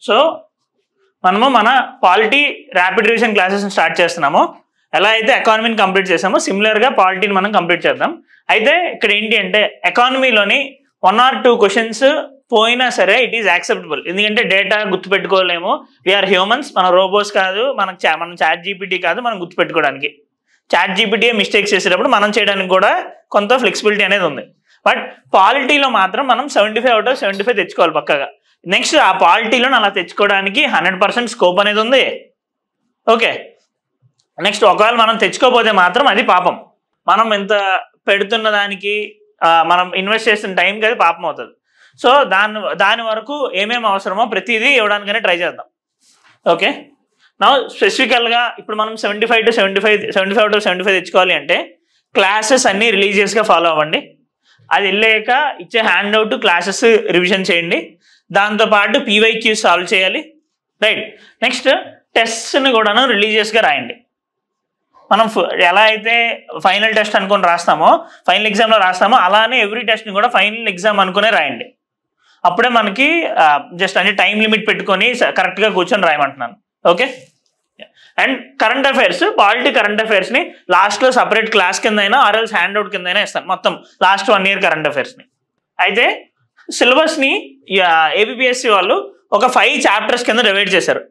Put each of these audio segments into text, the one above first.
So మనము మన polity rapid revision classes start చేస్తున్నాము ఎలా అయితే ఎకానమీని కంప్లీట్ చేసామో సిమిలర్గా పాలిటీని మనం కంప్లీట్ చేద్దాం అయితే ఇక్కడ ఏంటి అంటే ఎకానమీలోని వన్ ఆర్ టూ క్వశ్చన్స్ పోయినా సరే ఇట్ ఈస్ యాక్సెప్టబుల్ ఎందుకంటే డేటా గుర్తుపెట్టుకోలేము వీఆర్ హ్యూమన్స్ మన రోబోస్ కాదు మనకు చా- మనం చాట్ జీపీటీ కాదు మనం గుర్తుపెట్టుకోవడానికి చాట్ జీపీటీ మిస్టేక్స్ చేసేటప్పుడు మనం చేయడానికి కూడా కొంత ఫ్లెక్సిబిలిటీ అనేది ఉంది బట్ పాలిటీలో మాత్రం మనం seventy five out of seventy five తెచ్చుకోవాలి పక్కగా నెక్స్ట్ ఆ పాలిటీలో అలా తెచ్చుకోవడానికి హండ్రెడ్ పర్సెంట్ స్కోప్ అనేది ఉంది ఓకే నెక్స్ట్ ఒకవేళ మనం తెచ్చుకోకపోతే మాత్రం అది పాపం మనం ఎంత పెడుతున్న దానికి ఆ, మనం ఇన్వెస్ట్ చేస్తున్న టైంకి అది పాపం అవుతుంది సో దాని దాని వరకు ఏమేమి అవసరమో ప్రతిదీ ఇవ్వడానికనే ట్రై చేద్దాం ఓకే నా స్పెసిఫికల్గా ఇప్పుడు మనం seventy five to seventy five seventy five to seventy five తెచ్చుకోవాలి అంటే క్లాసెస్ అన్నీ రిలీజియస్గా ఫాలో అవ్వండి అది వెళ్ళాక ఇచ్చే హ్యాండ్ అవుట్ క్లాసెస్ రివిజన్ చేయండి దాంతోపాటు పీవైక్యూ సాల్వ్ చేయాలి రైట్ నెక్స్ట్ టెస్ట్ని కూడాను రిలీజియస్గా రాయండి మనం ఫ- ఎలా అయితే ఫైనల్ టెస్ట్ అనుకొని రాస్తామో ఫైనల్ ఎగ్జామ్లో రాస్తామో అలానే ఎవ్రీ టెస్ట్ని కూడా ఫైనల్ ఎగ్జామ్ అనుకునే రాయండి అప్పుడే మనకి జస్ట్ అంటే టైం లిమిట్ పెట్టుకొని కరెక్ట్గా కూర్చొని రాయమంటున్నాను okay and current affairs polity current అఫైర్స్ని లాస్ట్లో సపరేట్ క్లాస్ కింద అయినా ఆర్ఎల్స్ హ్యాండ్ అవుట్ కింద అయినా ఇస్తాను మొత్తం లాస్ట్ వన్ ఇయర్ కరెంట్ అఫైర్స్ని అయితే సిలబస్ని ఏబిపిఎస్సి వాళ్ళు ఒక ఫైవ్ చాప్టర్స్ కింద డివైడ్ చేశారు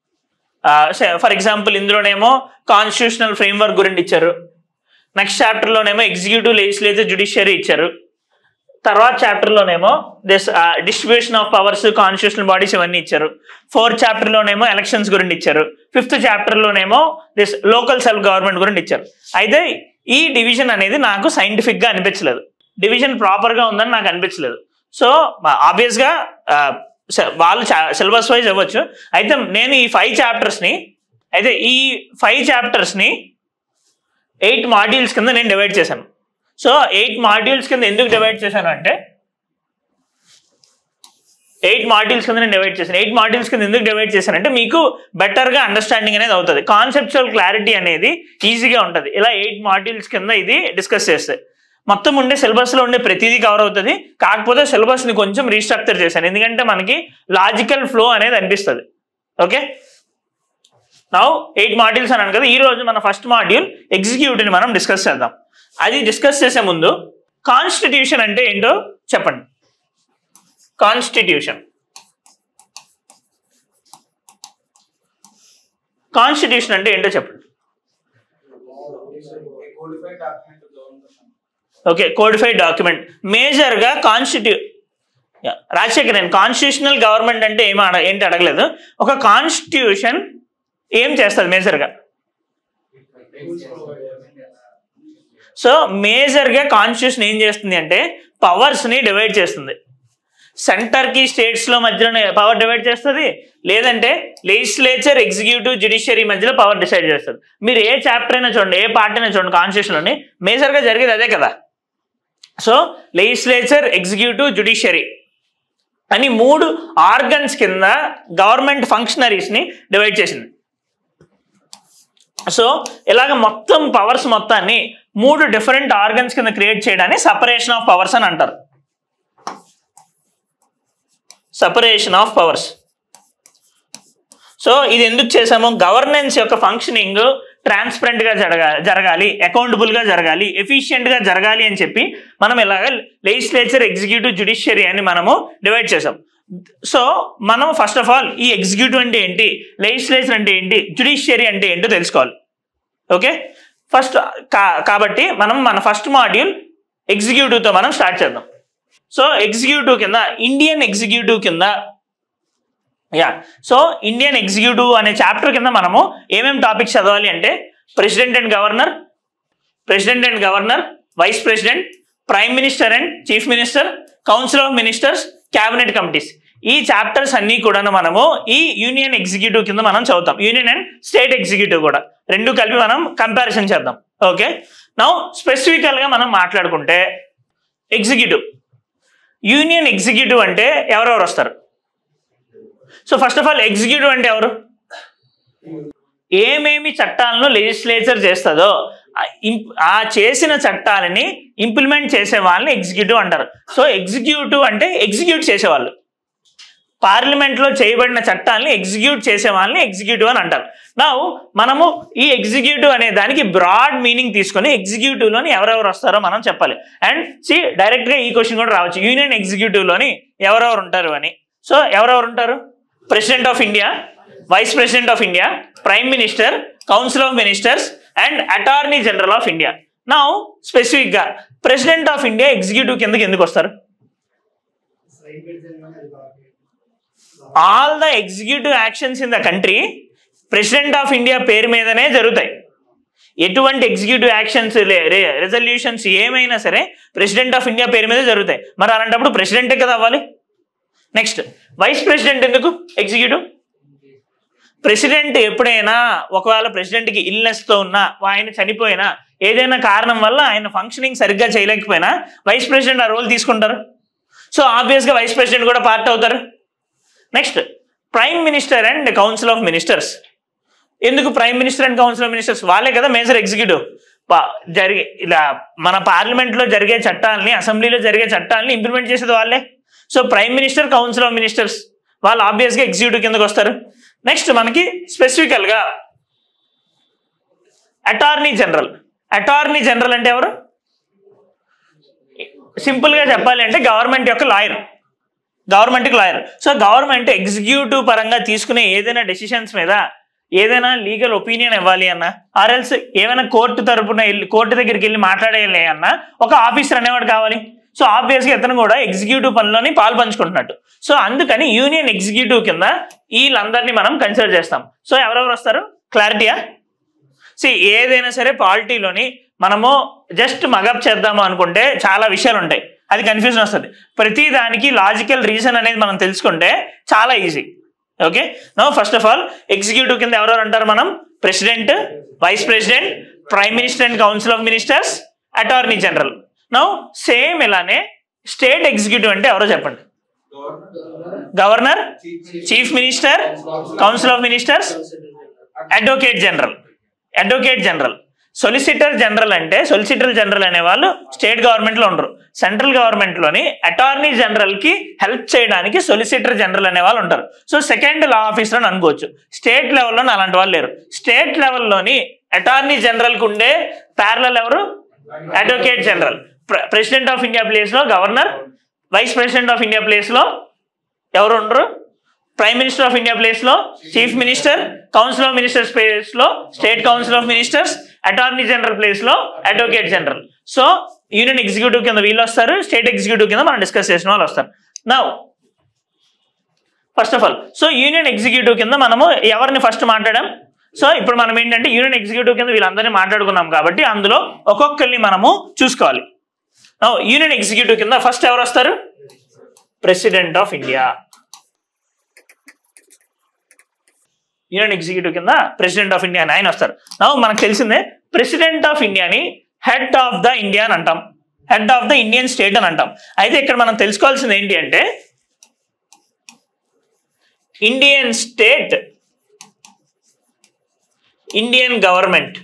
ఫర్ ఎగ్జాంపుల్ ఇందులోనేమో కాన్స్టిట్యూషనల్ ఫ్రేమ్వర్క్ గురించి ఇచ్చారు నెక్స్ట్ చాప్టర్లోనేమో ఎగ్జిక్యూటివ్ లెజిస్లేటివ్ జుడిషియరీ ఇచ్చారు తర్వాత చాప్టర్లోనేమో this distribution of powers constitutional bodies ఇవన్నీ ఇచ్చారు ఫోర్త్ చాప్టర్లోనేమో ఎలక్షన్స్ గురించి ఇచ్చారు ఫిఫ్త్ చాప్టర్లోనేమో దిస్ లోకల్ సెల్ఫ్ గవర్నమెంట్ గురించి ఇచ్చారు అయితే ఈ డివిజన్ అనేది నాకు సైంటిఫిక్గా అనిపించలేదు డివిజన్ ప్రాపర్గా ఉందని నాకు అనిపించలేదు సో ఆబ్వియస్గా వాళ్ళు సిలబస్ వైజ్ ఇవ్వచ్చు అయితే నేను ఈ ఫైవ్ చాప్టర్స్ని అయితే ఈ ఫైవ్ చాప్టర్స్ని ఎయిట్ మాడ్యూల్స్ కింద నేను డివైడ్ చేశాను సో ఎయిట్ మాడ్యూల్స్ కింద ఎందుకు డివైడ్ చేశాను అంటే ఎయిట్ మాడ్యూల్స్ కింద నేను డివైడ్ చేశాను ఎయిట్ మాడ్యూల్స్ కింద ఎందుకు డివైడ్ చేశానంటే మీకు బెటర్గా అండర్స్టాండింగ్ అనేది అవుతుంది కాన్సెప్చువల్ క్లారిటీ అనేది ఈజీగా ఉంటుంది ఇలా ఎయిట్ మాడ్యూల్స్ కింద ఇది డిస్కస్ చేస్తే మొత్తం ఉండే సిలబస్లో ఉండే ప్రతిదీ కవర్ అవుతుంది కాకపోతే సిలబస్ని కొంచెం రీస్ట్రక్చర్ చేశాను ఎందుకంటే మనకి లాజికల్ ఫ్లో అనేది అనిపిస్తుంది ఓకే నౌ ఎయిట్ మాడ్యూల్స్ అన్నాను కదా ఈ రోజు మన ఫస్ట్ మాడ్యూల్ ఎగ్జిక్యూటివ్ని మనం డిస్కస్ చేద్దాం అది డిస్కస్ చేసే ముందు కాన్స్టిట్యూషన్ అంటే ఏంటో చెప్పండి కాన్స్టిట్యూషన్ కాన్స్టిట్యూషన్ అంటే ఏంటో చెప్పండి qualified document of government. Okay codified document మేజర్గా కాన్స్టిట్యూ రాజశేఖర్ నేను కాన్స్టిట్యూషనల్ గవర్నమెంట్ అంటే ఏమి అడ ఏంటి అడగలేదు ఒక కాన్స్టిట్యూషన్ ఏం చేస్తుంది మేజర్గా సో మేజర్గా కాన్స్టిట్యూషన్ ఏం చేస్తుంది అంటే పవర్స్ని డివైడ్ చేస్తుంది సెంటర్కి స్టేట్స్లో మధ్యలో పవర్ డివైడ్ చేస్తుంది లేదంటే లెజిస్లేచర్ ఎగ్జిక్యూటివ్ జ్యుడిషియరీ మధ్యలో పవర్ డిసైడ్ చేస్తుంది మీరు ఏ చాప్టర్ అయినా చూడండి ఏ పార్ట్ అయినా చూడండి కాన్స్టిట్యూషన్లోని మేజర్గా జరిగేది అదే కదా సో లెజిస్లేచర్ ఎగ్జిక్యూటివ్ జ్యుడిషియరీ అని మూడు ఆర్గన్స్ కింద గవర్నమెంట్ ఫంక్షనరీస్ని డివైడ్ చేసింది సో ఇలాగ మొత్తం పవర్స్ మొత్తాన్ని మూడు డిఫరెంట్ ఆర్గన్స్ కింద క్రియేట్ చేయడాన్ని సపరేషన్ ఆఫ్ పవర్స్ అని అంటారు సపరేషన్ ఆఫ్ పవర్స్ సో ఇది ఎందుకు చేసాము గవర్నెన్స్ యొక్క ఫంక్షనింగ్ ట్రాన్స్పరెంట్గా జరగా జరగాలి అకౌంటబుల్గా జరగాలి ఎఫిషియెంట్గా జరగాలి అని చెప్పి మనం ఇలాగ లెజిస్లేచర్ ఎగ్జిక్యూటివ్ జుడిషియరీ అని మనము డివైడ్ చేసాం సో మనం ఫస్ట్ ఆఫ్ ఆల్ ఈ ఎగ్జిక్యూటివ్ అంటే ఏంటి లెజిస్లేచర్ అంటే ఏంటి జుడిషియరీ అంటే ఏంటో తెలుసుకోవాలి ఓకే ఫస్ట్ కాబట్టి మనం మన ఫస్ట్ మాడ్యూల్ ఎగ్జిక్యూటివ్తో మనం స్టార్ట్ చేద్దాం సో ఎగ్జిక్యూటివ్ కింద ఇండియన్ ఎగ్జిక్యూటివ్ కింద యా సో ఇండియన్ ఎగ్జిక్యూటివ్ అనే చాప్టర్ కింద మనము ఏమేమి టాపిక్స్ చదవాలి అంటే president and governor president and governor vice president prime minister and chief minister council of ministers cabinet committees ఈ చాప్టర్స్ అన్నీ కూడా మనము ఈ యూనియన్ ఎగ్జిక్యూటివ్ కింద మనం చదువుతాం యూనియన్ అండ్ స్టేట్ ఎగ్జిక్యూటివ్ కూడా రెండు కలిపి మనం కంపారిజన్ చేద్దాం ఓకే నౌ స్పెసిఫికల్గా మనం మాట్లాడుకుంటే ఎగ్జిక్యూటివ్ యూనియన్ ఎగ్జిక్యూటివ్ అంటే ఎవరెవరు వస్తారు so first of all executive అంటే ఎవరు ఏమేమి చట్టాలను లెజిస్లేచర్ చేస్తుందో ఆ ఇం- ఆ చేసిన చట్టాలని ఇంప్లిమెంట్ చేసే వాళ్ళని ఎగ్జిక్యూటివ్ అంటారు సో ఎగ్జిక్యూటివ్ అంటే ఎగ్జిక్యూట్ చేసేవాళ్ళు పార్లమెంట్ లో చేయబడిన చట్టాలని ఎగ్జిక్యూట్ చేసే వాళ్ళని ఎగ్జిక్యూటివ్ అని అంటారు నా మనము ఈ ఎగ్జిక్యూటివ్ అనే దానికి బ్రాడ్ మీనింగ్ తీసుకొని ఎగ్జిక్యూటివ్ లోని ఎవరెవరు వస్తారో మనం చెప్పాలి అండ్ సి డైరెక్ట్ గా ఈ క్వశ్చన్ కూడా రావచ్చు యూనియన్ ఎగ్జిక్యూటివ్ లోని ఎవరెవరు ఉంటారు అని సో ఎవరెవరు ఉంటారు president of India vice president of India prime minister council of ministers and attorney general of India నా స్పెసిఫిక్ గా ప్రెసిడెంట్ ఆఫ్ ఇండియా ఎగ్జిక్యూటివ్ కిందకి ఎందుకు వస్తారు all the executive actions in the country president of India పేరు మీదనే జరుగుతాయి ఎటువంటి executive actions resolutions ఏమైనా సరే ప్రెసిడెంట్ ఆఫ్ ఇండియా పేరు మీద జరుగుతాయి మరి అలాంటప్పుడు ప్రెసిడెంటే కదా అవ్వాలి నెక్స్ట్ వైస్ ప్రెసిడెంట్ ఎందుకు ఎగ్జిక్యూటివ్ ప్రెసిడెంట్ ఎప్పుడైనా ఒకవేళ ప్రెసిడెంట్కి ఇల్నెస్తో ఉన్నా ఆయన చనిపోయినా ఏదైనా కారణం వల్ల ఆయన ఫంక్షనింగ్ సరిగ్గా చేయలేకపోయినా వైస్ ప్రెసిడెంట్ ఆ రోల్ తీసుకుంటారు సో ఆబ్వియస్గా వైస్ ప్రెసిడెంట్ కూడా పార్ట్ అవుతారు next prime minister and council of ministers ఎందుకు prime minister and council of ministers వాళ్ళే కదా మేజర్ ఎగ్జిక్యూటివ్ జరిగే ఇలా మన పార్లమెంట్లో జరిగే చట్టాలని అసెంబ్లీలో జరిగే చట్టాలని ఇంప్లిమెంట్ చేసేది వాళ్ళే so prime minister council of ministers వాళ్ళు ఆబ్వియస్గా ఎగ్జిక్యూటివ్ కిందకు వస్తారు నెక్స్ట్ మనకి స్పెసిఫికల్గా అటార్నీ జనరల్ అటార్నీ జనరల్ అంటే ఎవరు సింపుల్గా చెప్పాలి అంటే గవర్నమెంట్ యొక్క లాయర్ గవర్నమెంట్కి లాయర్ సో గవర్నమెంట్ ఎగ్జిక్యూటివ్ పరంగా తీసుకునే ఏదైనా డెసిషన్స్ మీద ఏదైనా లీగల్ ఒపీనియన్ ఇవ్వాలి అన్న ఆర్ఎల్స్ ఏమైనా కోర్టు తరపున వెళ్ళి కోర్టు దగ్గరికి వెళ్ళి మాట్లాడేయాలి అన్న ఒక ఆఫీసర్ అనేవాడు కావాలి సో ఆబ్వియస్గా ఇతను కూడా ఎగ్జిక్యూటివ్ పనిలోని పాలు పంచుకుంటున్నట్టు సో అందుకని యూనియన్ ఎగ్జిక్యూటివ్ కింద వీళ్ళందరినీ మనం కన్సిడర్ చేస్తాం సో ఎవరెవరు వస్తారు క్లారిటీయా సి ఏదైనా సరే పాలిటీలోని మనము జస్ట్ మగప్ చేద్దాము అనుకుంటే చాలా విషయాలు ఉంటాయి అది కన్ఫ్యూజన్ వస్తుంది ప్రతి దానికి లాజికల్ రీజన్ అనేది మనం తెలుసుకుంటే చాలా easy okay no first of all executive కింద ఎవరెవరు అంటారు మనం president vice president prime minister and council of ministers attorney general no same ఇలానే స్టేట్ ఎగ్జిక్యూటివ్ అంటే ఎవరో చెప్పండి governor chief minister council of ministers advocate general advocate general solicitor general అంటే solicitor general అనే వాళ్ళు స్టేట్ గవర్నమెంట్ లో ఉండరు central government లోని అటార్నీ జనరల్ కి హెల్ప్ చేయడానికి సొలిసిటర్ జనరల్ అనే వాళ్ళు ఉంటారు సో సెకండ్ లా ఆఫీసర్ అని అనుకోవచ్చు స్టేట్ లెవెల్లో అలాంటి వాళ్ళు లేరు స్టేట్ లెవెల్లోని అటార్నీ జనరల్ కు ఉండే ప్యారలల్ ఎవరు advocate general president of India place లో governor vice president of India place లో ఎవరు ఉండరు prime minister of India place లో chief minister council of ministers place లో state council of ministers attorney general place లో advocate general so union executive కింద వీళ్ళు వస్తారు స్టేట్ ఎగ్జిక్యూటివ్ కింద మనం డిస్కస్ చేసిన వాళ్ళు వస్తారు నా first of all so union executive కింద మనము ఎవరిని ఫస్ట్ మాట్లాడాం సో ఇప్పుడు మనం ఏంటంటే యూనియన్ ఎగ్జిక్యూటివ్ కింద వీళ్ళందరినీ మాట్లాడుకున్నాం కాబట్టి అందులో ఒక్కొక్కరిని మనము చూసుకోవాలి యూనియన్ ఎగ్జిక్యూటివ్ కింద ఫస్ట్ ఎవరు వస్తారు president of India union executive కింద ప్రెసిడెంట్ ఆఫ్ ఇండియా అని ఆయన వస్తారు నా మనకు తెలిసిందే ప్రెసిడెంట్ ఆఫ్ ఇండియాని హెడ్ ఆఫ్ ద ఇండియా అని అంటాం head of the Indian state అని అంటాం అయితే ఇక్కడ మనం తెలుసుకోవాల్సింది ఏంటి అంటే ఇండియన్ స్టేట్ ఇండియన్ గవర్నమెంట్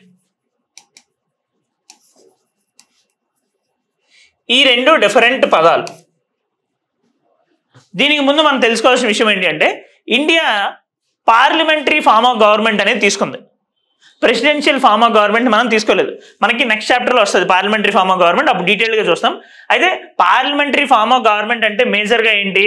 ఈ రెండు డిఫరెంట్ పదాలు దీనికి ముందు మనం తెలుసుకోవాల్సిన విషయం ఏంటి అంటే India parliamentary form of government అనేది తీసుకుంది ప్రెసిడెన్షియల్ ఫార్మ్ ఆఫ్ గవర్నమెంట్ మనం తీసుకోలేదు మనకి నెక్స్ట్ చాప్టర్లో వస్తుంది పార్లమెంటరీ ఫార్మ్ ఆఫ్ గవర్నమెంట్ అప్పుడు డీటెయిల్గా చూస్తాం అయితే పార్లమెంటరీ ఫార్మ్ ఆఫ్ గవర్నమెంట్ అంటే మేజర్గా ఏంటి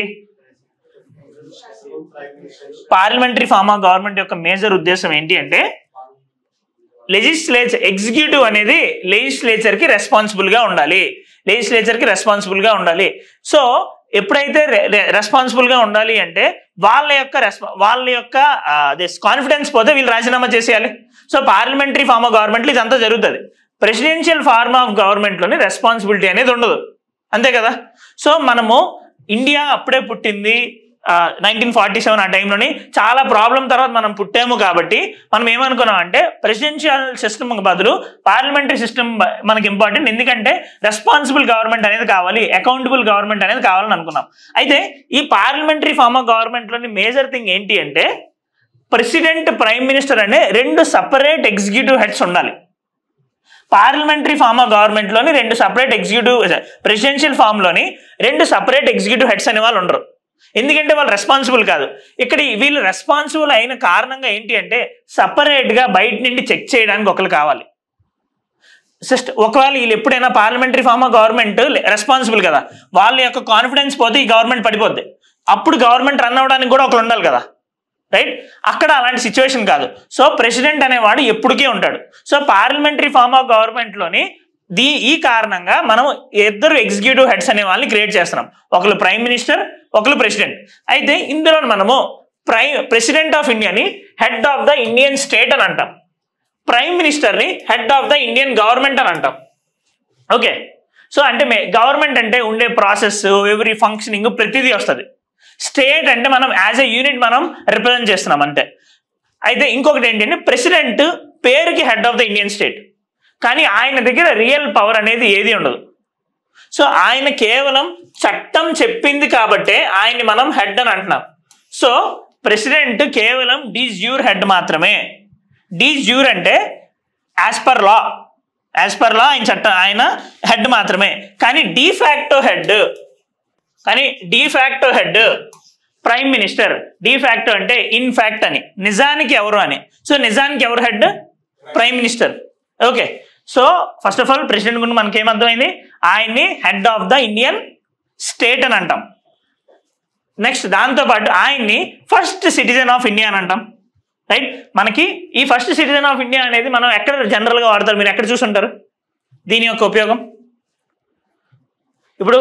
పార్లమెంటరీ ఫార్మ్ ఆఫ్ గవర్నమెంట్ యొక్క మేజర్ ఉద్దేశం ఏంటి అంటే లెజిస్లేచర్ ఎగ్జిక్యూటివ్ అనేది లెజిస్లేచర్ కి రెస్పాన్సిబుల్ గా ఉండాలి లెజిస్లేచర్ కి రెస్పాన్సిబుల్ గా ఉండాలి సో ఎప్పుడైతే రెస్పాన్సిబుల్ గా ఉండాలి అంటే వాళ్ళ యొక్క రెస్పా వాళ్ళ యొక్క అదే కాన్ఫిడెన్స్ పోతే వీళ్ళు రాజీనామా చేసేయాలి so parliamentary form of government ఇదంతా జరుగుతుంది ప్రెసిడెన్షియల్ ఫార్మ్ ఆఫ్ గవర్నమెంట్లోని రెస్పాన్సిబిలిటీ అనేది ఉండదు అంతే కదా సో మనము ఇండియా అప్పుడే పుట్టింది నైన్టీన్ ఫార్టీ సెవెన్ ఆ టైంలోని చాలా ప్రాబ్లం తర్వాత మనం పుట్టాము కాబట్టి మనం ఏమనుకున్నాం అంటే ప్రెసిడెన్షియల్ సిస్టమ్ బదులు పార్లమెంటరీ సిస్టమ్ మనకి ఇంపార్టెంట్ ఎందుకంటే రెస్పాన్సిబుల్ గవర్నమెంట్ అనేది కావాలి అకౌంటబుల్ గవర్నమెంట్ అనేది కావాలని అనుకున్నాం అయితే ఈ పార్లమెంటరీ ఫార్మ్ ఆఫ్ గవర్నమెంట్లోని మేజర్ థింగ్ ఏంటి అంటే ప్రెసిడెంట్ ప్రైమ్ మినిస్టర్ అనే రెండు సపరేట్ ఎగ్జిక్యూటివ్ హెడ్స్ ఉండాలి పార్లమెంటరీ ఫార్మ్ ఆఫ్ గవర్నమెంట్ లోని రెండు సపరేట్ ఎగ్జిక్యూటివ్ ప్రెసిడెన్షియల్ ఫామ్ లోని రెండు సపరేట్ ఎగ్జిక్యూటివ్ హెడ్స్ అనే వాళ్ళు ఉండరు ఎందుకంటే వాళ్ళు రెస్పాన్సిబుల్ కాదు ఇక్కడ ఈ- వీళ్ళు రెస్పాన్సిబుల్ అయిన కారణంగా ఏంటి అంటే సపరేట్గా బయట నుండి చెక్ చేయడానికి ఒకరు కావాలి సిస్ట్ ఒకవేళ వీళ్ళు ఎప్పుడైనా parliamentary form of government responsible కదా వాళ్ళ యొక్క కాన్ఫిడెన్స్ పోతే ఈ గవర్నమెంట్ పడిపోద్ది అప్పుడు గవర్నమెంట్ రన్ అవ్వడానికి కూడా ఒకరు ఉండాలి కదా రైట్ అక్కడ అలాంటి సిచ్యువేషన్ కాదు సో ప్రెసిడెంట్ అనేవాడు ఎప్పటికీ ఉంటాడు సో పార్లమెంటరీ ఫామ్ ఆఫ్ గవర్నమెంట్లోని దీ ఈ కారణంగా మనం ఇద్దరు ఎగ్జిక్యూటివ్ హెడ్స్ అనే వాళ్ళని క్రియేట్ చేస్తున్నాం ఒకరు ప్రైమ్ మినిస్టర్ ఒకరు ప్రెసిడెంట్ అయితే ఇందులో మనము ప్రై ప్రెసిడెంట్ ఆఫ్ ఇండియాని head of the Indian state అని అంటాం ప్రైమ్ మినిస్టర్ని head of the Indian government అని అంటాం ఓకే సో అంటే మే గవర్నమెంట్ అంటే ఉండే ప్రాసెస్ ఎవ్రీ ఫంక్షనింగ్ ప్రతిదీ వస్తుంది స్టేట్ అంటే మనం యాజ్ ఎ యూనిట్ మనం రిప్రజెంట్ చేస్తున్నాం అంతే అయితే ఇంకొకటి ఏంటంటే ప్రెసిడెంట్ పేరుకి head of the Indian state కానీ ఆయన దగ్గర రియల్ పవర్ అనేది ఏది ఉండదు సో ఆయన కేవలం చట్టం చెప్పింది కాబట్టే ఆయన్ని మనం హెడ్ అని అంటున్నాం సో ప్రెసిడెంట్ కేవలం డీజ్ యూర్ హెడ్ మాత్రమే డీజ్ యూర్ అంటే as per law as per law ఆయన చట్టం ఆయన హెడ్ మాత్రమే కానీ డీ ఫ్యాక్టో హెడ్ కానీ de facto head prime minister de facto అంటే ఇన్ ఫ్యాక్ట్ అని నిజానికి ఎవరు అని సో నిజానికి ఎవరు head prime minister okay so first of all president గురించి మనకి ఏమర్థమైంది ఆయన్ని head of the Indian state అని అంటాం నెక్స్ట్ దాంతోపాటు ఆయన్ని ఫస్ట్ సిటిజన్ ఆఫ్ ఇండియా అని అంటాం రైట్ మనకి ఈ ఫస్ట్ సిటిజన్ ఆఫ్ ఇండియా అనేది మనం ఎక్కడ జనరల్గా వాడతారు మీరు ఎక్కడ చూసుంటారు దీని యొక్క ఉపయోగం ఇప్పుడు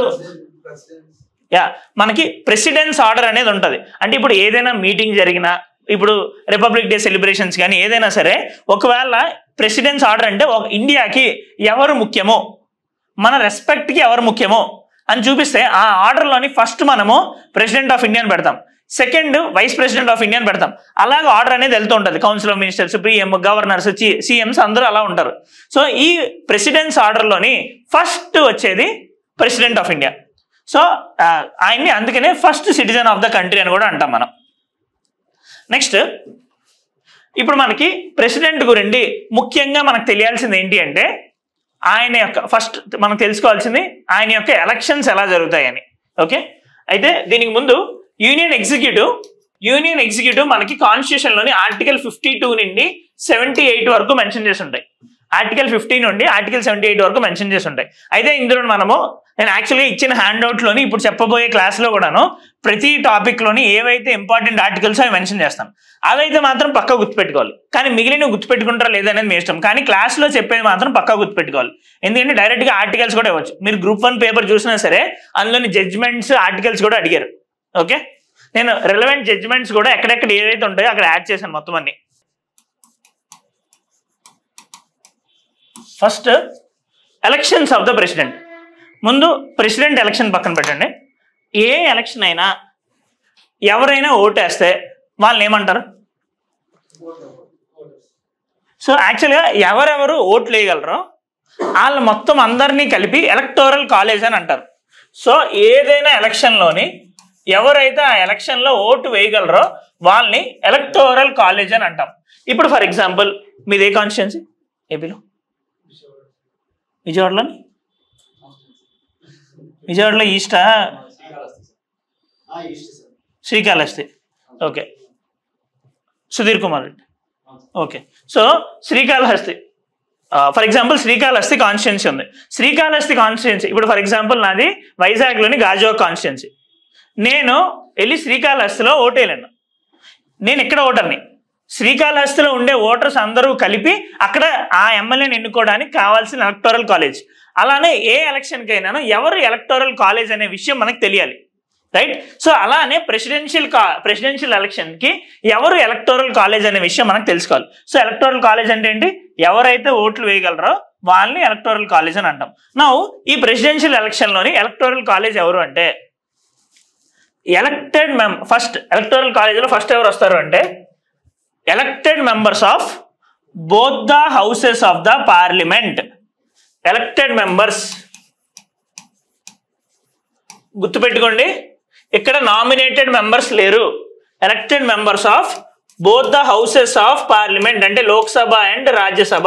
యా మనకి ప్రెసిడెన్స్ ఆర్డర్ అనేది ఉంటుంది అంటే ఇప్పుడు ఏదైనా మీటింగ్ జరిగినా ఇప్పుడు రిపబ్లిక్ డే సెలబ్రేషన్స్ కానీ ఏదైనా సరే ఒకవేళ ప్రెసిడెన్స్ ఆర్డర్ అంటే ఒక ఇండియాకి ఎవరు ముఖ్యమో మన రెస్పెక్ట్కి ఎవరు ముఖ్యమో అని చూపిస్తే ఆ ఆర్డర్లోని ఫస్ట్ మనము ప్రెసిడెంట్ ఆఫ్ ఇండియాని పెడతాం సెకండ్ వైస్ ప్రెసిడెంట్ ఆఫ్ ఇండియాని పెడతాం అలాగే ఆర్డర్ అనేది వెళ్తూ ఉంటుంది council of ministers PM governors CMs అందరూ అలా ఉంటారు సో ఈ ప్రెసిడెన్స్ ఆర్డర్లోని ఫస్ట్ వచ్చేది ప్రెసిడెంట్ ఆఫ్ ఇండియా సో ఆ, ఆయన్ని అందుకనే first citizen of the country అని కూడా అంటాం మనం నెక్స్ట్ ఇప్పుడు మనకి ప్రెసిడెంట్ గురించి ముఖ్యంగా మనకు తెలియాల్సింది ఏంటి అంటే ఆయన యొక్క ఫస్ట్ మనం తెలుసుకోవాల్సింది ఆయన యొక్క ఎలక్షన్స్ ఎలా జరుగుతాయని ఓకే అయితే దీనికి ముందు యూనియన్ ఎగ్జిక్యూటివ్ యూనియన్ ఎగ్జిక్యూటివ్ మనకి కాన్స్టిట్యూషన్లోని ఆర్టికల్ ఫిఫ్టీ టూ నుండి సెవెంటీ ఎయిట్ వరకు మెన్షన్ చేసి ఉంటాయి ఆర్టికల్ ఫిఫ్టీ నుండి ఆర్టికల్ సెవెంటీ ఎయిట్ వరకు మెన్షన్ చేసి ఉంటాయి అయితే ఇందులో మనము నేను యాక్చువల్గా ఇచ్చిన హ్యాండ్ అవుట్లోని ఇప్పుడు చెప్పబోయే క్లాస్లో కూడాను ప్రతి టాపిక్లోని ఏవైతే ఇంపార్టెంట్ ఆర్టికల్స్ అవి మెన్షన్ చేస్తాం అవైతే మాత్రం పక్కా గుర్తుపెట్టుకోవాలి కానీ మిగిలిన గుర్తుపెట్టుకుంటారా లేదనేది మీ ఇష్టం కానీ క్లాస్లో చెప్పేది మాత్రం పక్కా గుర్తుపెట్టుకోవాలి ఎందుకంటే డైరెక్ట్గా ఆర్టికల్స్ కూడా ఇవ్వచ్చు మీరు గ్రూప్ వన్ పేపర్ చూసినా సరే అందులోని జడ్జ్మెంట్స్ ఆర్టికల్స్ కూడా అడిగారు ఓకే నేను రిలవెంట్ జడ్జ్మెంట్స్ కూడా ఎక్కడెక్కడ ఏవైతే ఉంటాయో అక్కడ యాడ్ చేశాను మొత్తం అన్ని first elections of the president ముందు ప్రెసిడెంట్ ఎలక్షన్ పక్కన పెట్టండి ఏ ఎలక్షన్ అయినా ఎవరైనా ఓటేస్తే వాళ్ళని ఏమంటారు సో యాక్చువల్గా ఎవరెవరు ఓట్లు వేయగలరో వాళ్ళు మొత్తం అందరినీ కలిపి ఎలక్టోరల్ కాలేజ్ అని అంటారు సో ఏదైనా ఎలక్షన్లోని ఎవరైతే ఆ ఎలక్షన్లో ఓటు వేయగలరో వాళ్ళని ఎలక్టోరల్ కాలేజ్ అని అంటాం ఇప్పుడు ఫర్ ఎగ్జాంపుల్ మీది ఏ కాన్స్టిట్యున్సీ ఏపీలో విజయవాడలోని విజయవాడలో ఈస్టా Srikalahasti okay Sudhir Kumar Reddy okay so Srikalahasti for example Srikalahasti constituency ఉంది శ్రీకాళహస్తి కాన్స్టిట్యున్సీ ఇప్పుడు ఫర్ ఎగ్జాంపుల్ నాది వైజాగ్లోని గాజువాక్ కాన్స్టిట్యున్సీ నేను వెళ్ళి శ్రీకాళహస్తిలో ఓటేయలేను నేను ఇక్కడ ఓటర్ని శ్రీకాళహస్తిలో ఉండే ఓటర్స్ అందరూ కలిపి అక్కడ ఆ ఎమ్మెల్యేని ఎన్నుకోవడానికి కావాల్సిన ఎలక్టోరల్ కాలేజ్ అలానే ఏ ఎలక్షన్కి అయినాను ఎవరు ఎలక్టోరల్ కాలేజ్ అనే విషయం మనకు తెలియాలి రైట్ సో అలానే ప్రెసిడెన్షియల్ కా ప్రెసిడెన్షియల్ ఎలక్షన్కి ఎవరు ఎలక్టోరల్ కాలేజ్ అనే విషయం మనకు తెలుసుకోవాలి సో ఎలక్టోరల్ కాలేజ్ అంటే ఏంటి ఎవరైతే ఓట్లు వేయగలరో వాళ్ళని ఎలక్టోరల్ కాలేజ్ అని అంటాం నా ఈ ప్రెసిడెన్షియల్ ఎలక్షన్లోని ఎలక్టోరల్ కాలేజ్ ఎవరు అంటే ఎలక్టెడ్ మెం ఫస్ట్ ఎలక్టోరల్ కాలేజీలో ఫస్ట్ ఎవరు వస్తారు అంటే elected members of both the houses of the parliament elected members గుర్తుపెట్టుకోండి ఇక్కడ నామినేటెడ్ మెంబర్స్ లేరు elected members of both the houses of parliament అంటే లోక్సభ అండ్ రాజ్యసభ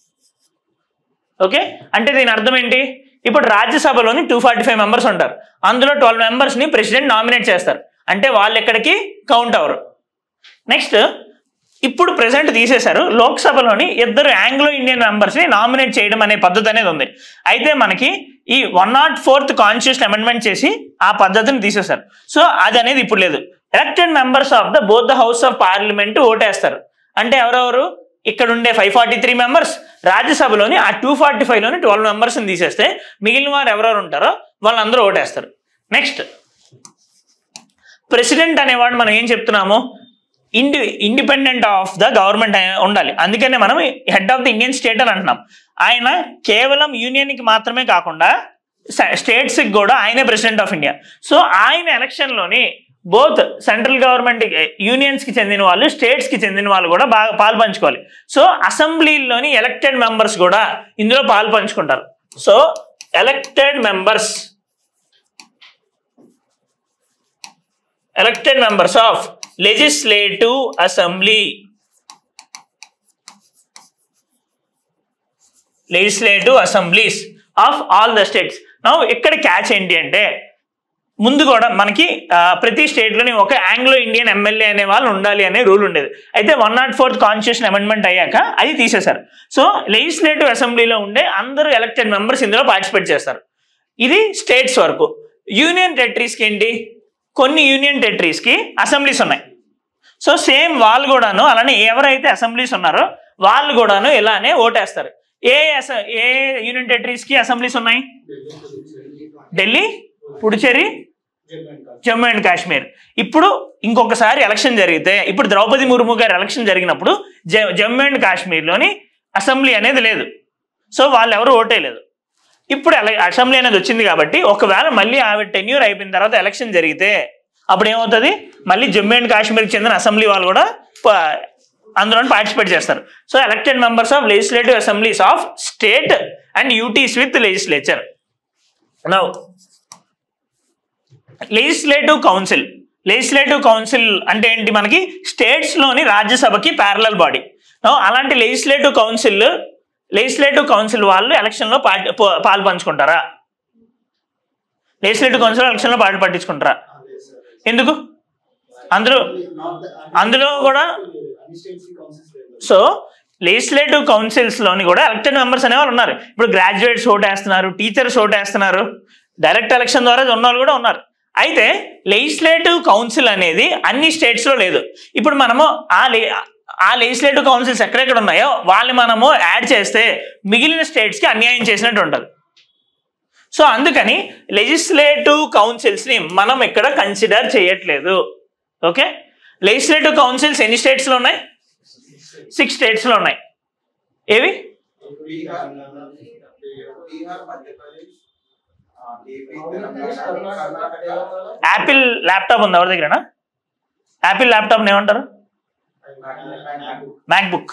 ఓకే అంటే దీని అర్థం ఏంటి ఇప్పుడు రాజ్యసభలోని టూ ఫార్టీ ఫైవ్ మెంబర్స్ ఉంటారు అందులో ట్వెల్వ్ మెంబర్స్ని ప్రెసిడెంట్ నామినేట్ చేస్తారు అంటే వాళ్ళు ఎక్కడికి కౌంట్ అవరు నెక్స్ట్ ఇప్పుడు ప్రెసెంట్ తీసేశారు లోక్సభలోని ఇద్దరు ఆంగ్లో ఇండియన్ మెంబర్స్ని నామినేట్ చేయడం అనే పద్ధతి అనేది ఉంది అయితే మనకి ఈ one not fourth constitution amendment చేసి ఆ పద్ధతిని తీసేశారు సో అది అనేది ఇప్పుడు లేదు elected members of the both the house of parliament ఓటేస్తారు అంటే ఎవరెవరు ఇక్కడ ఉండే ఫైవ్ ఫార్టీ త్రీ మెంబర్స్ రాజ్యసభలోని ఆ టూ ఫార్టీ ఫైవ్లోని ట్వెల్వ్ మెంబర్స్ని తీసేస్తే మిగిలిన వారు ఎవరెవరు ఉంటారో వాళ్ళందరూ ఓటేస్తారు నెక్స్ట్ ప్రెసిడెంట్ అనేవాడు మనం ఏం చెప్తున్నాము ఇండి ఇండిపెండెంట్ ఆఫ్ ద గవర్నమెంట్ ఉండాలి అందుకనే మనం head of the Indian state అని అంటున్నాం ఆయన కేవలం యూనియన్కి మాత్రమే కాకుండా స్టేట్స్కి కూడా ఆయనే ప్రెసిడెంట్ ఆఫ్ ఇండియా సో ఆయన ఎలక్షన్లోని బోత్ సెంట్రల్ గవర్నమెంట్ యూనియన్స్కి చెందిన వాళ్ళు స్టేట్స్కి చెందిన వాళ్ళు కూడా బాగా పాలు పంచుకోవాలి సో అసెంబ్లీలోని ఎలక్టెడ్ మెంబర్స్ కూడా ఇందులో పాలు పంచుకుంటారు so elected members elected members of legislative assembly legislative assemblies of all the states now ఇక్కడ క్యాచ్ ఏంటి అంటే ముందు కూడా మనకి ఆ, ప్రతి స్టేట్లోని ఒక ఆంగ్లో ఇండియన్ ఎమ్మెల్యే అనే వాళ్ళు ఉండాలి అనే రూల్ ఉండేది అయితే one not fourth constitution amendment అయ్యాక అది తీసేశారు సో లెజిస్లేటివ్ అసెంబ్లీలో ఉండే అందరూ ఎలక్టెడ్ మెంబర్స్ ఇందులో పార్టిసిపేట్ చేస్తారు ఇది స్టేట్స్ వరకు యూనియన్ టెరిటరీస్కి ఏంటి కొన్ని యూనియన్ టెరిటరీస్కి అసెంబ్లీస్ ఉన్నాయి సో సేమ్ వాళ్ళు కూడాను అలానే ఎవరైతే అసెంబ్లీస్ ఉన్నారో వాళ్ళు కూడాను ఇలానే ఓటేస్తారు ఏ అస- ఏ యూనియన్ టెరిటరీస్కి అసెంబ్లీస్ ఉన్నాయి ఢిల్లీ పుడుచేరి జమ్మూ అండ్ కాశ్మీర్ ఇప్పుడు ఇంకొకసారి ఎలక్షన్ జరిగితే ఇప్పుడు ద్రౌపది ముర్ము గారి ఎలక్షన్ జరిగినప్పుడు జ- జమ్మూ అండ్ కాశ్మీర్లోని అసెంబ్లీ అనేది లేదు సో వాళ్ళు ఎవరు ఓటేయలేదు ఇప్పుడు ఎల- అసెంబ్లీ అనేది వచ్చింది కాబట్టి ఒకవేళ మళ్ళీ ఆవిడ టెన్యూర్ అయిపోయిన తర్వాత ఎలక్షన్ జరిగితే అప్పుడు ఏమవుతుంది మళ్ళీ జమ్మూ అండ్ కాశ్మీర్కి చెందిన అసెంబ్లీ వాళ్ళు కూడా ప- అందులో పార్టిసిపేట్ చేస్తారు so elected members of legislative assemblies of state and UTs with legislature now legislative council legislative council అంటే ఏంటి మనకి స్టేట్స్లోని రాజ్యసభకి ప్యారలల్ బాడీ అలాంటి లెజిస్లేటివ్ కౌన్సిల్ లెజిస్లేటివ్ కౌన్సిల్ వాళ్ళు ఎలక్షన్లో పార్టీ పాలు పంచుకుంటారా లెజిస్లేటివ్ కౌన్సిల్ ఎలక్షన్లో పాటు పట్టించుకుంటారా ఎందుకు అందులో అందులో కూడా సో లెజిస్లేటివ్ కౌన్సిల్స్ లోని కూడా ఎలక్టెడ్ మెంబర్స్ అనేవాళ్ళు ఉన్నారు ఇప్పుడు గ్రాడ్యుయేట్స్ ఓటేస్తున్నారు టీచర్స్ ఓటేస్తున్నారు డైరెక్ట్ ఎలక్షన్ ద్వారా ఉన్న వాళ్ళు కూడా ఉన్నారు అయితే లెజిస్లేటివ్ కౌన్సిల్ అనేది అన్ని స్టేట్స్ లో లేదు ఇప్పుడు మనము ఆ లే ఆ లెజిస్లేటివ్ కౌన్సిల్స్ ఎక్కడెక్కడ ఉన్నాయో వాళ్ళని మనము యాడ్ చేస్తే మిగిలిన స్టేట్స్కి అన్యాయం చేసినట్టు ఉంటుంది సో అందుకని లెజిస్లేటివ్ కౌన్సిల్స్ని మనం ఇక్కడ కన్సిడర్ చేయట్లేదు ఓకే లెజిస్లేటివ్ కౌన్సిల్స్ ఎన్ని స్టేట్స్లో ఉన్నాయి సిక్స్ స్టేట్స్లో ఉన్నాయి ఏవి బీహార్ బీహార్ మధ్యప్రదేశ్ ఆ, AP Telangana Karnataka Apple laptop ఉంది ఎవరి దగ్గరనా యాపిల్ ల్యాప్టాప్ ఏమంటారు MacBook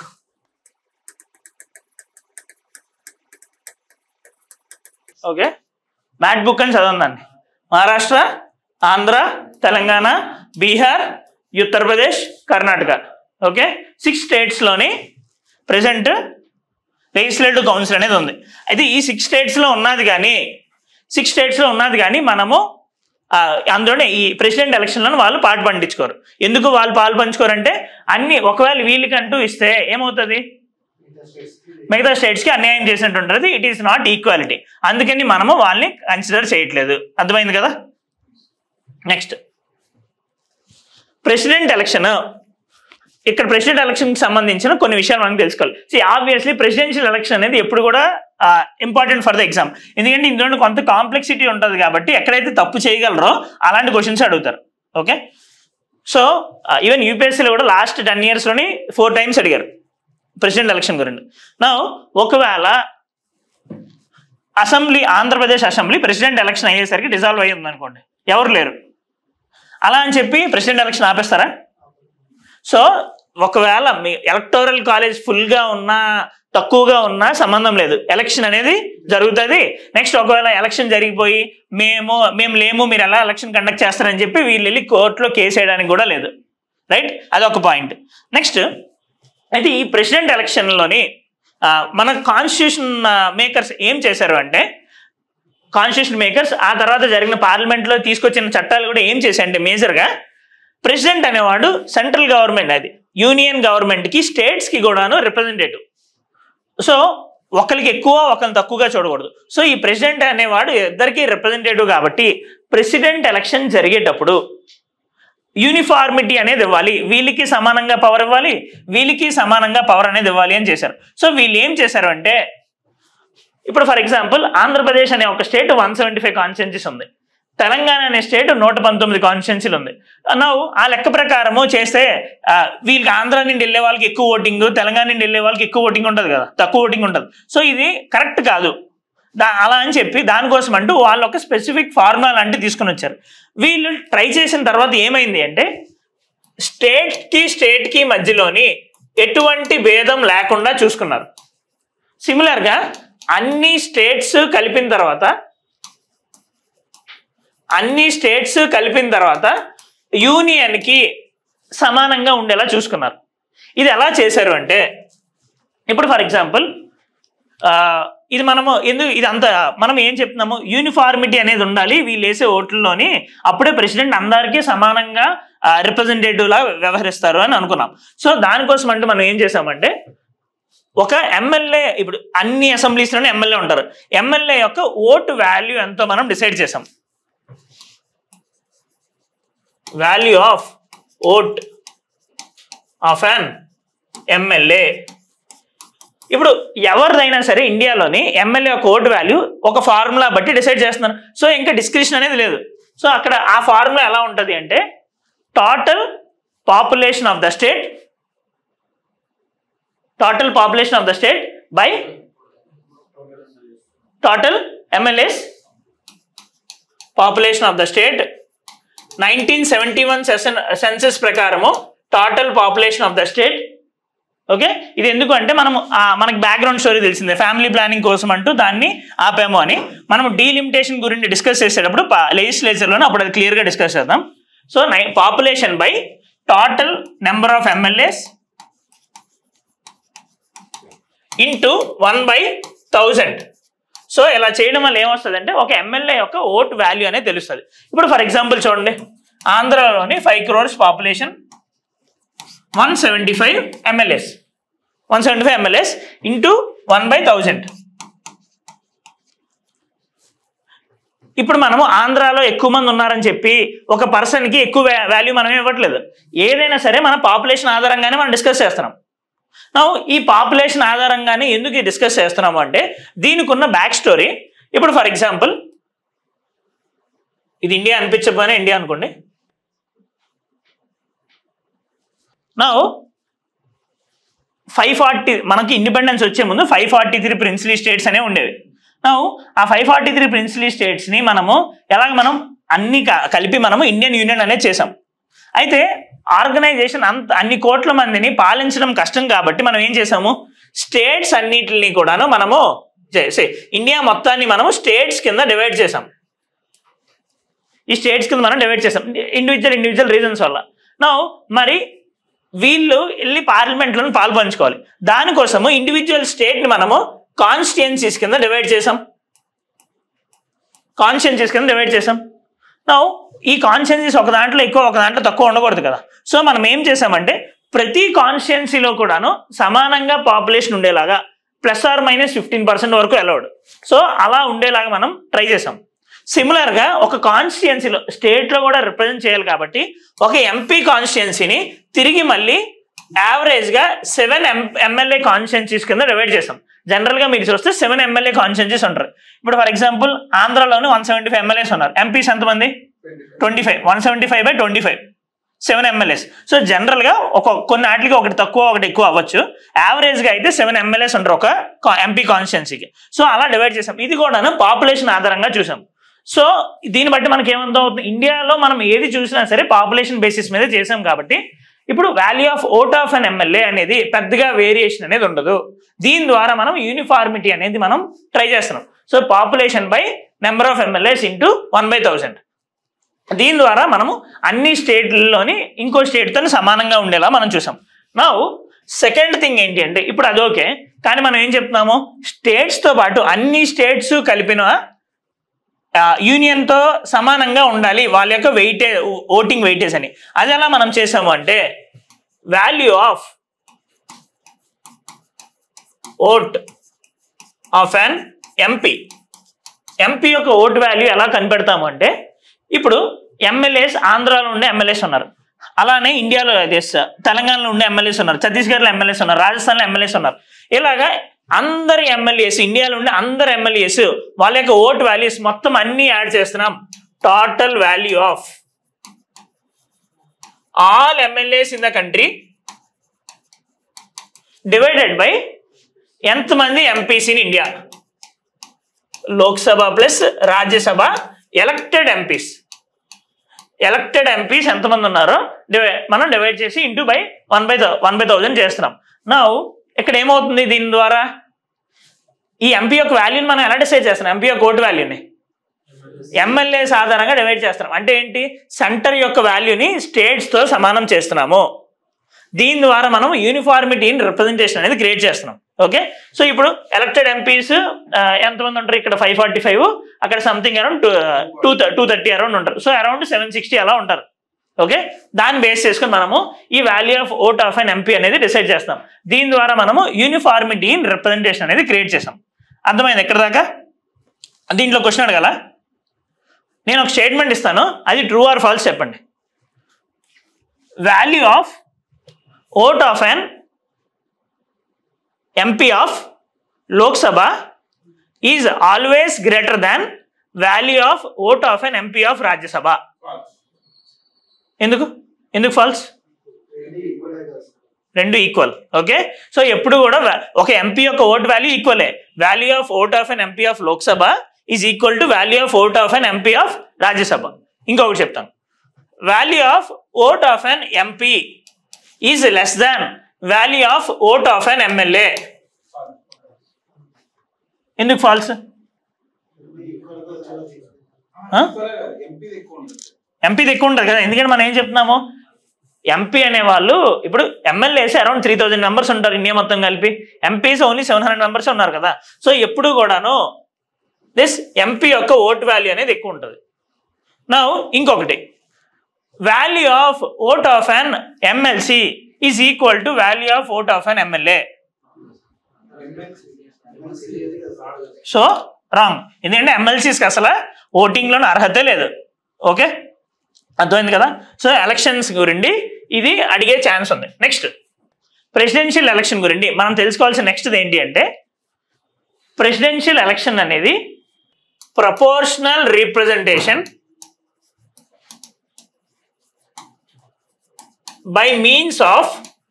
okay MacBook అని చదవండి దాన్ని మహారాష్ట్ర ఆంధ్ర తెలంగాణ బీహార్ ఉత్తరప్రదేశ్ కర్ణాటక ఓకే సిక్స్ స్టేట్స్లోని ప్రజెంట్ లెజిస్లేటివ్ కౌన్సిల్ అనేది ఉంది అయితే ఈ సిక్స్ స్టేట్స్లో ఉన్నది కానీ సిక్స్ స్టేట్స్లో ఉన్నది కానీ మనము ఆ, అందులోనే ఈ ప్రెసిడెంట్ ఎలక్షన్లో వాళ్ళు పాటు పండించుకోరు ఎందుకు వాళ్ళు పాలు పంచుకోరంటే అన్ని ఒకవేళ వీళ్ళకంటూ ఇస్తే ఏమవుతుంది మిగతా స్టేట్స్కి అన్యాయం చేసినట్టు ఉంటుంది ఇట్ ఈస్ నాట్ ఈక్వాలిటీ అందుకని మనము వాళ్ళని కన్సిడర్ చేయట్లేదు అర్థమైంది కదా నెక్స్ట్ ప్రెసిడెంట్ ఎలక్షన్ ఇక్కడ ప్రెసిడెంట్ ఎలక్షన్కి సంబంధించిన కొన్ని విషయాలు మనం తెలుసుకోవాలి సి ఆబ్వియస్లీ ప్రెసిడెన్షియల్ ఎలక్షన్ అనేది ఎప్పుడు కూడా ఇంపార్టెంట్ ఫర్ ద ఎగ్జామ్ ఎందుకంటే ఇందులో కొంత కాంప్లెక్సిటీ ఉంటుంది కాబట్టి ఎక్కడైతే తప్పు చేయగలరో అలాంటి క్వశ్చన్స్ అడుగుతారు ఓకే సో ఈవెన్ యూపీఎస్సీలో కూడా లాస్ట్ టెన్ ఇయర్స్లోని ఫోర్ టైమ్స్ అడిగారు ప్రెసిడెంట్ ఎలక్షన్ గురించి నా ఒకవేళ assembly Andhra Pradesh assembly president election అయ్యేసరికి డిజాల్వ్ అయ్యి ఉందనుకోండి ఎవరు లేరు అలా అని చెప్పి ప్రెసిడెంట్ ఎలక్షన్ ఆపేస్తారా సో ఒకవేళ మీ ఎలక్టోరల్ కాలేజ్ ఫుల్గా ఉన్నా తక్కువగా ఉన్నా సంబంధం లేదు ఎలక్షన్ అనేది జరుగుతుంది నెక్స్ట్ ఒకవేళ ఎలక్షన్ జరిగిపోయి మేము మేము లేము మీరు ఎలా ఎలక్షన్ కండక్ట్ చేస్తారని చెప్పి వీళ్ళు వెళ్ళి కోర్టులో కేసు వేయడానికి కూడా లేదు రైట్ అదొక పాయింట్ నెక్స్ట్ అయితే ఈ ప్రెసిడెంట్ ఎలక్షన్లోని ఆ, మన కాన్స్టిట్యూషన్ మేకర్స్ ఏం చేశారు అంటే కాన్స్టిట్యూషన్ మేకర్స్ ఆ తర్వాత జరిగిన పార్లమెంట్లో తీసుకొచ్చిన చట్టాలు కూడా ఏం చేశాయంటే మేజర్గా ప్రెసిడెంట్ అనేవాడు సెంట్రల్ గవర్నమెంట్ అది యూనియన్ గవర్నమెంట్కి స్టేట్స్కి కూడాను రిప్రజెంటేటివ్ సో ఒకరికి ఎక్కువ ఒకరిని తక్కువగా చూడకూడదు సో ఈ ప్రెసిడెంట్ అనేవాడు ఇద్దరికి రిప్రజెంటేటివ్ కాబట్టి ప్రెసిడెంట్ ఎలక్షన్ జరిగేటప్పుడు యూనిఫార్మిటీ అనేది ఇవ్వాలి వీళ్ళకి సమానంగా పవర్ ఇవ్వాలి వీళ్ళకి సమానంగా పవర్ అనేది ఇవ్వాలి అని చేశారు సో వీళ్ళు ఏం చేశారు అంటే ఇప్పుడు ఫర్ ఎగ్జాంపుల్ ఆంధ్రప్రదేశ్ అనే ఒక state one seventy five constituencies ఉంది తెలంగాణ అనే స్టేట్ నూట పంతొమ్మిది కాన్స్టిట్యున్సీలు ఉంది నవ్వు ఆ లెక్క ప్రకారము చేస్తే ఆ, వీళ్ళకి ఆంధ్ర నుండి వెళ్ళే వాళ్ళకి ఎక్కువ ఓటింగ్ తెలంగాణ నుండి వెళ్ళే వాళ్ళకి ఎక్కువ ఓటింగ్ ఉంటుంది కదా తక్కువ ఓటింగ్ ఉంటుంది సో ఇది కరెక్ట్ కాదు దా అలా అని చెప్పి దానికోసం అంటూ వాళ్ళు ఒక స్పెసిఫిక్ ఫార్ములా లాంటివి తీసుకుని వచ్చారు వీళ్ళు ట్రై చేసిన తర్వాత ఏమైంది అంటే స్టేట్కి స్టేట్కి మధ్యలోని ఎటువంటి భేదం లేకుండా చూసుకున్నారు సిమిలర్గా అన్ని స్టేట్స్ కలిపిన తర్వాత అన్ని స్టేట్స్ కలిపిన తర్వాత యూనియన్కి సమానంగా ఉండేలా చూసుకున్నారు ఇది ఎలా చేశారు అంటే ఇప్పుడు ఫర్ ఎగ్జాంపుల్ ఇది మనము ఎందుకు ఇది అంత మనం ఏం చెప్తున్నాము యూనిఫార్మిటీ అనేది ఉండాలి వీళ్ళు వేసే ఓట్లలోని అప్పుడే ప్రెసిడెంట్ అందరికీ సమానంగా రిప్రజెంటేటివ్ లా వ్యవహరిస్తారు అని అనుకున్నాం సో దానికోసం అంటే మనం ఏం చేసామంటే ఒక ఎమ్మెల్యే ఇప్పుడు అన్ని అసెంబ్లీస్లోనే ఎమ్మెల్యే ఉంటారు ఎమ్మెల్యే యొక్క ఓటు వాల్యూ ఎంతో మనం డిసైడ్ చేసాం value of vote of an MLA ఇప్పుడు ఎవరిదైనా సరే ఇండియాలోని ఎమ్మెల్యే యొక్క ఓటు వాల్యూ ఒక ఫార్ములా బట్టి డిసైడ్ చేస్తున్నారు సో ఇంకా డిస్క్రిప్షన్ అనేది లేదు సో అక్కడ ఆ ఫార్ములా ఎలా ఉంటుంది అంటే total population of the state total population of the state by total MLAs population of the state nineteen seventy one census ప్రకారము total population of the state okay ఇది ఎందుకు అంటే మనం ఆ, మనకి బ్యాక్గ్రౌండ్ స్టోరీ తెలిసిందే ఫ్యామిలీ ప్లానింగ్ కోసం అంటూ దాన్ని ఆపాము అని మనం డీలిమిటేషన్ గురించి డిస్కస్ చేసేటప్పుడు లెజిస్లేచర్లోనే అప్పుడు అది క్లియర్గా డిస్కస్ చేద్దాం సో నై population by total number of MLAs into one by thousand so ఇలా చేయడం వల్ల ఏమొస్తుంది అంటే ఒక ఎమ్మెల్యే యొక్క ఓట్ వాల్యూ అనేది తెలుస్తుంది ఇప్పుడు ఫర్ ఎగ్జాంపుల్ చూడండి ఆంధ్రాలోని five crores population one seventy five MLAs one seventy five MLAs into one by thousand ఇప్పుడు మనము ఆంధ్రాలో ఎక్కువ మంది ఉన్నారని చెప్పి ఒక పర్సన్కి ఎక్కువ వాల్యూ మనం ఇవ్వట్లేదు ఏదైనా సరే మన పాపులేషన్ ఆధారంగానే మనం డిస్కస్ చేస్తున్నాం నా ఈ పాపులేషన్ ఆధారంగానే ఎందుకు డిస్కస్ చేస్తున్నాము అంటే దీనికి ఉన్న బ్యాక్ స్టోరీ ఇప్పుడు ఫర్ ఎగ్జాంపుల్ ఇది ఇండియా అనిపించకపోయినా ఇండియా అనుకోండి నా ఫైవ్ ఫార్టీ మనకి ఇండిపెండెన్స్ వచ్చే ముందు five forty three princely states అనేవి ఉండేవి నా ఆ ఫైవ్ ఫార్టీ త్రీ ప్రిన్సిలీ స్టేట్స్ని మనము ఎలాగ మనం అన్ని క- కలిపి మనము ఇండియన్ యూనియన్ అనేది చేసాం అయితే ఆర్గనైజేషన్ అంత అన్ని కోట్ల మందిని పాలించడం కష్టం కాబట్టి మనం ఏం చేసాము స్టేట్స్ అన్నిటిని కూడాను మనము చేసే ఇండియా మొత్తాన్ని మనము స్టేట్స్ కింద డివైడ్ చేసాం ఈ స్టేట్స్ కింద మనం డివైడ్ చేసాం ఇండివిజువల్ ఇండివిజువల్ రీజన్స్ వల్ల నా మరి వీళ్ళు వెళ్ళి పార్లమెంట్లో పాలు పంచుకోవాలి దానికోసము ఇండివిజువల్ స్టేట్ని మనము కాన్స్టిట్యున్సీస్ కింద డివైడ్ చేసాం కాన్స్టిట్యున్సీస్ కింద డివైడ్ చేసాం నా ఈ కాన్స్టిట్యున్సీస్ ఒక దాంట్లో ఎక్కువ ఒక దాంట్లో తక్కువ ఉండకూడదు కదా సో మనం ఏం చేసామంటే ప్రతి కాన్స్టిట్యున్సీలో కూడాను సమానంగా పాపులేషన్ ఉండేలాగా plus or minus fifteen percent వరకు అలౌడ్ సో అలా ఉండేలాగా మనం ట్రై చేసాం సిమిలర్గా ఒక కాన్స్టిట్యున్సీలో స్టేట్లో కూడా రిప్రజెంట్ చేయాలి కాబట్టి ఒక ఎంపీ కాన్స్టిట్యున్సీని తిరిగి మళ్ళీ యావరేజ్గా సెవెన్ ఎం ఎమ్మెల్యే కాన్స్టిట్యున్సీస్ కింద డివైడ్ చేసాం జనరల్గా మీరు చూస్తే సెవెన్ ఎమ్మెల్యే కాన్స్టిట్యున్సీస్ ఉంటారు ఇప్పుడు ఫర్ ఎగ్జాంపుల్ ఆంధ్రాలోని వన్ సెవెంటీ ఫైవ్ ఎమ్మెల్యేస్ ఉన్నారు ఎంపీస్ ఎంతమంది twenty five one seventy five by twenty five seven MLAs so జనరల్గా ఒక కొన్ని వాటికి ఒకటి తక్కువ ఒకటి ఎక్కువ అవ్వచ్చు యావరేజ్గా అయితే సెవెన్ ఎమ్మెల్యేస్ ఉంటారు ఒక ఎంపీ కాన్స్టిట్యున్సీకి సో అలా డివైడ్ చేసాం ఇది కూడాను పాపులేషన్ ఆధారంగా చూసాం సో దీన్ని బట్టి మనకి ఏమంతా అవుతుంది ఇండియాలో మనం ఏది చూసినా సరే పాపులేషన్ బేసిస్ మీద చేసాం కాబట్టి ఇప్పుడు value of vote of an MLA అనేది పెద్దగా వేరియేషన్ అనేది ఉండదు దీని ద్వారా మనం యూనిఫార్మిటీ అనేది మనం ట్రై చేస్తున్నాం so population by number of MLAs into one by thousand దీని ద్వారా మనము అన్ని స్టేట్లలోని ఇంకో స్టేట్తో సమానంగా ఉండేలా మనం చూసాం నా సెకండ్ థింగ్ ఏంటి అంటే ఇప్పుడు అది ఓకే కానీ మనం ఏం చెప్తున్నాము స్టేట్స్తో పాటు అన్ని స్టేట్స్ కలిపిన యూనియన్తో సమానంగా ఉండాలి వాళ్ళ యొక్క వెయిటే ఓటింగ్ వెయిటేజ్ అని అది ఎలా మనం చేసాము అంటే value of vote of an MP MP యొక్క ఓట్ వాల్యూ ఎలా కనిపెడతాము అంటే ఇప్పుడు ఎమ్మెల్యేస్ ఆంధ్రాలో ఉండే ఎమ్మెల్యేస్ ఉన్నారు అలానే ఇండియాలో అదే స- తెలంగాణలో ఉండే ఎమ్మెల్యేస్ ఉన్నారు ఛత్తీస్గఢ్లో ఎమ్మెల్యేస్ ఉన్నారు రాజస్థాన్లో ఎమ్మెల్యేస్ ఉన్నారు ఇలాగా అందరి ఎమ్మెల్యేస్ ఇండియాలో ఉండే అందరు ఎమ్మెల్యేస్ వాళ్ళ యొక్క ఓట్ వాల్యూస్ మొత్తం అన్ని యాడ్ చేస్తున్నాం total value of all MLAs in the country divided by ఎంతమంది MPs in India Lok Sabha plus Rajya Sabha elected MPs elected MPs ఎంతమంది ఉన్నారో డివై- మనం డివైడ్ చేసి into by one by one by thousand చేస్తున్నాం నా ఇక్కడ ఏమవుతుంది దీని ద్వారా ఈ ఎంపీ యొక్క వాల్యూని మనం ఎలా డిసైడ్ చేస్తున్నాం ఎంపీ యొక్క ఓటు వాల్యూని ఎమ్మెల్యేస్ ఆధారంగా డివైడ్ చేస్తున్నాం అంటే ఏంటి సెంటర్ యొక్క వాల్యూని స్టేట్స్తో సమానం చేస్తున్నాము దీని ద్వారా మనం యూనిఫార్మిటీ ఇన్ రిప్రజెంటేషన్ అనేది క్రియేట్ చేస్తున్నాం ఓకే సో ఇప్పుడు ఎలక్టెడ్ ఎంపీస్ ఎంతమంది ఉంటారు ఇక్కడ ఫైవ్ ఫార్టీ ఫైవ్ అక్కడ something around two two thirty around ఉంటారు సో అరౌండ్ సెవెన్ సిక్స్టీ అలా ఉంటారు ఓకే దాన్ని బేస్ చేసుకుని మనము ఈ value of vote of an MP అనేది డిసైడ్ చేస్తాం దీని ద్వారా మనము యూనిఫార్మిటీ ఇన్ రిప్రజెంటేషన్ అనేది క్రియేట్ చేసాం అర్థమైంది ఎక్కడ దాకా దీంట్లో క్వశ్చన్ అడగాల నేను ఒక స్టేట్మెంట్ ఇస్తాను అది ట్రూ ఆర్ ఫాల్స్ చెప్పండి value of vote of an MP of Lok Sabha is always greater than value of vote of an MP of Rajya Sabha ఎందుకు ఎందుకు ఫాల్స్ రెండు ఈక్వల్ ఓకే సో ఎప్పుడు కూడా va- ఒక ఎంపీ యొక్క ఓట్ వాల్యూ ఈక్వలే value of vote of an MP of Lok Sabha is equal to value of vote of an MP of Rajya Sabha ఇంకొకటి చెప్తాను value of vote of an MP is less than value of vote of an MLA ఎందుకు false MP ఎక్కువ ఉంటుంది MP ఎక్కువ ఉంటుంది కదా ఎందుకంటే మనం ఏం చెప్తున్నాము ఎంపీ అనే వాళ్ళు ఇప్పుడు MLAs around three thousand members ఉంటారు ఇండియా మొత్తం కలిపి MPs only seven hundred members ఉన్నారు కదా సో ఎప్పుడు కూడాను దిస్ ఎంపీ యొక్క ఓట్ వాల్యూ అనేది ఎక్కువ ఉంటుంది నా ఇంకొకటి value of vote of an MLC is equal to value of vote of an MLA so wrong ఎందుకంటే ఎమ్మెల్సీస్కి అసలు ఓటింగ్లోనే అర్హతే లేదు ఓకే అర్థమైంది కదా సో ఎలక్షన్స్ గురించి ఇది అడిగే ఛాన్స్ ఉంది నెక్స్ట్ ప్రెసిడెన్షియల్ ఎలక్షన్ గురించి మనం తెలుసుకోవాల్సిన నెక్స్ట్ ఏంటి అంటే ప్రెసిడెన్షియల్ ఎలక్షన్ అనేది proportional representation by means of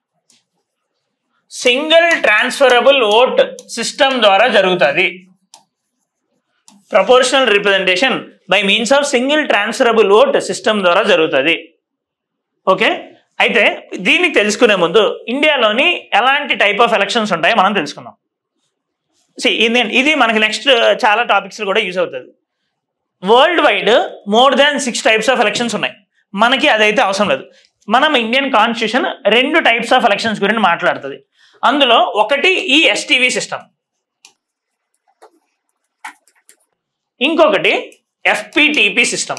single transferable vote system ద్వారా జరుగుతుంది proportional representation by means of single transferable vote system ద్వారా జరుగుతుంది ఓకే అయితే దీన్ని తెలుసుకునే ముందు ఇండియాలోని ఎలాంటి టైప్ ఆఫ్ ఎలక్షన్స్ ఉంటాయో మనం తెలుసుకుందాం సి ఇది ఇది మనకి నెక్స్ట్ చాలా టాపిక్స్ కూడా యూజ్ అవుతుంది world wide more than six types of elections ఉన్నాయి మనకి అదైతే అవసరం లేదు మనం ఇండియన్ కాన్స్టిట్యూషన్ రెండు టైప్స్ ఆఫ్ ఎలక్షన్స్ గురించి మాట్లాడుతుంది అందులో ఒకటి ఈ ఎస్టీవీ సిస్టమ్ ఇంకొకటి ఎఫ్పిటిపి సిస్టమ్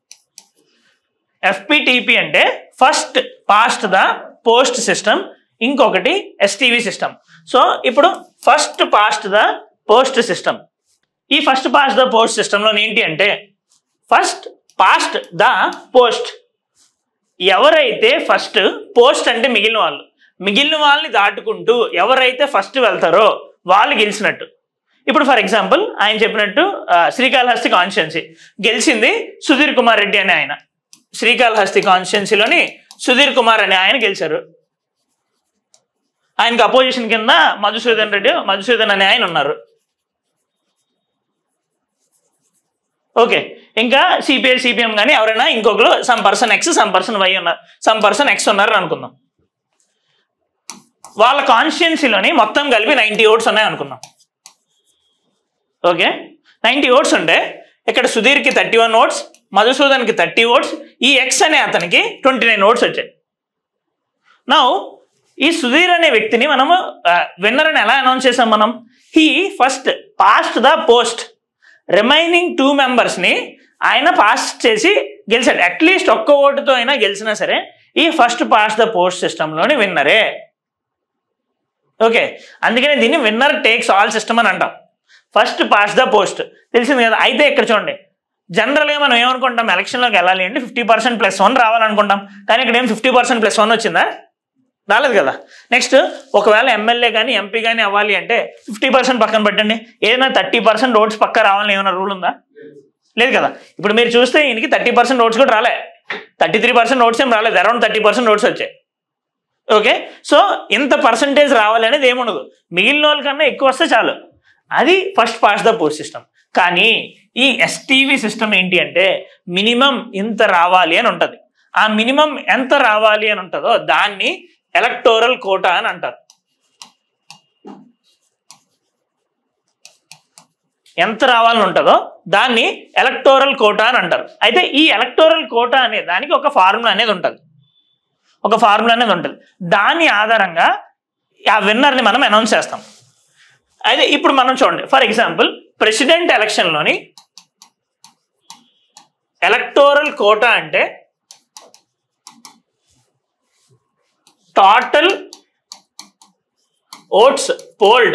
ఎఫ్పిటిపి అంటే first past the post system ఇంకొకటి ఎస్టీవీ సిస్టమ్ సో ఇప్పుడు first past the post system ఈ ఫస్ట్ పాస్ట్ ద పోస్ట్ సిస్టంలో ఏంటి అంటే ఫస్ట్ పాస్ట్ ద పోస్ట్ ఎవరైతే ఫస్ట్ పోస్ట్ అంటే మిగిలిన వాళ్ళు మిగిలిన వాళ్ళని దాటుకుంటూ ఎవరైతే ఫస్ట్ వెళ్తారో వాళ్ళు గెలిచినట్టు ఇప్పుడు ఫర్ ఎగ్జాంపుల్ ఆయన చెప్పినట్టు ఆ, శ్రీకాళహస్తి కాన్స్టిట్యున్సీ గెలిచింది సుధీర్ కుమార్ రెడ్డి అనే ఆయన శ్రీకాళహస్తి కాన్స్టిట్యున్సీలోని సుధీర్ కుమార్ అనే ఆయన గెలిచారు ఆయనకు అపోజిషన్ కింద మధుసూదన్ రెడ్డి మధుసూదన్ అనే ఆయన ఉన్నారు ఓకే ఇంకా సిపిఐ సిపిఎం కానీ ఎవరైనా ఇంకొకరు some person X some person Y ఉన్నారు సమ్ పర్సన్ ఎక్స్ ఉన్నారు అనుకుందాం వాళ్ళ కాన్స్టిట్యున్సీలోని మొత్తం కలిపి నైంటీ ఓట్స్ ఉన్నాయి అనుకుందాం ఓకే నైంటీ ఓట్స్ ఉంటే ఇక్కడ సుధీర్కి థర్టీ వన్ ఓట్స్ మధుసూదన్కి థర్టీ ఓట్స్ ఈ ఎక్స్ అనే అతనికి ట్వంటీ నైన్ ఓట్స్ వచ్చాయి నా ఈ సుధీర్ అనే వ్యక్తిని మనము విన్నర్ అని ఎలా అనౌన్స్ చేసాం మనం he first past the post remaining two మెంబర్స్ని ఆయన పాస్ చేసి గెలిచాడు అట్లీస్ట్ ఒక్క ఓటుతో అయినా గెలిచినా సరే ఈ ఫస్ట్ పాస్ ద పోస్ట్ సిస్టంలోని విన్నరే ఓకే అందుకనే దీన్ని విన్నర్ టేక్స్ ఆల్ సిస్టమ్ అని అంటాం ఫస్ట్ పాస్ ద పోస్ట్ తెలిసింది కదా అయితే ఇక్కడ చూడండి జనరల్గా మనం ఏమనుకుంటాం ఎలక్షన్లోకి వెళ్ళాలి అంటే ఫిఫ్టీ పర్సెంట్ ప్లస్ వన్ రావాలనుకుంటాం కానీ ఇక్కడ ఏం ఫిఫ్టీ పర్సెంట్ ప్లస్ వన్ వచ్చిందా రాలేదు కదా నెక్స్ట్ ఒకవేళ ఎమ్మెల్యే కానీ ఎంపీ కానీ అవ్వాలి అంటే ఫిఫ్టీ పర్సెంట్ పక్కన పెట్టండి ఏదైనా థర్టీ పర్సెంట్ ఓట్స్ పక్క రావాలని ఏమైనా రూల్ ఉందా లేదు కదా ఇప్పుడు మీరు చూస్తే ఈయనకి థర్టీ పర్సెంట్ ఓట్స్ కూడా రాలే థర్టీ త్రీ పర్సెంట్ ఓట్స్ ఏం రాలేదు అరౌండ్ థర్టీ పర్సెంట్ ఓట్స్ వచ్చాయి ఓకే సో ఇంత పర్సంటేజ్ రావాలి అనేది ఏముండదు మిగిలిన వాళ్ళకన్నా ఎక్కువ వస్తే చాలు అది first pass the post system కానీ ఈ ఎస్టీవీ సిస్టమ్ ఏంటి అంటే మినిమం ఇంత రావాలి అని ఉంటుంది ఆ మినిమం ఎంత రావాలి అని ఉంటుందో దాన్ని ఎలక్టోరల్ కోటా అని అంటారు ఎంత రావాలని ఉంటుందో దాన్ని ఎలక్టోరల్ కోటా అని అంటారు అయితే ఈ ఎలక్టోరల్ కోటా అనే దానికి ఒక ఫార్ములా అనేది ఉంటుంది ఒక ఫార్ములా అనేది ఉంటుంది దాని ఆధారంగా ఆ విన్నర్ని మనం అనౌన్స్ చేస్తాం అయితే ఇప్పుడు మనం చూడండి ఫర్ ఎగ్జాంపుల్ ప్రెసిడెంట్ ఎలక్షన్లోని ఎలక్టోరల్ కోటా అంటే టోటల్ ఓట్స్ పోల్డ్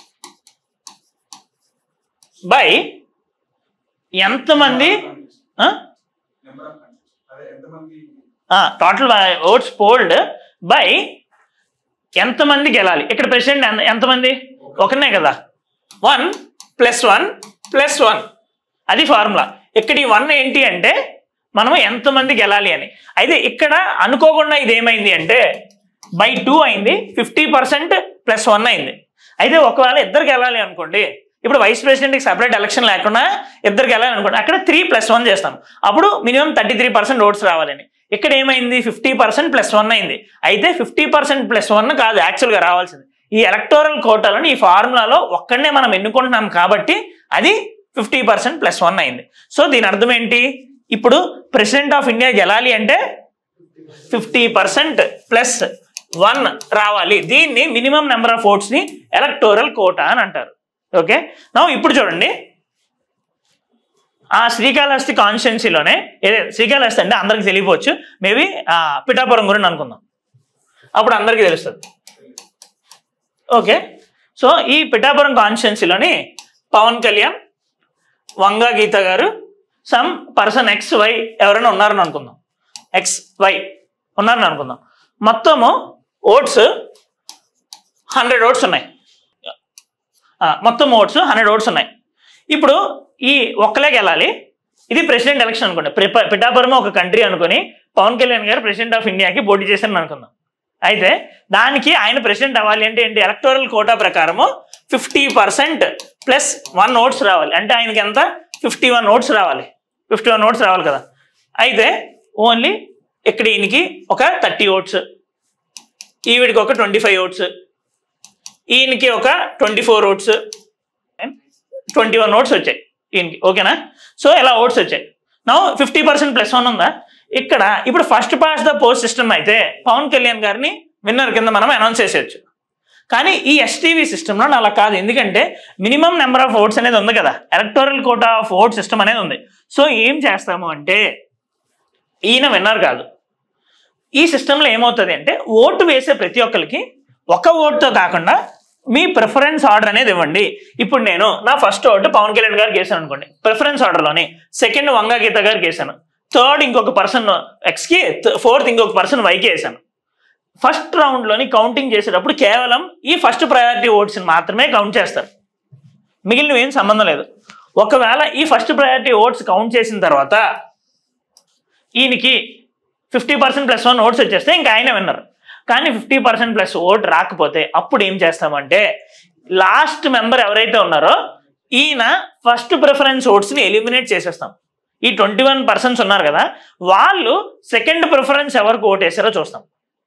బై ఎంతమంది ఆ? నెంబర్ ఆఫ్ కంట్రీస్ అదే ఎంతమంది టోటల్ ఓట్స్ పోల్డ్ బై ఎంతమంది గెలాలి ఇక్కడ ప్రెసిడెంట్ ఎంత- ఎంతమంది ఒకనే కదా one plus one plus one అది ఫార్ములా ఇక్కడ ఈ వన్ ఏంటి అంటే మనం ఎంతమంది గెలాలి అని అయితే ఇక్కడ అనుకోకుండా ఇది ఏమైంది అంటే బై టూ అయింది ఫిఫ్టీ పర్సెంట్ ప్లస్ వన్ అయింది అయితే ఒకవేళ ఇద్దరు గెలాలి అనుకోండి ఇప్పుడు వైస్ ప్రెసిడెంట్కి సపరేట్ ఎలక్షన్ లేకుండా ఇద్దరు గెలాలి అనుకోండి అక్కడ త్రీ ప్లస్ వన్ చేస్తాం అప్పుడు minimum thirty three percent votes రావాలని ఇక్కడ ఏమైంది ఫిఫ్టీ పర్సెంట్ ప్లస్ వన్ అయింది అయితే ఫిఫ్టీ పర్సెంట్ ప్లస్ వన్ కాదు యాక్చువల్గా రావాల్సింది ఈ ఎలక్టోరల్ కోటాలను ఈ ఫార్ములాలో ఒక్కడనే మనం ఎన్నుకుంటున్నాం కాబట్టి అది ఫిఫ్టీ పర్సెంట్ ప్లస్ వన్ అయింది సో దీని అర్థం ఏంటి ఇప్పుడు ప్రెసిడెంట్ ఆఫ్ ఇండియా గెలాలి అంటే ఫిఫ్టీ పర్సెంట్ ప్లస్ వన్ రావాలి దీన్ని మినిమం నెంబర్ ఆఫ్ ఓట్స్ని ఎలక్టోరల్ కోటా అని అంటారు ఓకే నా ఇప్పుడు చూడండి ఆ శ్రీకాళహస్తి కాన్స్టిట్యున్సీలోనే ఏదే శ్రీకాళహస్తి అంటే అందరికి తెలియపోవచ్చు మేబీ పిఠాపురం గురించి అనుకుందాం అప్పుడు అందరికీ తెలుస్తుంది ఓకే సో ఈ పిఠాపురం కాన్స్టిట్యున్సీలోని పవన్ కళ్యాణ్ వంగా గీత గారు సమ్ పర్సన్ ఎక్స్ వై ఎవరైనా ఉన్నారని అనుకుందాం ఎక్స్ వై ఉన్నారని అనుకుందాం మొత్తము ఓట్స్ హండ్రెడ్ ఓట్స్ ఉన్నాయి ఆ, మొత్తం ఓట్స్ హండ్రెడ్ ఓట్స్ ఉన్నాయి ఇప్పుడు ఈ ఒక్కలేకి వెళ్ళాలి ఇది ప్రెసిడెంట్ ఎలక్షన్ అనుకోండి పిప- పిఠాపురం ఒక కంట్రీ అనుకొని పవన్ కళ్యాణ్ గారు ప్రెసిడెంట్ ఆఫ్ ఇండియాకి పోటీ చేశారని అనుకుందాం అయితే దానికి ఆయన ప్రెసిడెంట్ అవ్వాలి అంటే ఏంటి ఎలక్టోరల్ కోటా ప్రకారము fifty percent plus one votes రావాలి అంటే ఆయనకి ఎంత ఫిఫ్టీ వన్ ఓట్స్ రావాలి ఫిఫ్టీ వన్ ఓట్స్ రావాలి కదా అయితే ఓన్లీ ఇక్కడ ఈయనకి ఒక థర్టీ ఓట్స్ ఈవిడికి ఒక ట్వంటీ ఫైవ్ ఓట్స్ ఈయనకి ఒక twenty four votes twenty one votes వచ్చాయి ఈయనకి ఓకేనా సో ఇలా ఓట్స్ వచ్చాయి నా ఫిఫ్టీ పర్సెంట్ ప్లస్ వన్ ఉందా ఇక్కడ ఇప్పుడు first pass the post system అయితే పవన్ కళ్యాణ్ గారిని విన్నర్ కింద మనం అనౌన్స్ చేసేయచ్చు కానీ ఈ ఎస్టీవీ సిస్టంలో అలా కాదు ఎందుకంటే మినిమం నెంబర్ ఆఫ్ ఓట్స్ అనేది ఉంది కదా electoral quota of vote system అనేది ఉంది సో ఏం చేస్తాము అంటే ఈయన విన్నర్ కాదు ఈ సిస్టంలో ఏమవుతుంది అంటే ఓటు వేసే ప్రతి ఒక్కరికి ఒక ఓటుతో కాకుండా మీ ప్రిఫరెన్స్ ఆర్డర్ అనేది ఇవ్వండి ఇప్పుడు నేను నా ఫస్ట్ ఓటు పవన్ కళ్యాణ్ గారికి వేసాను అనుకోండి ప్రిఫరెన్స్ ఆర్డర్లోని సెకండ్ వంగా గీత గారికి వేసాను థర్డ్ ఇంకొక పర్సన్ ఎక్స్కి ఫోర్త్ ఇంకొక పర్సన్ వైకి వేసాను ఫస్ట్ రౌండ్లోని కౌంటింగ్ చేసేటప్పుడు కేవలం ఈ ఫస్ట్ ప్రయారిటీ ఓట్స్ని మాత్రమే కౌంట్ చేస్తారు మిగిలినవి ఏం సంబంధం లేదు ఒకవేళ ఈ ఫస్ట్ ప్రయారిటీ ఓట్స్ కౌంట్ చేసిన తర్వాత ఈయనకి fifty percent plus one votes వచ్చేస్తే ఇంకా ఆయన విన్నర్ కానీ ఫిఫ్టీ పర్సెంట్ ప్లస్ ఓట్ రాకపోతే అప్పుడు ఏం చేస్తామంటే లాస్ట్ మెంబర్ ఎవరైతే ఉన్నారో ఈయన ఫస్ట్ ప్రిఫరెన్స్ ఓట్స్ని ఎలిమినేట్ చేసేస్తాం ఈ ట్వంటీ వన్ పర్సన్స్ ఉన్నారు కదా వాళ్ళు సెకండ్ ప్రిఫరెన్స్ ఎవరికి ఓట్ వేసారో చూస్తాం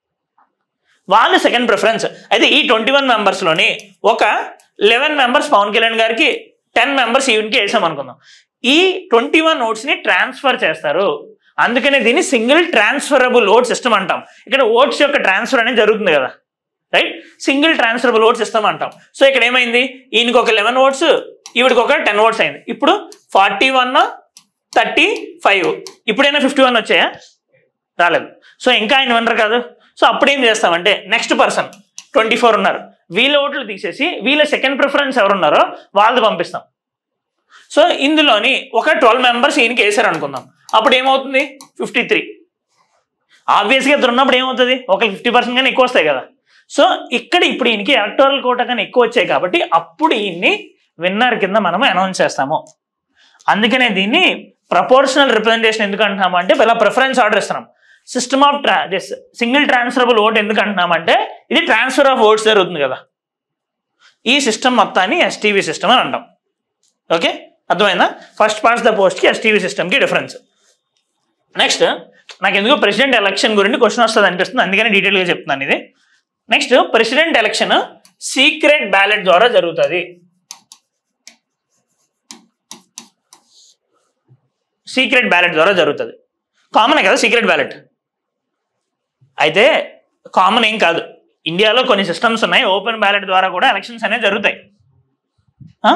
వాళ్ళు సెకండ్ ప్రిఫరెన్స్ అయితే ఈ ట్వంటీ వన్ మెంబర్స్లోని ఒక లెవెన్ మెంబర్స్ పవన్ కళ్యాణ్ గారికి టెన్ మెంబర్స్ ఈవెన్కి వేసాం అనుకుందాం ఈ ట్వంటీ వన్ ఓట్స్ని ట్రాన్స్ఫర్ చేస్తారు అందుకనే దీన్ని సింగిల్ ట్రాన్స్ఫరబుల్ ఓట్ సిస్టమ్ అంటాం ఇక్కడ ఓట్స్ యొక్క ట్రాన్స్ఫర్ అనేది జరుగుతుంది కదా right single transferable vote system అంటాం సో ఇక్కడ ఏమైంది ఈయనకి ఒక లెవెన్ ఓట్స్ ఈవిడికి ఒక టెన్ ఓట్స్ అయింది ఇప్పుడు ఫార్టీ వన్ థర్టీ ఫైవ్ ఇప్పుడైనా ఫిఫ్టీ వన్ వచ్చాయా రాలేదు సో ఇంకా ఆయన వినరు కాదు సో అప్పుడు ఏం చేస్తామంటే నెక్స్ట్ పర్సన్ ట్వంటీ ఫోర్ ఉన్నారు వీళ్ళ ఓట్లు తీసేసి వీళ్ళ సెకండ్ ప్రిఫరెన్స్ ఎవరున్నారో వాళ్ళది పంపిస్తాం సో ఇందులోని ఒక ట్వెల్వ్ మెంబర్స్ ఈయనకి వేసారు అనుకుందాం అప్పుడు ఏమవుతుంది ఫిఫ్టీ త్రీ ఆబ్వియస్గా ఇద్దరు ఉన్నప్పుడు ఏమవుతుంది ఒక ఫిఫ్టీ పర్సెంట్ కానీ ఎక్కువ వస్తాయి కదా సో ఇక్కడ ఇప్పుడు ఈయనకి ఎలక్టోరల్ కోట కానీ ఎక్కువ వచ్చాయి కాబట్టి అప్పుడు ఈయన్ని విన్నర్ కింద మనము అనౌన్స్ చేస్తాము అందుకనే దీన్ని ప్రపోర్షనల్ రిప్రజెంటేషన్ ఎందుకు అంటున్నాము అంటే ఇలా ప్రిఫరెన్స్ ఆర్డర్ ఇస్తున్నాం సిస్టమ్ ఆఫ్ ట్రా దిస్ సింగిల్ ట్రాన్స్ఫరబుల్ ఓట్ ఎందుకు అంటున్నామంటే ఇది ట్రాన్స్ఫర్ ఆఫ్ ఓట్స్ జరుగుతుంది కదా ఈ సిస్టమ్ మొత్తాన్ని ఎస్టీవీ సిస్టమ్ అని అంటాం ఓకే అర్థమైందా ఫస్ట్ పాస్ ద పోస్ట్కి ఎస్టీవీ సిస్టమ్కి డిఫరెన్స్ నెక్స్ట్ నాకు ఎందుకు ప్రెసిడెంట్ ఎలక్షన్ గురించి క్వశ్చన్ వస్తుంది అనిపిస్తుంది అందుకని డీటెయిల్గా చెప్తున్నాను ఇది next president election secret ballot ద్వారా జరుగుతుంది సీక్రెట్ బ్యాలెట్ ద్వారా జరుగుతుంది కామనే కదా సీక్రెట్ బ్యాలెట్ అయితే కామన్ ఏం కాదు ఇండియాలో కొన్ని సిస్టమ్స్ ఉన్నాయి ఓపెన్ బ్యాలెట్ ద్వారా కూడా ఎలక్షన్స్ అనేవి జరుగుతాయి ఆ?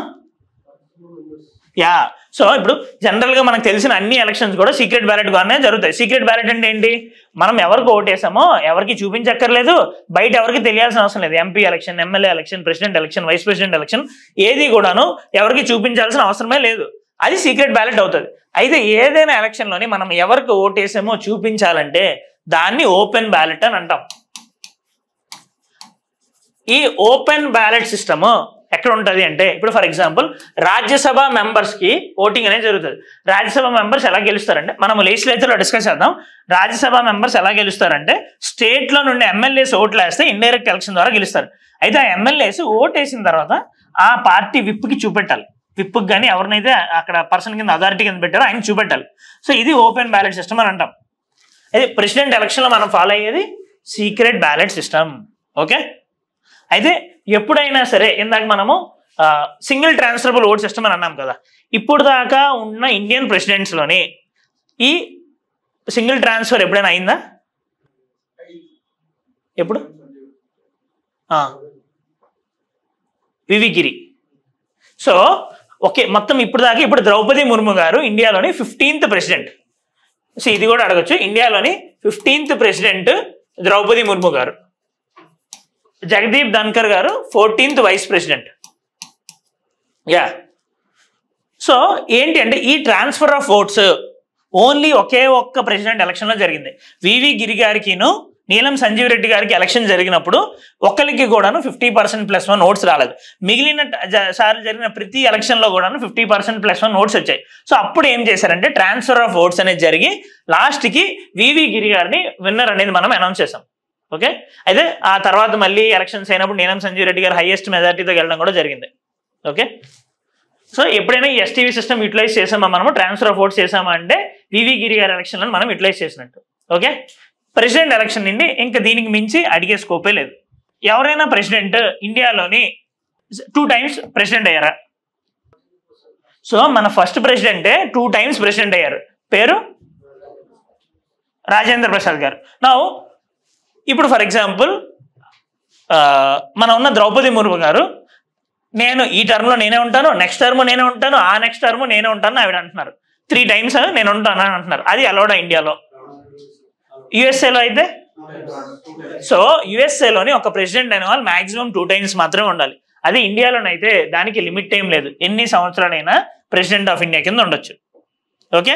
యా సో ఇప్పుడు జనరల్ గా మనకు తెలిసిన అన్ని ఎలక్షన్స్ కూడా సీక్రెట్ బ్యాలెట్ ద్వారానే జరుగుతాయి సీక్రెట్ బ్యాలెట్ అంటే ఏంటి మనం ఎవరికి ఓటేసామో ఎవరికి చూపించక్కర్లేదు బయట ఎవరికి తెలియాల్సిన అవసరం లేదు MP election MLA election president election vice president election ఏది కూడాను ఎవరికి చూపించాల్సిన అవసరమే లేదు అది సీక్రెట్ బ్యాలెట్ అవుతుంది అయితే ఏదైనా ఎలక్షన్ లోని మనం ఎవరికి ఓటేసామో చూపించాలంటే దాన్ని ఓపెన్ బ్యాలెట్ అని అంటాం ఈ ఓపెన్ బ్యాలెట్ సిస్టమ్ ఎక్కడ ఉంటుంది అంటే ఇప్పుడు ఫర్ ఎగ్జాంపుల్ రాజ్యసభ మెంబర్స్ కి ఓటింగ్ అనేది జరుగుతుంది రాజ్యసభ మెంబర్స్ ఎలా గెలుస్తారంటే మనం legislature లో డిస్కస్ చేద్దాం రాజ్యసభ మెంబర్స్ ఎలా గెలుస్తారంటే స్టేట్ లో నుండి ఎమ్మెల్యేస్ ఓట్లు వేస్తే ఇండైరెక్ట్ ఎలక్షన్ ద్వారా గెలుస్తారు అయితే ఆ ఎమ్మెల్యేస్ ఓట్ వేసిన తర్వాత ఆ పార్టీ విప్కి చూపెట్టాలి విప్కి కానీ ఎవరినైతే అక్కడ పర్సన్ కింద అథారిటీ కింద పెట్టారో ఆయన చూపెట్టాలి సో ఇది ఓపెన్ బ్యాలెట్ సిస్టమ్ అని అంటాం అయితే ప్రెసిడెంట్ ఎలక్షన్లో మనం ఫాలో అయ్యేది సీక్రెట్ బ్యాలెట్ సిస్టమ్ ఓకే అయితే ఎప్పుడైనా సరే ఇందాక మనము సింగిల్ ట్రాన్స్ఫరబుల్ ఓట్ సిస్టమ్ అని అన్నాం కదా ఇప్పుడు దాకా ఉన్న ఇండియన్ ప్రెసిడెంట్స్లోని ఈ సింగిల్ ట్రాన్స్ఫర్ ఎప్పుడైనా అయిందా ఎప్పుడు ఆ. వివి గిరి సో ఓకే మొత్తం ఇప్పుడు దాకా ఇప్పుడు ద్రౌపది ముర్ము గారు ఇండియాలోని ఫిఫ్టీన్త్ ప్రెసిడెంట్ సో ఇది కూడా అడగచ్చు ఇండియాలోని ఫిఫ్టీన్త్ ప్రెసిడెంట్ ద్రౌపది ముర్ము గారు జగదీప్ ధన్కర్ గారు fourteenth vice president yeah so ఏంటి అంటే ఈ ట్రాన్స్ఫర్ ఆఫ్ ఓట్స్ ఓన్లీ ఒకే ఒక్క ప్రెసిడెంట్ ఎలక్షన్లో జరిగింది వివి గిరి గారికిను నీలం సంజీవ్ రెడ్డి గారికి ఎలక్షన్ జరిగినప్పుడు ఒకరికి కూడాను fifty percent plus one votes రాలేదు మిగిలిన ట- జ- సార్లు జరిగిన ప్రతి ఎలక్షన్లో కూడాను fifty percent plus one votes వచ్చాయి సో అప్పుడు ఏం చేశారంటే ట్రాన్స్ఫర్ ఆఫ్ ఓట్స్ అనేది జరిగి లాస్ట్కి వివి గిరి గారిని విన్నర్ అనేది మనం అనౌన్స్ చేసాం ఓకే అయితే ఆ తర్వాత మళ్ళీ ఎలక్షన్స్ అయినప్పుడు నీలం సంజీవ్ రెడ్డి గారు హైయెస్ట్ మెజార్టీతో గెలడం కూడా జరిగింది ఓకే సో ఎప్పుడైనా ఈ ఎస్టీవీ సిస్టమ్ యూటిలైజ్ చేసామా మనము ట్రాన్స్ఫర్ ఆఫ్ ఓట్స్ చేసామా అంటే వివి గిరి గారి ఎలక్షన్లను మనం యూటిలైజ్ చేసినట్టు ఓకే ప్రెసిడెంట్ ఎలక్షన్ నుండి ఇంకా దీనికి మించి అడిగే స్కోపే లేదు ఎవరైనా ప్రెసిడెంట్ ఇండియాలోని టూ టైమ్స్ ప్రెసిడెంట్ అయ్యారా సో మన ఫస్ట్ ప్రెసిడెంటే టూ టైమ్స్ ప్రెసిడెంట్ అయ్యారు పేరు రాజేంద్ర ప్రసాద్ గారు నా ఇప్పుడు ఫర్ ఎగ్జాంపుల్ మన ఉన్న ద్రౌపది ముర్ము గారు నేను ఈ టర్మ్లో నేనే ఉంటాను నెక్స్ట్ టర్మ్ నేనే ఉంటాను ఆ నెక్స్ట్ టర్మ్ నేనే ఉంటాను ఆవిడ అంటున్నారు త్రీ టైమ్స్ నేను ఉంటాను అని అంటున్నారు అది అలౌడా ఇండియాలో యుఎస్ఏలో అయితే సో యుఎస్ఏలోని ఒక ప్రెసిడెంట్ అయిన వాళ్ళు మాక్సిమం టూ టైమ్స్ మాత్రమే ఉండాలి అది ఇండియాలోనైతే దానికి లిమిట్ ఏం లేదు ఎన్ని సంవత్సరాలైనా ప్రెసిడెంట్ ఆఫ్ ఇండియా కింద ఉండొచ్చు ఓకే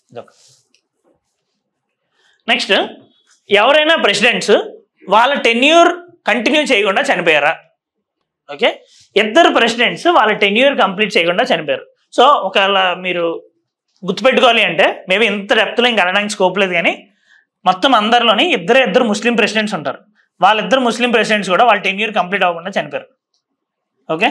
నెక్స్ట్ ఎవరైనా ప్రెసిడెంట్స్ వాళ్ళ టెన్యూర్ కంటిన్యూ చేయకుండా చనిపోయారా ఓకే ఇద్దరు ప్రెసిడెంట్స్ వాళ్ళ టెన్యూర్ కంప్లీట్ చేయకుండా చనిపోయారు సో ఒకవేళ మీరు గుర్తుపెట్టుకోవాలి అంటే మేబీ ఇంత డెప్త్లో ఇంకా అనడానికి స్కోప్ లేదు కానీ మొత్తం అందరిలోని ఇద్దరే ఇద్దరు ముస్లిం ప్రెసిడెంట్స్ ఉంటారు వాళ్ళిద్దరు ముస్లిం ప్రెసిడెంట్స్ కూడా వాళ్ళ టెన్యూర్ కంప్లీట్ అవ్వకుండా చనిపోయారు ఓకే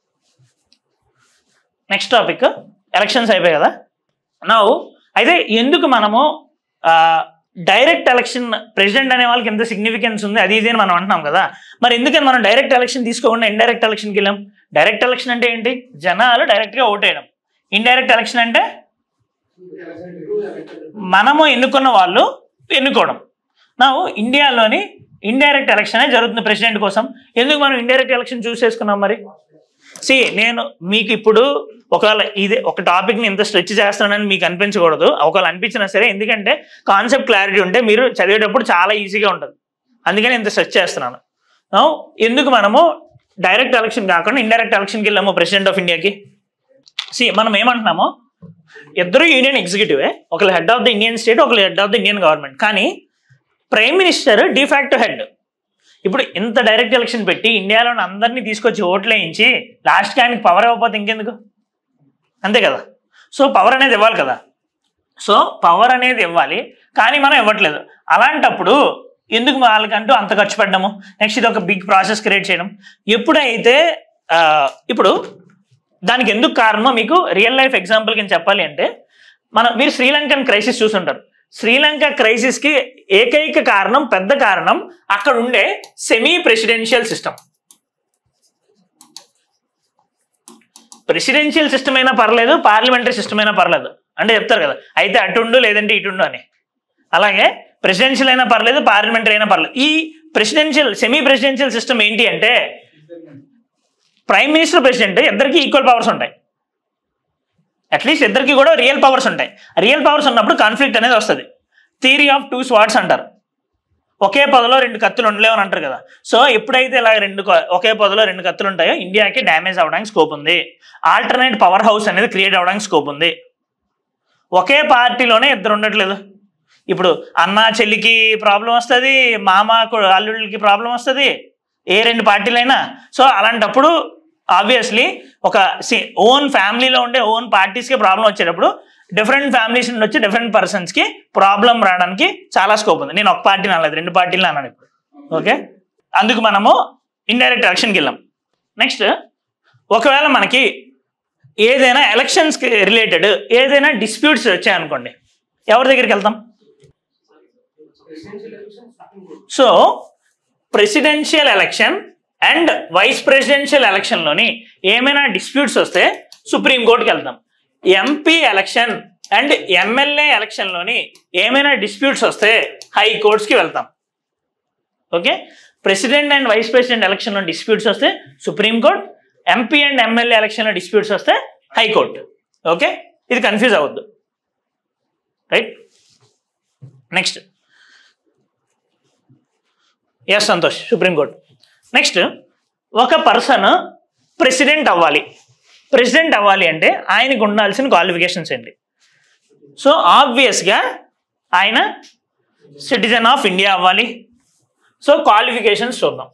నెక్స్ట్ టాపిక్ ఎలక్షన్స్ అయిపోయాయి కదా నా అయితే ఎందుకు మనము డైరెక్ట్ ఎలక్షన్ ప్రెసిడెంట్ అనే వాళ్ళకి ఎంత సిగ్నిఫికెన్స్ ఉంది అది ఇది అని మనం అంటున్నాం కదా మరి ఎందుకని మనం డైరెక్ట్ ఎలక్షన్ తీసుకోకుండా ఇండైరెక్ట్ ఎలక్షన్కి వెళ్ళాం డైరెక్ట్ ఎలక్షన్ అంటే ఏంటి జనాలు డైరెక్ట్గా ఓటేయడం ఇండైరెక్ట్ ఎలక్షన్ అంటే మనము ఎన్నుకున్న వాళ్ళు ఎన్నుకోవడం నా ఇండియాలోని ఇండైరెక్ట్ ఎలక్షనే జరుగుతుంది ప్రెసిడెంట్ కోసం ఎందుకు మనం ఇండైరెక్ట్ ఎలక్షన్ చూస్ చేసుకున్నాం మరి సి నేను మీకు ఇప్పుడు ఒకవేళ ఇది ఒక టాపిక్ని ఇంత స్ట్రెచ్ చేస్తానని మీకు అనిపించకూడదు ఒకవేళ అనిపించినా సరే ఎందుకంటే కాన్సెప్ట్ క్లారిటీ ఉంటే మీరు చదివేటప్పుడు చాలా ఈజీగా ఉంటుంది అందుకని ఇంత స్ట్రెచ్ చేస్తున్నాను Now, ఎందుకు మనము డైరెక్ట్ ఎలక్షన్ కాకుండా ఇండైరెక్ట్ ఎలక్షన్కి వెళ్ళాము ప్రెసిడెంట్ ఆఫ్ ఇండియాకి సి మనం ఏమంటున్నాము ఇద్దరు యూనియన్ ఎగ్జిక్యూటివే ఒకళ్ళు head of the Indian state ఒకళ్ళు head of the Indian government కానీ ప్రైమ్ మినిస్టర్ డిఫాక్ట్ హెడ్ ఇప్పుడు ఇంత డైరెక్ట్ ఎలక్షన్ పెట్టి ఇండియాలోని అందరినీ తీసుకొచ్చి ఓట్లు వేయించి లాస్ట్కి ఆయనకి పవర్ ఇవ్వకపోతే ఇంకెందుకు అంతే కదా సో పవర్ అనేది ఇవ్వాలి కదా సో పవర్ అనేది ఇవ్వాలి కానీ మనం ఇవ్వట్లేదు అలాంటప్పుడు ఎందుకు వాళ్ళకంటూ అంత ఖర్చు పెట్టడము నెక్స్ట్ ఇది ఒక బిగ్ ప్రాసెస్ క్రియేట్ చేయడం ఎప్పుడైతే ఆ, ఇప్పుడు దానికి ఎందుకు కారణమో మీకు రియల్ లైఫ్ ఎగ్జాంపుల్ కింద చెప్పాలి అంటే మనం మీరు శ్రీలంకన్ క్రైసిస్ చూసుంటారు శ్రీలంక క్రైసిస్కి ఏకైక కారణం పెద్ద కారణం అక్కడ ఉండే semi presidential system presidential system అయినా పర్లేదు పార్లమెంటరీ సిస్టమ్ అయినా పర్లేదు అంటే చెప్తారు కదా అయితే అటుండు లేదంటే ఇటుండు అని అలాగే ప్రెసిడెన్షియల్ అయినా పర్లేదు పార్లమెంటరీ అయినా పర్లేదు ఈ ప్రెసిడెన్షియల్ సెమీ ప్రెసిడెన్షియల్ సిస్టమ్ ఏంటి అంటే ప్రైమ్ మినిస్టర్ ప్రెసిడెంట్ ఇద్దరికి ఈక్వల్ పవర్స్ ఉంటాయి అట్లీస్ట్ ఇద్దరికి కూడా రియల్ పవర్స్ ఉంటాయి రియల్ పవర్స్ ఉన్నప్పుడు కాన్ఫ్లిక్ట్ అనేది వస్తుంది థియరీ ఆఫ్ టూ స్వాట్స్ అంటారు ఒకే పొదలో రెండు కత్తులు ఉండలేవు అని అంటారు కదా సో ఎప్పుడైతే ఇలా రెండు కొ- ఒకే పొదలో రెండు కత్తులు ఉంటాయో ఇండియాకి డ్యామేజ్ అవడానికి స్కోప్ ఉంది ఆల్టర్నేట్ పవర్ హౌస్ అనేది క్రియేట్ అవడానికి స్కోప్ ఉంది ఒకే పార్టీలోనే ఇద్దరు ఉండట్లేదు ఇప్పుడు అన్న చెల్లికి ప్రాబ్లం వస్తుంది మామ కొ- అల్లుళ్ళకి ప్రాబ్లం వస్తుంది ఏ రెండు పార్టీలైనా సో అలాంటప్పుడు ఆబ్వియస్లీ ఒక ఓన్ ఫ్యామిలీలో ఉండే ఓన్ పార్టీస్కి ప్రాబ్లం వచ్చేటప్పుడు డిఫరెంట్ ఫ్యామిలీస్ నుండి వచ్చి డిఫరెంట్ పర్సన్స్కి ప్రాబ్లం రావడానికి చాలా స్కోప్ ఉంది నేను ఒక పార్టీని అనలేదు రెండు పార్టీలు అన్నాను ఇప్పుడు ఓకే అందుకు మనము ఇండైరెక్ట్ ఎలక్షన్కి వెళ్ళాం నెక్స్ట్ ఒకవేళ మనకి ఏదైనా ఎలక్షన్స్కి రిలేటెడ్ ఏదైనా డిస్ప్యూట్స్ వచ్చాయనుకోండి ఎవరి దగ్గరికి వెళ్తాం so presidential election and vice presidential ఎలక్షన్లోని ఏమైనా డిస్ప్యూట్స్ వస్తే సుప్రీంకోర్టుకి వెళ్తాం ఎంపీ ఎలక్షన్ అండ్ ఎమ్మెల్యే ఎలక్షన్లోని ఏమైనా డిస్ప్యూట్స్ వస్తే హైకోర్ట్స్కి వెళ్తాం okay president and vice president ఎలక్షన్లో డిస్ప్యూట్స్ వస్తే సుప్రీంకోర్ట్ ఎంపీ అండ్ ఎమ్మెల్యే ఎలక్షన్లో డిస్ప్యూట్స్ వస్తే హైకోర్టు ఓకే ఇది కన్ఫ్యూజ్ అవ్వద్దు right next yes Santosh supreme court next ఒక పర్సన్ ప్రెసిడెంట్ అవ్వాలి ప్రెసిడెంట్ అవ్వాలి అంటే ఆయనకు ఉండాల్సిన క్వాలిఫికేషన్స్ ఏంటి సో ఆబ్వియస్గా ఆయన సిటిజన్ ఆఫ్ ఇండియా అవ్వాలి సో క్వాలిఫికేషన్స్ చూద్దాం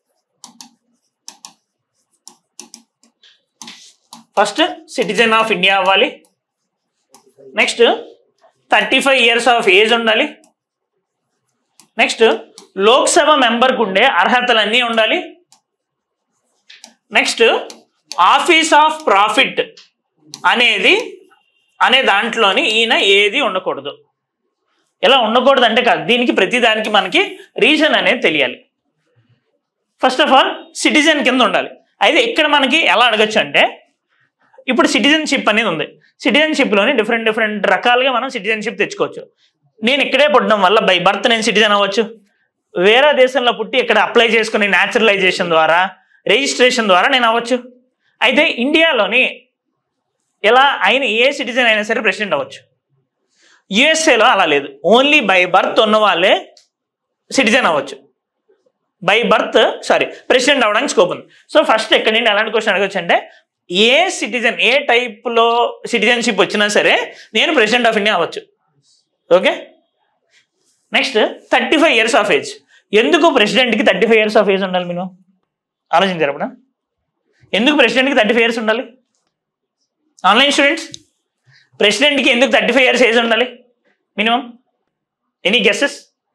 ఫస్ట్ సిటిజన్ ఆఫ్ ఇండియా అవ్వాలి next thirty five years of age ఉండాలి నెక్స్ట్ లోక్సభ మెంబర్కు ఉండే అర్హతలన్నీ ఉండాలి నెక్స్ట్ ఆఫీస్ ఆఫ్ ప్రాఫిట్ అనేది అనే దాంట్లోని ఈయన ఏది ఉండకూడదు ఎలా ఉండకూడదు అంటే కాదు దీనికి ప్రతి దానికి మనకి రీజన్ అనేది తెలియాలి ఫస్ట్ ఆఫ్ ఆల్ సిటిజన్ కింద ఉండాలి అయితే ఇక్కడ మనకి ఎలా అడగచ్చు అంటే ఇప్పుడు సిటిజన్షిప్ అనేది ఉంది సిటిజన్షిప్లోని డిఫరెంట్ డిఫరెంట్ రకాలుగా మనం సిటిజన్షిప్ తెచ్చుకోవచ్చు నేను ఇక్కడే పుట్టడం వల్ల బై బర్త్ నేను సిటిజన్ అవ్వచ్చు వేరే దేశంలో పుట్టి ఇక్కడ అప్లై చేసుకుని న్యాచురలైజేషన్ ద్వారా రిజిస్ట్రేషన్ ద్వారా నేను అవ్వచ్చు అయితే ఇండియాలోని ఎలా అయిన ఏ సిటిజన్ అయినా సరే ప్రెసిడెంట్ అవ్వచ్చు యుఎస్ఏలో అలా లేదు ఓన్లీ బై బర్త్ ఉన్న వాళ్ళే సిటిజన్ అవ్వచ్చు బై బర్త్ సారీ ప్రెసిడెంట్ అవ్వడానికి స్కోప్ ఉంది సో ఫస్ట్ ఎక్కడి నుండి ఎలాంటి క్వశ్చన్ అడగచ్చు అంటే ఏ సిటిజన్ ఏ టైప్లో సిటిజన్షిప్ వచ్చినా సరే నేను ప్రెసిడెంట్ ఆఫ్ ఇండియా అవ్వచ్చు okay next thirty five years of age ఎందుకు ప్రెసిడెంట్కి thirty five years of age ఉండాలి మీరు ఆలోచించారు అప్పుడు ఎందుకు ప్రెసిడెంట్కి థర్టీ ఫైవ్ ఇయర్స్ ఉండాలి ఆన్లైన్ స్టూడెంట్స్ ప్రెసిడెంట్కి ఎందుకు థర్టీ ఫైవ్ ఇయర్స్ ఏజ్ ఉండాలి minimum any guesses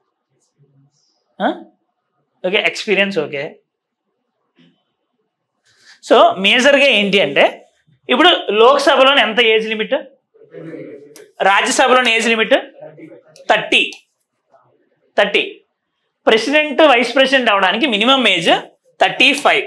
okay experience okay so మేజర్గా ఏంటి అంటే ఇప్పుడు లోక్సభలోని ఎంత ఏజ్ లిమిట్ రాజ్యసభలోని age limit thirty thirty president vice president అవడానికి minimum age thirty five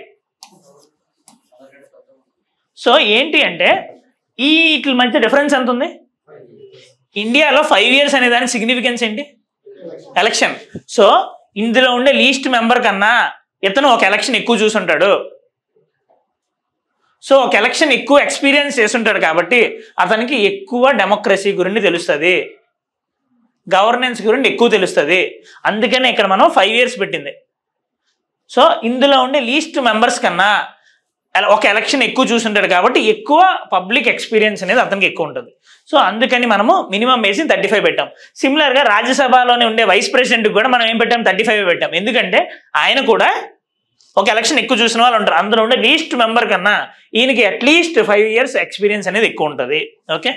so ఏంటి అంటే ఈ వీటి మధ్య డిఫరెన్స్ ఎంత ఉంది ఇండియాలో ఫైవ్ ఇయర్స్ అనే దానికి సిగ్నిఫికెన్స్ ఏంటి ఎలక్షన్ సో ఇందులో ఉండే లీస్ట్ మెంబర్ కన్నా ఇతను ఒక ఎలక్షన్ ఎక్కువ చూసుంటాడు సో ఒక ఎలక్షన్ ఎక్కువ ఎక్స్పీరియన్స్ చేస్తుంటాడు కాబట్టి అతనికి ఎక్కువ డెమోక్రసీ గురించి తెలుస్తుంది గవర్నెన్స్ గురించి ఎక్కువ తెలుస్తుంది అందుకనే ఇక్కడ మనం ఫైవ్ ఇయర్స్ పెట్టింది సో ఇందులో ఉండే లీస్ట్ మెంబర్స్ కన్నా ఎల- ఒక ఎలక్షన్ ఎక్కువ చూస్తుంటాడు కాబట్టి ఎక్కువ పబ్లిక్ ఎక్స్పీరియన్స్ అనేది అతనికి ఎక్కువ ఉంటుంది సో అందుకని మనము మినిమం వేసి థర్టీ ఫైవ్ పెట్టాం సిమిలర్గా రాజ్యసభలోనే ఉండే వైస్ ప్రెసిడెంట్ కూడా మనం ఏం పెట్టాం థర్టీ ఫైవ్ పెట్టాం ఎందుకంటే ఆయన కూడా ఒక ఎలక్షన్ ఎక్కువ చూసిన వాళ్ళు ఉంటారు అందులో ఉండే లీస్ట్ మెంబర్ కన్నా ఈయనకి అట్లీస్ట్ ఫైవ్ ఇయర్స్ ఎక్స్పీరియన్స్ అనేది ఎక్కువ ఉంటుంది ఓకే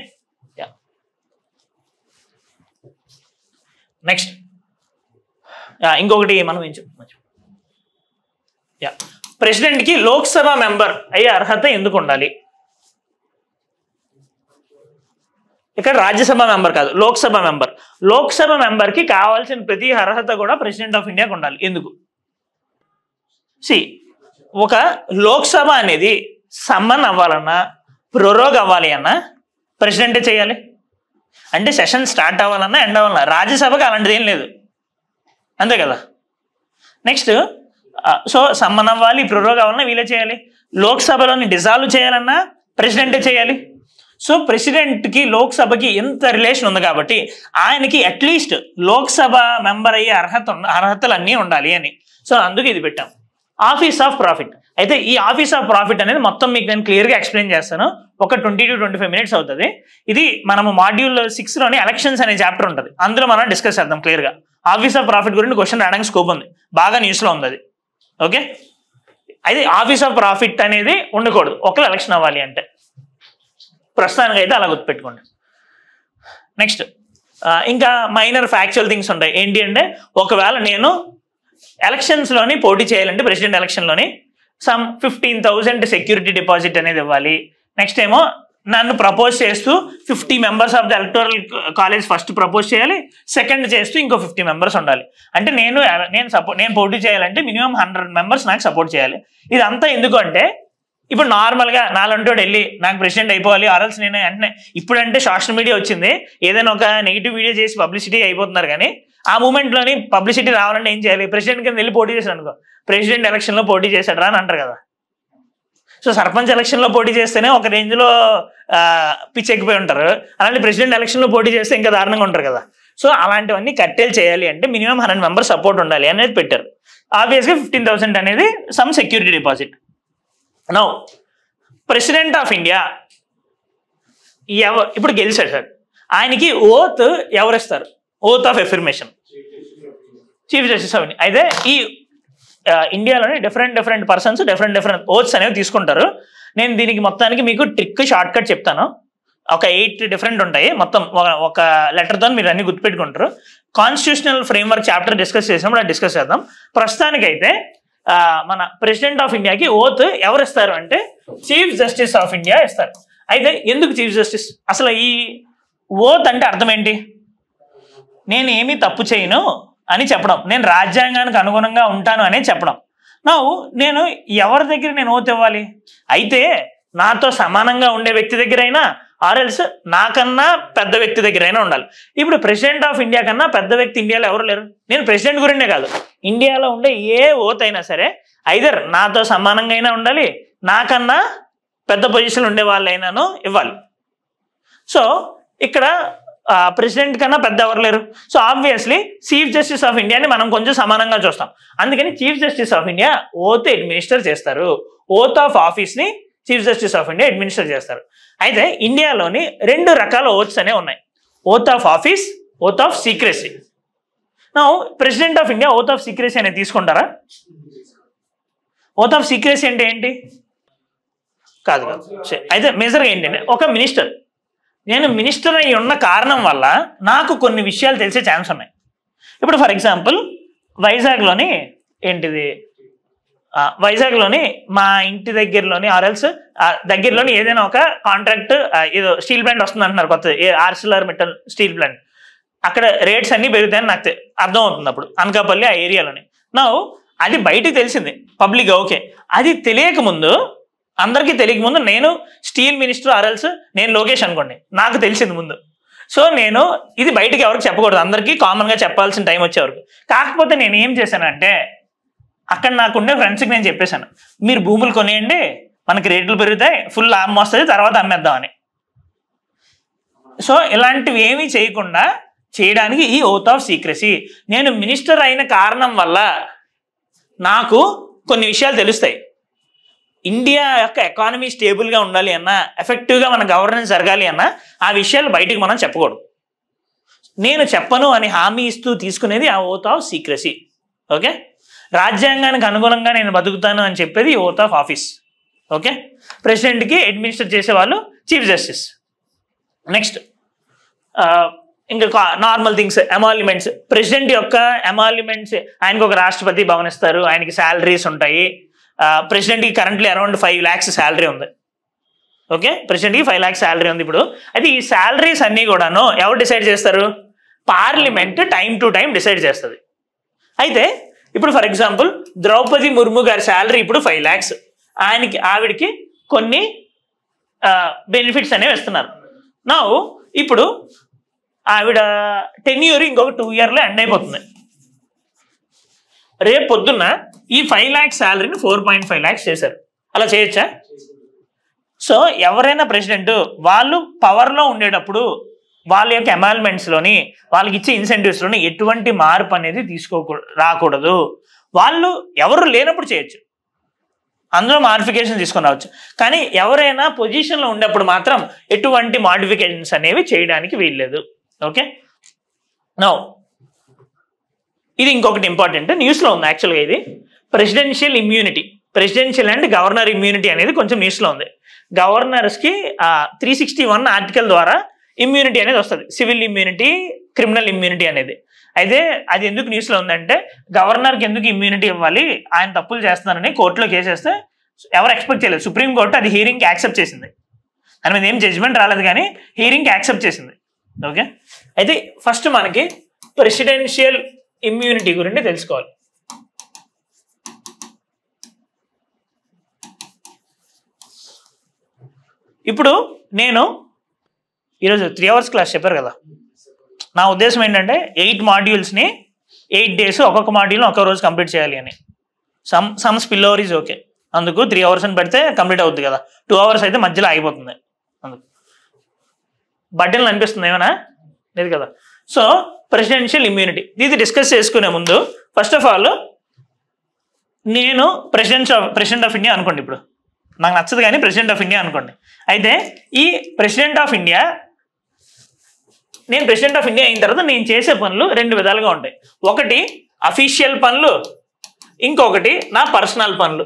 నెక్స్ట్ ఇంకొకటి మనం ఏం చెప్తాం యా ప్రెసిడెంట్కి లోక్సభ మెంబర్ అయ్యే అర్హత ఎందుకు ఉండాలి ఇక్కడ రాజ్యసభ మెంబర్ కాదు లోక్సభ మెంబర్ లోక్సభ మెంబర్కి కావాల్సిన ప్రతి అర్హత కూడా ప్రెసిడెంట్ ఆఫ్ ఇండియాకి ఉండాలి ఎందుకు సి ఒక లోక్సభ అనేది సమ్మన్ అవ్వాలన్నా ప్రొరోగ్ అవ్వాలి అన్నా ప్రెసిడెంటే చేయాలి అంటే సెషన్ స్టార్ట్ అవ్వాలన్నా ఎండ్ అవ్వాలన్నా రాజ్యసభకి అలాంటిది ఏం లేదు అంతే కదా నెక్స్ట్ సో సమ్మన్ అవ్వాలి ప్రొరోగ్ అవ్వాలన్నా వీలే చేయాలి లోక్సభలోని డిజాల్వ్ చేయాలన్నా ప్రెసిడెంటే చేయాలి సో ప్రెసిడెంట్కి లోక్సభకి ఎంత రిలేషన్ ఉంది కాబట్టి ఆయనకి అట్లీస్ట్ లోక్సభ మెంబర్ అయ్యే అర్హత ఉన్న అర్హతలు అన్నీ ఉండాలి అని సో అందుకు ఇది పెట్టాం ఆఫీస్ ఆఫ్ ప్రాఫిట్ అయితే ఈ ఆఫీస్ ఆఫ్ ప్రాఫిట్ అనేది మొత్తం మీకు నేను క్లియర్గా ఎక్స్ప్లెయిన్ చేస్తాను ఒక twenty two twenty five minutes అవుతుంది ఇది మనము మాడ్యూల్ సిక్స్లోని ఎలక్షన్స్ అనే చాప్టర్ ఉంటుంది అందులో మనం డిస్కస్ చేద్దాం క్లియర్గా ఆఫీస్ ఆఫ్ ప్రాఫిట్ గురించి క్వశ్చన్ రావడానికి స్కోప్ ఉంది బాగా న్యూస్లో ఉంది అది ఓకే అయితే ఆఫీస్ ఆఫ్ ప్రాఫిట్ అనేది ఉండకూడదు ఒకరు ఎలక్షన్ అవ్వాలి అంటే ప్రస్తుతానికి అయితే అలా గుర్తుపెట్టుకోండి నెక్స్ట్ ఇంకా మైనర్ ఫ్యాక్చువల్ థింగ్స్ ఉంటాయి ఏంటి అంటే ఒకవేళ నేను ఎలక్షన్స్లోని పోటీ చేయాలంటే ప్రెసిడెంట్ ఎలక్షన్లోని some fifteen thousand security deposit అనేది ఇవ్వాలి నెక్స్ట్ ఏమో నన్ను ప్రపోజ్ చేస్తూ fifty members of the electoral college first propose చేయాలి సెకండ్ చేస్తూ ఇంకో ఫిఫ్టీ మెంబర్స్ ఉండాలి అంటే నేను నేను సపోర్ట్ నేను పోటీ చేయాలంటే మినిమం హండ్రెడ్ మెంబర్స్ నాకు సపోర్ట్ చేయాలి ఇదంతా ఎందుకు అంటే ఇప్పుడు నార్మల్గా నాలంటోడు వెళ్ళి నాకు ప్రెసిడెంట్ అయిపోవాలి ఆర్ఎల్స్ నేను వెంటనే ఇప్పుడంటే సోషల్ మీడియా వచ్చింది ఏదైనా ఒక నెగిటివ్ వీడియో చేసి పబ్లిసిటీ అయిపోతున్నారు కానీ ఆ మూమెంట్లోని పబ్లిసిటీ రావాలంటే ఏం చేయాలి ప్రెసిడెంట్ కింద వెళ్ళి పోటీ చేశాడు అనుకో ప్రెసిడెంట్ ఎలక్షన్లో పోటీ చేశాడు రా అని అంటారు కదా సో సర్పంచ్ ఎలక్షన్లో పోటీ చేస్తేనే ఒక రేంజ్లో పిచ్ ఎక్కిపోయి ఉంటారు అలాంటి ప్రెసిడెంట్ ఎలక్షన్లో పోటీ చేస్తే ఇంకా దారుణంగా ఉంటారు కదా సో అలాంటివన్నీ కట్టేలు చేయాలి అంటే మినిమం హండ్రెడ్ మెంబర్స్ సపోర్ట్ ఉండాలి అనేది పెట్టారు ఆబ్వియస్గా ఫిఫ్టీన్ థౌసండ్ అనేది some security deposit now president of India ఎవ ఇప్పుడు గెలిచాడు సార్ ఆయనకి ఓత్ ఎవరు ఇస్తారు oath of affirmation chief justice of India అయితే ఈ ఆ, ఇండియాలోని different different persons different different oaths అనేవి తీసుకుంటారు నేను దీనికి మొత్తానికి మీకు ట్రిక్ షార్ట్ కట్ చెప్తాను ఒక ఎయిట్ డిఫరెంట్ ఉంటాయి మొత్తం ఒక- ఒక లెటర్తో మీరు అన్ని గుర్తుపెట్టుకుంటారు కాన్స్టిట్యూషనల్ ఫ్రేమ్వర్క్ చాప్టర్ డిస్కస్ చేసినప్పుడు అది డిస్కస్ చేద్దాం ప్రస్తుతానికైతే ఆ, మన ప్రెసిడెంట్ ఆఫ్ ఇండియాకి ఓత్ ఎవరు ఇస్తారు అంటే చీఫ్ జస్టిస్ ఆఫ్ ఇండియా ఇస్తారు అయితే ఎందుకు చీఫ్ జస్టిస్ అసలు ఈ ఓత్ అంటే అర్థం ఏంటి నేను ఏమీ తప్పు చేయను అని చెప్పడం నేను రాజ్యాంగానికి అనుగుణంగా ఉంటాను అనే చెప్పడం నా నేను ఎవరి దగ్గర నేను ఓత్ ఇవ్వాలి అయితే నాతో సమానంగా ఉండే వ్యక్తి దగ్గరైనా ఆర్ఎల్స్ నాకన్నా పెద్ద వ్యక్తి దగ్గరైనా ఉండాలి ఇప్పుడు ప్రెసిడెంట్ ఆఫ్ ఇండియా కన్నా పెద్ద వ్యక్తి ఇండియాలో ఎవరు లేరు నేను ప్రెసిడెంట్ గురిండే కాదు ఇండియాలో ఉండే ఏ ఓత్ అయినా సరే ఐదర్ నాతో సమానంగా అయినా ఉండాలి నాకన్నా పెద్ద పొజిషన్ ఉండే వాళ్ళైనాను ఇవ్వాలి సో ఇక్కడ ప్రెసిడెంట్ కన్నా పెద్ద ఎవరు లేరు so obviously chief justice of ఇండియాని మనం కొంచెం సమానంగా చూస్తాం అందుకని chief justice of India oath administer చేస్తారు ఓత్ ఆఫ్ ఆఫీస్ని chief justice of India administer చేస్తారు అయితే ఇండియాలోని రెండు రకాల ఓత్స్ అనేవి ఉన్నాయి oath of office oath of secrecy నా president of India oath of secrecy అనేది తీసుకుంటారా ఓత్ ఆఫ్ సీక్రెసీ అంటే ఏంటి కాదు కాదు సరే. అయితే మేజర్గా ఏంటంటే ఒక మినిస్టర్ నేను మినిస్టర్ అయి ఉన్న కారణం వల్ల నాకు కొన్ని విషయాలు తెలిసే ఛాన్స్ ఉన్నాయి ఇప్పుడు ఫర్ ఎగ్జాంపుల్ వైజాగ్లోని ఏంటిది ఆ, వైజాగ్లోని మా ఇంటి దగ్గరలోని ఆర్ఎల్స్ దగ్గరలోని ఏదైనా ఒక కాంట్రాక్ట్ ఏదో స్టీల్ ప్లాంట్ వస్తుంది అంటున్నారు కొత్త ఆర్సిలర్ మెటల్ స్టీల్ ప్లాంట్ అక్కడ రేట్స్ అన్నీ పెరుగుతాయని నాకు తె- అర్థం అవుతుంది అప్పుడు అనకాపల్లి ఆ ఏరియాలోని నా అది బయటికి తెలిసింది పబ్లిక్ ఓకే అది తెలియక ముందు అందరికీ తెలియక ముందు నేను స్టీల్ మినిస్టర్ ఆర్ఎల్స్ నేను లోకేష్ అనుకోండి నాకు తెలిసింది ముందు సో నేను ఇది బయటికి ఎవరికి చెప్పకూడదు అందరికీ కామన్గా చెప్పాల్సిన టైం వచ్చే వరకు కాకపోతే నేను ఏం చేశానంటే అక్కడ నాకుండే ఫ్రెండ్స్కి నేను చెప్పేశాను మీరు భూములు కొనియండి మనకి రేట్లు పెరుగుతాయి ఫుల్ లాభం వస్తుంది తర్వాత అమ్మేద్దామని సో ఇలాంటివి ఏమీ చేయకుండా చేయడానికి ఈ ఓత్ ఆఫ్ సీక్రసీ నేను మినిస్టర్ అయిన కారణం వల్ల నాకు కొన్ని విషయాలు తెలుస్తాయి ఇండియా యొక్క ఎకానమీ స్టేబుల్గా ఉండాలి అన్నా ఎఫెక్టివ్గా మన గవర్నెన్స్ జరగాలి అన్నా ఆ విషయాలు బయటికి మనం చెప్పకూడదు నేను చెప్పను అని హామీ ఇస్తూ తీసుకునేది ఆ ఓత్ ఆఫ్ సీక్రసీ ఓకే రాజ్యాంగానికి అనుగుణంగా నేను బతుకుతాను అని చెప్పేది ఓత్ ఆఫ్ ఆఫీస్ ఓకే ప్రెసిడెంట్కి అడ్మినిస్టర్ చేసేవాళ్ళు చీఫ్ జస్టిస్ నెక్స్ట్ ఇంకా నార్మల్ థింగ్స్ ఎమాలిమెంట్స్ ప్రెసిడెంట్ యొక్క ఎమాలిమెంట్స్ ఆయనకు ఒక రాష్ట్రపతి భవన్ ఇస్తారు ఆయనకి శాలరీస్ ఉంటాయి ప్రెసిడెంట్కి currently around five lakhs salary ఉంది ఓకే ప్రెసిడెంట్కి ఫైవ్ ల్యాక్స్ శాలరీ ఉంది ఇప్పుడు అయితే ఈ శాలరీస్ అన్నీ కూడాను ఎవరు డిసైడ్ చేస్తారు parliament time to time decide చేస్తుంది అయితే ఇప్పుడు ఫర్ ఎగ్జాంపుల్ ద్రౌపది ముర్ము గారి శాలరీ ఇప్పుడు ఫైవ్ ల్యాక్స్ ఆయనకి ఆవిడకి కొన్ని బెనిఫిట్స్ అనేవి ఇస్తున్నారు నా ఇప్పుడు ఆవిడ టెన్యూర్ ఇంకొక టూ ఇయర్లో ఎండ్ అయిపోతుంది రేపు పొద్దున్న ఈ ఫైవ్ ల్యాక్స్ శాలరీని ఫోర్ పాయింట్ ఫైవ్ ల్యాక్స్ చేశారు అలా చేయొచ్చా సో ఎవరైనా ప్రెసిడెంట్ వాళ్ళు పవర్లో ఉండేటప్పుడు వాళ్ళ యొక్క అమాల్మెంట్స్లోని వాళ్ళకి ఇచ్చే ఇన్సెంటివ్స్లోని ఎటువంటి మార్పు అనేది తీసుకోకూ రాకూడదు వాళ్ళు ఎవరు లేనప్పుడు చేయొచ్చు అందులో మాడిఫికేషన్ తీసుకొని రావచ్చు కానీ ఎవరైనా పొజిషన్లో ఉండేప్పుడు మాత్రం ఎటువంటి మాడిఫికేషన్స్ అనేవి చేయడానికి వీల్లేదు ఓకే నో ఇది ఇంకొకటి ఇంపార్టెంట్ న్యూస్లో ఉంది యాక్చువల్గా ఇది presidential immunity presidential and governor immunity అనేది కొంచెం న్యూస్లో ఉంది గవర్నర్స్కి త్రీ సిక్స్టీ వన్ ఆర్టికల్ ద్వారా ఇమ్యూనిటీ అనేది వస్తుంది సివిల్ ఇమ్యూనిటీ క్రిమినల్ ఇమ్యూనిటీ అనేది అయితే అది ఎందుకు న్యూస్లో ఉందంటే గవర్నర్కి ఎందుకు ఇమ్యూనిటీ ఇవ్వాలి ఆయన తప్పులు చేస్తున్నారని కోర్టులో కేసేస్తే ఎవరు ఎక్స్పెక్ట్ చేయలేదు సుప్రీంకోర్టు అది హీరింగ్కి యాక్సెప్ట్ చేసింది దాని మీద ఏం జడ్జ్మెంట్ రాలేదు కానీ హీరింగ్కి యాక్సెప్ట్ చేసింది ఓకే అయితే ఫస్ట్ మనకి ప్రెసిడెన్షియల్ ఇమ్యూనిటీ గురించి తెలుసుకోవాలి ఇప్పుడు నేను ఈరోజు త్రీ అవర్స్ క్లాస్ చెప్పారు కదా నా ఉద్దేశం ఏంటంటే ఎయిట్ మాడ్యూల్స్ని ఎయిట్ డేస్ ఒక్కొక్క మాడ్యూల్ని ఒక్క రోజు కంప్లీట్ చేయాలి అని some some spill over is okay అందుకు త్రీ అవర్స్ అని పెడితే కంప్లీట్ అవుద్ది కదా టూ అవర్స్ అయితే మధ్యలో ఆగిపోతుంది అందుకు బడ్డెలు అనిపిస్తుంది ఏమైనా లేదు కదా సో ప్రెసిడెన్షియల్ ఇమ్యూనిటీ ఇది డిస్కస్ చేసుకునే ముందు ఫస్ట్ ఆఫ్ ఆల్ నేను president of president of India అనుకోండి ఇప్పుడు నాకు నచ్చదు కానీ ప్రెసిడెంట్ ఆఫ్ ఇండియా అనుకోండి అయితే ఈ ప్రెసిడెంట్ ఆఫ్ ఇండియా నేను ప్రెసిడెంట్ ఆఫ్ ఇండియా అయిన తర్వాత నేను చేసే పనులు రెండు విధాలుగా ఉంటాయి ఒకటి అఫీషియల్ పనులు ఇంకొకటి నా పర్సనల్ పనులు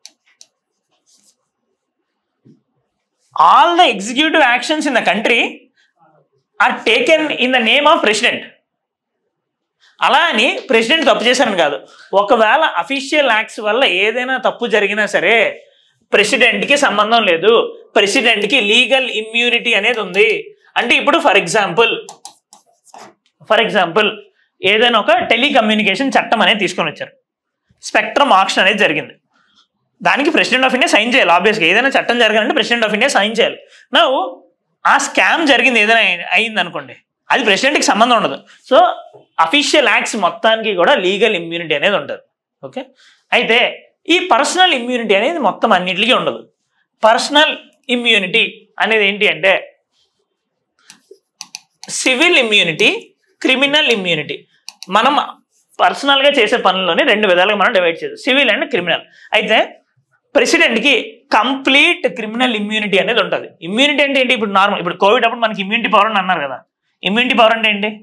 all the executive actions in the country are taken in the name of president అలా అని ప్రెసిడెంట్ తప్పు చేశారని కాదు ఒకవేళ అఫీషియల్ యాక్ట్స్ వల్ల ఏదైనా తప్పు జరిగినా సరే ప్రెసిడెంట్కి సంబంధం లేదు ప్రెసిడెంట్కి లీగల్ ఇమ్యూనిటీ అనేది ఉంది అంటే ఇప్పుడు ఫర్ ఎగ్జాంపుల్ ఫర్ ఎగ్జాంపుల్ ఏదైనా ఒక టెలికమ్యూనికేషన్ చట్టం అనేది తీసుకొని వచ్చారు స్పెక్ట్రమ్ ఆక్షన్ అనేది జరిగింది దానికి ప్రెసిడెంట్ ఆఫ్ ఇండియా సైన్ చేయాలి ఆబ్వియస్గా ఏదైనా చట్టం జరగాలంటే ప్రెసిడెంట్ ఆఫ్ ఇండియా సైన్ చేయాలి నా ఆ స్కామ్ జరిగింది ఏదైనా అయింది అనుకోండి అది ప్రెసిడెంట్కి సంబంధం ఉండదు సో అఫీషియల్ యాక్ట్స్ మొత్తానికి కూడా లీగల్ ఇమ్యూనిటీ అనేది ఉంటుంది ఓకే అయితే ఈ పర్సనల్ ఇమ్యూనిటీ అనేది మొత్తం అన్నిటికీ ఉండదు పర్సనల్ ఇమ్యూనిటీ అనేది ఏంటి అంటే సివిల్ ఇమ్యూనిటీ క్రిమినల్ ఇమ్యూనిటీ మనం పర్సనల్గా చేసే పనుల్లోనే రెండు విధాలుగా మనం డివైడ్ చేయదు సివిల్ అండ్ క్రిమినల్ అయితే ప్రెసిడెంట్కి కంప్లీట్ క్రిమినల్ ఇమ్యూనిటీ అనేది ఉంటుంది ఇమ్యూనిటీ అంటే ఏంటి ఇప్పుడు నార్మల్ ఇప్పుడు కోవిడ్ అప్పుడు మనకి ఇమ్యూనిటీ పవర్ అని అన్నారు కదా ఇమ్యూనిటీ పవర్ అంటే ఏంటి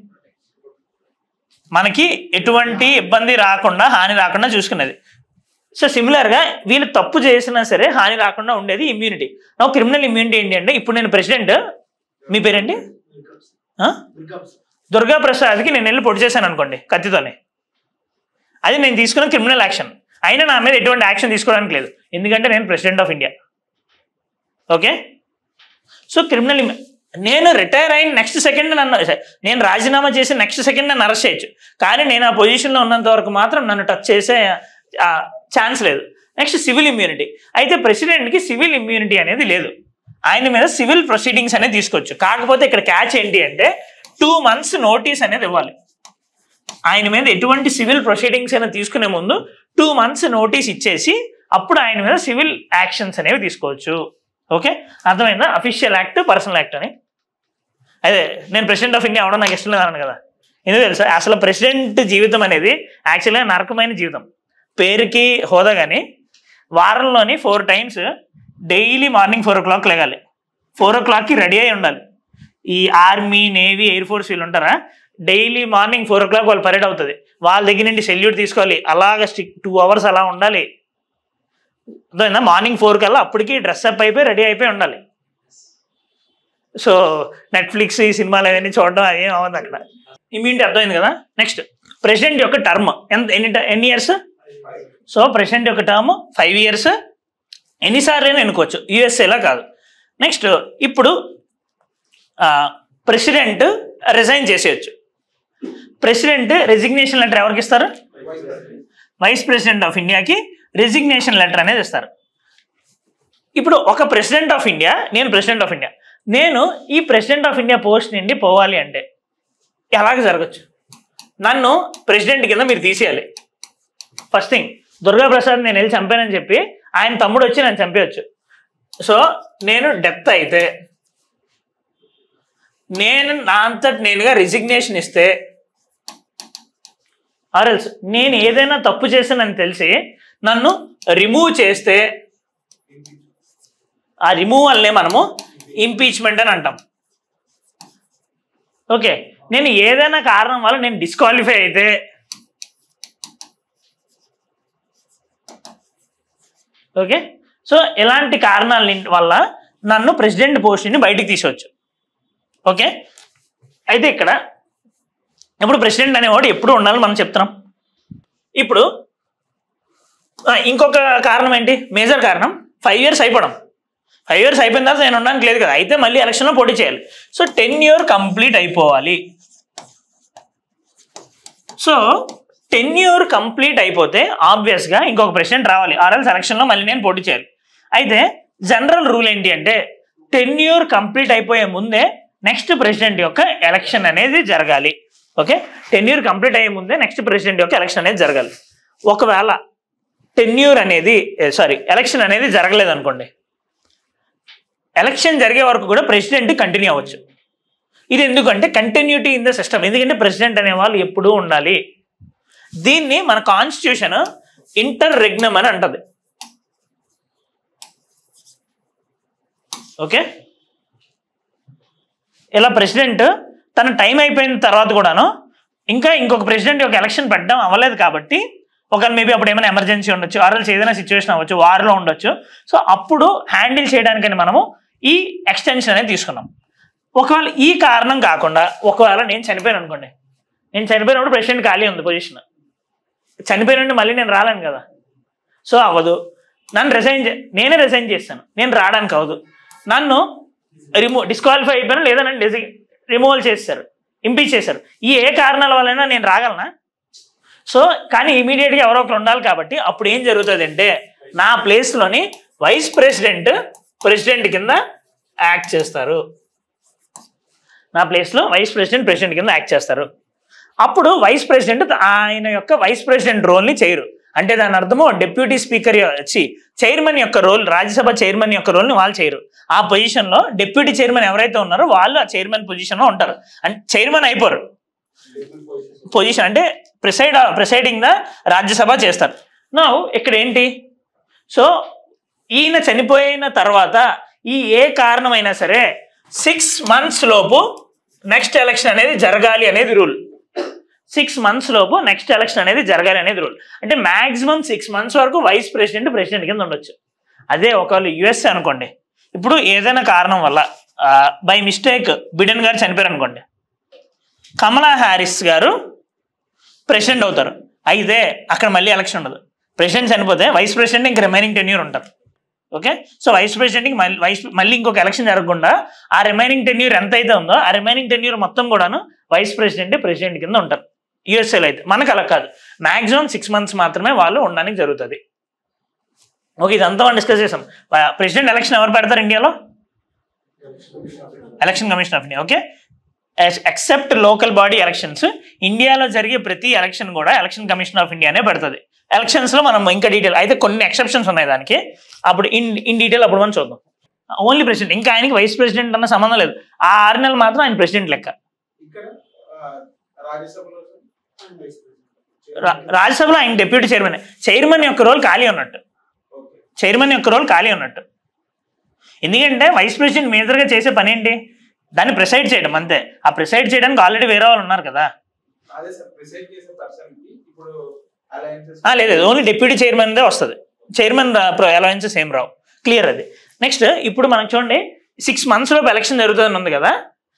మనకి ఎటువంటి ఇబ్బంది రాకుండా హాని రాకుండా చూసుకునేది సో సిమిలర్గా వీళ్ళు తప్పు చేసినా సరే హాని రాకుండా ఉండేది ఇమ్యూనిటీ నా క్రిమినల్ ఇమ్యూనిటీ ఏంటి అంటే ఇప్పుడు నేను ప్రెసిడెంట్ మీ పేరేంటి ఆ? దుర్గా ప్రసాద్కి నేను వెళ్ళి పొడి చేశాను అనుకోండి కత్తితోనే అది నేను తీసుకున్న క్రిమినల్ యాక్షన్ అయినా నా మీద ఎటువంటి యాక్షన్ తీసుకోవడానికి లేదు ఎందుకంటే నేను president of India okay so criminal నేను రిటైర్ అయిన నెక్స్ట్ సెకండ్ నన్ను నేను రాజీనామా చేసి నెక్స్ట్ సెకండ్ నన్ను అరెస్ట్ చేయొచ్చు కానీ నేను ఆ పొజిషన్లో ఉన్నంత వరకు మాత్రం నన్ను టచ్ చేసే ఛాన్స్ లేదు నెక్స్ట్ సివిల్ ఇమ్యూనిటీ అయితే ప్రెసిడెంట్కి సివిల్ ఇమ్యూనిటీ అనేది లేదు ఆయన మీద సివిల్ ప్రొసీడింగ్స్ అనేది తీసుకోవచ్చు కాకపోతే ఇక్కడ క్యాచ్ ఏంటి అంటే టూ మంత్స్ నోటీస్ అనేది ఇవ్వాలి ఆయన మీద ఎటువంటి సివిల్ ప్రొసీడింగ్స్ అయినా తీసుకునే ముందు టూ మంత్స్ నోటీస్ ఇచ్చేసి అప్పుడు ఆయన మీద సివిల్ యాక్షన్స్ అనేవి తీసుకోవచ్చు ఓకే అర్థమైందా అఫీషియల్ యాక్ట్ పర్సనల్ యాక్ట్ అని అదే నేను ప్రెసిడెంట్ ఆఫ్ ఇండియా అవడం నాకు ఇష్టం లేదన్నాను కదా ఎందుకు తెలుసా అసలు ప్రెసిడెంట్ జీవితం అనేది యాక్చువల్గా నరకమైన జీవితం పేరుకి హోదా కానీ వారంలోని four times daily morning four o'clock లేగాలి ఫోర్ ఓ క్లాక్కి రెడీ అయి ఉండాలి ఈ ఆర్మీ నేవీ ఎయిర్ ఫోర్స్ వీళ్ళు ఉంటారా daily morning four o'clock వాళ్ళు పరేడ్ అవుతుంది వాళ్ళ దగ్గర నుండి సెల్యూట్ తీసుకోవాలి అలాగ స్టిక్ టూ అవర్స్ అలా ఉండాలి అర్థమైందా మార్నింగ్ ఫోర్ కల్లా అప్పటికి డ్రెస్ అప్ అయిపోయి రెడీ అయిపోయి ఉండాలి సో నెట్ఫ్లిక్స్ ఈ సినిమాలు అవన్నీ చూడడం అదేం అవ్వదు అక్కడ ఇమ్యూనిటీ అర్థమైంది కదా నెక్స్ట్ ప్రెసిడెంట్ యొక్క టర్మ్ ఎంత ఎన్ని ట- ఎన్ని ఇయర్స్ సో ప్రెసిడెంట్ యొక్క టర్మ్ ఫైవ్ ఇయర్స్ ఎన్నిసార్లు ఎన్నుకోవచ్చు యుఎస్ఏలా కాదు నెక్స్ట్ ఇప్పుడు ప్రెసిడెంట్ రిజైన్ చేసేయచ్చు ప్రెసిడెంట్ రెసిగ్నేషన్ లెటర్ ఎవరికి ఇస్తారు వైస్ ప్రెసిడెంట్ ఆఫ్ ఇండియాకి రెసిగ్నేషన్ లెటర్ అనేది ఇస్తారు ఇప్పుడు ఒక ప్రెసిడెంట్ ఆఫ్ ఇండియా నేను ప్రెసిడెంట్ ఆఫ్ ఇండియా నేను ఈ ప్రెసిడెంట్ ఆఫ్ ఇండియా పోస్ట్ నుండి పోవాలి అంటే ఎలాగ జరగచ్చు నన్ను ప్రెసిడెంట్ కింద మీరు తీసేయాలి ఫస్ట్ థింగ్ దుర్గా ప్రసాద్ నేను వెళ్ళి చంపానని చెప్పి ఆయన తమ్ముడు వచ్చి నన్ను చంపేయచ్చు సో నేను డెత్ అయితే నేను నా అంతటి నేనుగా రిజిగ్నేషన్ ఇస్తే ఆర్ఎల్స్ నేను ఏదైనా తప్పు చేశానని తెలిసి నన్ను రిమూవ్ చేస్తే ఆ రిమూవల్నే మనము ఇంపీచ్మెంట్ అని అంటాం ఓకే నేను ఏదైనా కారణం వల్ల నేను డిస్క్వాలిఫై అయితే ఓకే సో ఇలాంటి కారణాల నిం- వల్ల నన్ను ప్రెసిడెంట్ పోస్ట్ నుండి బయటికి తీసవచ్చు ఓకే అయితే ఇక్కడ ఇప్పుడు ప్రెసిడెంట్ అనేవాడు ఎప్పుడు ఉండాలని మనం చెప్తున్నాం ఇప్పుడు ఆ, ఇంకొక కారణం ఏంటి మేజర్ కారణం ఫైవ్ ఇయర్స్ అయిపోవడం ఫైవ్ ఇయర్స్ అయిపోయిన తర్వాత నేను ఉండడానికి లేదు కదా అయితే మళ్ళీ ఎలక్షన్లో పోటీ చేయాలి సో టెన్ ఇయర్ కంప్లీట్ అయిపోవాలి సో టెన్ ఇయర్ కంప్లీట్ అయిపోతే ఆబ్వియస్గా ఇంకొక ప్రెసిడెంట్ రావాలి ఆర్ఎల్ ఎలక్షన్లో మళ్ళీ నేను పోటీ చేయాలి అయితే జనరల్ రూల్ ఏంటి అంటే టెన్ ఇయర్ కంప్లీట్ అయిపోయే ముందే నెక్స్ట్ ప్రెసిడెంట్ యొక్క ఎలక్షన్ అనేది జరగాలి ఓకే టెన్ ఇయర్ కంప్లీట్ అయ్యే ముందే నెక్స్ట్ ప్రెసిడెంట్ యొక్క ఎలక్షన్ అనేది జరగాలి ఒకవేళ టెన్యూర్ అనేది సారీ ఎలక్షన్ అనేది జరగలేదు అనుకోండి ఎలక్షన్ జరిగే వరకు కూడా ప్రెసిడెంట్ కంటిన్యూ అవ్వచ్చు ఇది ఎందుకంటే కంటిన్యూటీ ఇన్ ద సిస్టమ్ ఎందుకంటే ప్రెసిడెంట్ అనే వాళ్ళు ఎప్పుడూ ఉండాలి దీన్ని మన కాన్స్టిట్యూషన్ ఇంటర్ రెగ్నమ్ అని అంటది ఓకే ఇలా ప్రెసిడెంట్ తన టైం అయిపోయిన తర్వాత కూడాను ఇంకా ఇంకొక ప్రెసిడెంట్ యొక్క ఎలక్షన్ పెట్టడం అవ్వలేదు కాబట్టి ఒక మేబీ అప్పుడు ఏమైనా ఎమర్జెన్సీ ఉండొచ్చు ఆర్ఎల్స్ ఏదైనా సిచ్యువేషన్ అవ్వచ్చు వార్లో ఉండొచ్చు సో అప్పుడు హ్యాండిల్ చేయడానికని మనము ఈ ఎక్స్టెన్షన్ అనేది తీసుకున్నాం ఒకవేళ ఈ కారణం కాకుండా ఒకవేళ నేను చనిపోయాను అనుకోండి నేను చనిపోయినప్పుడు ప్రెసిడెంట్ ఖాళీ ఉంది పొజిషన్ చనిపోయిన మళ్ళీ నేను రాలేను కదా సో అవ్వదు నన్ను రిజైన్ చే నేనే రిజైన్ చేస్తాను నేను రావడానికి అవ్వదు నన్ను రిమూవ్ డిస్క్వాలిఫై అయిపోయాను లేదా నన్ను డిజి రిమూవల్ చేస్తారు ఇంపీచ్ చేశారు ఈ ఏ కారణాల వల్లైనా నేను రాగలనా సో కానీ ఇమీడియట్గా ఎవరో ఒకరు ఉండాలి కాబట్టి అప్పుడు ఏం జరుగుతుంది అంటే నా ప్లేస్లోని వైస్ ప్రెసిడెంట్ ప్రెసిడెంట్ కింద యాక్ట్ చేస్తారు నా ప్లేస్లో వైస్ ప్రెసిడెంట్ ప్రెసిడెంట్ కింద యాక్ట్ చేస్తారు అప్పుడు వైస్ ప్రెసిడెంట్ ఆయన యొక్క వైస్ ప్రెసిడెంట్ రోల్ని చేయరు అంటే దాని అర్థము డిప్యూటీ స్పీకర్ వచ్చి చైర్మన్ యొక్క రోల్ రాజ్యసభ చైర్మన్ యొక్క రోల్ని వాళ్ళు చేయరు ఆ పొజిషన్లో డిప్యూటీ చైర్మన్ ఎవరైతే ఉన్నారో వాళ్ళు ఆ చైర్మన్ పొజిషన్లో ఉంటారు అంటే చైర్మన్ అయిపోరు పొజిషన్ అంటే ప్రిసైడ్ ప్రిసైడింగ్ ద రాజ్యసభ చేస్తారు నా ఇక్కడ ఏంటి సో ఈయన చనిపోయిన తర్వాత ఈ ఏ కారణమైనా సరే సిక్స్ మంత్స్ లోపు నెక్స్ట్ ఎలక్షన్ అనేది జరగాలి అనేది రూల్ సిక్స్ మంత్స్ లోపు నెక్స్ట్ ఎలక్షన్ అనేది జరగాలి అనేది రూల్ అంటే మాక్సిమం సిక్స్ మంత్స్ వరకు వైస్ ప్రెసిడెంట్ ప్రెసిడెంట్ కింద ఉండొచ్చు అదే ఒకవేళ యుఎస్ అనుకోండి ఇప్పుడు ఏదైనా కారణం వల్ల బై మిస్టేక్ బిడెన్ గారు చనిపోయారు అనుకోండి కమలా హ్యారిస్ గారు ప్రెసిడెంట్ అవుతారు అయితే అక్కడ మళ్ళీ ఎలక్షన్ ఉండదు ప్రెసిడెంట్ చనిపోతే వైస్ ప్రెసిడెంట్ ఇంక రిమైనింగ్ టెన్ ఇయర్ ఉంటారు ఓకే సో వైస్ ప్రెసిడెంట్కి మళ్ళీ వైస్ మళ్ళీ ఇంకొక ఎలక్షన్ జరగకుండా ఆ రిమైనింగ్ టెన్ ఇయర్ ఎంత అయితే ఉందో ఆ రిమైనింగ్ టెన్ ఇయర్ మొత్తం కూడాను వైస్ ప్రెసిడెంట్ ప్రెసిడెంట్ కింద ఉంటారు యుఎస్ఏలో అయితే మనకు అలా కాదు మాక్సిమం సిక్స్ మంత్స్ మాత్రమే వాళ్ళు ఉండడానికి జరుగుతుంది ఓకే ఇదంతా మనం డిస్కస్ చేసాం ప్రెసిడెంట్ ఎలక్షన్ ఎవరు పెడతారు ఇండియాలో election commission of India okay except local body elections ఇండియాలో జరిగే ప్రతి ఎలక్షన్ కూడా ఎలక్షన్ కమిషన్ ఆఫ్ ఇండియానే పెడుతుంది ఎలక్షన్స్ లో మనం ఇంకా డీటెయిల్ అయితే కొన్ని ఎక్సెప్షన్స్ ఉన్నాయి దానికి అప్పుడు ఇన్ ఇన్ డీటెయిల్ అప్పుడు మనం చూద్దాం ఓన్లీ ప్రెసిడెంట్ ఇంకా ఆయనకి వైస్ ప్రెసిడెంట్ అన్న సంబంధం లేదు ఆ ఆరు నెలలు మాత్రం ఆయన ప్రెసిడెంట్ లెక్క ఇక్కడ ఆ, రాజ్యసభలో వైస్ ప్రెసిడెంట్. రా- రాజ్యసభలో ఆయన డిప్యూటీ చైర్మన్ చైర్మన్ యొక్క రోల్ ఖాళీ ఉన్నట్టు ఓకే చైర్మన్ యొక్క రోల్ ఖాళీ ఉన్నట్టు ఎందుకంటే వైస్ ప్రెసిడెంట్ మేజర్గా చేసే పని ఏంటి దాన్ని ప్రిసైడ్ చేయడం అంతే ఆ ప్రిసైడ్ చేయడానికి ఆల్రెడీ వేరే వాళ్ళు ఉన్నారు కదా అదే సార్ ప్రిసైడ్ చేసే పర్సన్ కి ఇప్పుడు అలయన్సెస్ ఆ, లేదు ఓన్లీ డిప్యూటీ చైర్మన్దే వస్తుంది చైర్మన్ అలవెన్సెస్ ఏం రావు క్లియర్ అది నెక్స్ట్ ఇప్పుడు మనకు చూడండి సిక్స్ మంత్స్ లోపు ఎలక్షన్ జరుగుతుందని ఉంది కదా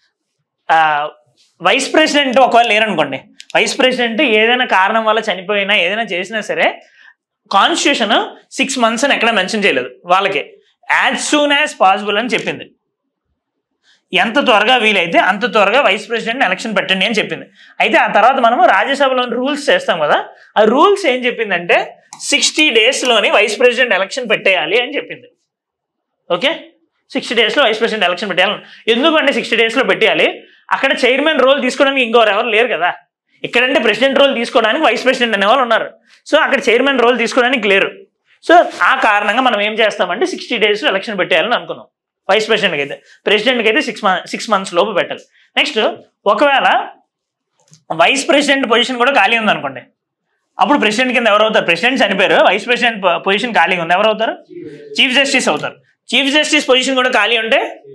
వైస్ ప్రెసిడెంట్ ఒకవేళ లేరనుకోండి వైస్ ప్రెసిడెంట్ ఏదైనా కారణం వల్ల చనిపోయినా ఏదైనా చేసినా సరే కాన్స్టిట్యూషన్ సిక్స్ మంత్స్ అని ఎక్కడ మెన్షన్ చేయలేదు వాళ్ళకి యాజ్ సూన్ యాజ్ పాసిబుల్ అని చెప్పింది ఎంత త్వరగా వీలైతే అంత త్వరగా వైస్ ప్రెసిడెంట్ ఎలక్షన్ పెట్టండి అని చెప్పింది అయితే ఆ తర్వాత మనము రాజ్యసభలో రూల్స్ చేస్తాం కదా ఆ రూల్స్ ఏం చెప్పిందంటే సిక్స్టీ డేస్లోని వైస్ ప్రెసిడెంట్ ఎలక్షన్ పెట్టేయాలి అని చెప్పింది ఓకే సిక్స్టీ డేస్లో వైస్ ప్రెసిడెంట్ ఎలక్షన్ పెట్టేయాలి ఎందుకంటే సిక్స్టీ డేస్లో పెట్టేయాలి అక్కడ చైర్మన్ రోల్ తీసుకోవడానికి ఇంకోరు ఎవరు లేరు కదా ఇక్కడంటే ప్రెసిడెంట్ రోల్ తీసుకోవడానికి వైస్ ప్రెసిడెంట్ అనేవాళ్ళు ఉన్నారు సో అక్కడ చైర్మన్ రోల్ తీసుకోవడానికి లేరు సో ఆ కారణంగా మనం ఏం చేస్తామంటే సిక్స్టీ డేస్లో ఎలక్షన్ పెట్టేయాలని అనుకున్నాం వైస్ ప్రెసిడెంట్కి అయితే ప్రెసిడెంట్కి అయితే సిక్స్ మంత్ సిక్స్ మంత్స్ లోపు పెట్టాలి నెక్స్ట్ ఒకవేళ వైస్ ప్రెసిడెంట్ పొజిషన్ కూడా ఖాళీ ఉంది అనుకోండి అప్పుడు ప్రెసిడెంట్ కింద ఎవరు అవుతారు ప్రెసిడెంట్ చనిపోయారు వైస్ ప్రెసిడెంట్ పొజిషన్ ఖాళీగా ఉంది ఎవరు అవుతారు చీఫ్ జస్టిస్ అవుతారు చీఫ్ జస్టిస్ పొజిషన్ కూడా ఖాళీ ఉంటే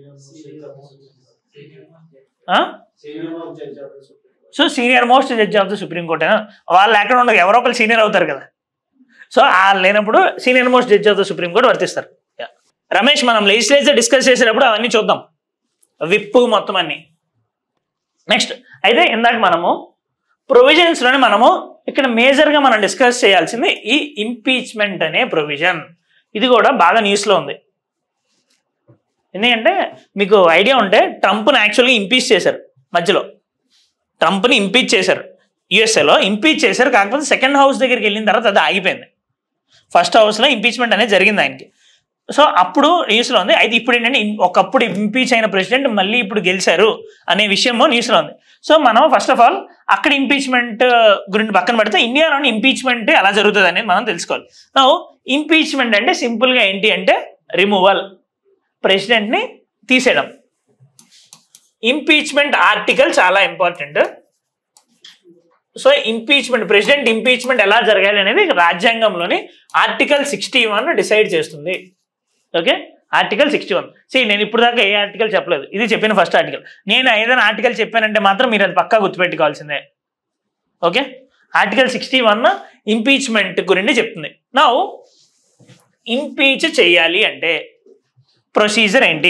ఆ? So senior most judge of the supreme court వాళ్ళు ఎక్కడ ఉండదు ఎవరో ఒకరు సీనియర్ అవుతారు కదా సో వాళ్ళు లేనప్పుడు senior most judge of the supreme court వర్తిస్తారు Yeah. రమేష్ మనం లెజిస్లేచర్ డిస్కస్ చేసేటప్పుడు అవన్నీ చూద్దాం విప్పు మొత్తం అన్ని నెక్స్ట్ అయితే ఇందాక మనము ప్రొవిజన్స్లోనే మనము ఇక్కడ మేజర్గా మనం డిస్కస్ చేయాల్సింది ఈ ఇంపీచ్మెంట్ అనే ప్రొవిజన్ ఇది కూడా బాగా న్యూస్లో ఉంది ఎందుకంటే మీకు ఐడియా ఉంటే ట్రంప్ని యాక్చువల్గా ఇంపీచ్ చేశారు మధ్యలో ట్రంప్ని ఇంపీచ్ చేశారు యుఎస్ఏలో ఇంపీచ్ చేశారు కాకపోతే సెకండ్ హౌస్ దగ్గరికి వెళ్ళిన తర్వాత అది ఆగిపోయింది ఫస్ట్ హౌస్లో ఇంపీచ్మెంట్ అనేది జరిగింది ఆయనకి సో అప్పుడు న్యూస్లో ఉంది అయితే ఇప్పుడు ఏంటంటే ఇం- ఒకప్పుడు ఇంపీచ్ అయిన ప్రెసిడెంట్ మళ్ళీ ఇప్పుడు గెలిచారు అనే విషయము న్యూస్లో ఉంది సో మనం ఫస్ట్ ఆఫ్ ఆల్ అక్కడ ఇంపీచ్మెంట్ గురించి పక్కన పెడితే ఇండియాలోని ఇంపీచ్మెంట్ ఎలా జరుగుతుంది అనేది మనం తెలుసుకోవాలి నా ఇంపీచ్మెంట్ అంటే సింపుల్గా ఏంటి అంటే రిమూవల్ ప్రెసిడెంట్ని తీసేయడం ఇంపీచ్మెంట్ ఆర్టికల్ చాలా important so impeachment president impeachment ఎలా జరగాలి అనేది రాజ్యాంగంలోని ఆర్టికల్ సిక్స్టీ వన్ డిసైడ్ చేస్తుంది okay article sixty one see నేను ఇప్పుడు దాకా ఏ ఆర్టికల్ చెప్పలేదు ఇది చెప్పిన ఫస్ట్ ఆర్టికల్ నేను ఏదైనా ఆర్టికల్ చెప్పానంటే మాత్రం మీరు అది పక్కా గుర్తుపెట్టుకోవాల్సిందే okay article sixty one impeachment గురించి చెప్తుంది నా ఇంపీచ్ చేయాలి అంటే ప్రొసీజర్ ఏంటి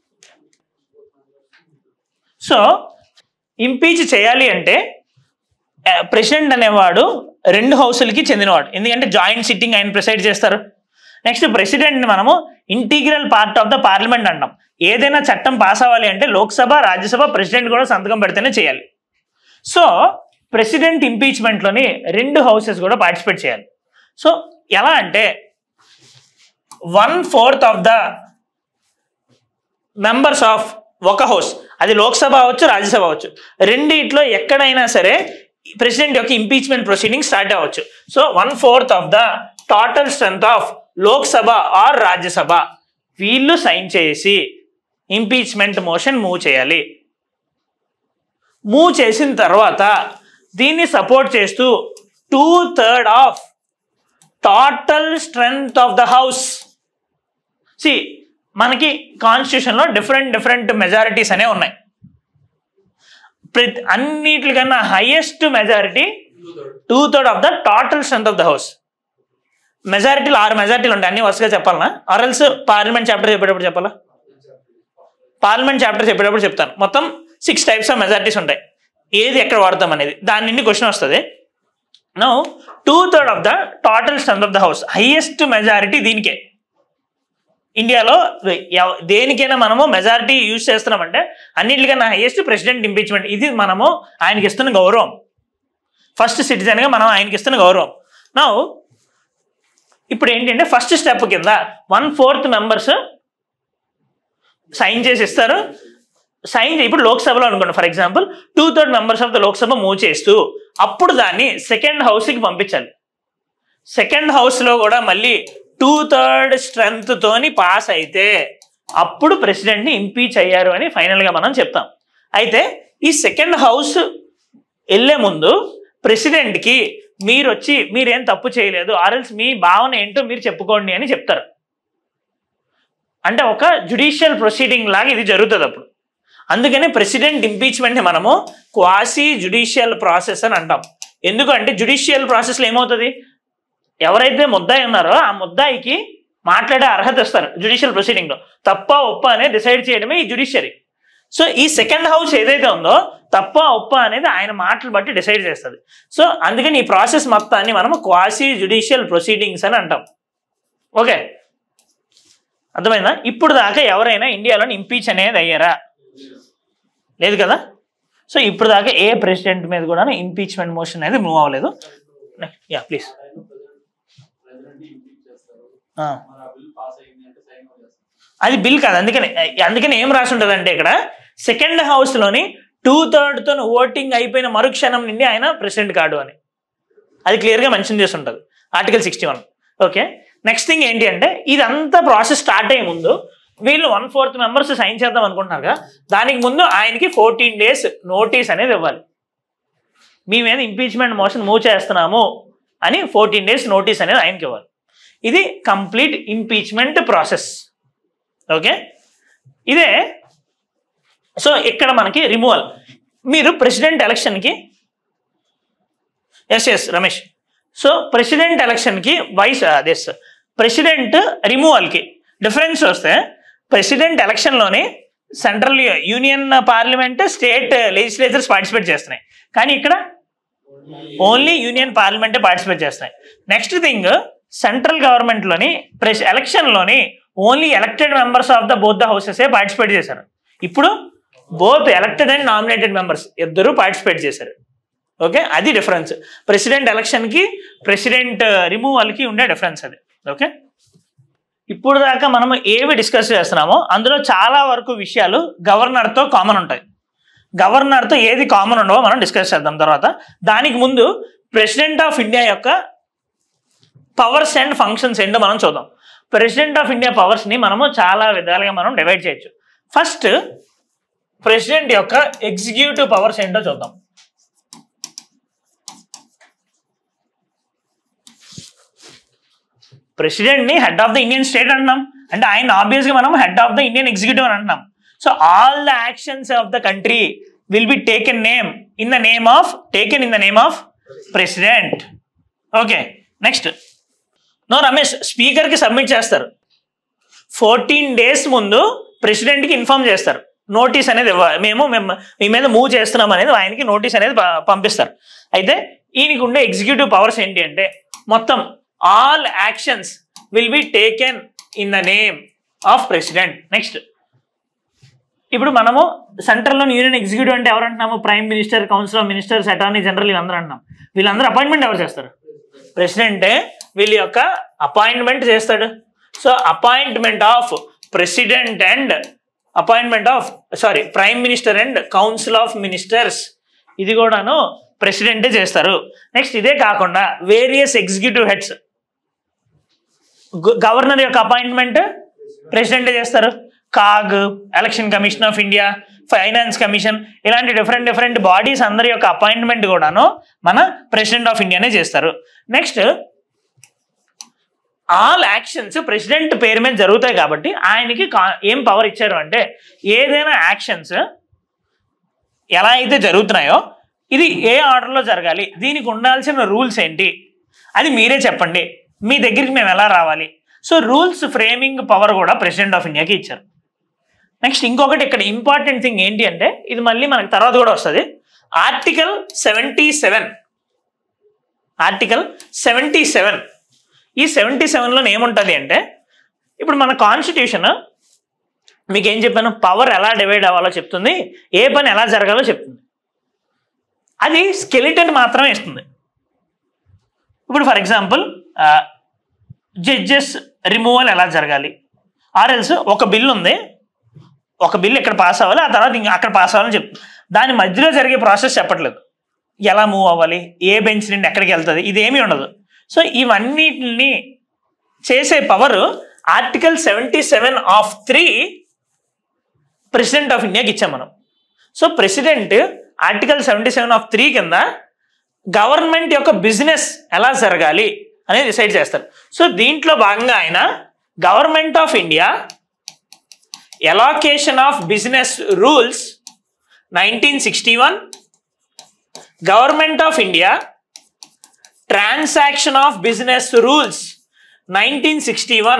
సో ఇంపీచ్ చేయాలి అంటే ప్రెసిడెంట్ అనేవాడు రెండు హౌసులకి చెందినవాడు ఎందుకంటే జాయింట్ సిట్టింగ్ ఆయన ప్రిసైడ్ చేస్తారు నెక్స్ట్ ప్రెసిడెంట్ని మనము integral part of the parliament అంటాం ఏదైనా చట్టం పాస్ అవ్వాలి అంటే లోక్సభ రాజ్యసభ ప్రెసిడెంట్ కూడా సంతకం పెడితేనే చేయాలి సో ప్రెసిడెంట్ ఇంపీచ్మెంట్లోని రెండు హౌసెస్ కూడా పార్టిసిపేట్ చేయాలి సో ఎలా అంటే one fourth of the members of ఒక హౌస్ అది లోక్సభ అవ్వచ్చు రాజ్యసభ అవ్వచ్చు రెండిట్లో ఎక్కడైనా సరే ప్రెసిడెంట్ యొక్క ఇంపీచ్మెంట్ ప్రొసీడింగ్ స్టార్ట్ అవ్వచ్చు so one fourth of the total strength of Lok Sabha or Rajya Sabha వీళ్ళు సైన్ చేసి ఇంపీచ్మెంట్ మోషన్ మూవ్ చేయాలి మూవ్ చేసిన తర్వాత దీన్ని సపోర్ట్ చేస్తూ two third of total strength of the house సి మనకి కాన్స్టిట్యూషన్లో డిఫరెంట్ డిఫరెంట్ మెజారిటీస్ అనేవి ఉన్నాయి ప్రతి అన్నిటికన్నా highest majority two third of the total strength of the house మెజారిటీలు ఆరు మెజారిటీలు ఉంటాయి అన్ని వరుసగా చెప్పాలనా ఆర్ఎల్స్ పార్లమెంట్ చాప్టర్ చెప్పేటప్పుడు చెప్పాలా పార్లమెంట్ చాప్టర్ చెప్పేటప్పుడు చెప్తాను మొత్తం సిక్స్ టైప్స్ ఆఫ్ మెజారిటీస్ ఉంటాయి ఏది ఎక్కడ వాడతాం అనేది దాని నుండి క్వశ్చన్ వస్తుంది no two third of the total strength of the house highest majority దీనికే ఇండియాలో ఎవ- దేనికైనా మనము మెజారిటీ యూజ్ చేస్తున్నామంటే అన్నిటికన్నా హైయెస్ట్ ప్రెసిడెంట్ ఇంపీచ్మెంట్ ఇది మనము ఆయనకి ఇస్తున్న గౌరవం ఫస్ట్ సిటిజన్గా మనం ఆయనకి ఇస్తున్న గౌరవం నా ఇప్పుడు ఏంటంటే ఫస్ట్ స్టెప్ కింద వన్ ఫోర్త్ మెంబర్స్ సైన్ చేసి ఇస్తారు సైన్ ఇప్పుడు లోక్సభలో అనుకోండి for example two third members of the Lok Sabha move చేస్తూ అప్పుడు దాన్ని సెకండ్ హౌస్కి పంపించాలి సెకండ్ హౌస్లో కూడా మళ్ళీ టూ థర్డ్ స్ట్రెంగ్త్ తోని పాస్ అయితే అప్పుడు ప్రెసిడెంట్ని ఇంపీచ్ అయ్యారు అని ఫైనల్గా మనం చెప్తాం అయితే ఈ సెకండ్ హౌస్ వెళ్ళే ముందు ప్రెసిడెంట్కి మీరు వచ్చి మీరేం తప్పు చేయలేదు ఆర్ఎల్స్ మీ భావన ఏంటో మీరు చెప్పుకోండి అని చెప్తారు అంటే ఒక జుడిషియల్ ప్రొసీడింగ్ లాగా ఇది జరుగుతుంది అప్పుడు అందుకనే ప్రెసిడెంట్ ఇంపీచ్మెంట్ని మనము క్వాసీ జుడిషియల్ ప్రాసెస్ అని అంటాం ఎందుకంటే జుడిషియల్ ప్రాసెస్లో ఏమవుతుంది ఎవరైతే ముద్దాయి ఉన్నారో ఆ ముద్దాయికి మాట్లాడే అర్హత ఇస్తారు జుడిషియల్ ప్రొసీడింగ్లో తప్ప ఒప్ప అనేది డిసైడ్ చేయడమే ఈ జుడిషియరీ సో ఈ సెకండ్ హౌస్ ఏదైతే ఉందో తప్ప ఒప్ప అనేది ఆయన మాటలు బట్టి డిసైడ్ చేస్తుంది సో అందుకని ఈ ప్రాసెస్ మొత్తాన్ని మనము క్వాసీ జుడిషియల్ ప్రొసీడింగ్స్ అని అంటాం ఓకే అర్థమైందా ఇప్పుడు దాకా ఎవరైనా ఇండియాలో ఇంపీచ్ అనేది అయ్యారా లేదు కదా సో ఇప్పుడు దాకా ఏ ప్రెసిడెంట్ మీద కూడా ఇంపీచ్మెంట్ మోషన్ అనేది మూవ్ అవ్వలేదు యా ప్లీజ్ అది బిల్ కాదు అందుకని అందుకని ఏం రాసి ఉంటుంది అంటే ఇక్కడ సెకండ్ హౌస్లోని టూ థర్డ్తో ఓటింగ్ అయిపోయిన మరుక్షణం నుండి ఆయన ప్రెసిడెంట్ కాడు అని అది క్లియర్గా మెన్షన్ చేసి ఉంటుంది article sixty one okay next thing ఏంటి అంటే ఇదంతా ప్రాసెస్ స్టార్ట్ అయ్యే ముందు వీళ్ళు వన్ ఫోర్త్ మెంబర్స్ సైన్ చేద్దాం అనుకుంటున్నారు కదా దానికి ముందు ఆయనకి ఫోర్టీన్ డేస్ నోటీస్ అనేది ఇవ్వాలి మీ మీద ఇంపీచ్మెంట్ మోషన్ మూవ్ చేస్తున్నాము అని ఫోర్టీన్ డేస్ నోటీస్ అనేది ఆయనకి ఇవ్వాలి ఇది కంప్లీట్ ఇంపీచ్మెంట్ ప్రాసెస్ ఓకే ఇదే సో ఇక్కడ మనకి రిమూవల్ మీరు ప్రెసిడెంట్ ఎలక్షన్కి yes yes Ramesh so president ఎలక్షన్కి వైస్ అదే సార్ ప్రెసిడెంట్ రిమూవల్కి డిఫరెన్స్ వస్తే ప్రెసిడెంట్ ఎలక్షన్లోని central union parliament state legislatures participate చేస్తున్నాయి కానీ ఇక్కడ ఓన్లీ యూనియన్ పార్లమెంటే పార్టిసిపేట్ చేస్తున్నాయి నెక్స్ట్ థింగ్ సెంట్రల్ గవర్నమెంట్లోని ప్రెస్ ఎలక్షన్లోని only elected members of the both the houses participate చేశారు ఇప్పుడు both elected and nominated members ఇద్దరు పార్టిసిపేట్ చేశారు ఓకే అది డిఫరెన్స్ ప్రెసిడెంట్ ఎలక్షన్కి ప్రెసిడెంట్ రిమూవల్కి ఉండే డిఫరెన్స్ అది ఓకే ఇప్పుడు దాకా మనం ఏవి డిస్కస్ చేస్తున్నామో అందులో చాలా వరకు విషయాలు గవర్నర్తో కామన్ ఉంటాయి గవర్నర్తో ఏది కామన్ ఉండవో మనం డిస్కస్ చేద్దాం తర్వాత దానికి ముందు ప్రెసిడెంట్ ఆఫ్ ఇండియా యొక్క పవర్స్ అండ్ ఫంక్షన్స్ ఏంటో మనం చూద్దాం ప్రెసిడెంట్ ఆఫ్ ఇండియా పవర్స్ని మనము చాలా విధాలుగా మనం డివైడ్ చేయొచ్చు ఫస్ట్ ప్రెసిడెంట్ యొక్క ఎగ్జిక్యూటివ్ పవర్స్ ఏంటో చూద్దాం ప్రెసిడెంట్ని head of the Indian state అంటున్నాం అంటే ఆయన ఆబ్వియస్గా మనం head of the Indian executive అని అంటున్నాం so all the actions of the country will be taken name in the name of taken in the name of president okay next no Ramesh స్పీకర్కి submit చేస్తారు fourteen days ముందు ప్రెసిడెంట్కి inform చేస్తారు notice అనేది ఇవ్వాలి మేము మేము మీ మీద మూవ్ చేస్తున్నాం అనేది ఆయనకి నోటీస్ అనేది ప- పంపిస్తారు అయితే ఈయనకి ఉండే ఎగ్జిక్యూటివ్ పవర్స్ ఏంటి అంటే మొత్తం all actions will be taken in the name of president next ఇప్పుడు మనము సెంట్రల్లో యూనియన్ ఎగ్జిక్యూటివ్ అంటే ఎవరు అంటున్నాము prime minister council of ministers attorney general వీళ్ళందరూ అంటున్నాం వీళ్ళందరూ అపాయింట్మెంట్ ఎవరు చేస్తారు ప్రెసిడెంటే వీళ్ళ యొక్క అపాయింట్మెంట్ చేస్తాడు so appointment of president and appointment of sorry prime minister and council of ministers ఇది కూడాను ప్రెసిడెంటే చేస్తారు నెక్స్ట్ ఇదే కాకుండా వేరియస్ ఎగ్జిక్యూటివ్ హెడ్స్ గవర్నర్ యొక్క అపాయింట్మెంట్ ప్రెసిడెంటే చేస్తారు CAG election commission of India finance commission ఇలాంటి డిఫరెంట్ డిఫరెంట్ బాడీస్ అందరి యొక్క అపాయింట్మెంట్ కూడాను మన ప్రెసిడెంట్ ఆఫ్ ఇండియానే చేస్తారు నెక్స్ట్ ఆల్ యాక్షన్స్ ప్రెసిడెంట్ పేరు మీద జరుగుతాయి కాబట్టి ఆయనకి కా- ఏం పవర్ ఇచ్చారు అంటే ఏదైనా యాక్షన్స్ ఎలా అయితే జరుగుతున్నాయో ఇది ఏ ఆర్డర్లో జరగాలి దీనికి ఉండాల్సిన రూల్స్ ఏంటి అది మీరే చెప్పండి మీ దగ్గరికి మేము ఎలా రావాలి సో రూల్స్ ఫ్రేమింగ్ పవర్ కూడా ప్రెసిడెంట్ ఆఫ్ ఇండియాకి ఇచ్చారు నెక్స్ట్ ఇంకొకటి ఇక్కడ ఇంపార్టెంట్ థింగ్ ఏంటి అంటే ఇది మళ్ళీ మనకి తర్వాత కూడా వస్తుంది article seventy seven article seventy seven ఈ సెవెంటీ సెవెన్లో ఏముంటుంది అంటే ఇప్పుడు మన కాన్స్టిట్యూషన్ మీకు ఏం చెప్పాను పవర్ ఎలా డివైడ్ అవ్వాలో చెప్తుంది ఏ పని ఎలా జరగాలో చెప్తుంది అది స్కెలిటన్ మాత్రమే ఇస్తుంది ఇప్పుడు ఫర్ ఎగ్జాంపుల్ జడ్జెస్ రిమూవల్ ఎలా జరగాలి ఆర్ఎల్స్ ఒక బిల్ ఉంది ఒక బిల్ ఇక్కడ పాస్ అవ్వాలి ఆ తర్వాత ఇంకా అక్కడ పాస్ అవ్వాలని చెప్తుంది దాని మధ్యలో జరిగే ప్రాసెస్ చెప్పట్లేదు ఎలా మూవ్ అవ్వాలి ఏ బెంచ్ నుండి ఎక్కడికి వెళ్తుంది ఇదేమీ ఉండదు సో ఇవన్నిటిని చేసే power article seventy seven of three president of ఇండియాకి ఇచ్చాం మనం so president article seventy seven of three కింద గవర్నమెంట్ యొక్క బిజినెస్ ఎలా జరగాలి అనేది డిసైడ్ చేస్తారు సో దీంట్లో భాగంగా ఆయన government of India allocation of business rules nineteen sixty one government of India transaction of business rules nineteen sixty one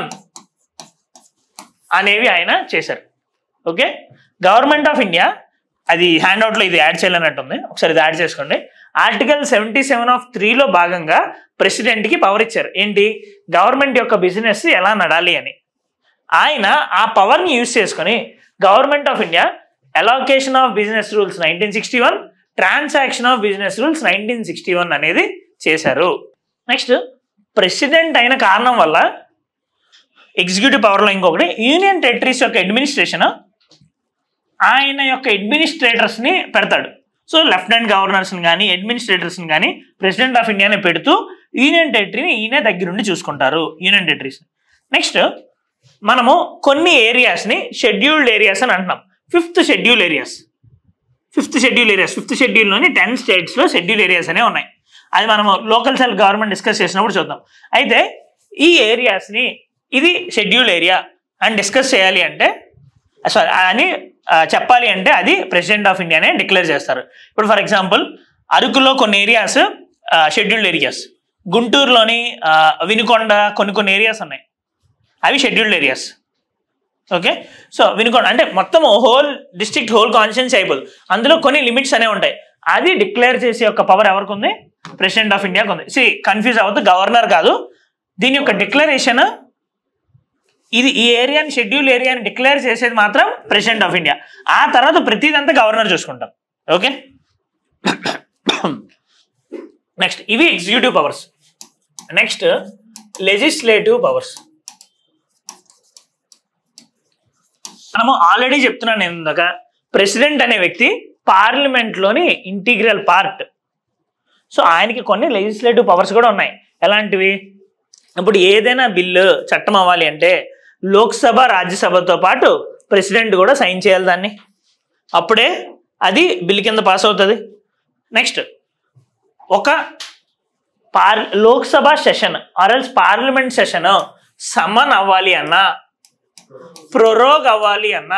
అనేవి ఆయన చేశారు ఓకే గవర్నమెంట్ ఆఫ్ ఇండియా అది హ్యాండ్అవుట్లో ఇది యాడ్ చేయాలన్నట్టుంది ఒకసారి ఇది యాడ్ చేసుకోండి ఆర్టికల్ సెవెంటీ సెవెన్ ఆఫ్ త్రీలో భాగంగా ప్రెసిడెంట్కి పవర్ ఇచ్చారు ఏంటి గవర్నమెంట్ యొక్క బిజినెస్ ఎలా నడాలి అని ఆయన ఆ పవర్ని యూజ్ చేసుకొని government of India allocation of business rules nineteen sixty one transaction of business rules nineteen sixty one అనేది చేశారు నెక్స్ట్ ప్రెసిడెంట్ అయిన కారణం వల్ల ఎగ్జిక్యూటివ్ పవర్లో ఇంకొకటి యూనియన్ టెరిటరీస్ యొక్క అడ్మినిస్ట్రేషన్ ఆయన యొక్క అడ్మినిస్ట్రేటర్స్ని పెడతాడు సో లెఫ్టినెంట్ గవర్నర్స్ని కానీ అడ్మినిస్ట్రేటర్స్ని కానీ ప్రెసిడెంట్ ఆఫ్ ఇండియాని పెడుతూ యూనియన్ టెరిటరీని ఈయనే దగ్గరుండి చూసుకుంటారు యూనియన్ టెరిటరీస్ నెక్స్ట్ మనము కొన్ని ఏరియాస్ని షెడ్యూల్డ్ ఏరియాస్ అని అంటున్నాం fifth schedule areas fifth schedule areas fifth షెడ్యూల్లోని టెన్ స్టేట్స్లో షెడ్యూల్ ఏరియాస్ అనే ఉన్నాయి అది మనము లోకల్ సెల్ గవర్నమెంట్ డిస్కస్ చేసినప్పుడు చూద్దాం అయితే ఈ ఏరియాస్ని ఇది షెడ్యూల్ ఏరియా అని డిస్కస్ చేయాలి అంటే సారీ అని ఆ, చెప్పాలి అంటే అది ప్రెసిడెంట్ ఆఫ్ ఇండియానే డిక్లేర్ చేస్తారు ఇప్పుడు ఫర్ ఎగ్జాంపుల్ అరకులో కొన్ని ఏరియాస్ షెడ్యూల్డ్ ఏరియాస్ గుంటూరులోని ఆ, వినుకొండ కొన్ని కొన్ని ఏరియాస్ ఉన్నాయి అవి షెడ్యూల్డ్ ఏరియాస్ ఓకే సో వినుకోండి అంటే మొత్తం హోల్ డిస్ట్రిక్ట్ హోల్ కాన్స్టిట్యూన్సీ అయిపోదు అందులో కొన్ని లిమిట్స్ అనేవి ఉంటాయి అది డిక్లేర్ చేసే యొక్క పవర్ ఎవరికి ఉంది ప్రెసిడెంట్ ఆఫ్ ఇండియాకి ఉంది సి కన్ఫ్యూజ్ అవ్వద్దు గవర్నర్ కాదు దీని యొక్క డిక్లరేషన్ ఇది ఈ ఏరియాని షెడ్యూల్ ఏరియాని డిక్లేర్ చేసేది మాత్రం ప్రెసిడెంట్ ఆఫ్ ఇండియా ఆ తర్వాత ప్రతిదంతా గవర్నర్ చూసుకుంటాం ఓకే నెక్స్ట్ ఇవి executive powers next legislative powers మనము ఆల్రెడీ చెప్తున్నాను నేను ఇందాక ప్రెసిడెంట్ అనే వ్యక్తి పార్లమెంట్లోని ఇంటీగ్రల్ పార్ట్ సో ఆయనకి కొన్ని లెజిస్లేటివ్ పవర్స్ కూడా ఉన్నాయి ఎలాంటివి ఇప్పుడు ఏదైనా బిల్లు చట్టం అవ్వాలి అంటే లోక్సభ రాజ్యసభతో పాటు ప్రెసిడెంట్ కూడా సైన్ చేయాలి దాన్ని అప్పుడే అది బిల్ కింద పాస్ అవుతుంది నెక్స్ట్ ఒక పార్ Lok Sabha session or else parliament session summon అవ్వాలి అన్నా ప్రొరోగ్ అవ్వాలి అన్నా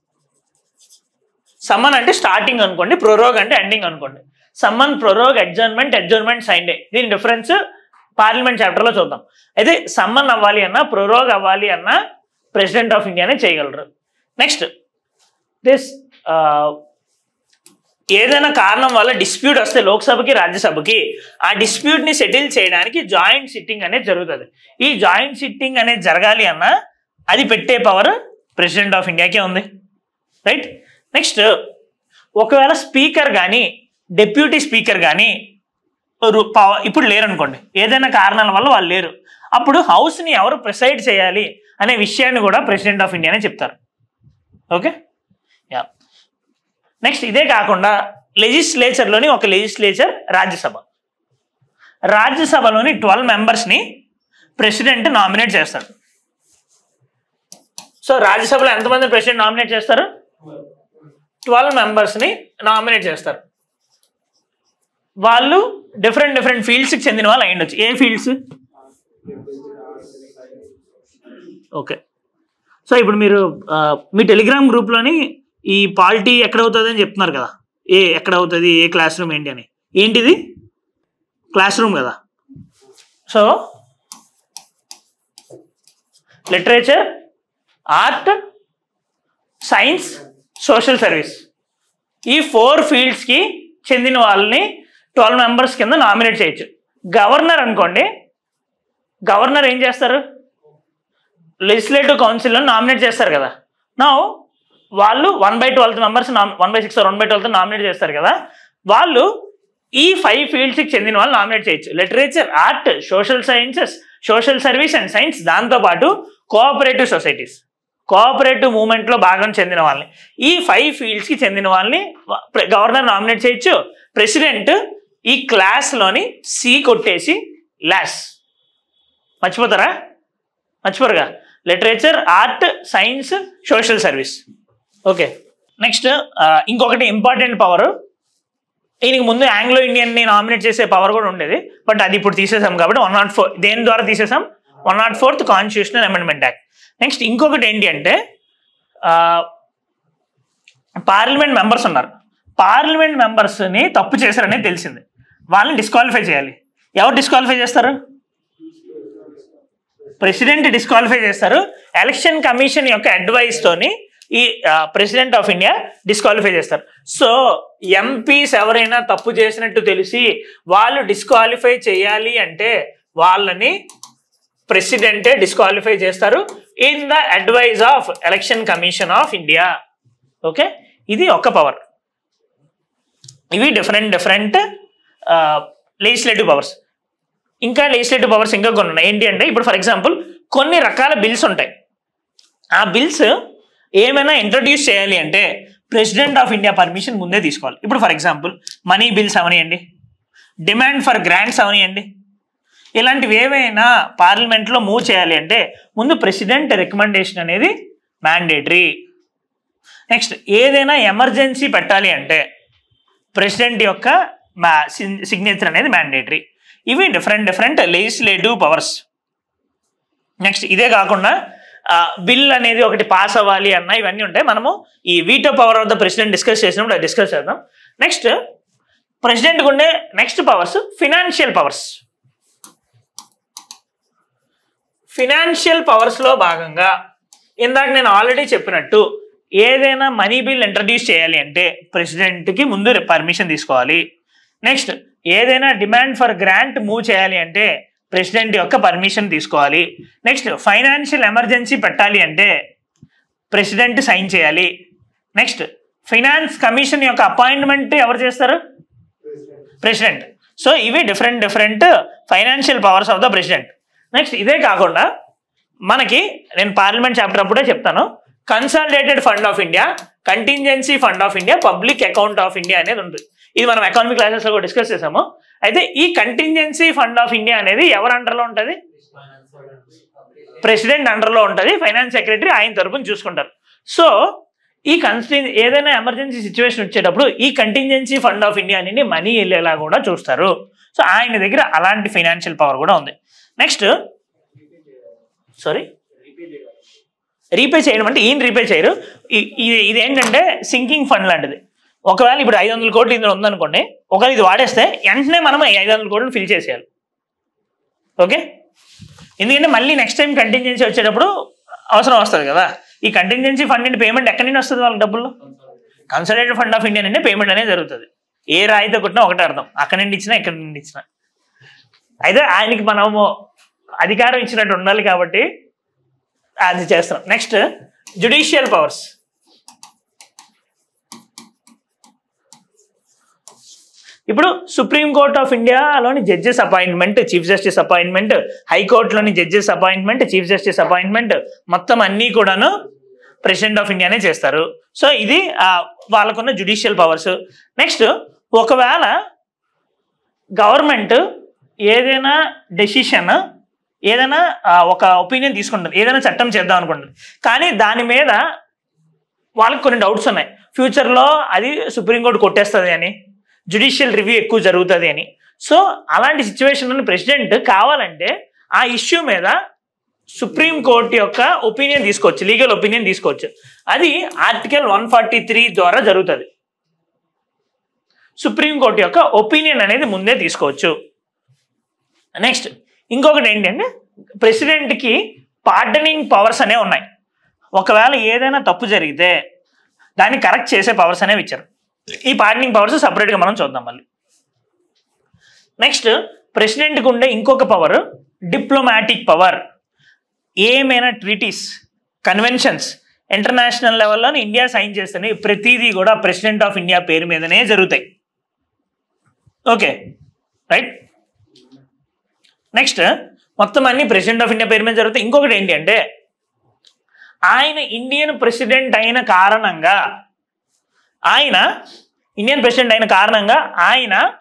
సమ్మన్ అంటే స్టార్టింగ్ అనుకోండి ప్రొరోగ్ అంటే ఎండింగ్ అనుకోండి summon prorogue adjournment adjournment sine die దీని డిఫరెన్స్ పార్లమెంట్ చాప్టర్లో చూద్దాం అయితే సమ్మన్ అవ్వాలి అన్నా ప్రొరోగ్ అవ్వాలి అన్నా ప్రెసిడెంట్ ఆఫ్ ఇండియానే చేయగలరు నెక్స్ట్ దిస్ ఏదైనా కారణం వల్ల డిస్ప్యూట్ వస్తే లోక్సభకి రాజ్యసభకి ఆ డిస్ప్యూట్ ని సెటిల్ చేయడానికి జాయింట్ సిట్టింగ్ అనేది జరుగుతుంది ఈ జాయింట్ సిట్టింగ్ అనేది జరగాలి అన్నా అది పెట్టే పవర్ ప్రెసిడెంట్ ఆఫ్ ఇండియాకే ఉంది రైట్ నెక్స్ట్ ఒకవేళ స్పీకర్ కానీ డెప్యూటీ స్పీకర్ కానీ రు- పవ- ఇప్పుడు లేరు అనుకోండి ఏదైనా కారణాల వల్ల వాళ్ళు లేరు అప్పుడు హౌస్ని ఎవరు ప్రిసైడ్ చేయాలి అనే విషయాన్ని కూడా ప్రెసిడెంట్ ఆఫ్ ఇండియానే చెప్తారు ఓకే యా నెక్స్ట్ ఇదే కాకుండా లెజిస్లేచర్లోని ఒక లెజిస్లేచర్ రాజ్యసభ రాజ్యసభలోని ట్వెల్వ్ మెంబర్స్ని ప్రెసిడెంట్ నామినేట్ చేస్తాడు సో రాజ్యసభలో ఎంతమంది ప్రెసిడెంట్ నామినేట్ చేస్తారు ట్వెల్వ్ మెంబర్స్ని నామినేట్ చేస్తారు వాళ్ళు డిఫరెంట్ డిఫరెంట్ ఫీల్డ్స్కి చెందిన వాళ్ళు అయి ఉండొచ్చు ఏ ఫీల్డ్స్ ఓకే సో ఇప్పుడు మీరు ఆ, మీ టెలిగ్రామ్ గ్రూప్లోని ఈ పాలిటీ ఎక్కడ అవుతుంది అని చెప్తున్నారు కదా ఏ ఎక్కడ అవుతుంది ఏ క్లాస్ రూమ్ ఏంటి అని ఏంటిది క్లాస్ రూమ్ కదా so literature art science social service ఈ ఫోర్ ఫీల్డ్స్కి చెందిన వాళ్ళని ట్వెల్వ్ మెంబర్స్ కింద నామినేట్ చేయొచ్చు గవర్నర్ అనుకోండి గవర్నర్ ఏం చేస్తారు లెజిస్లేటివ్ కౌన్సిల్లో నామినేట్ చేస్తారు కదా నా వాళ్ళు one by twelfth members one by six one by twelfth nominate చేస్తారు కదా వాళ్ళు ఈ ఫైవ్ ఫీల్డ్స్కి చెందిన వాళ్ళు నామినేట్ చేయొచ్చు literature art social sciences social service and science దాంతోపాటు కోఆపరేటివ్ సొసైటీస్ కోఆపరేటివ్ మూవ్మెంట్లో భాగం చెందిన వాళ్ళని ఈ ఫైవ్ ఫీల్డ్స్కి చెందిన వాళ్ళని గవర్నర్ నామినేట్ చేయొచ్చు ప్రెసిడెంట్ ఈ క్లాస్లోని సి కొట్టేసి లాస్ మర్చిపోతారా మర్చిపోరుగా literature art science social service okay next ఇంకొకటి ఇంపార్టెంట్ పవర్ ఈయనకి ముందు ఆంగ్లో ఇండియన్ని నామినేట్ చేసే పవర్ కూడా ఉండేది బట్ అది ఇప్పుడు తీసేసాం కాబట్టి వన్ నాట్ ఫోర్ దేని ద్వారా తీసేసాం one not fourth constitutional amendment act next ఇంకొకటి ఏంటి అంటే పార్లమెంట్ మెంబర్స్ ఉన్నారు పార్లమెంట్ మెంబర్స్ని తప్పు చేశారనేది తెలిసింది వాళ్ళని డిస్క్వాలిఫై చేయాలి ఎవరు డిస్క్వాలిఫై చేస్తారు ప్రెసిడెంట్ డిస్క్వాలిఫై చేస్తారు ఎలక్షన్ కమిషన్ యొక్క అడ్వైస్ తోని ఈ ప్రెసిడెంట్ ఆఫ్ ఇండియా డిస్క్వాలిఫై చేస్తారు సో ఎంపీస్ ఎవరైనా తప్పు చేసినట్టు తెలిసి వాళ్ళు డిస్క్వాలిఫై చేయాలి అంటే వాళ్ళని ప్రెసిడెంటే డిస్క్వాలిఫై చేస్తారు in the advise of election commission of India okay ఇది ఒక పవర్ ఇవి డిఫరెంట్ డిఫరెంట్ లెజిస్లేటివ్ పవర్స్ ఇంకా లెజిస్లేటివ్ పవర్స్ ఇంకా కొన్ని ఉన్నాయి ఏంటి అంటే ఇప్పుడు ఫర్ ఎగ్జాంపుల్ కొన్ని రకాల బిల్స్ ఉంటాయి ఆ బిల్స్ ఏమైనా ఇంట్రడ్యూస్ చేయాలి అంటే ప్రెసిడెంట్ ఆఫ్ ఇండియా పర్మిషన్ ముందే తీసుకోవాలి ఇప్పుడు ఫర్ ఎగ్జాంపుల్ మనీ బిల్స్ అవనియండి డిమాండ్ ఫర్ గ్రాంట్స్ అవనియండి ఇలాంటివి ఏవైనా పార్లమెంట్లో మూవ్ చేయాలి అంటే ముందు ప్రెసిడెంట్ రికమెండేషన్ అనేది మ్యాండేటరీ నెక్స్ట్ ఏదైనా ఎమర్జెన్సీ పెట్టాలి అంటే ప్రెసిడెంట్ యొక్క సిగ్నేచర్ అనేది మ్యాండేటరీ ఇవి different different legislative powers next ఇదే కాకుండా బిల్ అనేది ఒకటి పాస్ అవ్వాలి అన్న ఇవన్నీ ఉంటాయి మనము ఈ veto power of the president discuss చేసినప్పుడు అది డిస్కస్ చేద్దాం నెక్స్ట్ ప్రెసిడెంట్కి ఉండే next powers financial powers financial పవర్స్లో భాగంగా ఇందాక నేను ఆల్రెడీ చెప్పినట్టు ఏదైనా మనీ బిల్ ఇంట్రడ్యూస్ చేయాలి అంటే ప్రెసిడెంట్కి ముందు పర్మిషన్ తీసుకోవాలి నెక్స్ట్ ఏదైనా డిమాండ్ ఫర్ గ్రాంట్ మూవ్ చేయాలి అంటే ప్రెసిడెంట్ యొక్క పర్మిషన్ తీసుకోవాలి నెక్స్ట్ ఫైనాన్షియల్ ఎమర్జెన్సీ పెట్టాలి అంటే ప్రెసిడెంట్ సైన్ చేయాలి నెక్స్ట్ ఫైనాన్స్ కమిషన్ యొక్క అపాయింట్మెంట్ ఎవరు చేస్తారు ప్రెసిడెంట్ సో ఇవి different different financial powers of the president next ఇదే కాకుండా మనకి నేను పార్లమెంట్ చాప్టర్ అప్పుడే చెప్తాను consolidated fund of India contingency fund of India public account of India అనేది ఉంటుంది ఇది మనం ఎకానమిక్ క్లాసెస్లో కూడా డిస్కస్ చేసాము అయితే ఈ కంటింజెన్సీ ఫండ్ ఆఫ్ ఇండియా అనేది ఎవరు అండర్లో ఉంటుంది ప్రెసిడెంట్ అండర్లో ఉంటుంది ఫైనాన్స్ సెక్రటరీ ఆయన తరపున చూసుకుంటారు సో ఈ కన్స్టిన్ ఏదైనా ఎమర్జెన్సీ సిచ్యువేషన్ వచ్చేటప్పుడు ఈ కంటింజెన్సీ ఫండ్ ఆఫ్ ఇండియా అనేది మనీ వెళ్ళేలా కూడా చూస్తారు సో ఆయన దగ్గర అలాంటి ఫైనాన్షియల్ పవర్ కూడా ఉంది నెక్స్ట్ సారీ రీపే చేయడం అంటే ఈయన రీపే చేయరు ఇ- ఇది ఇది ఏంటంటే సింకింగ్ ఫండ్ లాంటిది ఒకవేళ ఇప్పుడు ఐదు వందల కోట్లు ఇందులో ఉందనుకోండి ఒకవేళ ఇది వాడేస్తే వెంటనే మనం ఈ ఐదు వందల కోట్లు ఫిల్ చేసేయాలి ఓకే ఎందుకంటే మళ్ళీ నెక్స్ట్ టైం కంటింజెన్సీ వచ్చేటప్పుడు అవసరం వస్తుంది కదా ఈ కంటింజెన్సీ ఫండ్ నుండి పేమెంట్ ఎక్కడి నుంచి వస్తుంది వాళ్ళ డబ్బులు కన్సల్టేటెడ్ ఫండ్ ఆఫ్ ఇండియా నుండి పేమెంట్ అనేది జరుగుతుంది ఏ రాయితో కొట్టినా ఒకటే అర్థం అక్కడి నుండి ఇచ్చినా ఇక్కడి నుండి ఇచ్చినా అయితే ఆయనకి మనము అధికారం ఇచ్చినట్టు ఉండాలి కాబట్టి అది చేస్తాం నెక్స్ట్ జుడిషియల్ పవర్స్ ఇప్పుడు సుప్రీం కోర్ట్ ఆఫ్ ఇండియాలోని judges appointment chief justice appointment హైకోర్టులోని judges appointment chief justice appointment మొత్తం అన్నీ కూడాను ప్రెసిడెంట్ ఆఫ్ ఇండియానే చేస్తారు సో ఇది ఆ, వాళ్ళకున్న జుడిషియల్ పవర్స్ నెక్స్ట్ ఒకవేళ గవర్నమెంట్ ఏదైనా డెసిషన్ ఏదైనా ఆ, ఒక ఒపీనియన్ తీసుకుంటుంది ఏదైనా చట్టం చేద్దాం అనుకుంటుంది కానీ దాని మీద వాళ్ళకి కొన్ని డౌట్స్ ఉన్నాయి ఫ్యూచర్లో అది సుప్రీంకోర్టు కొట్టేస్తుంది అని జుడిషియల్ రివ్యూ ఎక్కువ జరుగుతుంది అని సో అలాంటి సిచ్యువేషన్లో ప్రెసిడెంట్ కావాలంటే ఆ ఇష్యూ మీద సుప్రీం కోర్టు యొక్క ఒపీనియన్ తీసుకోవచ్చు లీగల్ ఒపీనియన్ తీసుకోవచ్చు అది ఆర్టికల్ వన్ ఫార్టీ త్రీ ద్వారా జరుగుతుంది సుప్రీం కోర్టు యొక్క ఒపీనియన్ అనేది ముందే తీసుకోవచ్చు నెక్స్ట్ ఇంకొకటి ఏంటంటే ప్రెసిడెంట్కి పార్డనింగ్ పవర్స్ అనేవి ఉన్నాయి ఒకవేళ ఏదైనా తప్పు జరిగితే దాన్ని కరెక్ట్ చేసే పవర్స్ అనేవి ఇచ్చారు ఈ పార్డనింగ్ పవర్స్ సపరేట్గా మనం చూద్దాం మళ్ళీ నెక్స్ట్ ప్రెసిడెంట్కి ఉండే ఇంకొక పవర్ డిప్లొమాటిక్ పవర్ ఏమైనా ట్రీటీస్ కన్వెన్షన్స్ ఇంటర్నేషనల్ లెవెల్లో ఇండియా సైన్ చేస్తేనే ప్రతిదీ కూడా ప్రెసిడెంట్ ఆఫ్ ఇండియా పేరు మీదనే జరుగుతాయి ఓకే రైట్ నెక్స్ట్ మొత్తం అన్ని ప్రెసిడెంట్ ఆఫ్ ఇండియా పేరు మీద జరుగుతాయి ఇంకొకటి ఏంటి అంటే ఆయన ఇండియన్ ప్రెసిడెంట్ అయిన కారణంగా ఆయన ఇండియన్ ప్రెసిడెంట్ అయిన కారణంగా ఆయన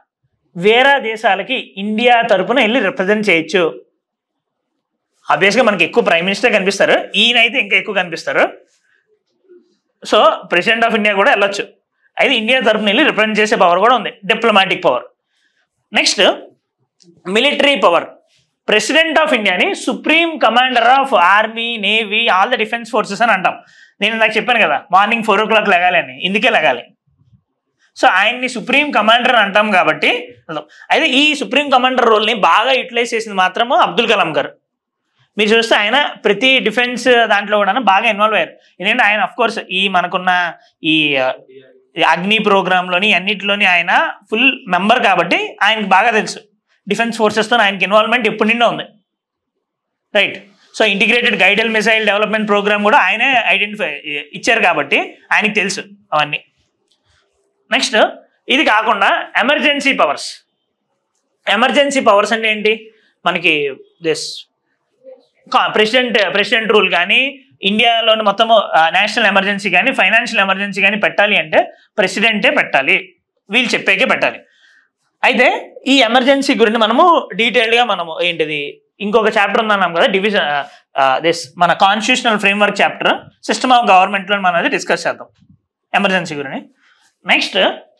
వేరే దేశాలకి ఇండియా తరపున వెళ్ళి రిప్రజెంట్ చేయొచ్చు ఆబ్వియస్గా మనకి ఎక్కువ ప్రైమ్ మినిస్టర్ కనిపిస్తారు ఈయన అయితే ఇంకా ఎక్కువ కనిపిస్తారు సో ప్రెసిడెంట్ ఆఫ్ ఇండియా కూడా వెళ్ళొచ్చు అయితే ఇండియా తరపున వెళ్ళి రిప్రజెంట్ చేసే పవర్ కూడా ఉంది diplomatic power next military power president of ఇండియాని supreme commander of army navy all the defence forces అని అంటాం నేను నాకు చెప్పాను కదా మార్నింగ్ ఫోర్ ఓ క్లాక్ లెగాలి అని ఇందుకే లెగాలి సో ఆయన్ని సుప్రీం కమాండర్ అని అంటాం కాబట్టి వెళ్దాం. అయితే ఈ సుప్రీం కమాండర్ రోల్ని బాగా యూటిలైజ్ చేసింది మాత్రము అబ్దుల్ కలాం గారు మీరు చూస్తే ఆయన ప్రతి డిఫెన్స్ దాంట్లో కూడా బాగా ఇన్వాల్వ్ అయ్యారు ఎందుకంటే ఆయన అఫ్ కోర్స్ ఈ మనకున్న ఈ ఆ, ఈ అగ్ని ప్రోగ్రాంలోని అన్నిటిలోని ఆయన ఫుల్ మెంబర్ కాబట్టి ఆయనకి బాగా తెలుసు డిఫెన్స్ ఫోర్సెస్తో ఆయనకి ఇన్వాల్వ్మెంట్ ఎప్పటి నిండా ఉంది right so integrated guided missile development programme కూడా ఆయనే ఐడెంటిఫై ఇచ్చారు కాబట్టి ఆయనకి తెలుసు అవన్నీ నెక్స్ట్ ఇది కాకుండా ఎమర్జెన్సీ పవర్స్ ఎమర్జెన్సీ పవర్స్ అంటే ఏంటి మనకి దిస్ ప్రెసిడెంట్ ప్రెసిడెంట్ రూల్ కానీ ఇండియాలోని మొత్తం నేషనల్ ఎమర్జెన్సీ కానీ ఫైనాన్షియల్ ఎమర్జెన్సీ కానీ పెట్టాలి అంటే ప్రెసిడెంటే పెట్టాలి వీళ్ళు చెప్పాకే పెట్టాలి అయితే ఈ ఎమర్జెన్సీ గురించి మనము డీటెయిల్డ్గా మనము ఏంటిది ఇంకొక చాప్టర్ ఉందన్నాం కదా డివిజన్ దిస్ మన constitutional framework chapter system of గవర్నమెంట్లో మనం అది డిస్కస్ చేద్దాం ఎమర్జెన్సీ గురించి నెక్స్ట్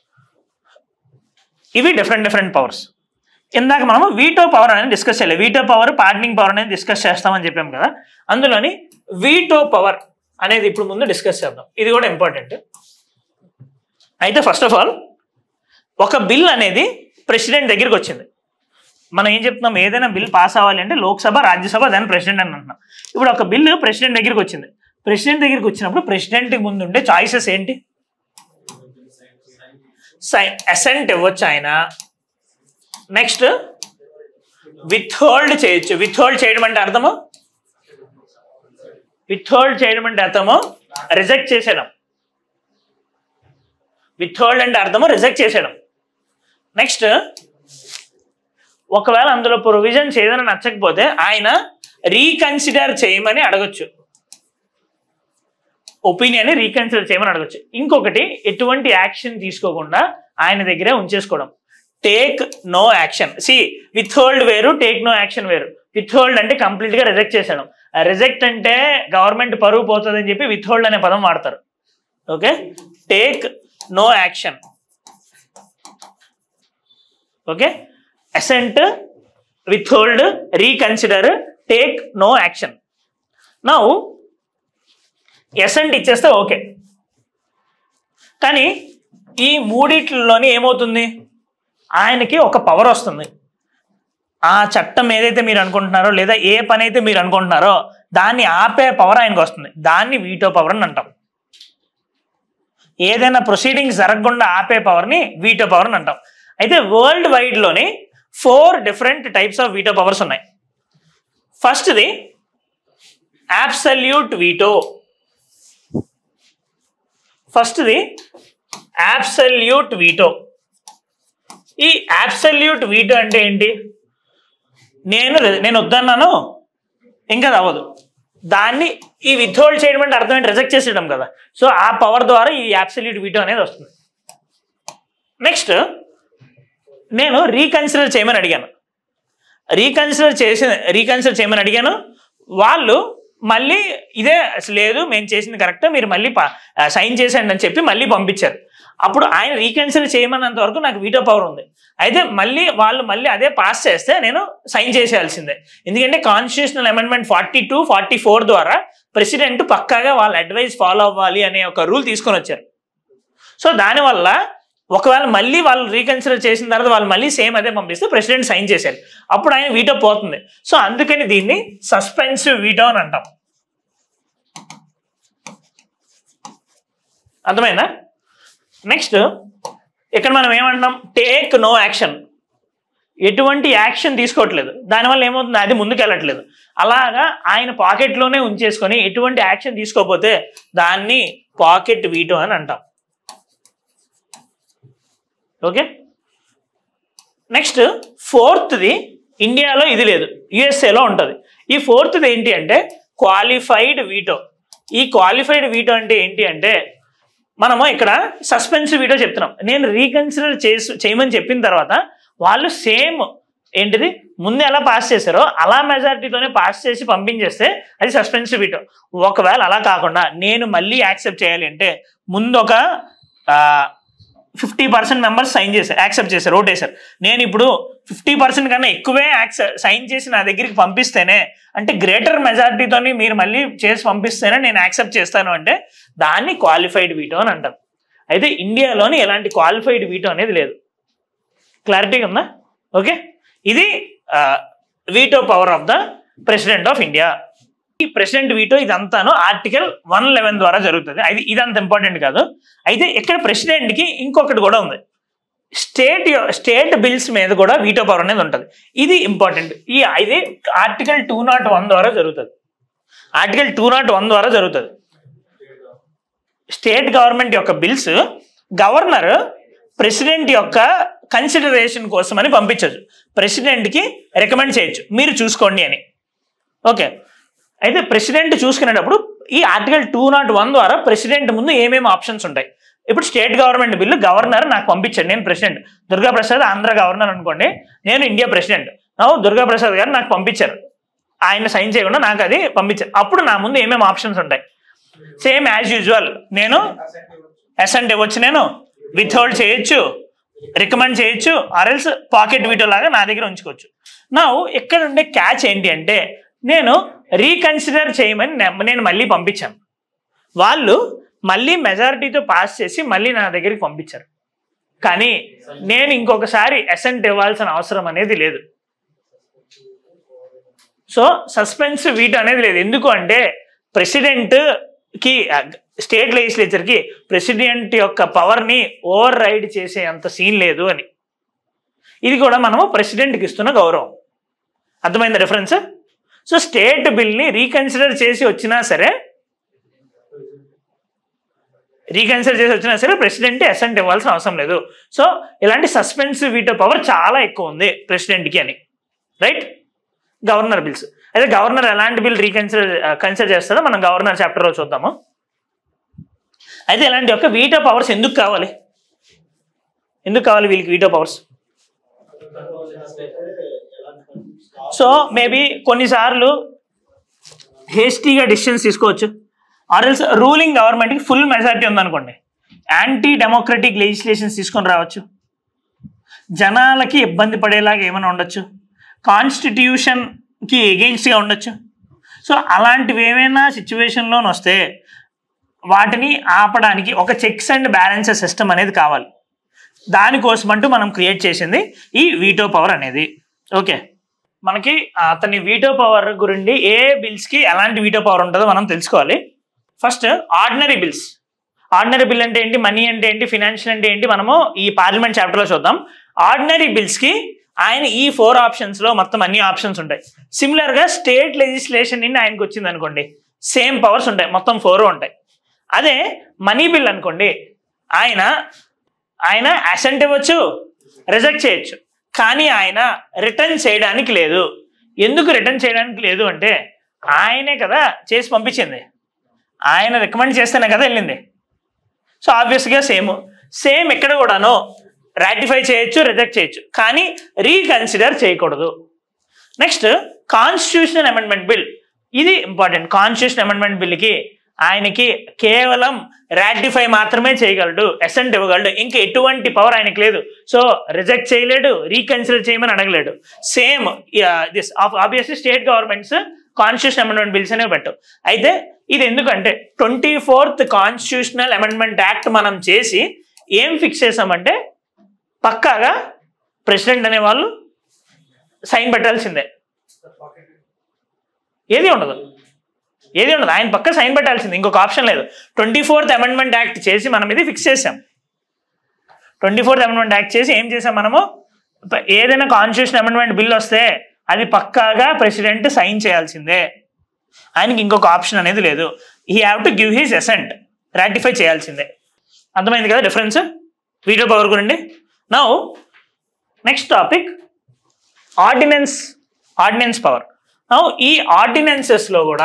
ఇవి డిఫరెంట్ డిఫరెంట్ పవర్స్ ఇందాక మనము వీటో పవర్ అనేది డిస్కస్ చేయాలి వీటో పవర్ పార్డనింగ్ పవర్ అనేది డిస్కస్ చేస్తామని చెప్పాం కదా అందులోని వీటో పవర్ అనేది ఇప్పుడు ముందు డిస్కస్ చేద్దాం ఇది కూడా ఇంపార్టెంట్ అయితే ఫస్ట్ ఆఫ్ ఆల్ ఒక బిల్ అనేది ప్రెసిడెంట్ దగ్గరికి వచ్చింది మనం ఏం చెప్తున్నాం ఏదైనా బిల్ పాస్ అవ్వాలి అంటే లోక్సభ రాజ్యసభ దాని ప్రెసిడెంట్ అని అంటున్నాం ఇప్పుడు ఒక బిల్లు ప్రెసిడెంట్ దగ్గరికి వచ్చింది ప్రెసిడెంట్ దగ్గరికి వచ్చినప్పుడు ప్రెసిడెంట్కి ముందు ఉండే చాయిసెస్ ఏంటి సైన్ అసెంట్ ఇవ్వచ్చు ఆయన నెక్స్ట్ విత్ హోల్డ్ చేయొచ్చు విత్ హోల్డ్ చేయడం అంటే అర్థము విత్ హోల్డ్ చేయడం అంటే అర్థము రిజెక్ట్ చేసేయడం విత్ హోల్డ్ అంటే అర్థము రిజెక్ట్ చేసేయడం నెక్స్ట్ ఒకవేళ అందులో ప్రొవిజన్స్ ఏదైనా నచ్చకపోతే ఆయన రీకన్సిడర్ చేయమని అడగొచ్చు ఒపీనియన్ రీకన్సిడర్ చేయమని అడగొచ్చు ఇంకొకటి ఎటువంటి యాక్షన్ తీసుకోకుండా ఆయన దగ్గరే ఉంచేసుకోవడం take no action see withhold వేరు టేక్ నో యాక్షన్ వేరు విత్ హోల్డ్ అంటే కంప్లీట్ గా రిజెక్ట్ చేసేయడం రిజెక్ట్ అంటే గవర్నమెంట్ పరువు పోతుందని చెప్పి విత్ హోల్డ్ అనే పదం వాడతారు okay take no action okay assent withhold reconsider take no action now assent ఇచ్చేస్తే ఓకే కానీ ఈ మూడిట్లోని ఏమవుతుంది ఆయనకి ఒక పవర్ వస్తుంది ఆ చట్టం ఏదైతే మీరు అనుకుంటున్నారో లేదా ఏ పని అయితే మీరు అనుకుంటున్నారో దాన్ని ఆపే పవర్ ఆయనకు వస్తుంది దాన్ని వీటో పవర్ అని అంటాం ఏదైనా ప్రొసీడింగ్స్ జరగకుండా ఆపే పవర్ని వీటో పవర్ అని అంటాం అయితే వరల్డ్ వైడ్లోని four different types of veto powers ఉన్నాయి ఫస్ట్ది యాబ్సల్యూట్ వీటో ఫస్ట్ది యాబ్సల్యూట్ వీటో ఈ యాబ్సల్యూట్ వీటో అంటే ఏంటి నేను నేను వద్దన్నాను ఇంకా అది అవ్వదు దాన్ని ఈ విత్హోల్డ్ చేయడం అంటే అర్థం ఏంటి రిజెక్ట్ చేసేయడం కదా సో ఆ పవర్ ద్వారా ఈ యాబ్సల్యూట్ వీటో అనేది వస్తుంది నెక్స్ట్ నేను రీకన్సిడర్ చేయమని అడిగాను రీకన్సిడర్ చేసి రీకన్సిడర్ చేయమని అడిగాను వాళ్ళు మళ్ళీ ఇదే అసలు లేదు మేము చేసింది కరెక్ట్ మీరు మళ్ళీ సైన్ చేసేయండి అని చెప్పి మళ్ళీ పంపించారు అప్పుడు ఆయన రీకన్సిడర్ చేయమన్నంత వరకు నాకు వీటో పవర్ ఉంది అయితే మళ్ళీ వాళ్ళు మళ్ళీ అదే పాస్ చేస్తే నేను సైన్ చేసేయాల్సిందే ఎందుకంటే constitutional amendment forty two forty four ద్వారా ప్రెసిడెంట్ పక్కాగా వాళ్ళ అడ్వైస్ ఫాలో అవ్వాలి అనే ఒక రూల్ తీసుకొని వచ్చారు సో దానివల్ల ఒకవేళ మళ్ళీ వాళ్ళు రీకన్సిడర్ చేసిన తర్వాత వాళ్ళు మళ్ళీ సేమ్ అదే పంపిస్తే ప్రెసిడెంట్ సైన్ చేశారు అప్పుడు ఆయన వీటో పోతుంది సో అందుకని దీన్ని సస్పెన్సివ్ వీటో అని అంటాం అర్థమైందా నెక్స్ట్ ఇక్కడ మనం ఏమంటున్నాం టేక్ నో యాక్షన్ ఎటువంటి యాక్షన్ తీసుకోవట్లేదు దానివల్ల ఏమవుతుంది అది ముందుకు వెళ్ళట్లేదు అలాగా ఆయన పాకెట్లోనే ఉంచేసుకొని ఎటువంటి యాక్షన్ తీసుకోకపోతే దాన్ని పాకెట్ వీటో అని అంటాం ఓకే నెక్స్ట్ ఫోర్త్ది ఇండియాలో ఇది లేదు యుఎస్ఏలో ఉంటుంది ఈ ఫోర్త్ది ఏంటి అంటే క్వాలిఫైడ్ వీటో ఈ క్వాలిఫైడ్ వీటో అంటే ఏంటి అంటే మనము ఇక్కడ సస్పెన్స్ వీటో చెప్తున్నాం నేను రీకన్సిడర్ చేసి చేయమని చెప్పిన తర్వాత వాళ్ళు సేమ్ ఏంటిది ముందు ఎలా పాస్ చేశారో అలా మెజారిటీతోనే పాస్ చేసి పంపించేస్తే అది సస్పెన్సివ్ వీటో ఒకవేళ అలా కాకుండా నేను మళ్ళీ యాక్సెప్ట్ చేయాలి అంటే ముందు ఒక ఫిఫ్టీ పర్సెంట్ మెంబర్స్ సైన్ చేశారు యాక్సెప్ట్ చేశారు ఓట్ వేశారు నేను ఇప్పుడు ఫిఫ్టీ పర్సెంట్ కన్నా ఎక్కువే యాక్సెప్ట్ సైన్ చేసి నా దగ్గరికి పంపిస్తేనే అంటే గ్రేటర్ మెజారిటీతోని మీరు మళ్ళీ చేసి పంపిస్తేనే నేను యాక్సెప్ట్ చేస్తాను అంటే దాన్ని క్వాలిఫైడ్ వీటో అని అంటారు అయితే ఇండియాలోని ఎలాంటి క్వాలిఫైడ్ వీటో అనేది లేదు క్లారిటీగా ఉందా ఓకే ఇది veto power of the president of India ఈ ప్రెసిడెంట్ వీటో ఇదంతాను ఆర్టికల్ వన్ లెవెన్ ద్వారా జరుగుతుంది అది ఇదంత ఇంపార్టెంట్ కాదు అయితే ఇక్కడ ప్రెసిడెంట్ కి ఇంకొకటి కూడా ఉంది స్టేట్ స్టేట్ బిల్స్ మీద కూడా వీటో పవర్ అనేది ఉంటుంది ఇది ఇంపార్టెంట్ ఈ ఇది ఆర్టికల్ టూ నాట్ వన్ ద్వారా జరుగుతుంది ఆర్టికల్ టూ నాట్ వన్ ద్వారా జరుగుతుంది స్టేట్ గవర్నమెంట్ యొక్క బిల్స్ గవర్నర్ ప్రెసిడెంట్ యొక్క కన్సిడరేషన్ కోసం అని పంపించవచ్చు ప్రెసిడెంట్కి రికమెండ్ చేయొచ్చు మీరు చూసుకోండి అని ఓకే అయితే ప్రెసిడెంట్ చూసుకునేటప్పుడు ఈ ఆర్టికల్ టూ నాట్ వన్ ద్వారా ప్రెసిడెంట్ ముందు ఏమేమి ఆప్షన్స్ ఉంటాయి ఇప్పుడు స్టేట్ గవర్నమెంట్ బిల్లు గవర్నర్ నాకు పంపించాడు నేను ప్రెసిడెంట్ దుర్గా ప్రసాద్ ఆంధ్ర గవర్నర్ అనుకోండి నేను ఇండియా ప్రెసిడెంట్ నవ్వు దుర్గా ప్రసాద్ గారు నాకు పంపించారు ఆయన సైన్ చేయకుండా నాకు అది పంపించారు అప్పుడు నా ముందు ఏమేమి ఆప్షన్స్ ఉంటాయి సేమ్ యాజ్ యూజువల్ నేను అసెంట్ ఇవ్వచ్చు నేను విత్హోల్డ్ చేయొచ్చు రికమెండ్ చేయొచ్చు ఆర్ఎల్స్ పాకెట్ వీటో లాగా నా దగ్గర ఉంచుకోవచ్చు నా ఇక్కడ ఉండే క్యాచ్ ఏంటి అంటే నేను రీకన్సిడర్ చేయమని నే- నేను మళ్ళీ పంపించాను వాళ్ళు మళ్ళీ మెజారిటీతో పాస్ చేసి మళ్ళీ నా దగ్గరికి పంపించారు కానీ నేను ఇంకొకసారి అసెంట్ ఇవ్వాల్సిన అవసరం అనేది లేదు సో సస్పెన్స్ వీట్ అనేది లేదు ఎందుకు అంటే ప్రెసిడెంట్ కి స్టేట్ లెజిస్లేచర్ కి ప్రెసిడెంట్ యొక్క పవర్ ని ఓవర్ రైడ్ చేసే అంత సీన్ లేదు అని ఇది కూడా మనము ప్రెసిడెంట్ కి ఇస్తున్న గౌరవం అర్థమైంది డిఫరెన్స్ సో స్టేట్ బిల్ ని రీకన్సిడర్ చేసి వచ్చినా సరే రీకన్సిడర్ చేసి వచ్చినా సరే ప్రెసిడెంట్ అసెంట్ ఇవ్వాల్సిన అవసరం లేదు సో ఇలాంటి సస్పెన్స్ వీటో పవర్ చాలా ఎక్కువ ఉంది ప్రెసిడెంట్కి అని రైట్ గవర్నర్ బిల్స్ అయితే గవర్నర్ ఎలాంటి బిల్ రీకన్సిడర్ కన్సిడర్ చేస్తారో మనం గవర్నర్ చాప్టర్లో చూద్దాము అయితే ఇలాంటి యొక్క వీటో పవర్స్ ఎందుకు కావాలి ఎందుకు కావాలి వీళ్ళకి వీటో పవర్స్ సో మేబీ కొన్నిసార్లు హేస్టీగా డిసిషన్స్ తీసుకోవచ్చు ఆర్ఎల్స్ రూలింగ్ గవర్నమెంట్కి ఫుల్ మెజారిటీ ఉందనుకోండి యాంటీ డెమోక్రటిక్ లెజిస్లేషన్స్ తీసుకొని రావచ్చు జనాలకి ఇబ్బంది పడేలాగా ఏమైనా ఉండొచ్చు కాన్స్టిట్యూషన్కి ఎగెయిన్స్ట్గా ఉండొచ్చు సో అలాంటివి ఏమైనా సిచ్యువేషన్లో వస్తే వాటిని ఆపడానికి ఒక చెక్స్ అండ్ బ్యాలెన్సెస్ సిస్టమ్ అనేది కావాలి దానికోసం అంటూ మనం క్రియేట్ చేసింది ఈ వీటో పవర్ అనేది ఓకే మనకి అతని వీటో పవర్ గురించి ఏ బిల్స్ కి ఎలాంటి వీటో పవర్ ఉంటుందో మనం తెలుసుకోవాలి first ordinary bills ordinary bill అంటే ఏంటి మనీ అంటే ఏంటి ఫినాన్షియల్ అంటే ఏంటి మనము ఈ పార్లమెంట్ చాప్టర్లో చూద్దాం ఆర్డినరీ బిల్స్ కి ఆయన ఈ ఫోర్ ఆప్షన్స్ లో మొత్తం అన్ని ఆప్షన్స్ ఉంటాయి సిమిలర్ గా స్టేట్ లెజిస్లేషన్ నుండి ఆయనకు వచ్చింది అనుకోండి సేమ్ పవర్స్ ఉంటాయి మొత్తం ఫోర్ ఉంటాయి అదే మనీ బిల్ అనుకోండి ఆయన ఆయన అసెంట్ ఇవ్వచ్చు రిజెక్ట్ చేయొచ్చు కానీ ఆయన రిటర్న్ చేయడానికి లేదు ఎందుకు రిటర్న్ చేయడానికి లేదు అంటే ఆయనే కదా చేసి పంపించింది ఆయన రికమెండ్ చేస్తేనే కదా వెళ్ళింది సో ఆబ్వియస్గా సేమ్ సేమ్ ఇక్కడ కూడాను రాటిఫై చేయొచ్చు రిజెక్ట్ చేయొచ్చు కానీ రీకన్సిడర్ చేయకూడదు నెక్స్ట్ కాన్స్టిట్యూషనల్ అమెండ్మెంట్ బిల్ ఇది ఇంపార్టెంట్ కాన్స్టిట్యూషన్ అమెండ్మెంట్ బిల్కి ఆయనకి కేవలం రాటిఫై మాత్రమే చేయగలడు అసెంట్ ఇవ్వగలడు ఇంకా ఎటువంటి పవర్ ఆయనకి లేదు సో రిజెక్ట్ చేయలేడు రీకన్సిడర్ చేయమని అడగలేడు same this obviously state governments constitution amendment bills అనేవి పెట్టవు అయితే ఇది ఎందుకంటే twenty fourth constitutional amendment act మనం చేసి ఏం ఫిక్స్ చేసామంటే పక్కాగా ప్రెసిడెంట్ అనేవాళ్ళు సైన్ పెట్టాల్సిందే ఏది ఉండదు ఏది ఉండదు ఆయన పక్క సైన్ పెట్టాల్సింది ఇంకొక ఆప్షన్ లేదు ట్వంటీ ఫోర్త్ అమెండ్మెంట్ యాక్ట్ చేసి మనం ఇది ఫిక్స్ చేసాం ట్వంటీ ఫోర్త్ అమెండ్మెంట్ యాక్ట్ చేసి ఏం చేసాం మనము ప- ఏదైనా కాన్స్టిట్యూషన్ అమెండ్మెంట్ బిల్ వస్తే అది పక్కాగా ప్రెసిడెంట్ సైన్ చేయాల్సిందే ఆయనకి ఇంకొక ఆప్షన్ అనేది లేదు he have to give his assent ratify చేయాల్సిందే అర్థమైంది కదా డిఫరెన్స్ వీడియో పవర్ గురించి now next topic ordinance ordinance power now ఈ ఆర్డినెన్సెస్లో కూడా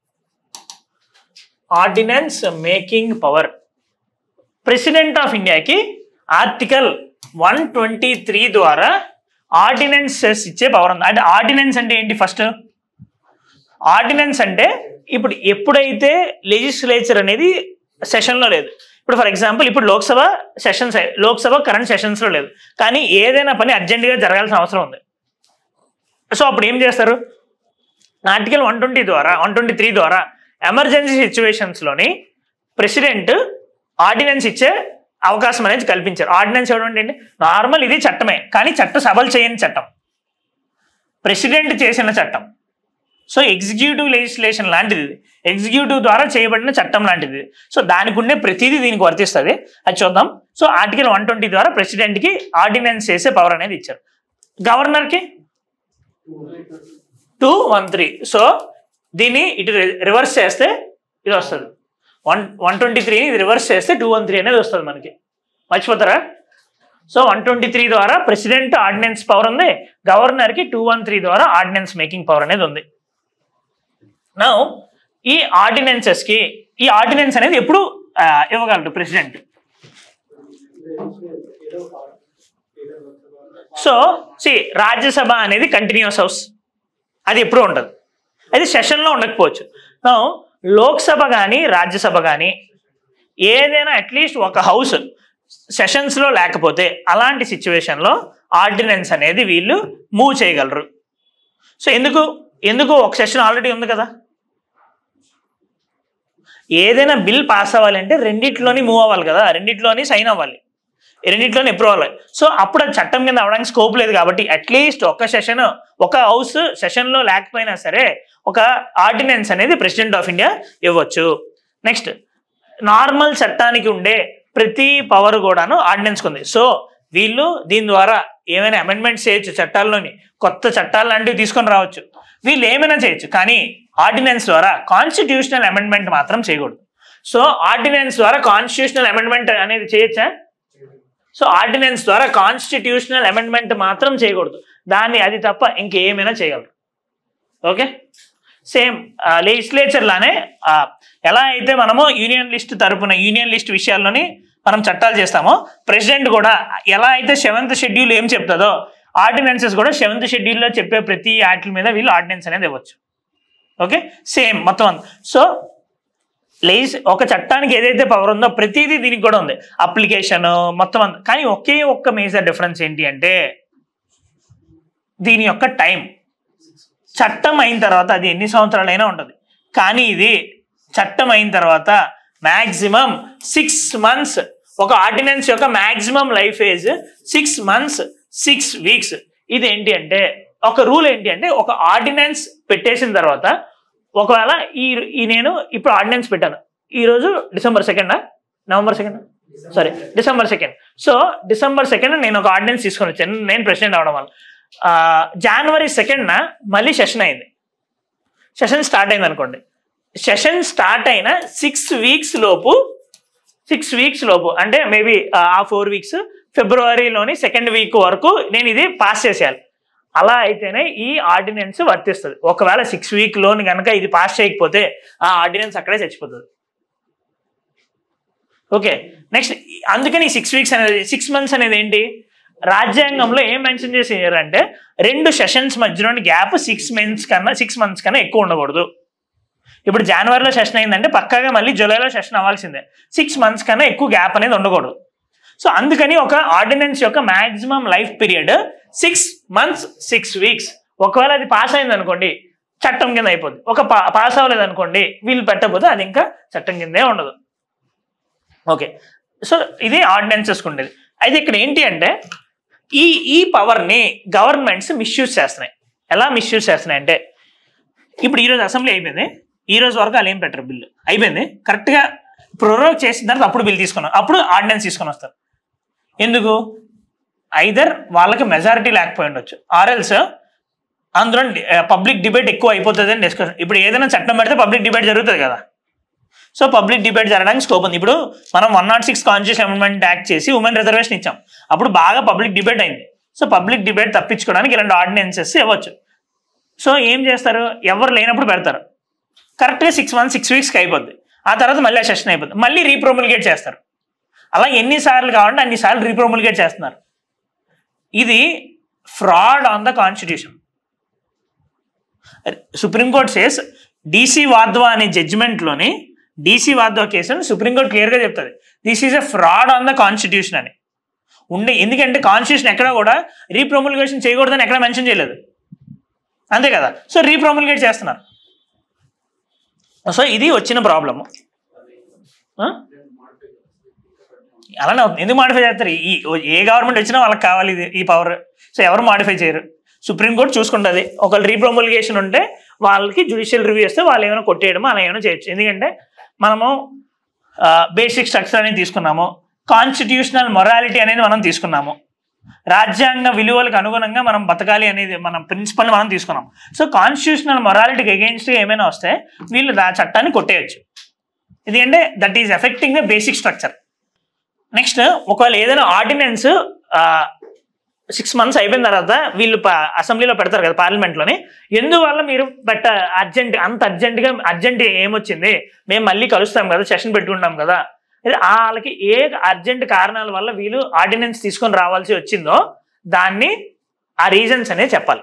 ordinance making power president of ఇండియాకి ఆర్టికల్ వన్ ట్వంటీ త్రీ ద్వారా ఆర్డినెన్సెస్ ఇచ్చే పవర్ ఉంది అంటే ఆర్డినెన్స్ అంటే ఏంటి ఫస్ట్ ఆర్డినెన్స్ అంటే ఇప్పుడు ఎప్పుడైతే లెజిస్లేచర్ అనేది సెషన్లో లేదు ఇప్పుడు ఫర్ ఎగ్జాంపుల్ ఇప్పుడు లోక్సభ సెషన్స్ లోక్సభ కరెంట్ సెషన్స్లో లేదు కానీ ఏదైనా పని అర్జెంటుగా జరగాల్సిన అవసరం ఉంది సో అప్పుడు ఏం చేస్తారు ఆర్టికల్ వన్ ట్వంటీ ద్వారా వన్ ట్వంటీ త్రీ ద్వారా ఎమర్జెన్సీ సిచ్యువేషన్స్లోని ప్రెసిడెంట్ ఆర్డినెన్స్ ఇచ్చే అవకాశం అనేది కల్పించారు ఆర్డినెన్స్ ఇవ్వడం ఏంటి నార్మల్ ఇది చట్టమే కానీ చట్ట సభలు చేయని చట్టం ప్రెసిడెంట్ చేసిన చట్టం సో ఎగ్జిక్యూటివ్ లెజిస్లేషన్ లాంటిది ఇది ఎగ్జిక్యూటివ్ ద్వారా చేయబడిన చట్టం లాంటిది ఇది. సో దానికి ఉండే ప్రతిదీ దీనికి వర్తిస్తుంది అది చూద్దాం సో ఆర్టికల్ వన్ ట్వంటీ ద్వారా ప్రెసిడెంట్కి ఆర్డినెన్స్ చేసే పవర్ అనేది ఇచ్చారు గవర్నర్కి టూ వన్ త్రీ సో దీన్ని ఇటు రివర్స్ చేస్తే ఇది వస్తుంది వన్ వన్ ట్వంటీ త్రీని ఇది రివర్స్ చేస్తే టూ వన్ త్రీ అనేది వస్తుంది మనకి మర్చిపోతారా సో వన్ ట్వంటీ త్రీ ద్వారా ప్రెసిడెంట్ ఆర్డినెన్స్ పవర్ ఉంది గవర్నర్కి టూ వన్ త్రీ ద్వారా ఆర్డినెన్స్ మేకింగ్ పవర్ అనేది ఉంది నా ఈ ఆర్డినెన్సెస్కి ఈ ఆర్డినెన్స్ అనేది ఎప్పుడు ఆ, ఇవ్వగలరు ప్రెసిడెంట్ సో సి రాజ్యసభ అనేది కంటిన్యూస్ హౌస్ అది ఎప్పుడూ ఉంటుంది అది సెషన్లో ఉండకపోవచ్చు నా లోక్సభ కానీ రాజ్యసభ కానీ ఏదైనా అట్లీస్ట్ ఒక హౌస్ సెషన్స్లో లేకపోతే అలాంటి సిచ్యువేషన్లో ఆర్డినెన్స్ అనేది వీళ్ళు మూవ్ చేయగలరు సో ఎందుకు ఎందుకు ఒక సెషన్ ఆల్రెడీ ఉంది కదా ఏదైనా బిల్ పాస్ అవ్వాలంటే రెండిట్లోని మూవ్ అవ్వాలి కదా రెండిట్లోని సైన్ అవ్వాలి ఈ రెండిట్లోని అప్రూవ్ అవ్వాలి సో అప్పుడు అది చట్టం కింద అవడానికి స్కోప్ లేదు కాబట్టి అట్లీస్ట్ ఒక సెషన్ ఒక హౌస్ సెషన్లో లేకపోయినా సరే ఒక ఆర్డినెన్స్ అనేది ప్రెసిడెంట్ ఆఫ్ ఇండియా ఇవ్వచ్చు నెక్స్ట్ నార్మల్ చట్టానికి ఉండే ప్రతి పవర్ కూడాను ఆర్డినెన్స్ ఉంది సో వీళ్ళు దీని ద్వారా ఏమైనా అమెండ్మెంట్స్ చేయొచ్చు చట్టాల్లోని కొత్త చట్టాలు లాంటివి తీసుకొని రావచ్చు వీళ్ళు ఏమైనా చేయొచ్చు కానీ ఆర్డినెన్స్ ద్వారా కాన్స్టిట్యూషనల్ అమెండ్మెంట్ మాత్రం చేయకూడదు సో ఆర్డినెన్స్ ద్వారా కాన్స్టిట్యూషనల్ అమెండ్మెంట్ అనేది చేయొచ్చా సో ఆర్డినెన్స్ ద్వారా కాన్స్టిట్యూషనల్ అమెండ్మెంట్ మాత్రం చేయకూడదు దాన్ని అది తప్ప ఇంకేమైనా చేయగలరు ఓకే సేమ్ లెజిస్లేచర్ లానే ఆ, ఎలా అయితే మనము యూనియన్ లిస్ట్ తరపున యూనియన్ లిస్ట్ విషయాల్లోని మనం చట్టాలు చేస్తామో ప్రెసిడెంట్ కూడా ఎలా అయితే సెవెంత్ షెడ్యూల్ ఏం చెప్తుందో ఆర్డినెన్సెస్ కూడా సెవెంత్ షెడ్యూల్లో చెప్పే ప్రతి యాక్ట్ మీద వీళ్ళు ఆర్డినెన్స్ అనేది ఇవ్వచ్చు ఓకే సేమ్ మొత్తం అంతా సో లేస్ ఒక చట్టానికి ఏదైతే పవర్ ఉందో ప్రతిదీ దీనికి కూడా ఉంది అప్లికేషన్ మొత్తం అంతా కానీ ఒకే ఒక్క మేజర్ డిఫరెన్స్ ఏంటి అంటే దీని యొక్క టైం చట్టం అయిన తర్వాత అది ఎన్ని సంవత్సరాలైనా ఉంటుంది కానీ ఇది చట్టం అయిన తర్వాత మ్యాక్సిమం సిక్స్ మంత్స్ ఒక ఆర్డినెన్స్ యొక్క maximum life age six months six weeks ఇది ఏంటి అంటే ఒక రూల్ ఏంటి అంటే ఒక ఆర్డినెన్స్ పెట్టేసిన తర్వాత ఒకవేళ ఈ ఈ నేను ఇప్పుడు ఆర్డినెన్స్ పెట్టాను ఈరోజు డిసెంబర్ సెకండా November second sorry December second so December second నేను ఒక ఆర్డినెన్స్ తీసుకొని వచ్చాను నేను ప్రెసిడెంట్ అవడం వల్ల ఆ, జనవరి సెకండ్న మళ్ళీ సెషన్ అయింది సెషన్ స్టార్ట్ అయింది అనుకోండి సెషన్ స్టార్ట్ అయిన సిక్స్ వీక్స్ లోపు సిక్స్ వీక్స్ లోపు అంటే మేబీ ఆ ఫోర్ వీక్స్ ఫిబ్రవరిలోని సెకండ్ వీక్ వరకు నేను ఇది పాస్ చేసేయాలి అలా అయితేనే ఈ ఆర్డినెన్స్ వర్తిస్తుంది ఒకవేళ సిక్స్ వీక్ లోని కనుక ఇది పాస్ చేయకపోతే ఆ ఆర్డినెన్స్ అక్కడే చచ్చిపోతుంది ఓకే నెక్స్ట్ అందుకని సిక్స్ వీక్స్ అనేది సిక్స్ మంత్స్ అనేది ఏంటి రాజ్యాంగంలో ఏం మెన్షన్ చేసారంటే రెండు సెషన్స్ మధ్యలోని గ్యాప్ సిక్స్ మంత్స్ కన్నా సిక్స్ మంత్స్ కన్నా ఎక్కువ ఉండకూడదు ఇప్పుడు జనవరిలో సెషన్ అయిందంటే పక్కాగా మళ్ళీ జూలైలో సెషన్ అవ్వాల్సిందే సిక్స్ మంత్స్ కన్నా ఎక్కువ గ్యాప్ అనేది ఉండకూడదు సో అందుకని ఒక ఆర్డినెన్స్ యొక్క maximum life period six months six weeks ఒకవేళ అది పాస్ అయింది అనుకోండి చట్టం కింద అయిపోద్ది ఒక పాస్ అవ్వలేదు అనుకోండి వీళ్ళు పెట్టకపోతే అది ఇంకా చట్టం కిందే ఉండదు ఓకే సో ఇది ఆర్డినెన్సెస్ ఉండేది అయితే ఇక్కడ ఏంటి అంటే ఈ ఈ పవర్ని గవర్నమెంట్స్ మిస్యూజ్ చేస్తున్నాయి ఎలా మిస్యూజ్ చేస్తున్నాయి అంటే ఇప్పుడు ఈరోజు అసెంబ్లీ అయిపోయింది ఈ రోజు వరకు వాళ్ళు ఏం పెట్టరు బిల్లు అయిపోయింది కరెక్ట్గా ప్రొరోగ్ చేసిన తర్వాత అప్పుడు బిల్ తీసుకున్నాం అప్పుడు ఆర్డినెన్స్ తీసుకొని వస్తారు ఎందుకు ఐదర్ వాళ్ళకి మెజారిటీ లేకపోయి ఉండొచ్చు ఆర్ఎల్స్ అందులో పబ్లిక్ డిబేట్ ఎక్కువ అయిపోతుంది అని డిస్కషన్ ఇప్పుడు ఏదైనా చట్టం పెడితే పబ్లిక్ డిబేట్ జరుగుతుంది కదా సో పబ్లిక్ డిబేట్ జరగడానికి స్కోప్ ఉంది ఇప్పుడు మనం one not six constitution amendment act చేసి ఉమెన్ రిజర్వేషన్ ఇచ్చాం అప్పుడు బాగా పబ్లిక్ డిబేట్ అయింది సో పబ్లిక్ డిబేట్ తప్పించుకోవడానికి ఇలాంటి ఆర్డినెన్సెస్ ఇవ్వచ్చు సో ఏం చేస్తారు ఎవరు లేనప్పుడు పెడతారు కరెక్ట్గా సిక్స్ మంత్స్ సిక్స్ వీక్స్కి అయిపోద్ది ఆ తర్వాత మళ్ళీ ఆ సెషన్ అయిపోద్ది మళ్ళీ రీప్రోముల్గేట్ చేస్తారు అలా ఎన్నిసార్లు కావాలంటే అన్నిసార్లు రీప్రోముల్గేట్ చేస్తున్నారు ఇది fraud on the constitution supreme court says DC Wadhwa అనే జడ్జిమెంట్లోని డీసీ వాద్వా కేసును సుప్రీంకోర్టు క్లియర్గా చెప్తుంది this is a fraud on the constitution అని ఉండే ఎందుకంటే కాన్స్టిట్యూషన్ ఎక్కడ కూడా రీప్రొముల్గేషన్ చేయకూడదని ఎక్కడ మెన్షన్ చేయలేదు అంతే కదా సో రీప్రొముల్గేట్ చేస్తున్నారు సో ఇది వచ్చిన ప్రాబ్లము అలానే అవుతుంది ఎందుకు మాడిఫై చేస్తారు ఈ ఏ గవర్నమెంట్ వచ్చినా వాళ్ళకి కావాలి ఇది ఈ పవర్ సో ఎవరు మాడిఫై చేయరు సుప్రీంకోర్టు చూసుకుంటుంది ఒకళ్ళు రీప్రొముల్గేషన్ ఉంటే వాళ్ళకి జ్యుడిషియల్ రివ్యూ ఇస్తే వాళ్ళు ఏమైనా కొట్టేయడం అలా ఏమైనా చేయొచ్చు ఎందుకంటే మనము బేసిక్ స్ట్రక్చర్ అనేది తీసుకున్నాము కాన్స్టిట్యూషనల్ మొరాలిటీ అనేది మనం తీసుకున్నాము రాజ్యాంగ విలువలకు అనుగుణంగా మనం బతకాలి అనేది మన ప్రిన్సిపల్ మనం తీసుకున్నాం సో కాన్స్టిట్యూషనల్ మొరాలిటీకి అగెయిన్స్ట్ ఏమైనా వస్తే వీళ్ళు ఆ చట్టాన్ని కొట్టేయచ్చు ఎందుకంటే that is affecting the basic structure next ఒకవేళ ఏదైనా ఆర్డినెన్స్ సిక్స్ మంత్స్ అయిపోయిన తర్వాత వీళ్ళు ప- అసెంబ్లీలో పెడతారు కదా పార్లమెంట్లోని ఎందువల్ల మీరు పెట్ట అర్జెంట్ అంత అర్జెంటుగా అర్జెంట్ ఏమొచ్చింది మేము మళ్ళీ కలుస్తాం కదా సెషన్ పెట్టుకుంటాం కదా ఇది వాళ్ళకి ఏ అర్జెంట్ కారణాల వల్ల వీళ్ళు ఆర్డినెన్స్ తీసుకొని రావాల్సి వచ్చిందో దాన్ని ఆ రీజన్స్ అనేది చెప్పాలి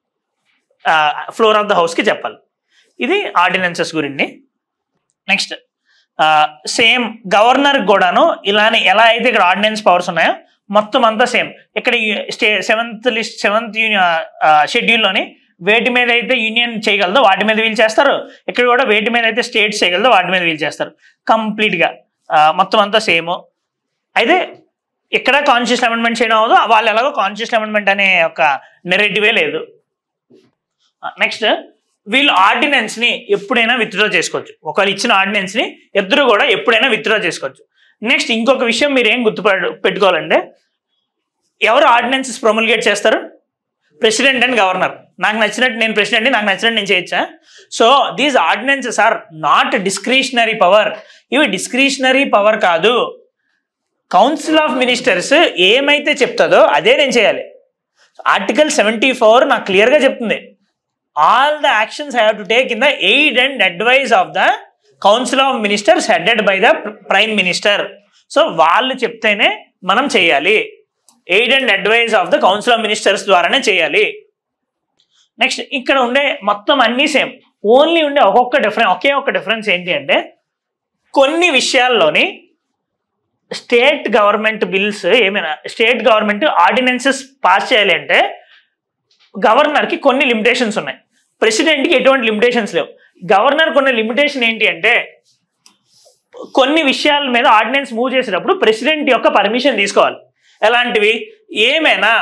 ఫ్లోర్ ఆఫ్ ద హౌస్కి చెప్పాలి ఇది ఆర్డినెన్సెస్ గురించి నెక్స్ట్ సేమ్ గవర్నర్ కూడాను ఇలానే ఎలా అయితే ఇక్కడ ఆర్డినెన్స్ పవర్స్ ఉన్నాయో మొత్తం అంతా సేమ్ ఇక్కడ స్టే సెవెంత్ లిస్ట్ సెవెంత్ షెడ్యూల్లోని వేటి మీద అయితే యూనియన్ చేయగలదో వాటి మీద వీల్ చేస్తారు ఇక్కడ కూడా వేటి మీద అయితే స్టేట్స్ చేయగలదో వాటి మీద వీల్ చేస్తారు కంప్లీట్గా మొత్తం అంతా సేమ్ అయితే ఇక్కడ కాన్షియస్ అమెండ్మెంట్ చేయడం అవ్వదు వాళ్ళు ఎలాగో కాన్షియస్ అమెండ్మెంట్ అనే ఒక నెరేటివే లేదు నెక్స్ట్ వీళ్ళు ఆర్డినెన్స్ ని ఎప్పుడైనా విత్డ్రా చేసుకోవచ్చు ఒకళ్ళు ఇచ్చిన ఆర్డినెన్స్ ని ఇద్దరు కూడా ఎప్పుడైనా విత్డ్రా చేసుకోవచ్చు నెక్స్ట్ ఇంకొక విషయం మీరు ఏం గుర్తు పెట్టుకోవాలంటే ఎవరు ఆర్డినెన్సెస్ ప్రొమల్గేట్ చేస్తారు ప్రెసిడెంట్ అండ్ గవర్నర్ నాకు నచ్చినట్టు నేను ప్రెసిడెంట్ నాకు నచ్చినట్టు నేను చేయొచ్చా so these ordinances are not discretionary power ఇవి డిస్క్రిషనరీ పవర్ కాదు కౌన్సిల్ ఆఫ్ మినిస్టర్స్ ఏమైతే చెప్తుందో అదే నేను చేయాలి ఆర్టికల్ సెవెంటీ ఫోర్ నాకు క్లియర్గా చెప్తుంది all the actions have to take in the aid and advise of the council of ministers headed by the prime minister so వాళ్ళు చెప్తేనే మనం చేయాలి aid and advise of the council of ministers ద్వారానే చేయాలి next ఇక్కడ ఉండే మొత్తం అన్నీ సేమ్ ఓన్లీ ఉండే ఒక్కొక్క డిఫరెన్స్ ఒకే ఒక్క డిఫరెన్స్ ఏంటి అంటే కొన్ని విషయాల్లోని స్టేట్ గవర్నమెంట్ బిల్స్ ఏమైనా స్టేట్ గవర్నమెంట్ ఆర్డినెన్సెస్ పాస్ చేయాలి అంటే గవర్నర్కి కొన్ని లిమిటేషన్స్ ఉన్నాయి ప్రెసిడెంట్కి ఎటువంటి లిమిటేషన్స్ లేవు గవర్నర్ కొన్ని లిమిటేషన్ ఏంటి అంటే కొన్ని విషయాల మీద ఆర్డినెన్స్ మూవ్ చేసేటప్పుడు ప్రెసిడెంట్ యొక్క పర్మిషన్ తీసుకోవాలి ఎలాంటివి ఏమైనా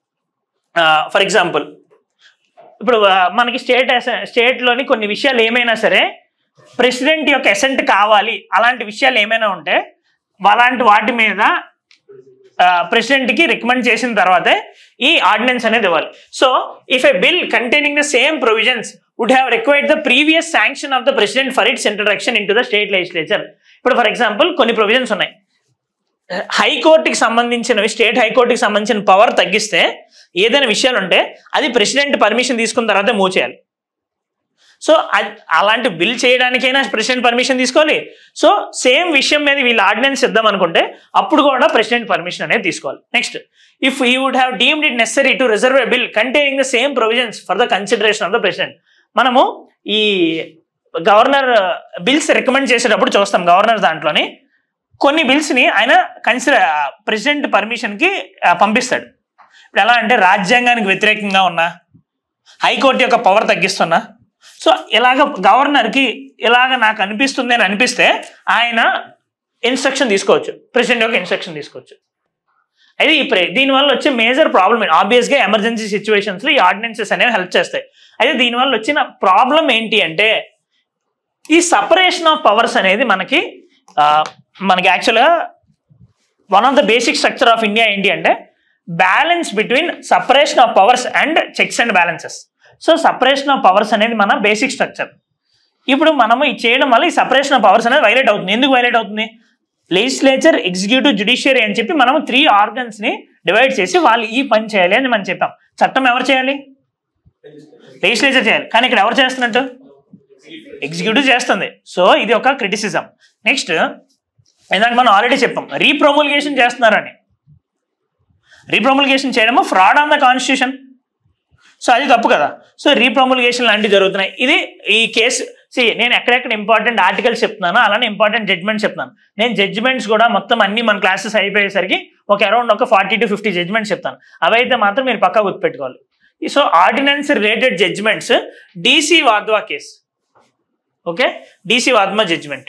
ఫర్ ఎగ్జాంపుల్ ఇప్పుడు ఆ, మనకి స్టేట్ స్టేట్లోని కొన్ని విషయాలు ఏమైనా సరే ప్రెసిడెంట్ యొక్క ఎసెంట్ కావాలి అలాంటి విషయాలు ఏమైనా ఉంటే అలాంటి వాటి మీద ప్రెసిడెంట్ కి రికమెండ్ చేసిన తర్వాతే ఈ ఆర్డినెన్స్ అనేది ఇవ్వాలి so if a bill containing the same provisions would have required the previous sanction of the president for its introduction into the state legislature ఇప్పుడు ఫర్ ఎగ్జాంపుల్ కొన్ని ప్రొవిజన్స్ ఉన్నాయి హైకోర్టుకి సంబంధించినవి స్టేట్ హైకోర్టుకి సంబంధించిన పవర్ తగ్గిస్తే ఏదైనా విషయాలు ఉంటే అది ప్రెసిడెంట్ పర్మిషన్ తీసుకున్న తర్వాత మూవ్ చేయాలి సో అ- అలాంటి బిల్ చేయడానికైనా ప్రెసిడెంట్ పర్మిషన్ తీసుకోవాలి సో సేమ్ విషయం మీద వీళ్ళు ఆర్డినెన్స్ ఇద్దాం అనుకుంటే అప్పుడు కూడా ప్రెసిడెంట్ పర్మిషన్ అనేది తీసుకోవాలి next if you would have deemed it necessary to reserve a bill containing the same provisions for the consideration of the president మనము ఈ గవర్నర్ బిల్స్ రికమెండ్ చేసేటప్పుడు చూస్తాం గవర్నర్ దాంట్లోని కొన్ని బిల్స్ని ఆయన కన్సిడర్ ప్రెసిడెంట్ పర్మిషన్కి పంపిస్తాడు ఇప్పుడు ఎలా అంటే రాజ్యాంగానికి వ్యతిరేకంగా ఉన్నా హైకోర్టు యొక్క పవర్ తగ్గిస్తున్నా సో ఇలాగ గవర్నర్కి ఇలాగ నాకు అనిపిస్తుంది అని అనిపిస్తే ఆయన ఇన్స్ట్రక్షన్ తీసుకోవచ్చు ప్రెసిడెంట్ యొక్క ఇన్స్ట్రక్షన్ తీసుకోవచ్చు అయితే ఈ ప్రే దీనివల్ల వచ్చే మేజర్ ప్రాబ్లమ్ ఆబ్వియస్గా ఎమర్జెన్సీ సిచ్యువేషన్స్లో ఈ ఆర్డినెన్సెస్ అనేవి హెల్ప్ చేస్తాయి అయితే దీనివల్ల వచ్చిన ప్రాబ్లం ఏంటి అంటే ఈ సపరేషన్ ఆఫ్ పవర్స్ అనేది మనకి ఆ, మనకి యాక్చువల్గా one of the basic structure of India ఏంటి అంటే balance between separation of powers and checks and balances so separation of powers అనేది మన బేసిక్ స్ట్రక్చర్ ఇప్పుడు మనము ఇది చేయడం వల్ల ఈ సపరేషన్ ఆఫ్ పవర్స్ అనేది వైలేట్ అవుతుంది ఎందుకు వైలేట్ అవుతుంది లెజిస్లేచర్ ఎగ్జిక్యూటివ్ జుడిషియరీ అని చెప్పి మనం త్రీ ఆర్గన్స్ ని డివైడ్ చేసి వాళ్ళు ఈ పని చేయాలి అని మనం చెప్పాం చట్టం ఎవరు చేయాలి లెజిస్లేచర్ చేయాలి కానీ ఇక్కడ ఎవరు చేస్తున్నట్టు ఎగ్జిక్యూటివ్ చేస్తుంది సో ఇది ఒక క్రిటిసిజం నెక్స్ట్ ఇందాక మనం ఆల్రెడీ చెప్పాం రీప్రొమల్గేషన్ చేస్తున్నారని రీప్రొమల్గేషన్ చేయడము fraud on the constitution so అది తప్పు కదా సో రీప్రొమల్గేషన్ లాంటివి జరుగుతున్నాయి ఇది ఈ కేసు సి నేను ఎక్కడెక్కడ ఇంపార్టెంట్ ఆర్టికల్స్ చెప్తున్నాను అలానే ఇంపార్టెంట్ జడ్జ్మెంట్స్ చెప్తున్నాను నేను జడ్జ్మెంట్స్ కూడా మొత్తం అన్ని మన క్లాసెస్ అయిపోయేసరికి ఒక అరౌండ్ ఒక ఫార్టీ టు ఫిఫ్టీ జడ్జ్మెంట్స్ చెప్తాను అవైతే మాత్రం మీరు పక్కా గుర్తుపెట్టుకోవాలి so ordinance related judgments DC Wadhwa case okay DC Wadhwa judgment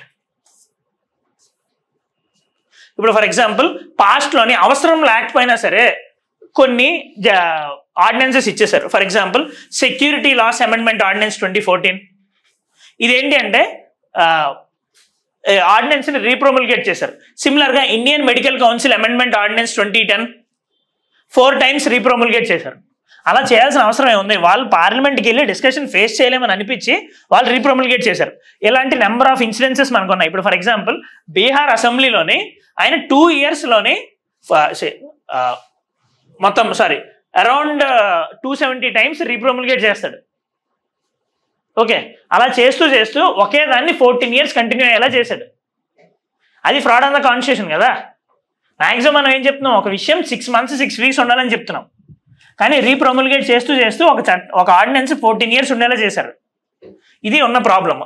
ఇప్పుడు ఫర్ ఎగ్జాంపుల్ పాస్ట్లోని అవసరం లేకపోయినా సరే కొన్ని ఆర్డినెన్సెస్ ఇచ్చేశారు for example security laws amendment ordinance twenty fourteen ఇదేంటి అంటే ఆర్డినెన్స్ని రీప్రొమల్గేట్ చేశారు సిమిలర్గా Indian medical council amendment ordinance twenty ten four times repromulgate చేశారు అలా చేయాల్సిన అవసరం ఏముంది వాళ్ళు పార్లమెంట్కి వెళ్ళి డిస్కషన్ ఫేస్ చేయలేమని అనిపించి వాళ్ళు రీప్రొమల్గేట్ చేశారు ఇలాంటి నెంబర్ ఆఫ్ ఇన్సిడెన్సెస్ మనకు ఉన్నాయి ఇప్పుడు ఫర్ ఎగ్జాంపుల్ బీహార్ అసెంబ్లీలోని ఆయన టూ ఇయర్స్లోని మొత్తం sorry around two seventy times repromulgate చేస్తాడు ఓకే అలా చేస్తూ చేస్తూ ఒకే దాన్ని ఫోర్టీన్ ఇయర్స్ కంటిన్యూ అయ్యేలా చేశాడు అది ఫ్రాడ్ ఆన్ ద కాన్స్టిట్యూషన్ కదా మ్యాక్సిమం మనం ఏం చెప్తున్నాం ఒక విషయం సిక్స్ మంత్స్ సిక్స్ వీక్స్ ఉండాలని చెప్తున్నాం కానీ రీప్రొమల్గేట్ చేస్తూ చేస్తూ ఒక చట్ ఒక ఆర్డినెన్స్ ఫోర్టీన్ ఇయర్స్ ఉండేలా చేశారు ఇది ఉన్న ప్రాబ్లమ్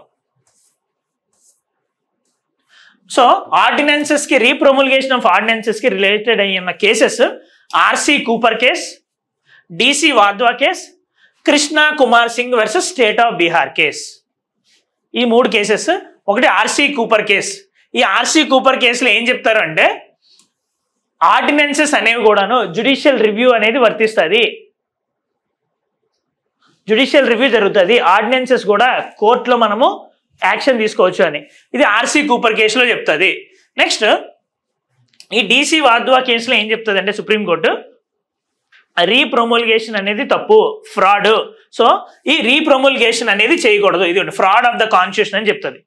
సో ఆర్డినెన్సెస్కి రీప్రొమల్గేషన్ ఆఫ్ ఆర్డినెన్సెస్కి రిలేటెడ్ అయిన cases RC Cooper case DC Wadhwa case Krishna Kumar Singh versus state of Bihar case ఈ మూడు కేసెస్ ఒకటి ఆర్సీ కూపర్ కేస్ ఈ ఆర్సీ కూపర్ కేసులో ఏం చెప్తారు అంటే ఆర్డినెన్సెస్ అనేవి కూడాను జుడిషియల్ రివ్యూ అనేది వర్తిస్తుంది జుడిషియల్ రివ్యూ జరుగుతుంది ఆర్డినెన్సెస్ కూడా కోర్టులో మనము యాక్షన్ తీసుకోవచ్చు అని ఇది ఆర్సీ కూపర్ కేసులో చెప్తుంది నెక్స్ట్ ఈ డీసీ వాద్వా కేసులో ఏం చెప్తుంది అంటే సుప్రీంకోర్టు రీప్రొమోల్గేషన్ అనేది తప్పు ఫ్రాడ్ సో ఈ రీప్రొమోల్గేషన్ అనేది చేయకూడదు ఇది ఫ్రాడ్ ఆఫ్ ద కాన్స్టిట్యూషన్ అని చెప్తుంది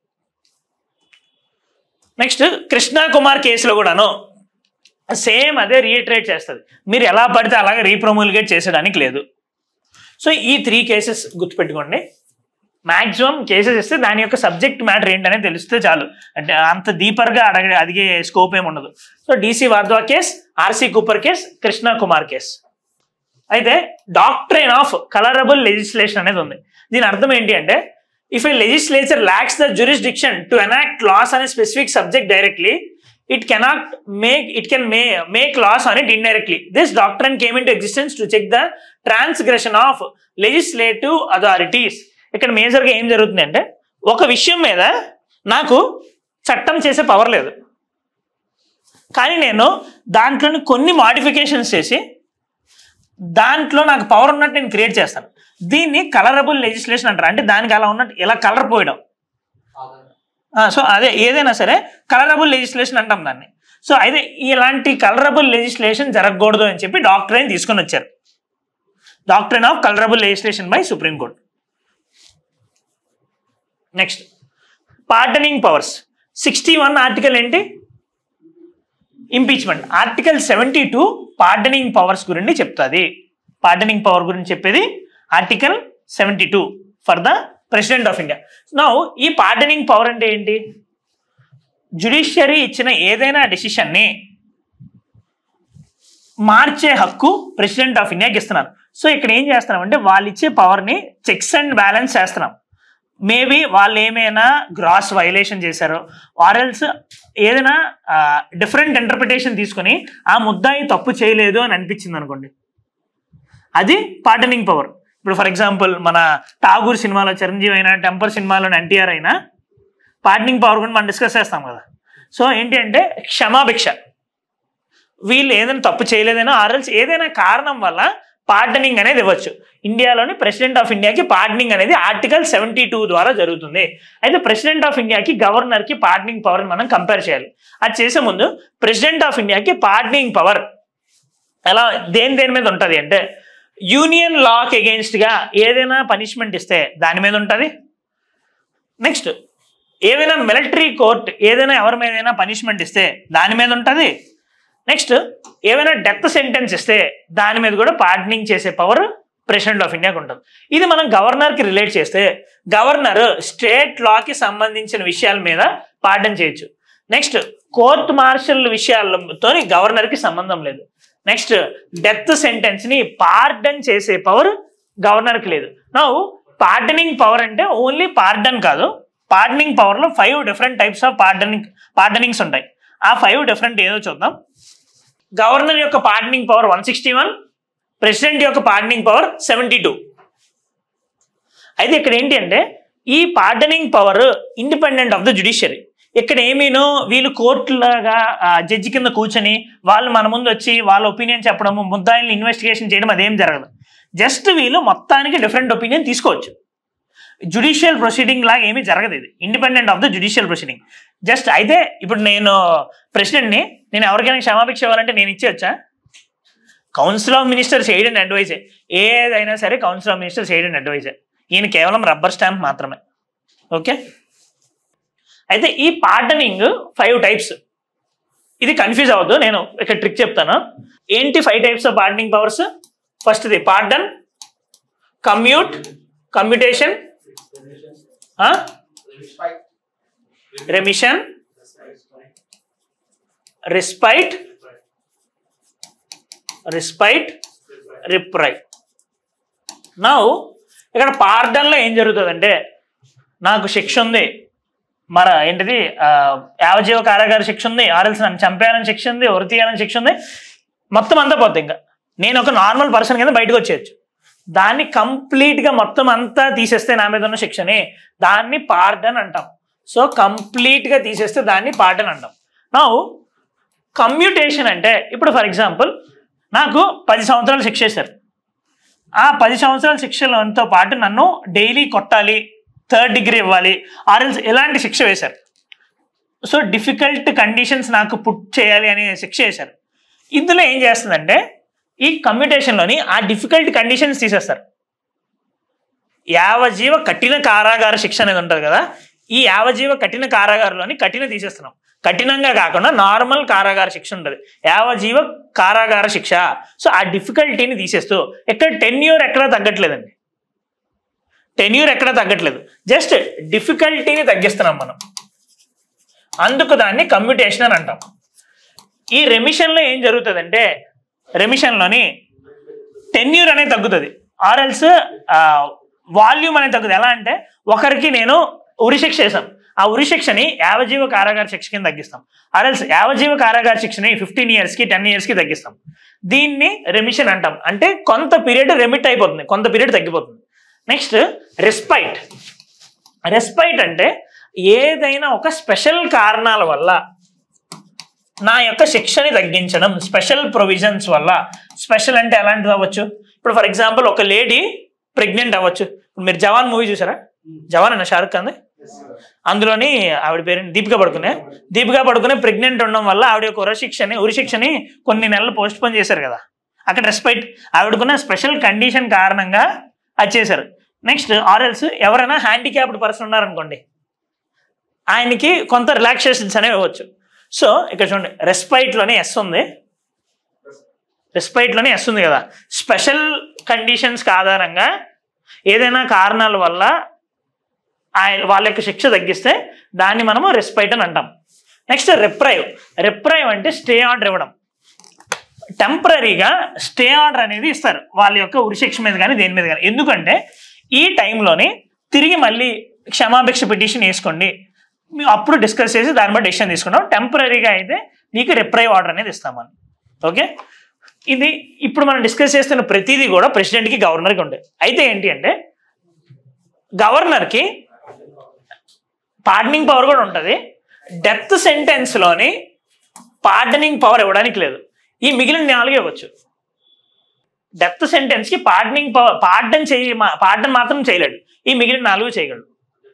నెక్స్ట్ కృష్ణ కుమార్ కేసులో కూడాను సేమ్ అదే రీట్రేట్ చేస్తుంది మీరు ఎలా పడితే అలాగే రీప్రొమోల్గేట్ చేసేయడానికి లేదు సో ఈ త్రీ కేసెస్ గుర్తుపెట్టుకోండి మ్యాక్సిమం కేసెస్ ఇస్తే దాని యొక్క సబ్జెక్ట్ మ్యాటర్ ఏంటనేది తెలిస్తే చాలు అంటే అంత డీపర్గా అడగ అడిగే స్కోప్ ఏమి ఉండదు so DC Wadhwa case RC Cooper case Krishna Kumar case అయితే డాక్ట్రైన్ ఆఫ్ కలరబుల్ లెజిస్లేషన్ అనేది ఉంది దీని అర్థం ఏంటి అంటే if a legislature lacks the jurisdiction to enact laws అనే specific subject directly it cannot make it can may make laws on it indirectly this doctrine came into existence to check the transgression of legislative authorities ఇక్కడ మేజర్గా ఏం జరుగుతుంది అంటే ఒక విషయం మీద నాకు చట్టం చేసే పవర్ లేదు కానీ నేను దాంట్లోని కొన్ని మాడిఫికేషన్స్ చేసి దాంట్లో నాకు పవర్ ఉన్నట్టు నేను క్రియేట్ చేస్తాను దీన్ని కలరబుల్ లెజిస్లేషన్ అంటారు అంటే దానికి అలా ఉన్నట్టు ఇలా కలర్ పోయడం సో అదే ఏదైనా సరే కలరబుల్ లెజిస్లేషన్ అంటాం దాన్ని సో అయితే ఇలాంటి కలరబుల్ లెజిస్లేషన్ జరగకూడదు అని చెప్పి డాక్టరైన్ తీసుకొని వచ్చారు doctrine of colourable legislation by supreme court next pardoning powers sixty one article ఏంటి impeachment article seventy two pardoning powers గురించి చెప్తుంది పార్డనింగ్ పవర్ గురించి చెప్పేది article seventy two for the president of India now ఈ పార్డనింగ్ పవర్ అంటే ఏంటి judiciary ఇచ్చిన ఏదైనా డెసిషన్ని మార్చే హక్కు ప్రెసిడెంట్ ఆఫ్ ఇండియాకి ఇస్తున్నారు సో ఇక్కడ ఏం చేస్తున్నాం అంటే వాళ్ళు ఇచ్చే పవర్ని చెక్స్ అండ్ బ్యాలెన్స్ చేస్తున్నాం మేబీ వాళ్ళు ఏమైనా గ్రాస్ వైలేషన్ చేశారో ఆర్ఎల్స్ ఏదైనా డిఫరెంట్ ఇంటర్ప్రిటేషన్ తీసుకొని ఆ ముద్దాయి తప్పు చేయలేదు అని అనిపించింది అనుకోండి అది పార్టనింగ్ పవర్ ఇప్పుడు ఫర్ ఎగ్జాంపుల్ మన ఠాగూర్ సినిమాలో చిరంజీవి అయినా టెంపర్ సినిమాలో ఎన్టీఆర్ అయినా పార్టనింగ్ పవర్ గురించి మనం డిస్కస్ చేస్తాం కదా సో ఏంటి అంటే క్షమాభిక్ష వీళ్ళు ఏదైనా తప్పు చేయలేదైనా ఆర్ఎల్స్ ఏదైనా కారణం వల్ల పార్డనింగ్ అనేది ఇవ్వచ్చు ఇండియాలోని ప్రెసిడెంట్ ఆఫ్ ఇండియాకి పార్డనింగ్ అనేది ఆర్టికల్ సెవెంటీ టూ ద్వారా జరుగుతుంది అయితే ప్రెసిడెంట్ ఆఫ్ ఇండియాకి గవర్నర్కి పార్డనింగ్ పవర్ మనం కంపేర్ చేయాలి అది చేసే ముందు ప్రెసిడెంట్ ఆఫ్ ఇండియాకి పార్డనింగ్ పవర్ ఎలా దేని దేని మీద ఉంటుంది అంటే యూనియన్ లాకి అగెయిన్స్ట్గా ఏదైనా పనిష్మెంట్ ఇస్తే దాని మీద ఉంటుంది నెక్స్ట్ ఏదైనా మిలిటరీ కోర్ట్ ఏదైనా ఎవరి మీదైనా పనిష్మెంట్ ఇస్తే దాని మీద ఉంటుంది నెక్స్ట్ ఏమైనా డెత్ సెంటెన్స్ ఇస్తే దాని మీద కూడా పార్డనింగ్ చేసే పవర్ ప్రెసిడెంట్ ఆఫ్ ఇండియాకి ఉంటుంది ఇది మనం గవర్నర్కి రిలేట్ చేస్తే గవర్నర్ స్టేట్ లాకి సంబంధించిన విషయాల మీద పార్డన్ చేయొచ్చు నెక్స్ట్ కోర్ట్ మార్షల్ విషయాలతో గవర్నర్కి సంబంధం లేదు నెక్స్ట్ డెత్ సెంటెన్స్ ని పార్డన్ చేసే పవర్ గవర్నర్కి లేదు నా పార్డనింగ్ పవర్ అంటే ఓన్లీ పార్డన్ కాదు పార్డనింగ్ పవర్ లో five different types of pardoning pardonings ఉంటాయి ఆ ఫైవ్ డిఫరెంట్ ఏదో చూద్దాం గవర్నర్ యొక్క pardoning power one sixty one president యొక్క పార్డనింగ్ పవర్ సెవెంటీ టూ అయితే ఇక్కడ ఏంటి అంటే ఈ pardoning power independent of the judiciary ఇక్కడ ఏమీనో వీళ్ళు కోర్టులాగా జడ్జి కింద కూర్చొని వాళ్ళు మన ముందు వచ్చి వాళ్ళ ఒపీనియన్ చెప్పడము ముద్దాయిల్ని ఇన్వెస్టిగేషన్ చేయడం అదేం జరగదు జస్ట్ వీళ్ళు మొత్తానికి డిఫరెంట్ ఒపీనియన్ తీసుకోవచ్చు జుడిషియల్ ప్రొసీడింగ్ లాగా ఏమీ జరగదు ఇది independent of the judicial proceeding just అయితే ఇప్పుడు నేను ప్రెసిడెంట్ని నేను ఎవరికైనా క్షమాభిక్ష ఇవ్వాలంటే నేను ఇచ్చేయచ్చా council of ministers aid and అడ్వైజే ఏదైనా సరే council of ministers aid and అడ్వైజే ఈయన కేవలం రబ్బర్ స్టాంప్ మాత్రమే ఓకే అయితే ఈ పార్డనింగ్ ఫైవ్ టైప్స్ ఇది కన్ఫ్యూజ్ అవ్వద్దు నేను ఇక్కడ ట్రిక్ చెప్తాను ఏంటి five types of pardoning powers ఫస్ట్ది pardon commute commutation remission respite respite reprieve నా ఇక్కడ పార్డన్లో ఏం జరుగుతుందంటే నాకు శిక్ష ఉంది మన ఏంటిది ఆ, యావజీవ కారాగార శిక్ష ఉంది ఆర్ఎల్స్ నన్ను చంపేయాలని శిక్ష ఉంది ఉరి తీయాలని శిక్ష ఉంది మొత్తం అంతా పోద్ది ఇంకా నేను ఒక నార్మల్ పర్సన్ కింద బయటకు వచ్చేయచ్చు దాన్ని కంప్లీట్గా మొత్తం అంతా తీసేస్తే నా మీద ఉన్న శిక్షని దాన్ని పార్డన్ అంటాం సో కంప్లీట్గా తీసేస్తే దాన్ని పార్డన్ అంటాం నా కమ్యూటేషన్ అంటే ఇప్పుడు ఫర్ ఎగ్జాంపుల్ నాకు పది సంవత్సరాలు శిక్ష వేశారు ఆ పది సంవత్సరాల శిక్షలతో పాటు నన్ను డైలీ కొట్టాలి థర్డ్ డిగ్రీ ఇవ్వాలి ఆర్ఎల్స్ ఎలాంటి శిక్ష వేశారు సో డిఫికల్ట్ కండిషన్స్ నాకు పుట్ చేయాలి అనే శిక్ష వేశారు ఇందులో ఏం చేస్తుందంటే ఈ కమ్యూటేషన్లోని ఆ డిఫికల్ట్ కండిషన్స్ తీసేస్తారు యావజీవ కఠిన కారాగార శిక్ష అనేది ఉంటుంది కదా ఈ యావజీవ కఠిన కారాగారంలోని కఠిన తీసేస్తున్నాం కఠినంగా కాకుండా నార్మల్ కారాగార శిక్ష ఉంటుంది యావజీవ కారాగార శిక్ష సో ఆ డిఫికల్టీని తీసేస్తూ ఎక్కడ టెన్యూర్ ఎక్కడా తగ్గట్లేదండి టెన్యూర్ ఎక్కడా తగ్గట్లేదు జస్ట్ డిఫికల్టీని తగ్గిస్తున్నాం మనం అందుకు దాన్ని కమ్యూటేషన్ అని అంటాం ఈ రెమిషన్లో ఏం జరుగుతుందంటే రెమిషన్లోని టెన్యూర్ అనేది తగ్గుతుంది ఆర్ఎల్స్ వాల్యూమ్ అనేది తగ్గుతుంది ఎలా అంటే ఒకరికి నేను ఉరిశిక్ష వేసాం ఆ ఉరిశిక్షని యావజీవ కారాగార శిక్ష కింద తగ్గిస్తాం ఆర్ఎల్స్ యావజీవ కారాగార శిక్షని ఫిఫ్టీన్ ఇయర్స్కి టెన్ ఇయర్స్కి తగ్గిస్తాం దీన్ని రెమిషన్ అంటాం అంటే కొంత పీరియడ్ రెమిట్ అయిపోతుంది కొంత పీరియడ్ తగ్గిపోతుంది నెక్స్ట్ రెస్పైట్ రెస్పైట్ అంటే ఏదైనా ఒక స్పెషల్ కారణాల వల్ల నా యొక్క శిక్షని తగ్గించడం స్పెషల్ ప్రొవిజన్స్ వల్ల స్పెషల్ అంటే ఎలాంటిది అవ్వచ్చు ఇప్పుడు ఫర్ ఎగ్జాంపుల్ ఒక లేడీ ప్రెగ్నెంట్ అవ్వచ్చు ఇప్పుడు మీరు జవాన్ మూవీ చూసారా జవాన్ అన్న షారుఖ్ ఖాన్ అందులోని ఆవిడ పేరు దీపిక పడుకునే దీపిక పడుకునే ప్రెగ్నెంట్ ఉండడం వల్ల ఆవిడ యొక్క ఉరశిక్షని ఉరిశిక్షని కొన్ని నెలలు పోస్ట్ పోన్ చేశారు కదా అక్కడ రెస్పెక్ట్ ఆవిడకున్న స్పెషల్ కండిషన్ కారణంగా అది చేశారు నెక్స్ట్ ఆర్ఎల్స్ ఎవరైనా హ్యాండిక్యాప్డ్ పర్సన్ ఉన్నారనుకోండి ఆయనకి కొంత రిలాక్సేషన్స్ అనేవి ఇవ్వచ్చు సో ఇక్కడ చూడండి రెస్పైట్లోనే ఎస్ ఉంది రెస్పైట్లోనే ఎస్ ఉంది కదా స్పెషల్ కండిషన్స్కి ఆధారంగా ఏదైనా కారణాల వల్ల ఆయన వాళ్ళ యొక్క శిక్ష తగ్గిస్తే దాన్ని మనము రెస్పైట్ అని అంటాం నెక్స్ట్ రెప్రైవ్ రెప్రైవ్ అంటే స్టే ఆర్డర్ ఇవ్వడం టెంపరీగా స్టే ఆర్డర్ అనేది ఇస్తారు వాళ్ళ యొక్క ఉరిశిక్ష మీద కానీ దేని మీద కానీ ఎందుకంటే ఈ టైంలోని తిరిగి మళ్ళీ క్షమాభిక్ష పిటిషన్ వేసుకోండి మేము అప్పుడు డిస్కస్ చేసి దాని బట్టి డెసిషన్ తీసుకున్నాం టెంపరీగా అయితే మీకు రిప్రైవ్ ఆర్డర్ అనేది ఇస్తామని ఓకే ఇది ఇప్పుడు మనం డిస్కస్ చేస్తున్న ప్రతిదీ కూడా ప్రెసిడెంట్కి గవర్నర్కి ఉంటాయి అయితే ఏంటి అంటే గవర్నర్కి పార్డనింగ్ పవర్ కూడా ఉంటుంది డెత్ సెంటెన్స్లోని పార్డనింగ్ పవర్ ఇవ్వడానికి లేదు ఈ మిగిలిన నాలుగే ఇవ్వచ్చు డెత్ సెంటెన్స్కి పార్డనింగ్ పవర్ పార్డన్ చేయ పార్డన్ మాత్రం చేయలేడు ఈ మిగిలిన నాలుగు చేయగలడు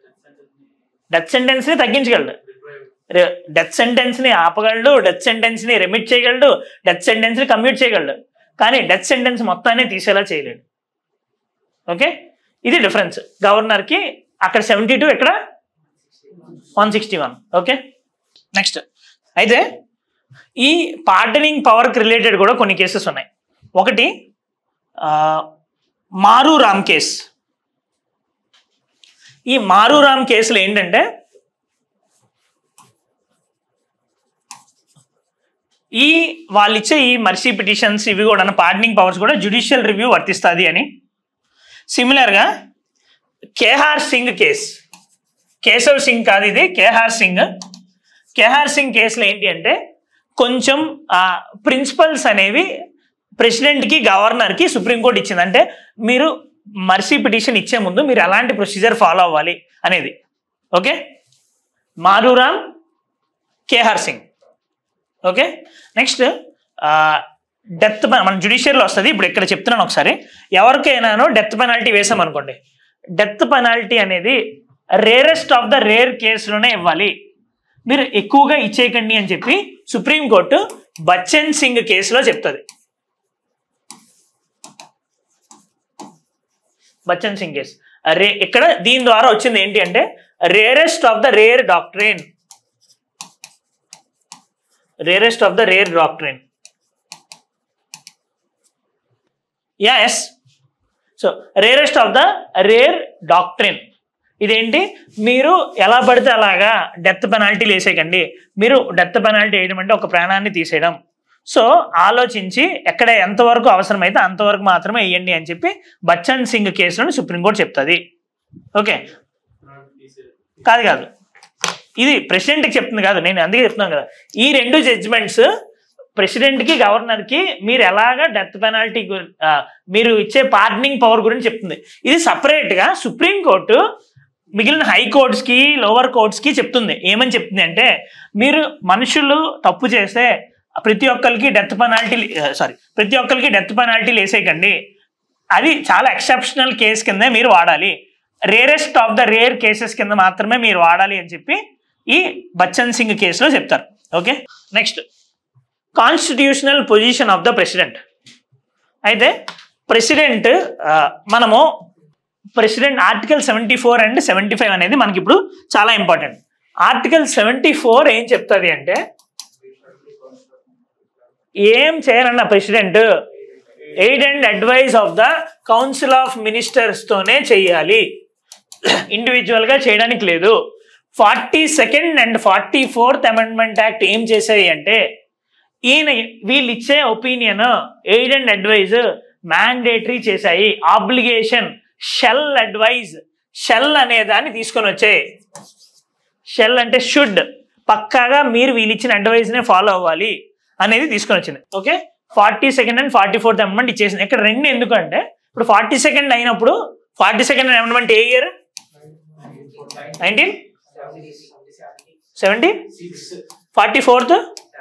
డెత్ సెంటెన్స్ని తగ్గించగలడు డెత్ సెంటెన్స్ని ఆపగలడు డెత్ సెంటెన్స్ని రెమిట్ చేయగలడు డెత్ సెంటెన్స్ని కమ్యూట్ చేయగలడు కానీ డెత్ సెంటెన్స్ మొత్తాన్ని తీసేలా చేయలేడు ఓకే ఇది డిఫరెన్స్ గవర్నర్కి అక్కడ సెవెంటీ టూ ఇక్కడ one sixty one okay next అయితే ఈ పార్డనింగ్ పవర్కి రిలేటెడ్ కూడా కొన్ని కేసెస్ ఉన్నాయి ఒకటి ఆ, మారు రామ్ కేస్ ఈ మారు రామ్ కేసులో ఏంటంటే ఈ వాళ్ళు ఇచ్చే ఈ మర్సీ పిటిషన్స్ ఇవి కూడా పార్డనింగ్ పవర్స్ కూడా జ్యుడిషియల్ రివ్యూ వర్తిస్తుంది అని సిమిలర్గా కేహార్ సింగ్ కేస్ కేశవ్ సింగ్ కాదు ఇది కేహార్ సింగ్ కేహార్ సింగ్ కేసులో ఏంటి అంటే కొంచెం ప్రిన్సిపల్స్ అనేవి ప్రెసిడెంట్కి గవర్నర్కి సుప్రీంకోర్టు ఇచ్చింది అంటే మీరు మర్సీ పిటిషన్ ఇచ్చే ముందు మీరు ఎలాంటి ప్రొసీజర్ ఫాలో అవ్వాలి అనేది okay Maru Ram Kehar Singh okay next death మన జుడిషియర్లో వస్తుంది ఇప్పుడు ఇక్కడ చెప్తున్నాను ఒకసారి ఎవరికైనాను డెత్ పెనాల్టీ వేసాం అనుకోండి డెత్ పెనాల్టీ అనేది రేరెస్ట్ ఆఫ్ ద రేర్ కేసులోనే ఇవ్వాలి మీరు ఎక్కువగా ఇచ్చేయకండి అని చెప్పి సుప్రీంకోర్టు బచ్చన్ సింగ్ కేసులో చెప్తుంది బచ్చన్ సింగ్ కేసు రే ఇక్కడ దీని ద్వారా వచ్చింది ఏంటి అంటే rarest of the rare doctrine rarest of the rare doctrine yes so rarest of the rare doctrine ఇదేంటి మీరు ఎలా పడితే అలాగా డెత్ పెనాల్టీలు వేసేయకండి మీరు డెత్ పెనాల్టీ వేయడం అంటే ఒక ప్రాణాన్ని తీసేయడం సో ఆలోచించి ఎక్కడ ఎంతవరకు అవసరమైతే అంతవరకు మాత్రమే వేయండి అని చెప్పి బచ్చన్ సింగ్ కేసులను సుప్రీంకోర్టు చెప్తుంది ఓకే కాదు కాదు ఇది ప్రెసిడెంట్కి చెప్తుంది కాదు నేను అందుకే చెప్తున్నాను కదా ఈ రెండు జడ్జిమెంట్స్ ప్రెసిడెంట్కి గవర్నర్కి మీరు ఎలాగా డెత్ పెనాల్టీ మీరు ఇచ్చే పార్డనింగ్ పవర్ గురించి చెప్తుంది ఇది సపరేట్గా సుప్రీంకోర్టు మిగిలిన హై కోర్ట్స్కి లోవర్ కోర్ట్స్కి చెప్తుంది ఏమని చెప్తుంది అంటే మీరు మనుషులు తప్పు చేస్తే ప్రతి ఒక్కరికి డెత్ పెనాల్టీ సారీ ప్రతి ఒక్కరికి డెత్ పెనాల్టీలు వేసేయకండి అది చాలా ఎక్సెప్షనల్ కేసు కింద మీరు వాడాలి rarest of the rare cases కింద మాత్రమే మీరు వాడాలి అని చెప్పి ఈ బచ్చన్ సింగ్ కేసులో చెప్తారు okay next constitutional position of the president అయితే ప్రెసిడెంట్ మనము president article seventy four and seventy five అనేది మనకి ఇప్పుడు చాలా ఇంపార్టెంట్ ఆర్టికల్ సెవెంటీ ఫోర్ ఏం చెప్తుంది అంటే ఏం చేయాలన్న president aid and advise of the council of ministers తోనే చెయ్యాలి ఇండివిజువల్ గా చేయడానికి లేదు forty second and forty fourth amendment act ఏం చేశాయి అంటే ఈయన వీళ్ళు ఇచ్చే opinion aid and advise mandatory చేశాయి ఆబ్లిగేషన్ షెల్ అడ్వైజ్ షెల్ అనే దాన్ని తీసుకొని వచ్చాయి షెల్ అంటే షుడ్ పక్కాగా మీరు వీళ్ళు ఇచ్చిన అడ్వైజ్నే ఫాలో అవ్వాలి అనేది తీసుకొని వచ్చింది okay forty second and forty fourth amendment ఇచ్చేసింది ఇక్కడ రెండు ఎందుకంటే ఇప్పుడు ఫార్టీ సెకండ్ అయినప్పుడు ఫార్టీ సెకండ్ అమెండ్మెంట్ ఏ year nineteen seventy forty fourth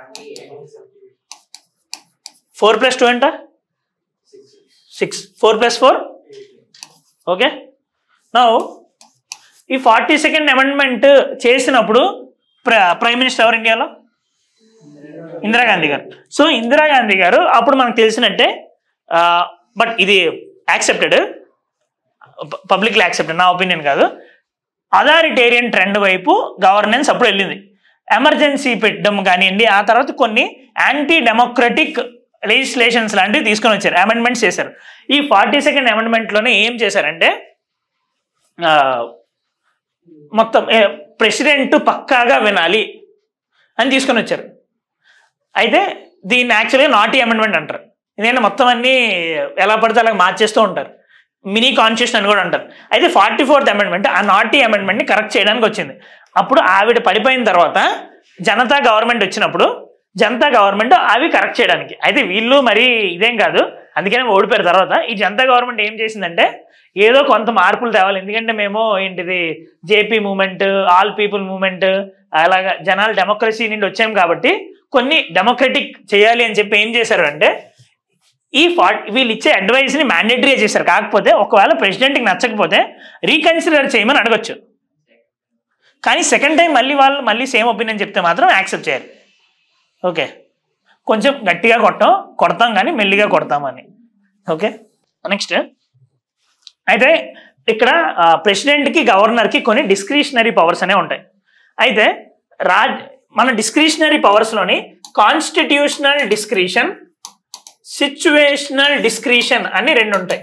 four plus two ఎంత six four plus four okay నా ఈ ఫార్టీ సెకండ్ అమెండ్మెంట్ చేసినప్పుడు ప్ర ప్రైమ్ మినిస్టర్ ఎవరు ఇండియాలో ఇందిరాగాంధీ గారు సో ఇందిరాగాంధీ గారు అప్పుడు మనకు తెలిసినట్టే బట్ ఇది యాక్సెప్టెడ్ పబ్లిక్లీ యాక్సెప్టెడ్ నా ఒపీనియన్ కాదు అథారిటేరియన్ ట్రెండ్ వైపు గవర్నెన్స్ అప్పుడు వెళ్ళింది ఎమర్జెన్సీ పెట్టడం కానివ్వండి ఆ తర్వాత కొన్ని యాంటీ డెమోక్రటిక్ లెజిస్లేషన్స్ లాంటివి తీసుకొని వచ్చారు అమెండ్మెంట్స్ చేశారు ఈ ఫార్టీ సెకండ్ అమెండ్మెంట్లోనే ఏం చేశారంటే ఆ, మొత్తం ప్రెసిడెంట్ పక్కాగా వినాలి అని తీసుకొని వచ్చారు అయితే దీన్ని యాక్చువల్గా నాటీ అమెండ్మెంట్ అంటారు ఎందుకంటే మొత్తం అన్ని ఎలా పడితే అలా మార్చేస్తూ ఉంటారు మినీ కాన్స్టిట్యూషన్ అని కూడా అంటారు అయితే ఫార్టీ ఫోర్త్ అమెండ్మెంట్ ఆ నాటీ అమెండ్మెంట్ని కరెక్ట్ చేయడానికి వచ్చింది అప్పుడు ఆవిడ పడిపోయిన తర్వాత జనతా గవర్నమెంట్ వచ్చినప్పుడు జనతా గవర్నమెంట్ అవి కరెక్ట్ చేయడానికి అయితే వీళ్ళు మరి ఇదేం కాదు అందుకనే ఓడిపోయారు తర్వాత ఈ జనతా గవర్నమెంట్ ఏం చేసిందంటే ఏదో కొంత మార్పులు తేవాలి ఎందుకంటే మేము ఏంటిది JP movement all people movement అలాగా జనాలు డెమోక్రసీ నుండి వచ్చాం కాబట్టి కొన్ని డెమోక్రటిక్ చేయాలి అని చెప్పి ఏం చేశారు అంటే ఈ ఫార్ట్ వీళ్ళు ఇచ్చే అడ్వైస్ని మ్యాండేటరీ చేశారు కాకపోతే ఒకవేళ ప్రెసిడెంట్కి నచ్చకపోతే రీకన్సిడర్ చేయమని అడగొచ్చు కానీ సెకండ్ టైం మళ్ళీ వాళ్ళు మళ్ళీ సేమ్ ఒపీనియన్ చెప్తే మాత్రం యాక్సెప్ట్ చేయరు ఓకే కొంచెం గట్టిగా కొట్టాం కొడతాం కానీ మెల్లిగా కొడతామని ఓకే నెక్స్ట్ అయితే ఇక్కడ ప్రెసిడెంట్కి గవర్నర్కి కొన్ని డిస్క్రిషనరీ పవర్స్ అనే ఉంటాయి అయితే రాజ్ మన డిస్క్రిషనరీ పవర్స్లోని కాన్స్టిట్యూషనల్ డిస్క్రిషన్ సిచ్యువేషనల్ డిస్క్రిషన్ అని రెండు ఉంటాయి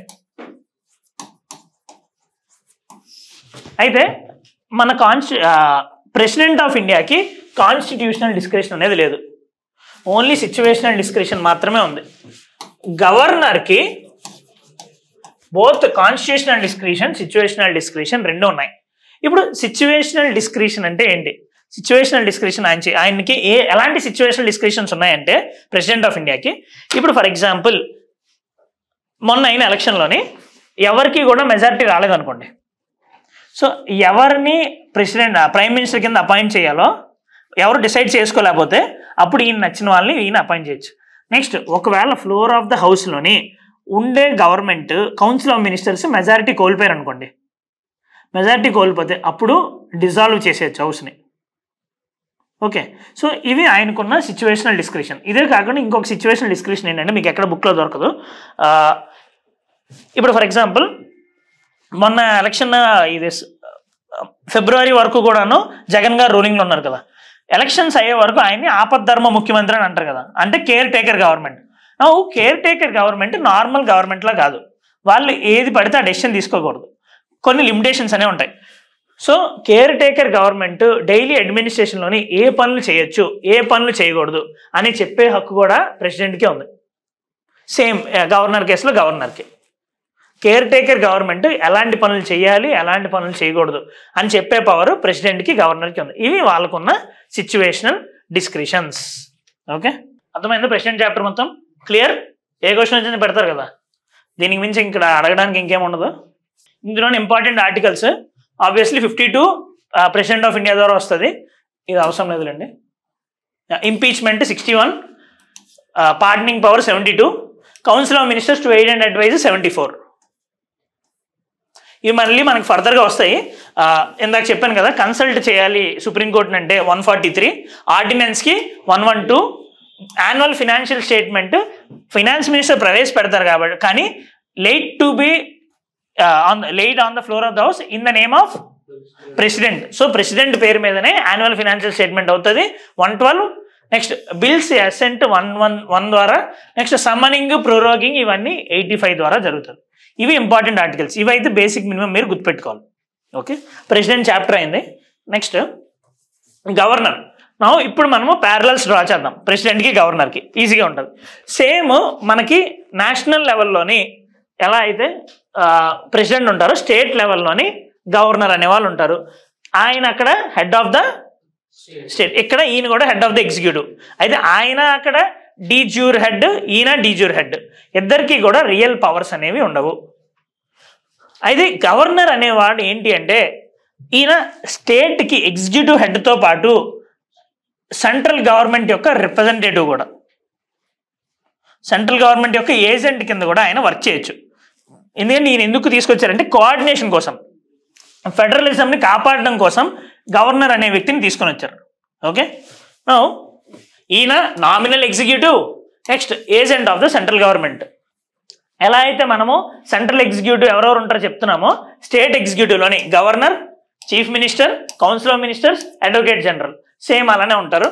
అయితే మన కాన్స్టి ప్రెసిడెంట్ ఆఫ్ ఇండియాకి కాన్స్టిట్యూషనల్ డిస్క్రిషన్ అనేది లేదు ఓన్లీ సిచ్యువేషనల్ డిస్క్రిప్షన్ మాత్రమే ఉంది గవర్నర్కి both constitutional discretion situational discretion రెండు ఉన్నాయి ఇప్పుడు సిచ్యువేషనల్ డిస్క్రిషన్ అంటే ఏంటి సిచ్యువేషనల్ డిస్క్రిషన్ ఆయన చే- ఆయనకి ఏ ఎలాంటి సిచ్యువేషనల్ డిస్క్రిషన్స్ ఉన్నాయంటే ప్రెసిడెంట్ ఆఫ్ ఇండియాకి ఇప్పుడు ఫర్ ఎగ్జాంపుల్ మొన్న అయిన ఎలక్షన్లోని ఎవరికి కూడా మెజారిటీ రాలేదనుకోండి సో ఎవరిని ప్రెసిడెంట్ ప్రైమ్ మినిస్టర్ కింద అపాయింట్ చేయాలో ఎవరు డిసైడ్ చేసుకోలేకపోతే అప్పుడు ఈయన నచ్చిన వాళ్ళని ఈయన అపాయింట్ చేయొచ్చు నెక్స్ట్ ఒకవేళ ఫ్లోర్ ఆఫ్ ద హౌస్లోని ఉండే government council of ministers majority కోల్పోయారు అనుకోండి మెజారిటీ కోల్పోతే అప్పుడు డిజాల్వ్ చేసేయచ్చు హౌస్ని ఓకే సో ఇవి ఆయనకున్న సిచ్యువేషనల్ డిస్క్రిప్షన్ ఇదే కాకుండా ఇంకొక సిచ్యువేషనల్ డిస్క్రిప్షన్ ఏంటంటే మీకు ఎక్కడ బుక్లో దొరకదు ఆ, ఇప్పుడు ఫర్ ఎగ్జాంపుల్ మొన్న ఎలక్షన్ ఇది స్- ఫిబ్రవరి వరకు కూడాను జగన్ గారు రూలింగ్లో ఉన్నారు కదా ఎలక్షన్స్ అయ్యే వరకు ఆయన్ని ఆపద్ధర్మ ముఖ్యమంత్రి అని అంటారు కదా అంటే కేర్ టేకర్ గవర్నమెంట్ నా కేర్ టేకర్ గవర్నమెంట్ నార్మల్ గవర్నమెంట్లా కాదు వాళ్ళు ఏది పడితే ఆ డెసిషన్ తీసుకోకూడదు కొన్ని లిమిటేషన్స్ అనేవి ఉంటాయి so caretaker government daily అడ్మినిస్ట్రేషన్లోని ఏ పనులు చేయొచ్చు ఏ పనులు చేయకూడదు అని చెప్పే హక్కు కూడా ప్రెసిడెంట్కే ఉంది సేమ్ గవర్నర్ కేసులో గవర్నర్కి కేర్ టేకర్ గవర్నమెంట్ ఎలాంటి పనులు చేయాలి ఎలాంటి పనులు చేయకూడదు అని చెప్పే పవర్ ప్రెసిడెంట్కి గవర్నర్కి ఉంది ఇవి వాళ్ళకున్న సిచ్యువేషనల్ డిస్క్రిషన్స్ ఓకే అర్థమైందా ప్రెసిడెంట్ చాప్టర్ మొత్తం క్లియర్ ఏ క్వశ్చన్ వచ్చింది పెడతారు కదా దీనికి మించి ఇక్కడ అడగడానికి ఇంకేం ఉండదు ఇందులో important articles obviously fifty two president of India ద్వారా వస్తుంది ఇది అవసరం లేదులేండి impeachment sixty one pardoning power seventy two council of ministers to aid and advise seventy four ఇవి మళ్ళీ మనకి ఫర్దర్గా వస్తాయి ఆ, ఇందాక చెప్పాను కదా కన్సల్ట్ చేయాలి సుప్రీంకోర్టుని అంటే వన్ ఫార్టీ త్రీ ఆర్డినెన్స్కి one one two annual financial statement finance minister ప్రవేశపెడతారు కాబట్టి కానీ laid to be on laid on the floor of the house in the name of president so president పేరు మీదనే యాన్యువల్ ఫినాన్షియల్ స్టేట్మెంట్ అవుతుంది one twelve next bills assent one one one ద్వారా next summoning proroguing ఇవన్నీ eighty five ద్వారా జరుగుతుంది ఇవి important articles ఇవైతే basic minimum మీరు గుర్తుపెట్టుకోవాలి ఓకే ప్రెసిడెంట్ చాప్టర్ అయింది నెక్స్ట్ గవర్నర్ నా ఇప్పుడు మనము ప్యారలల్స్ డ్రా చేద్దాం ప్రెసిడెంట్కి గవర్నర్కి ఈజీగా ఉంటుంది సేమ్ మనకి నేషనల్ లెవెల్లోని ఎలా అయితే ప్రెసిడెంట్ ఉంటారో స్టేట్ లెవెల్లోని గవర్నర్ అనే వాళ్ళు ఉంటారు ఆయన అక్కడ హెడ్ ఆఫ్ ద స్టేట్ ఇక్కడ ఈయన కూడా హెడ్ ఆఫ్ ద ఎగ్జిక్యూటివ్ అయితే ఆయన అక్కడ డీజ్యూర్ హెడ్ ఈయన డీజ్యూర్ హెడ్ ఇద్దరికి కూడా రియల్ పవర్స్ అనేవి ఉండవు అయితే గవర్నర్ అనేవాడు ఏంటి అంటే ఈయన స్టేట్కి ఎగ్జిక్యూటివ్ హెడ్తో పాటు సెంట్రల్ గవర్నమెంట్ యొక్క రిప్రజెంటేటివ్ కూడా సెంట్రల్ గవర్నమెంట్ యొక్క ఏజెంట్ కింద కూడా ఆయన వర్క్ చేయొచ్చు ఎందుకంటే ఈయన ఎందుకు తీసుకొచ్చారంటే కోఆర్డినేషన్ కోసం ఫెడరలిజంని కాపాడడం కోసం గవర్నర్ అనే వ్యక్తిని తీసుకొని వచ్చారు ఓకే నో ఈయన nominal executive next agent of the central government ఎలా అయితే మనము సెంట్రల్ ఎగ్జిక్యూటివ్ ఎవరెవరు ఉంటారో చెప్తున్నామో స్టేట్ ఎగ్జిక్యూటివ్లోని governor chief minister council of ministers advocate general same అలానే ఉంటారు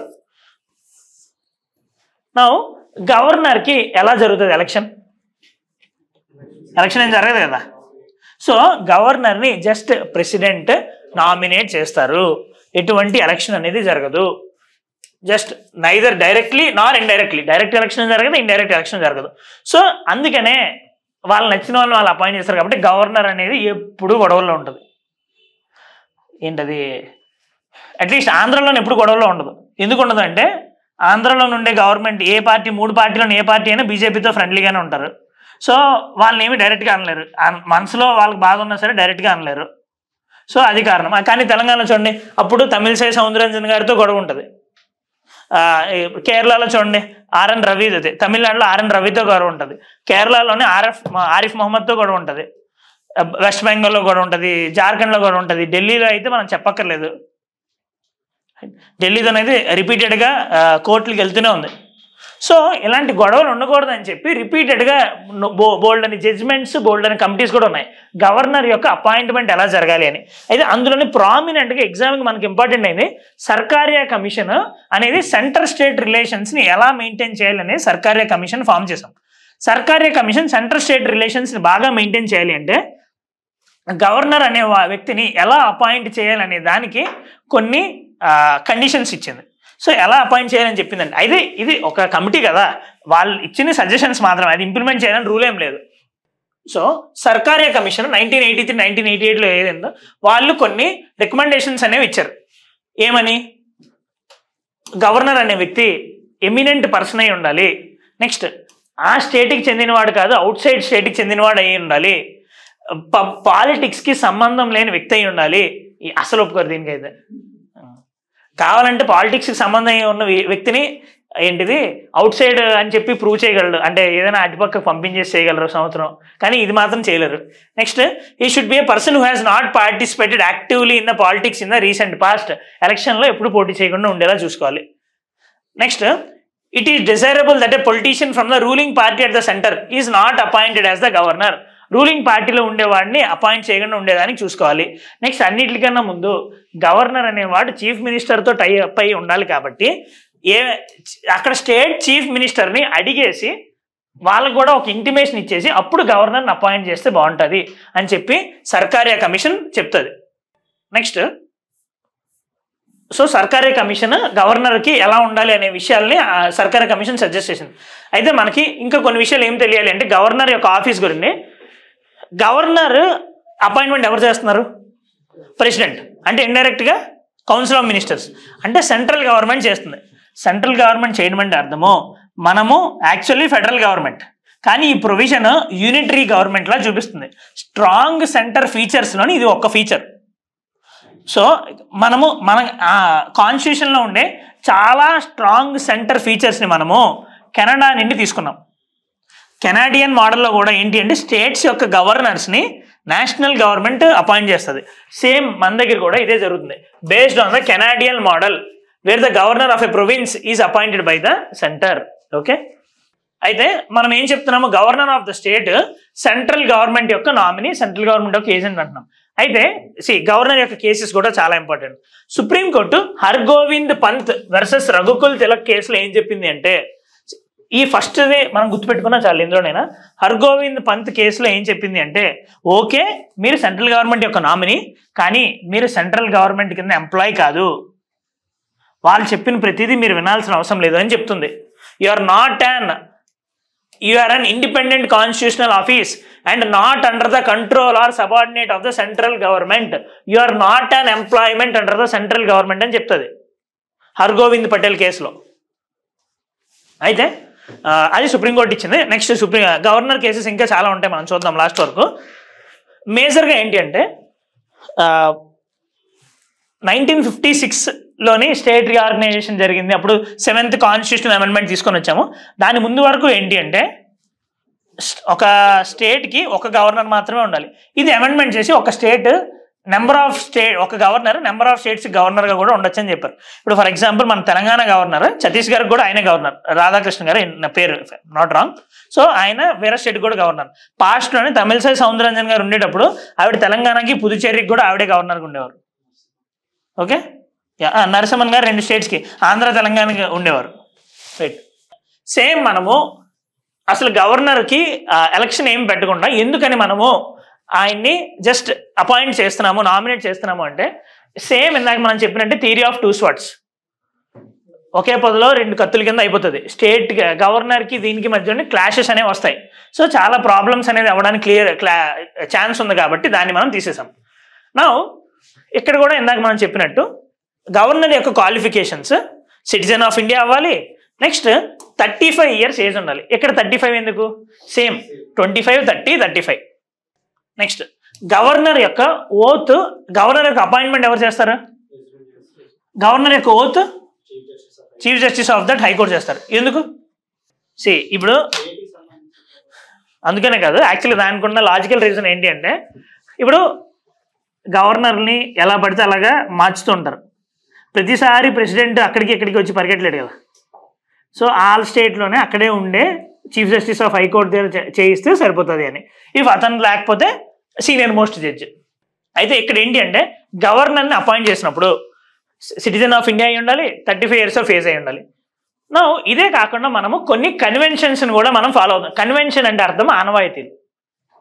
నా గవర్నర్కి ఎలా జరుగుతుంది ఎలక్షన్ ఎలక్షన్ ఏం జరగదు కదా సో గవర్నర్ని జస్ట్ ప్రెసిడెంట్ నామినేట్ చేస్తారు ఎటువంటి ఎలక్షన్ అనేది జరగదు just neither directly nor indirectly direct election జరగదు ఇండైరెక్ట్ ఎలక్షన్ జరగదు సో అందుకనే వాళ్ళు నచ్చిన వాళ్ళని వాళ్ళు అపాయింట్ చేస్తారు కాబట్టి గవర్నర్ అనేది ఎప్పుడు గొడవల్లో ఉంటుంది ఏంటది అట్లీస్ట్ ఆంధ్రలోనే ఎప్పుడు గొడవలో ఉండదు ఎందుకు ఉండదు అంటే ఆంధ్రలో ఉండే గవర్నమెంట్ ఏ పార్టీ మూడు పార్టీలను ఏ పార్టీ అయినా బీజేపీతో ఫ్రెండ్లీగానే ఉంటారు సో వాళ్ళని ఏమి డైరెక్ట్గా అనలేరు ఆ- మనసులో వాళ్ళకి బాధ ఉన్నా సరే డైరెక్ట్గా అనలేరు సో అది కారణం ఆ, కానీ తెలంగాణలో చూడండి అప్పుడు తమిళసై సౌందరరాజన్ గారితో గొడవ ఉంటుంది ఆ, ఈ కేరళలో చూడండి ఆర్ఎన్ రవి అదే తమిళనాడులో ఆర్ఎన్ రవితో గొడవ ఉంటుంది కేరళలోనే ఆర్ఎఫ్ ఆరిఫ్ మొహమ్మద్తో గొడవ ఉంటుంది ఆ, వెస్ట్ బెంగాల్లో గొడవ ఉంటుంది జార్ఖండ్లో గొడవ ఉంటుంది ఢిల్లీలో అయితే మనం చెప్పక్కర్లేదు ఢిల్లీతో అయితే రిపీటెడ్గా కోర్టులకు వెళ్తూనే ఉంది సో ఇలాంటి గొడవలు ఉండకూడదని చెప్పి రిపీటెడ్గా బోల్డ్ అని జడ్జ్మెంట్స్ బోల్డ్ అని కమిటీస్ కూడా ఉన్నాయి గవర్నర్ యొక్క అపాయింట్మెంట్ ఎలా జరగాలి అని అయితే అందులోని ప్రామినెంట్గా ఎగ్జామ్కి మనకి ఇంపార్టెంట్ అయింది సర్కారియా కమిషన్ అనేది సెంటర్ స్టేట్ రిలేషన్స్ని ఎలా మెయింటైన్ చేయాలని సర్కారియా కమిషన్ ఫామ్ చేసాం సర్కారియా కమిషన్ సెంటర్ స్టేట్ రిలేషన్స్ని బాగా మెయింటైన్ చేయాలి అంటే గవర్నర్ అనే వా- వ్యక్తిని ఎలా అపాయింట్ చేయాలనే దానికి కొన్ని కండిషన్స్ ఇచ్చింది సో ఎలా అపాయింట్ చేయాలని చెప్పిందండి అయితే ఇది ఒక కమిటీ కదా వాళ్ళు ఇచ్చిన సజెషన్స్ మాత్రమే అది ఇంప్లిమెంట్ చేయాలని రూల్ ఏం లేదు so Sarkaria commission nineteen eighty three nineteen eighty ఎయిట్లో ఏదైందో వాళ్ళు కొన్ని రికమెండేషన్స్ అనేవి ఇచ్చారు ఏమని గవర్నర్ అనే వ్యక్తి ఎమినెంట్ పర్సన్ అయి ఉండాలి నెక్స్ట్ ఆ స్టేట్కి చెందినవాడు కాదు అవుట్ సైడ్ స్టేట్కి చెందినవాడు అయి ఉండాలి పాలిటిక్స్కి సంబంధం లేని వ్యక్తి అయి ఉండాలి ఈ అసలు ఒప్పుకోరు దీనికైతే కావాలంటే పాలిటిక్స్కి సంబంధం ఉన్న వ్య- వ్యక్తిని ఏంటిది అవుట్ సైడ్ అని చెప్పి ప్రూవ్ చేయగలరు అంటే ఏదైనా అటుపక్కకు పంపించేసి చేయగలరు సంవత్సరం కానీ ఇది మాత్రం చేయలేరు నెక్స్ట్ ఈ should be a person who has not participated actively in the politics in the recent past ఎలక్షన్లో ఎప్పుడు పోటీ చేయకుండా ఉండేలా చూసుకోవాలి next it is desirable that a politician from the ruling party at the centre is not appointed as the governor ruling పార్టీలో ఉండేవాడిని appoint చేయకుండా ఉండేదానికి చూసుకోవాలి నెక్స్ట్ అన్నిటికన్నా ముందు గవర్నర్ అనేవాడు చీఫ్ మినిస్టర్తో టై అప్ అయి ఉండాలి కాబట్టి ఏ అక్కడ స్టేట్ చీఫ్ మినిస్టర్ని అడిగేసి వాళ్ళకు కూడా ఒక ఇంటిమేషన్ ఇచ్చేసి అప్పుడు గవర్నర్ని అపాయింట్ చేస్తే బాగుంటుంది అని చెప్పి సర్కారీ కమిషన్ చెప్తుంది నెక్స్ట్ సో సర్కారీ కమిషన్ గవర్నర్కి ఎలా ఉండాలి అనే విషయాల్ని ఆ సర్కారీ కమిషన్ సజెస్ట్ చేసింది అయితే మనకి ఇంకా కొన్ని విషయాలు ఏం తెలియాలి అంటే గవర్నర్ యొక్క ఆఫీస్ గురించి గవర్నర్ అపాయింట్మెంట్ ఎవరు చేస్తున్నారు ప్రెసిడెంట్ అంటే ఇండైరెక్ట్గా కౌన్సిల్ ఆఫ్ మినిస్టర్స్ అంటే సెంట్రల్ గవర్నమెంట్ చేస్తుంది సెంట్రల్ గవర్నమెంట్ చేయడం అంటే అర్థము మనము యాక్చువల్లీ ఫెడరల్ గవర్నమెంట్ కానీ ఈ ప్రొవిజన్ యూనిటరీ గవర్నమెంట్ లా చూపిస్తుంది స్ట్రాంగ్ సెంటర్ ఫీచర్స్లోని ఇది ఒక్క ఫీచర్ సో మనము మన కాన్స్టిట్యూషన్లో ఉండే చాలా స్ట్రాంగ్ సెంటర్ ఫీచర్స్ని మనము కెనడా నుండి తీసుకున్నాం కెనాడియన్ మోడల్లో కూడా ఏంటి అంటే స్టేట్స్ యొక్క గవర్నర్స్ని నేషనల్ గవర్నమెంట్ అపాయింట్ చేస్తుంది సేమ్ మన దగ్గర కూడా ఇదే జరుగుతుంది based on the Canadian model where the governor of a province is appointed by the centre okay అయితే మనం ఏం చెప్తున్నాము governor of the state central government యొక్క నామినీ సెంట్రల్ గవర్నమెంట్ యొక్క ఏజెంట్ అంటున్నాం అయితే సి గవర్నర్ యొక్క కేసెస్ కూడా చాలా important supreme court Hargovind Pant versus Raghukul Tilak కేసులో ఏం చెప్పింది అంటే ఈ ఫస్ట్ది మనం గుర్తుపెట్టుకున్నా చాలు ఇందులోనైనా హర్గోవింద్ పంత్ కేసులో ఏం చెప్పింది అంటే ఓకే మీరు సెంట్రల్ గవర్నమెంట్ యొక్క నామినీ కానీ మీరు సెంట్రల్ గవర్నమెంట్ కింద ఎంప్లాయ్ కాదు వాళ్ళు చెప్పిన ప్రతిదీ మీరు వినాల్సిన అవసరం లేదు అని చెప్తుంది you are not an you are an independent constitutional office and not under the control or subordinate of the central government you are not an employment under the central government అని చెప్తుంది హర్గోవింద్ పటేల్ కేసులో అయితే ఆ, అది సుప్రీంకోర్టు ఇచ్చింది next supreme governor cases ఇంకా చాలా ఉంటాయి మనం చూద్దాం లాస్ట్ వరకు మేజర్గా ఏంటి అంటే నైన్టీన్ ఫిఫ్టీ సిక్స్లోని స్టేట్ రీఆర్గనైజేషన్ జరిగింది అప్పుడు సెవెంత్ కాన్స్టిట్యూషనల్ అమెండ్మెంట్ తీసుకొని వచ్చాము దాని ముందు వరకు ఏంటి అంటే స్- ఒక స్టేట్కి ఒక గవర్నర్ మాత్రమే ఉండాలి ఇది అమెండ్మెంట్ చేసి ఒక స్టేట్ నెంబర్ ఆఫ్ స్టేట్ ఒక గవర్నర్ నెంబర్ ఆఫ్ స్టేట్స్ గవర్నర్గా కూడా ఉండొచ్చు అని చెప్పారు ఇప్పుడు ఫర్ ఎగ్జాంపుల్ మన తెలంగాణ గవర్నర్ ఛత్తీస్గఢ్ కూడా ఆయనే గవర్నర్ రాధాకృష్ణ గారు నా పేరు నాట్ రాంగ్ సో ఆయన వేరే స్టేట్ కూడా గవర్నర్ పాస్ట్లోనే తమిళసై సౌందరరంజన్ గారు ఉండేటప్పుడు ఆవిడ తెలంగాణకి పుదుచ్చేరికి కూడా ఆవిడే గవర్నర్గా ఉండేవారు ఓకే యా, ఆ, నరసింహన్ గారు రెండు స్టేట్స్కి ఆంధ్ర తెలంగాణకి ఉండేవారు రైట్ సేమ్ మనము అసలు గవర్నర్కి ఎలక్షన్ ఏం పెట్టకుండా ఎందుకని మనము ఆయన్ని జస్ట్ అపాయింట్ చేస్తున్నాము నామినేట్ చేస్తున్నాము అంటే సేమ్ ఇందాక మనం చెప్పినట్టే థియరీ ఆఫ్ టూ స్వాట్స్ ఒకే పదలో రెండు కత్తుల కింద అయిపోతుంది స్టేట్ గవర్నర్కి దీనికి మధ్య క్లాషెస్ అనేవి వస్తాయి సో చాలా ప్రాబ్లమ్స్ అనేది అవ్వడానికి క్లియర్ క్లా ఛాన్స్ ఉంది కాబట్టి దాన్ని మనం తీసేసాం నా ఇక్కడ కూడా ఇందాక మనం చెప్పినట్టు గవర్నర్ యొక్క క్వాలిఫికేషన్స్ సిటిజన్ ఆఫ్ ఇండియా అవ్వాలి next thirty five years age ఉండాలి ఇక్కడ థర్టీ ఫైవ్ ఎందుకు same twenty five thirty thirty five next governor యొక్క ఓత్ గవర్నర్ యొక్క అపాయింట్మెంట్ ఎవరు చేస్తారు గవర్నర్ యొక్క oath chief justice of that high court చేస్తారు ఎందుకు సి ఇప్పుడు అందుకనే కాదు యాక్చువల్లీ దానికి ఉన్న లాజికల్ రీజన్ ఏంటి అంటే ఇప్పుడు గవర్నర్ని ఎలా పడితే అలాగా మార్చుతూ ఉంటారు ప్రతిసారి ప్రెసిడెంట్ అక్కడికి ఇక్కడికి వచ్చి పరిగెట్టలేడు కదా సో ఆల్ స్టేట్లోనే అక్కడే ఉండే చీఫ్ జస్టిస్ ఆఫ్ హైకోర్టు దగ్గర చే- చేయిస్తే సరిపోతుంది అని ఇఫ్ అతను లేకపోతే సీనియర్ మోస్ట్ జడ్జి అయితే ఇక్కడ ఏంటి అంటే గవర్నర్ని అపాయింట్ చేసినప్పుడు సిటిజన్ ఆఫ్ ఇండియా అయి ఉండాలి thirty five years of age అయి ఉండాలి నా ఇదే కాకుండా మనము కొన్ని కన్వెన్షన్స్ కూడా మనం ఫాలో అవుతాం కన్వెన్షన్ అంటే అర్థం ఆనవాయితీలు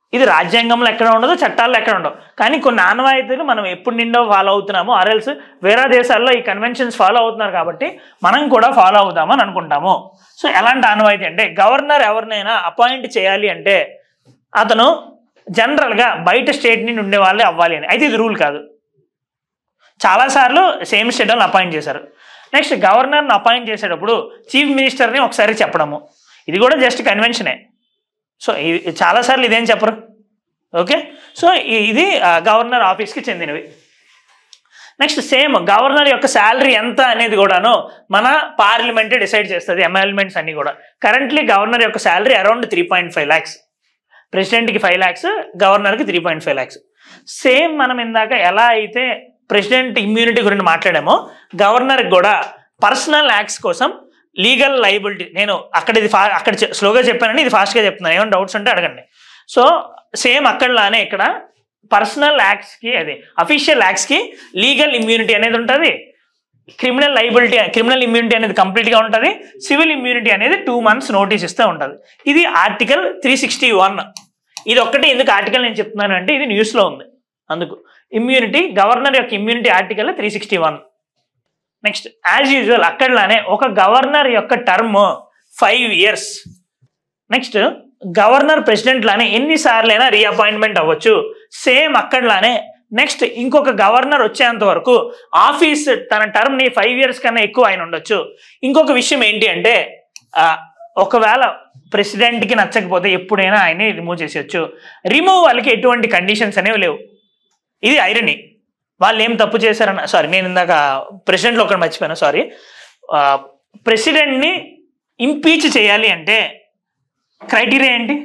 ఇది రాజ్యాంగంలో ఎక్కడ ఉండదు చట్టాల్లో ఎక్కడ ఉండవు కానీ కొన్ని ఆనవాయితీలు మనం ఎప్పుడు నిండో ఫాలో అవుతున్నాము ఆర్ఎల్స్ వేరే దేశాల్లో ఈ కన్వెన్షన్స్ ఫాలో అవుతున్నారు కాబట్టి మనం కూడా ఫాలో అవుదామని అనుకుంటాము సో ఎలాంటి ఆనవాయితీ అంటే గవర్నర్ ఎవరినైనా అపాయింట్ చేయాలి అంటే అతను జనరల్గా బయట స్టేట్ నుండి ఉండే వాళ్ళే అవ్వాలి అని అయితే ఇది రూల్ కాదు చాలాసార్లు సేమ్ స్టేట్లో అపాయింట్ చేశారు నెక్స్ట్ గవర్నర్ని అపాయింట్ చేసేటప్పుడు చీఫ్ మినిస్టర్ని ఒకసారి చెప్పడము ఇది కూడా జస్ట్ కన్వెన్షనే సో ఇది చాలాసార్లు ఇదేం చెప్పరు ఓకే సో ఇ- ఇది ఆ, గవర్నర్ ఆఫీస్కి చెందినవి నెక్స్ట్ సేమ్ గవర్నర్ యొక్క శాలరీ ఎంత అనేది కూడాను మన పార్లమెంటే డిసైడ్ చేస్తుంది అమెండ్మెంట్స్ అన్ని కూడా కరెంట్లీ గవర్నర్ యొక్క salary around three point five lakhs ప్రెసిడెంట్కి ఫైవ్ ల్యాక్స్ గవర్నర్కి three point five lakhs same మనం ఇందాక ఎలా అయితే ప్రెసిడెంట్ ఇమ్యూనిటీ గురించి మాట్లాడామో గవర్నర్కి కూడా పర్సనల్ యాక్ట్స్ కోసం లీగల్ లైబిలిటీ నేను అక్కడ ఇది ఫా అక్కడ చె- స్లోగా చెప్పానని ఇది ఫాస్ట్గా చెప్తున్నాను ఏమైనా డౌట్స్ ఉంటే అడగండి సో సేమ్ అక్కడలానే ఇక్కడ పర్సనల్ యాక్ట్స్కి అదే అఫీషియల్ యాక్ట్స్కి లీగల్ ఇమ్యూనిటీ అనేది ఉంటుంది క్రిమినల్ లైబిలిటీ క్రిమినల్ ఇమ్యూనిటీ అనేది కంప్లీట్గా ఉంటుంది సివిల్ ఇమ్యూనిటీ అనేది టూ మంత్స్ నోటీస్ ఇస్తూ ఉంటుంది ఇది ఆర్టికల్ త్రీ సిక్స్టీ వన్ ఇది ఒక్కటి ఎందుకు ఆర్టికల్ నేను చెప్తున్నాను అంటే ఇది న్యూస్లో ఉంది అందుకు ఇమ్యూనిటీ గవర్నర్ యొక్క immunity article three sixty one next as usual అక్కడలానే ఒక గవర్నర్ యొక్క term five years next governor president లానే ఎన్నిసార్లైనా రీఅపాయింట్మెంట్ అవ్వచ్చు సేమ్ అక్కడలానే నెక్స్ట్ ఇంకొక గవర్నర్ వచ్చేంత వరకు ఆఫీస్ తన టర్మ్ ని ఫైవ్ ఇయర్స్ కన్నా ఎక్కువ ఆయన ఉండొచ్చు ఇంకొక విషయం ఏంటి అంటే ఆ, ఒకవేళ ప్రెసిడెంట్ కి నచ్చకపోతే ఎప్పుడైనా ఆయన్ని రిమూవ్ చేసేయచ్చు రిమూవ్ వాళ్ళకి ఎటువంటి కండిషన్స్ అనేవి లేవు ఇది ఐరనీ వాళ్ళు ఏం తప్పు చేశారన్న సారీ నేను ఇందాక ప్రెసిడెంట్లో ఒకటి మర్చిపోయాను సారీ ప్రెసిడెంట్ని ఇంపీచ్ చేయాలి అంటే క్రైటీరియా ఏంటి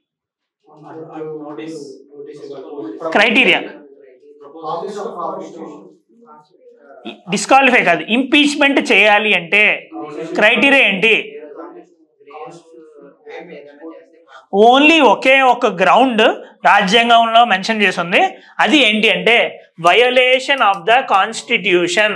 క్రైటీరియా డిస్క్వాలిఫై కాదు ఇంపీచ్మెంట్ చేయాలి అంటే క్రైటీరియా ఏంటి ఓన్లీ ఒకే ఒక గ్రౌండ్ రాజ్యాంగంలో మెన్షన్ చేసి ఉంది అది ఏంటి అంటే violation of the constitution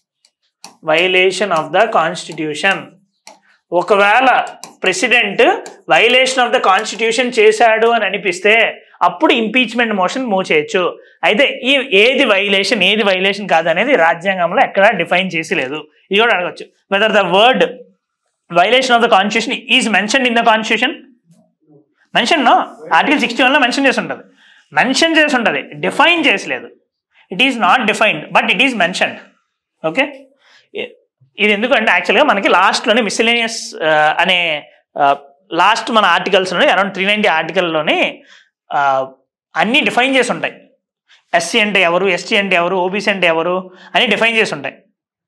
violation of the constitution ఒకవేళ president violation of the constitution చేశాడు అని అనిపిస్తే అప్పుడు ఇంపీచ్మెంట్ మోషన్ మూవ్ చేయొచ్చు అయితే ఈ ఏది వైలేషన్ ఏది వైలేషన్ కాదనేది రాజ్యాంగంలో ఎక్కడా డిఫైన్ చేసి లేదు ఇది కూడా అడగచ్చు whether the word violation of the constitution is mention in the constitution mention no article sixty వన్లో మెన్షన్ చేసి ఉంటుంది మెన్షన్ చేసి ఉంటుంది డిఫైన్ చేసలేదు it is not defined but it is mentioned okay ఇది ఎందుకంటే యాక్చువల్గా మనకి లాస్ట్లోనే మిసిలేనియస్ అనే లాస్ట్ మన ఆర్టికల్స్లోనే అరౌండ్ త్రీ నైంటీ ఆర్టికల్లోనే అన్నీ డిఫైన్ చేసి ఉంటాయి ఎస్సీ అంటే ఎవరు ఎస్టీ అంటే ఎవరు ఓబీసీ అంటే ఎవరు అని డిఫైన్ చేసి ఉంటాయి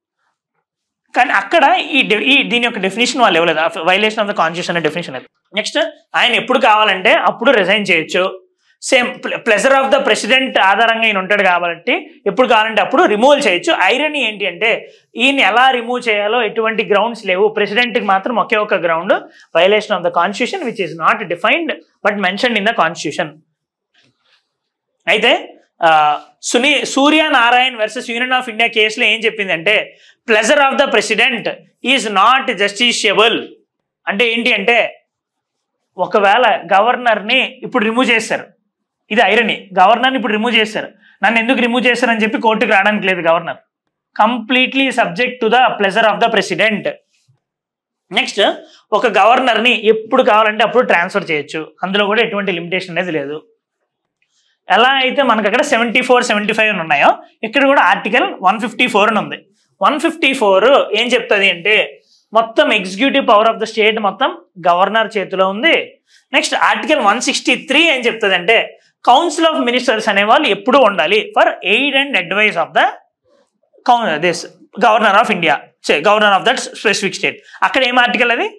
కానీ అక్కడ ఈ డె- ఈ దీని యొక్క డెఫినేషన్ వాళ్ళు ఇవ్వలేదు వైలేషన్ ఆఫ్ ద కాన్స్టిట్యూషన్ అనే డెఫినేషన్ లేదు నెక్స్ట్ ఆయన ఎప్పుడు కావాలంటే అప్పుడు రిజైన్ చేయొచ్చు same pleasure of the president ఆధారంగా ఈయన ఉంటాడు కాబట్టి ఎప్పుడు కావాలంటే అప్పుడు రిమూవల్ చేయొచ్చు ఐరనీ ఏంటి అంటే ఈయన ఎలా రిమూవ్ చేయాలో ఎటువంటి గ్రౌండ్స్ లేవు ప్రెసిడెంట్కి మాత్రం ఒకే ఒక ground violation of the constitution which is not defined but mention in the constitution అయితే ఆ, సునీ Surya Narayan versus union of India కేసులో ఏం చెప్పిందంటే pleasure of the president is not justiciable అంటే ఏంటి అంటే ఒకవేళ గవర్నర్ని ఇప్పుడు రిమూవ్ చేశారు ఇది ఐరనీ గవర్నర్ని ఇప్పుడు రిమూవ్ చేశారు నన్ను ఎందుకు రిమూవ్ చేశారని చెప్పి కోర్టుకు రావడానికి లేదు governor completely subject to the pleasure of the president next ఒక గవర్నర్ని ఎప్పుడు కావాలంటే అప్పుడు ట్రాన్స్ఫర్ చేయొచ్చు అందులో కూడా ఎటువంటి లిమిటేషన్ అనేది లేదు ఎలా అయితే మనకు అక్కడ సెవెంటీ ఫోర్ సెవెంటీ ఫైవ్ అని ఉన్నాయో ఇక్కడ కూడా ఆర్టికల్ వన్ ఫిఫ్టీ ఫోర్ అని ఉంది వన్ ఫిఫ్టీ ఫోర్ ఏం చెప్తుంది అంటే మొత్తం executive power of the state మొత్తం గవర్నర్ చేతిలో ఉంది next article one sixty three ఏం చెప్తుంది అంటే కౌన్సిల్ ఆఫ్ మినిస్టర్స్ అనేవాళ్ళు ఎప్పుడూ ఉండాలి for aid and advice of the కౌన్ this governor of India governor of that specific state అక్కడ ఏం ఆర్టికల్ అది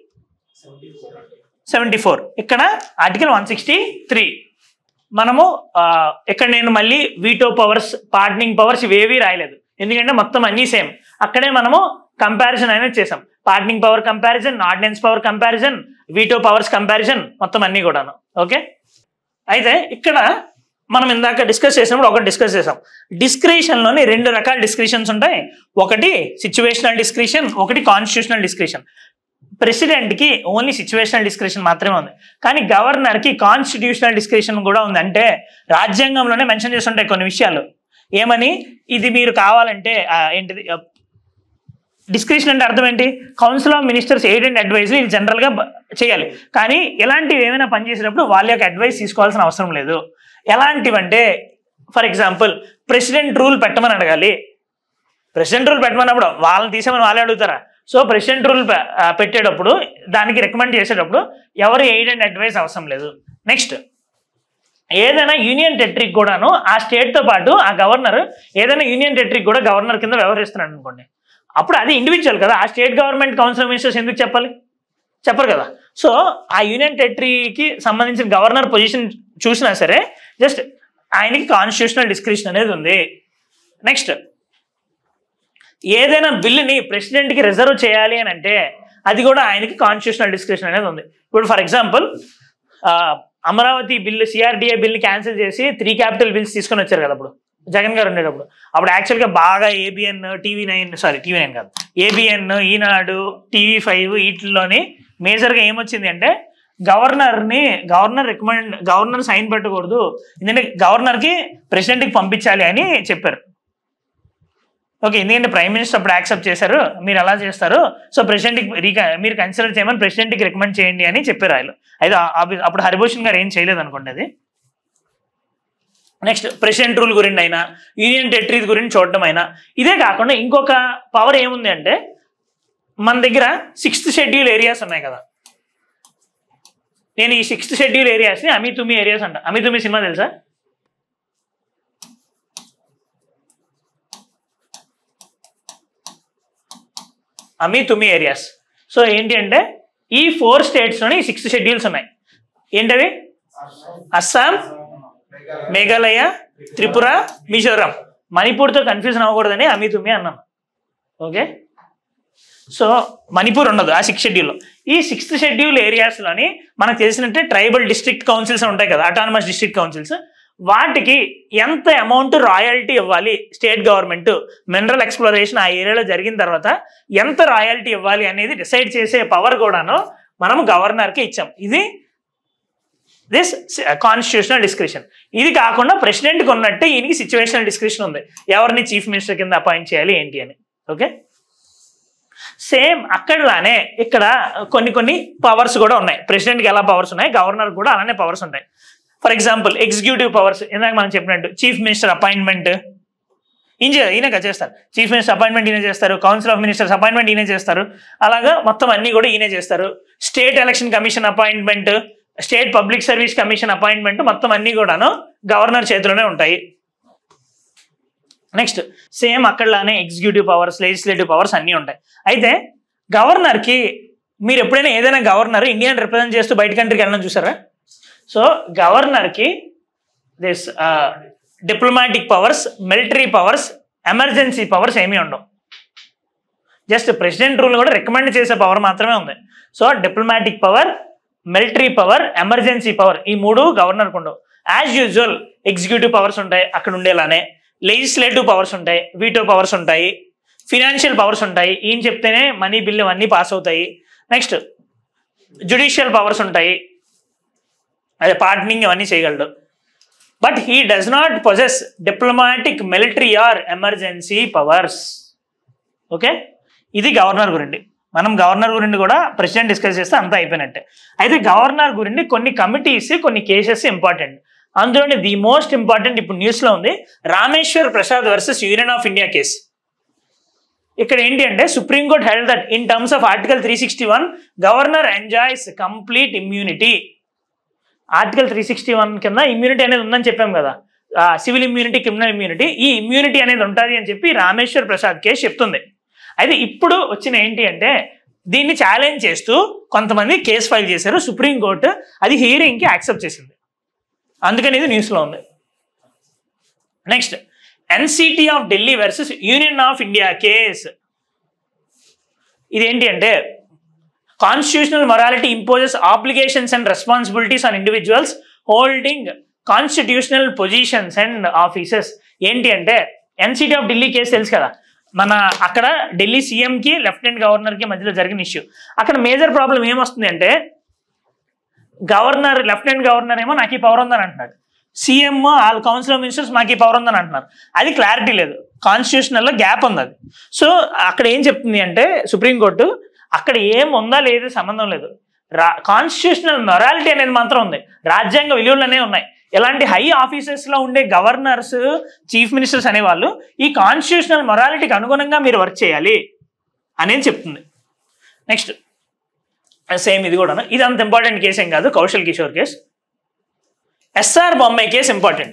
సెవెంటీ ఫోర్ ఇక్కడ ఆర్టికల్ వన్ సిక్స్టీ త్రీ మనము ఆ, ఇక్కడ నేను మళ్ళీ వీటో పవర్స్ పార్టనింగ్ పవర్స్ ఇవేవి రాయలేదు ఎందుకంటే మొత్తం అన్నీ సేమ్ అక్కడే మనము కంపారిజన్ అనేది చేసాం pardoning power comparison ordinance power comparison veto powers comparison మొత్తం అన్నీ కూడాను ఓకే అయితే ఇక్కడ మనం ఇందాక డిస్కస్ చేసినప్పుడు ఒకటి డిస్కస్ చేసాం డిస్క్రిషన్లోని రెండు రకాల డిస్క్రిషన్స్ ఉంటాయి ఒకటి సిచ్యువేషనల్ డిస్క్రిషన్ ఒకటి కాన్స్టిట్యూషనల్ డిస్క్రిషన్ ప్రెసిడెంట్ కి ఓన్లీ సిచ్యువేషనల్ డిస్క్రిప్షన్ మాత్రమే ఉంది కానీ గవర్నర్ కి కాన్స్టిట్యూషనల్ డిస్క్రిప్షన్ కూడా ఉంది అంటే రాజ్యాంగంలోనే మెన్షన్ చేసి ఉంటాయి కొన్ని విషయాలు ఏమని ఇది మీరు కావాలంటే ఆ, ఏంటిది డిస్క్రిప్షన్ అంటే అర్థం ఏంటి council of ministers aid and advise ఇది జనరల్గా చేయాలి కానీ ఇలాంటివి ఏమైనా పనిచేసేటప్పుడు వాళ్ళ యొక్క అడ్వైస్ తీసుకోవాల్సిన అవసరం లేదు ఎలాంటివంటే ఫర్ ఎగ్జాంపుల్ ప్రెసిడెంట్ రూల్ పెట్టమని అడగాలి ప్రెసిడెంట్ రూల్ పెట్టమన్నప్పుడు వాళ్ళని తీసేమని వాళ్ళే అడుగుతారా సో ప్రెసిడెంట్ రూల్ పె- ఆ, పెట్టేటప్పుడు దానికి రికమెండ్ చేసేటప్పుడు ఎవరు ఎయిడ్ అండ్ అడ్వైస్ అవసరం లేదు నెక్స్ట్ ఏదైనా యూనియన్ టెరిటరీకి కూడాను ఆ స్టేట్తో పాటు ఆ గవర్నర్ ఏదైనా యూనియన్ టెరిటరీకి కూడా గవర్నర్ కింద వ్యవహరిస్తున్నాడు అనుకోండి అప్పుడు అది ఇండివిజువల్ కదా ఆ state government council of ministers ఎందుకు చెప్పాలి చెప్పరు కదా సో ఆ యూనియన్ టెరిటరీకి సంబంధించిన గవర్నర్ పొజిషన్ చూసినా సరే జస్ట్ ఆయనకి కాన్స్టిట్యూషనల్ డిస్క్రిప్షన్ అనేది ఉంది నెక్స్ట్ ఏదైనా బిల్లుని ప్రెసిడెంట్కి రిజర్వ్ చేయాలి అని అంటే అది కూడా ఆయనకి కాన్స్టిట్యూషనల్ డిస్క్రిప్షన్ అనేది ఉంది ఇప్పుడు for example Amaravati bill CRDA బిల్ని క్యాన్సిల్ చేసి త్రీ క్యాపిటల్ బిల్స్ తీసుకొని వచ్చారు కదా అప్పుడు జగన్ గారు ఉండేటప్పుడు అప్పుడు యాక్చువల్గా బాగా ABN TV nine sorry TV nine కాదు ఏబిఎన్ ఈనాడు టీవీ ఫైవ్ వీటిల్లోని మేజర్గా ఏమొచ్చింది అంటే గవర్నర్ని గవర్నర్ రికమెండ్ గవర్నర్ సైన్ పెట్టకూడదు ఎందుకంటే గవర్నర్కి ప్రెసిడెంట్కి పంపించాలి అని చెప్పారు ఓకే ఎందుకంటే ప్రైమ్ మినిస్టర్ అప్పుడు యాక్సెప్ట్ చేశారు మీరు అలా చేస్తారు సో ప్రెసిడెంట్కి రీక మీరు కన్సిడర్ చేయమని ప్రెసిడెంట్కి రికమెండ్ చేయండి అని చెప్పారు ఆయన అయితే ఆ- ఆ- అప్పుడు హరిభూషణ్ గారు ఏం చేయలేదు అనుకోండి అది నెక్స్ట్ ప్రెసిడెంట్ రూల్ గురించి అయినా యూనియన్ టెరిటరీస్ గురించి చూడడం అయినా ఇదే కాకుండా ఇంకొక పవర్ ఏముంది అంటే మన దగ్గర సిక్స్త్ షెడ్యూల్ ఏరియాస్ ఉన్నాయి కదా నేను ఈ సిక్స్త్ షెడ్యూల్ ఏరియాస్ని అమి తుమి ఏరియాస్ అంట అమి తుమి సినిమా తెలుసా అమి తుమి ఏరియాస్ సో ఏంటి అంటే ఈ ఫోర్ స్టేట్స్లోని సిక్స్త్ షెడ్యూల్స్ ఉన్నాయి ఏంటవి అస్సాం మేఘాలయ త్రిపుర మిజోరాం మణిపూర్తో కన్ఫ్యూజన్ అవ్వకూడదని అమి తుమి అన్నాను ఓకే సో మణిపూర్ ఉండదు ఆ సిక్స్ షెడ్యూల్లో ఈ సిక్స్త్ షెడ్యూల్ ఏరియాస్లోని మనకు తెలిసినట్టే ట్రైబల్ డిస్ట్రిక్ట్ కౌన్సిల్స్ ఉంటాయి కదా అటానమస్ డిస్ట్రిక్ట్ కౌన్సిల్స్ వాటికి ఎంత అమౌంట్ రాయల్టీ ఇవ్వాలి స్టేట్ గవర్నమెంట్ మినరల్ ఎక్స్ప్లోరేషన్ ఆ ఏరియాలో జరిగిన తర్వాత ఎంత రాయల్టీ ఇవ్వాలి అనేది డిసైడ్ చేసే పవర్ కూడాను మనం గవర్నర్కి ఇచ్చాం ఇది దిస్ కాన్స్టిట్యూషనల్ డిస్క్రిప్షన్ ఇది కాకుండా ప్రెసిడెంట్కి ఉన్నట్టే ఈయనకి సిచ్యువేషనల్ డిస్క్రిప్షన్ ఉంది ఎవరిని చీఫ్ మినిస్టర్ కింద అపాయింట్ చేయాలి ఏంటి అని ఓకే సేమ్ అక్కడలానే ఇక్కడ కొన్ని కొన్ని పవర్స్ కూడా ఉన్నాయి ప్రెసిడెంట్కి ఎలా పవర్స్ ఉన్నాయి గవర్నర్ కూడా అలానే పవర్స్ ఉంటాయి ఫర్ ఎగ్జాంపుల్ ఎగ్జిక్యూటివ్ పవర్స్ ఇందాక మనం చెప్పినట్టు చీఫ్ మినిస్టర్ అపాయింట్మెంట్ ఈయన చే- ఈయన చేస్తారు చీఫ్ మినిస్టర్ అపాయింట్మెంట్ ఈయన చేస్తారు కౌన్సిల్ ఆఫ్ మినిస్టర్స్ అపాయింట్మెంట్ ఈయన చేస్తారు అలాగా మొత్తం అన్ని కూడా ఈయన చేస్తారు state election commission appointment state public service commission appointment మొత్తం అన్ని కూడాను గవర్నర్ చేతిలోనే ఉంటాయి నెక్స్ట్ సేమ్ అక్కడలానే ఎగ్జిక్యూటివ్ పవర్స్ లెజిస్లేటివ్ పవర్స్ అన్నీ ఉంటాయి అయితే గవర్నర్కి మీరు ఎప్పుడైనా ఏదైనా గవర్నర్ ఇండియాని రిప్రజెంట్ చేస్తూ బయట కంట్రీకి వెళ్ళడం చూసారా సో గవర్నర్కి this diplomatic powers military powers emergency powers ఏమీ ఉండవు జస్ట్ ప్రెసిడెంట్ రూల్ కూడా రికమెండ్ చేసే పవర్ మాత్రమే ఉంది so diplomatic power military power emergency power ఈ మూడు గవర్నర్కి ఉండవు యాజ్ యూజువల్ ఎగ్జిక్యూటివ్ పవర్స్ ఉంటాయి అక్కడ ఉండేలానే లెజిస్లేటివ్ పవర్స్ ఉంటాయి వీటో పవర్స్ ఉంటాయి ఫినాన్షియల్ పవర్స్ ఉంటాయి ఈయన చెప్తేనే మనీ బిల్లు అన్నీ పాస్ అవుతాయి నెక్స్ట్ జుడిషియల్ పవర్స్ ఉంటాయి అదే పార్టనింగ్ ఇవన్నీ చేయగలడు but he does not possess diplomatic military or emergency powers okay ఇది గవర్నర్ గురించి మనం గవర్నర్ గురించి కూడా ప్రెసిడెంట్ డిస్కస్ చేస్తే అంతా అయిపోయినట్టే అయితే గవర్నర్ గురించి కొన్ని కమిటీస్ కొన్ని కేసెస్ ఇంపార్టెంట్ అందులోని ది మోస్ట్ ఇంపార్టెంట్ ఇప్పుడు న్యూస్లో ఉంది Rameshwar Prasad versus union of India case ఇక్కడ ఏంటి అంటే supreme court held that in terms of article three sixty one governor enjoys complete immunity article three sixty one కింద ఇమ్యూనిటీ అనేది ఉందని చెప్పాం కదా సివిల్ ఇమ్యూనిటీ క్రిమినల్ ఇమ్యూనిటీ ఈ ఇమ్యూనిటీ అనేది ఉంటుంది అని చెప్పి రామేశ్వర్ ప్రసాద్ కేసు చెప్తుంది అయితే ఇప్పుడు వచ్చిన ఏంటి అంటే దీన్ని ఛాలెంజ్ చేస్తూ కొంతమంది కేసు ఫైల్ చేశారు సుప్రీంకోర్టు అది హియరింగ్కి యాక్సెప్ట్ చేసింది అందుకని ఇది న్యూస్లో ఉంది next NCT of Delhi versus union of India case ఇదేంటి అంటే constitutional morality imposes obligations and responsibilities on individuals holding constitutional positions and offices ఏంటి అంటే ఎన్సిటీ ఆఫ్ ఢిల్లీ కేసు తెలుసు కదా మన అక్కడ ఢిల్లీ సీఎంకి లెఫ్టినెంట్ గవర్నర్కి మధ్యలో జరిగిన ఇష్యూ అక్కడ మేజర్ ప్రాబ్లం ఏమొస్తుంది అంటే గవర్నర్ లెఫ్టినెంట్ గవర్నర్ ఏమో నాకు ఈ పవర్ ఉందని అంటున్నాడు సీఎం వాళ్ళ కౌన్సిల్ ఆఫ్ మినిస్టర్స్ మాకు ఈ పవర్ ఉందని అంటున్నారు అది క్లారిటీ లేదు కాన్స్టిట్యూషనల్లో గ్యాప్ ఉంది అది సో అక్కడ ఏం చెప్తుంది అంటే సుప్రీంకోర్టు అక్కడ ఏం ఉందా లేదు సంబంధం లేదు రా కాన్స్టిట్యూషనల్ మొరాలిటీ అనేది మాత్రం ఉంది రాజ్యాంగ విలువలు అనేవి ఉన్నాయి ఇలాంటి హై ఆఫీసెస్ లో ఉండే గవర్నర్స్ చీఫ్ మినిస్టర్స్ అనేవాళ్ళు ఈ కాన్స్టిట్యూషనల్ మొరాలిటీకి అనుగుణంగా మీరు వర్క్ చేయాలి అనేది చెప్తుంది నెక్స్ట్ సేమ్ ఇది కూడా ఇది అంత ఇంపార్టెంట్ కేసు ఏం కాదు Kaushal Kishore case SR Bommai case important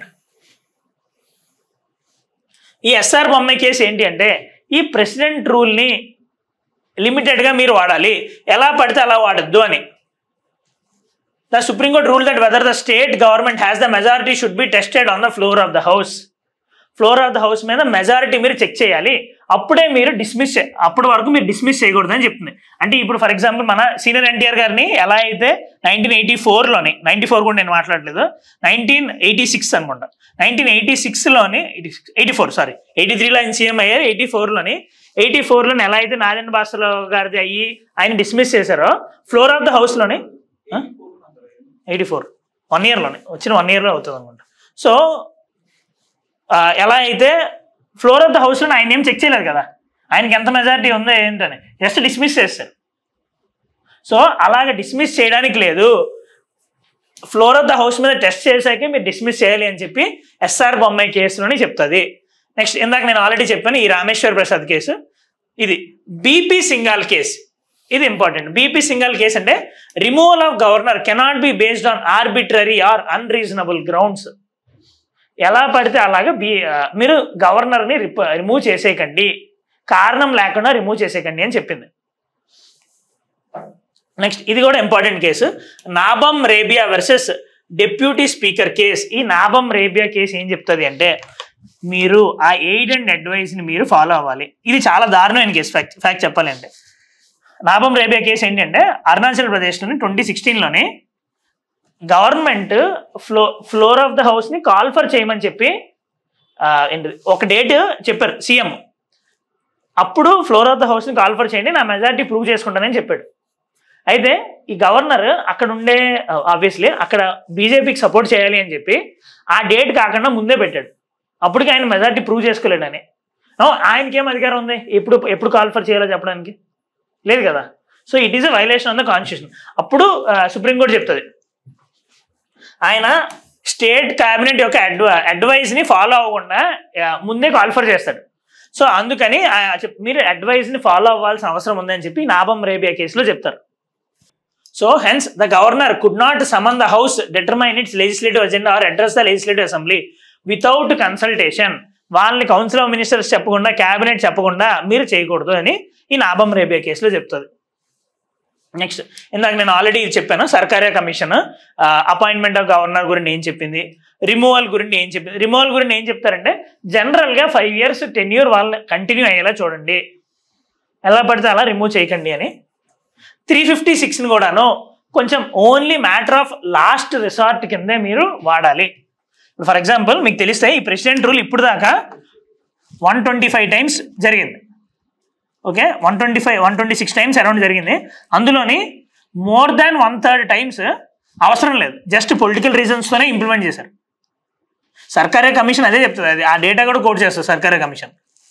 ఈ ఎస్ఆర్ బొమ్మాయి కేసు ఏంటి అంటే ఈ ప్రెసిడెంట్ రూల్ని లిమిటెడ్గా మీరు వాడాలి ఎలా పడితే అలా వాడద్దు అని the supreme court rule that whether the state government has the majority should be tested on the floor of the house floor of the house మీద మెజారిటీ మీరు చెక్ చేయాలి అప్పుడే మీరు డిస్మిస్ అప్పటి వరకు మీరు డిస్మిస్ చేయకూడదని చెప్తుంది అంటే ఇప్పుడు ఫర్ ఎగ్జాంపుల్ మన సీనియర్ ఎన్టీఆర్ గారిని ఎలా అయితే నైన్టీన్ ఎయిటీ ఫోర్లోని నైన్టీ ఫోర్ కూడా నేను మాట్లాడలేదు నైన్టీన్ ఎయిటీ సిక్స్ అనుకుంటా నైన్టీన్ ఎయిటీ సిక్స్లోని ఎయిటీ ఫోర్ సారీ ఎయిటీ త్రీలో ఆయన సీఎం అయ్యారు ఎయిటీ ఫోర్లోని ఎయిటీ ఫోర్లోని ఎలా అయితే నారాయణ భాస్కర్ గారిది అయ్యి ఆయన డిస్మిస్ చేశారో ఫ్లోర్ ఆఫ్ ద హౌస్లోని ఎయిటీ ఫోర్ వన్ ఇయర్లోనే వచ్చిన వన్ ఇయర్లో అవుతుంది అనమాట సో ఆ, ఎలా అయితే ఫ్లోర్ ఆఫ్ ద హౌస్లో ఆయన ఏం చెక్ చేయలేదు కదా ఆయనకి ఎంత మెజారిటీ ఉందో ఏంటని జస్ట్ డిస్మిస్ చేస్తారు సో అలాగ డిస్మిస్ చేయడానికి లేదు ఫ్లోర్ ఆఫ్ ద హౌస్ మీద టెస్ట్ చేశాకే మీరు డిస్మిస్ చేయాలి అని చెప్పి ఎస్ఆర్ బొమ్మాయి కేసులోని చెప్తుంది నెక్స్ట్ ఇందాక నేను ఆల్రెడీ చెప్పాను ఈ రామేశ్వర్ ప్రసాద్ కేసు ఇది బీపీ సింగాల్ కేసు ఇది ఇంపార్టెంట్ బీపీ సింగల్ కేసు అంటే removal of governor cannot be based on arbitrary or unreasonable grounds ఎలా పడితే అలాగా బీ ఆ, మీరు గవర్నర్ని రిప్ రిమూవ్ చేసేయకండి కారణం లేకుండా రిమూవ్ చేసేయకండి అని చెప్పింది నెక్స్ట్ ఇది కూడా important case Nabam Rebia versus deputy speaker case ఈ నాబం రేబియా కేసు ఏం చెప్తుంది అంటే మీరు ఆ ఎయిడ్ అండ్ అడ్వైస్ని మీరు ఫాలో అవ్వాలి ఇది చాలా దారుణమైన కేసు ఫ్యాక్ట్ ఫ్యాక్ట్ చెప్పాలి అంటే నాబం రేబియా కేసు ఏంటంటే అరుణాచల్ ప్రదేశ్లోని ట్వంటీ సిక్స్టీన్లోని government floor floor of the హౌస్ని కాల్ఫర్ చేయమని చెప్పి ఆ, ఏంటిది ఒక డేట్ చెప్పారు సీఎం అప్పుడు ఫ్లోర్ ఆఫ్ ద హౌస్ని కాల్ఫర్ చేయండి నా మెజారిటీ ప్రూవ్ చేసుకుంటానని చెప్పాడు అయితే ఈ గవర్నర్ అక్కడ ఉండే ఆబ్వియస్లీ అక్కడ బీజేపీకి సపోర్ట్ చేయాలి అని చెప్పి ఆ డేట్ కాకుండా ముందే పెట్టాడు అప్పటికి ఆయన మెజారిటీ ప్రూవ్ చేసుకోలేడని నో, ఆయనకేం అధికారం ఉంది ఎప్పుడు ఎప్పుడు కాల్ఫర్ చేయాలో చెప్పడానికి లేదు కదా so it is a violation on the constitution అప్పుడు సుప్రీంకోర్టు చెప్తుంది ఆయన స్టేట్ క్యాబినెట్ యొక్క అడ్వ అడ్వైజ్ని ఫాలో అవ్వకుండా ఆ, ముందే కాల్ఫర్ చేస్తాడు సో అందుకని ఆ, చెప్- మీరు అడ్వైజ్ని ఫాలో అవ్వాల్సిన అవసరం ఉందని చెప్పి నాబం రేబియా కేసులో చెప్తారు so hence the governor could not summon the house determine its legislative agenda or address the legislative assembly without consultation వాళ్ళని కౌన్సిల్ ఆఫ్ మినిస్టర్స్ చెప్పకుండా క్యాబినెట్ చెప్పకుండా మీరు చేయకూడదు అని ఈ నాబం రేబియా కేసులో చెప్తుంది నెక్స్ట్ ఇందాక నేను ఆల్రెడీ చెప్పాను సర్కారీ కమిషన్ అపాయింట్మెంట్ ఆఫ్ గవర్నర్ గురించి ఏం చెప్పింది రిమూవల్ గురించి ఏం చెప్పింది రిమూవల్ గురించి ఏం చెప్తారంటే జనరల్గా ఫైవ్ ఇయర్స్ టెన్ ఇయర్ వాళ్ళని కంటిన్యూ అయ్యేలా చూడండి ఎలా పడితే అలా రిమూవ్ చేయకండి అని త్రీ ఫిఫ్టీ సిక్స్ని కూడాను కొంచెం only matter of last resort కిందే మీరు వాడాలి ఇప్పుడు ఫర్ ఎగ్జాంపుల్ మీకు తెలిస్తే ఈ ప్రెసిడెంట్ రూల్ ఇప్పుడు దాకా వన్ ట్వంటీ ఫైవ్ టైమ్స్ జరిగింది okay one twenty five one twenty six times around జరిగింది అందులోని more than one third times అవసరం లేదు జస్ట్ పొలిటికల్ రీజన్స్తోనే ఇంప్లిమెంట్ చేశారు సర్కారీ కమిషన్ అదే చెప్తుంది అది ఆ డేటా కూడా కోట్ చేస్తుంది సర్కారీ కమిషన్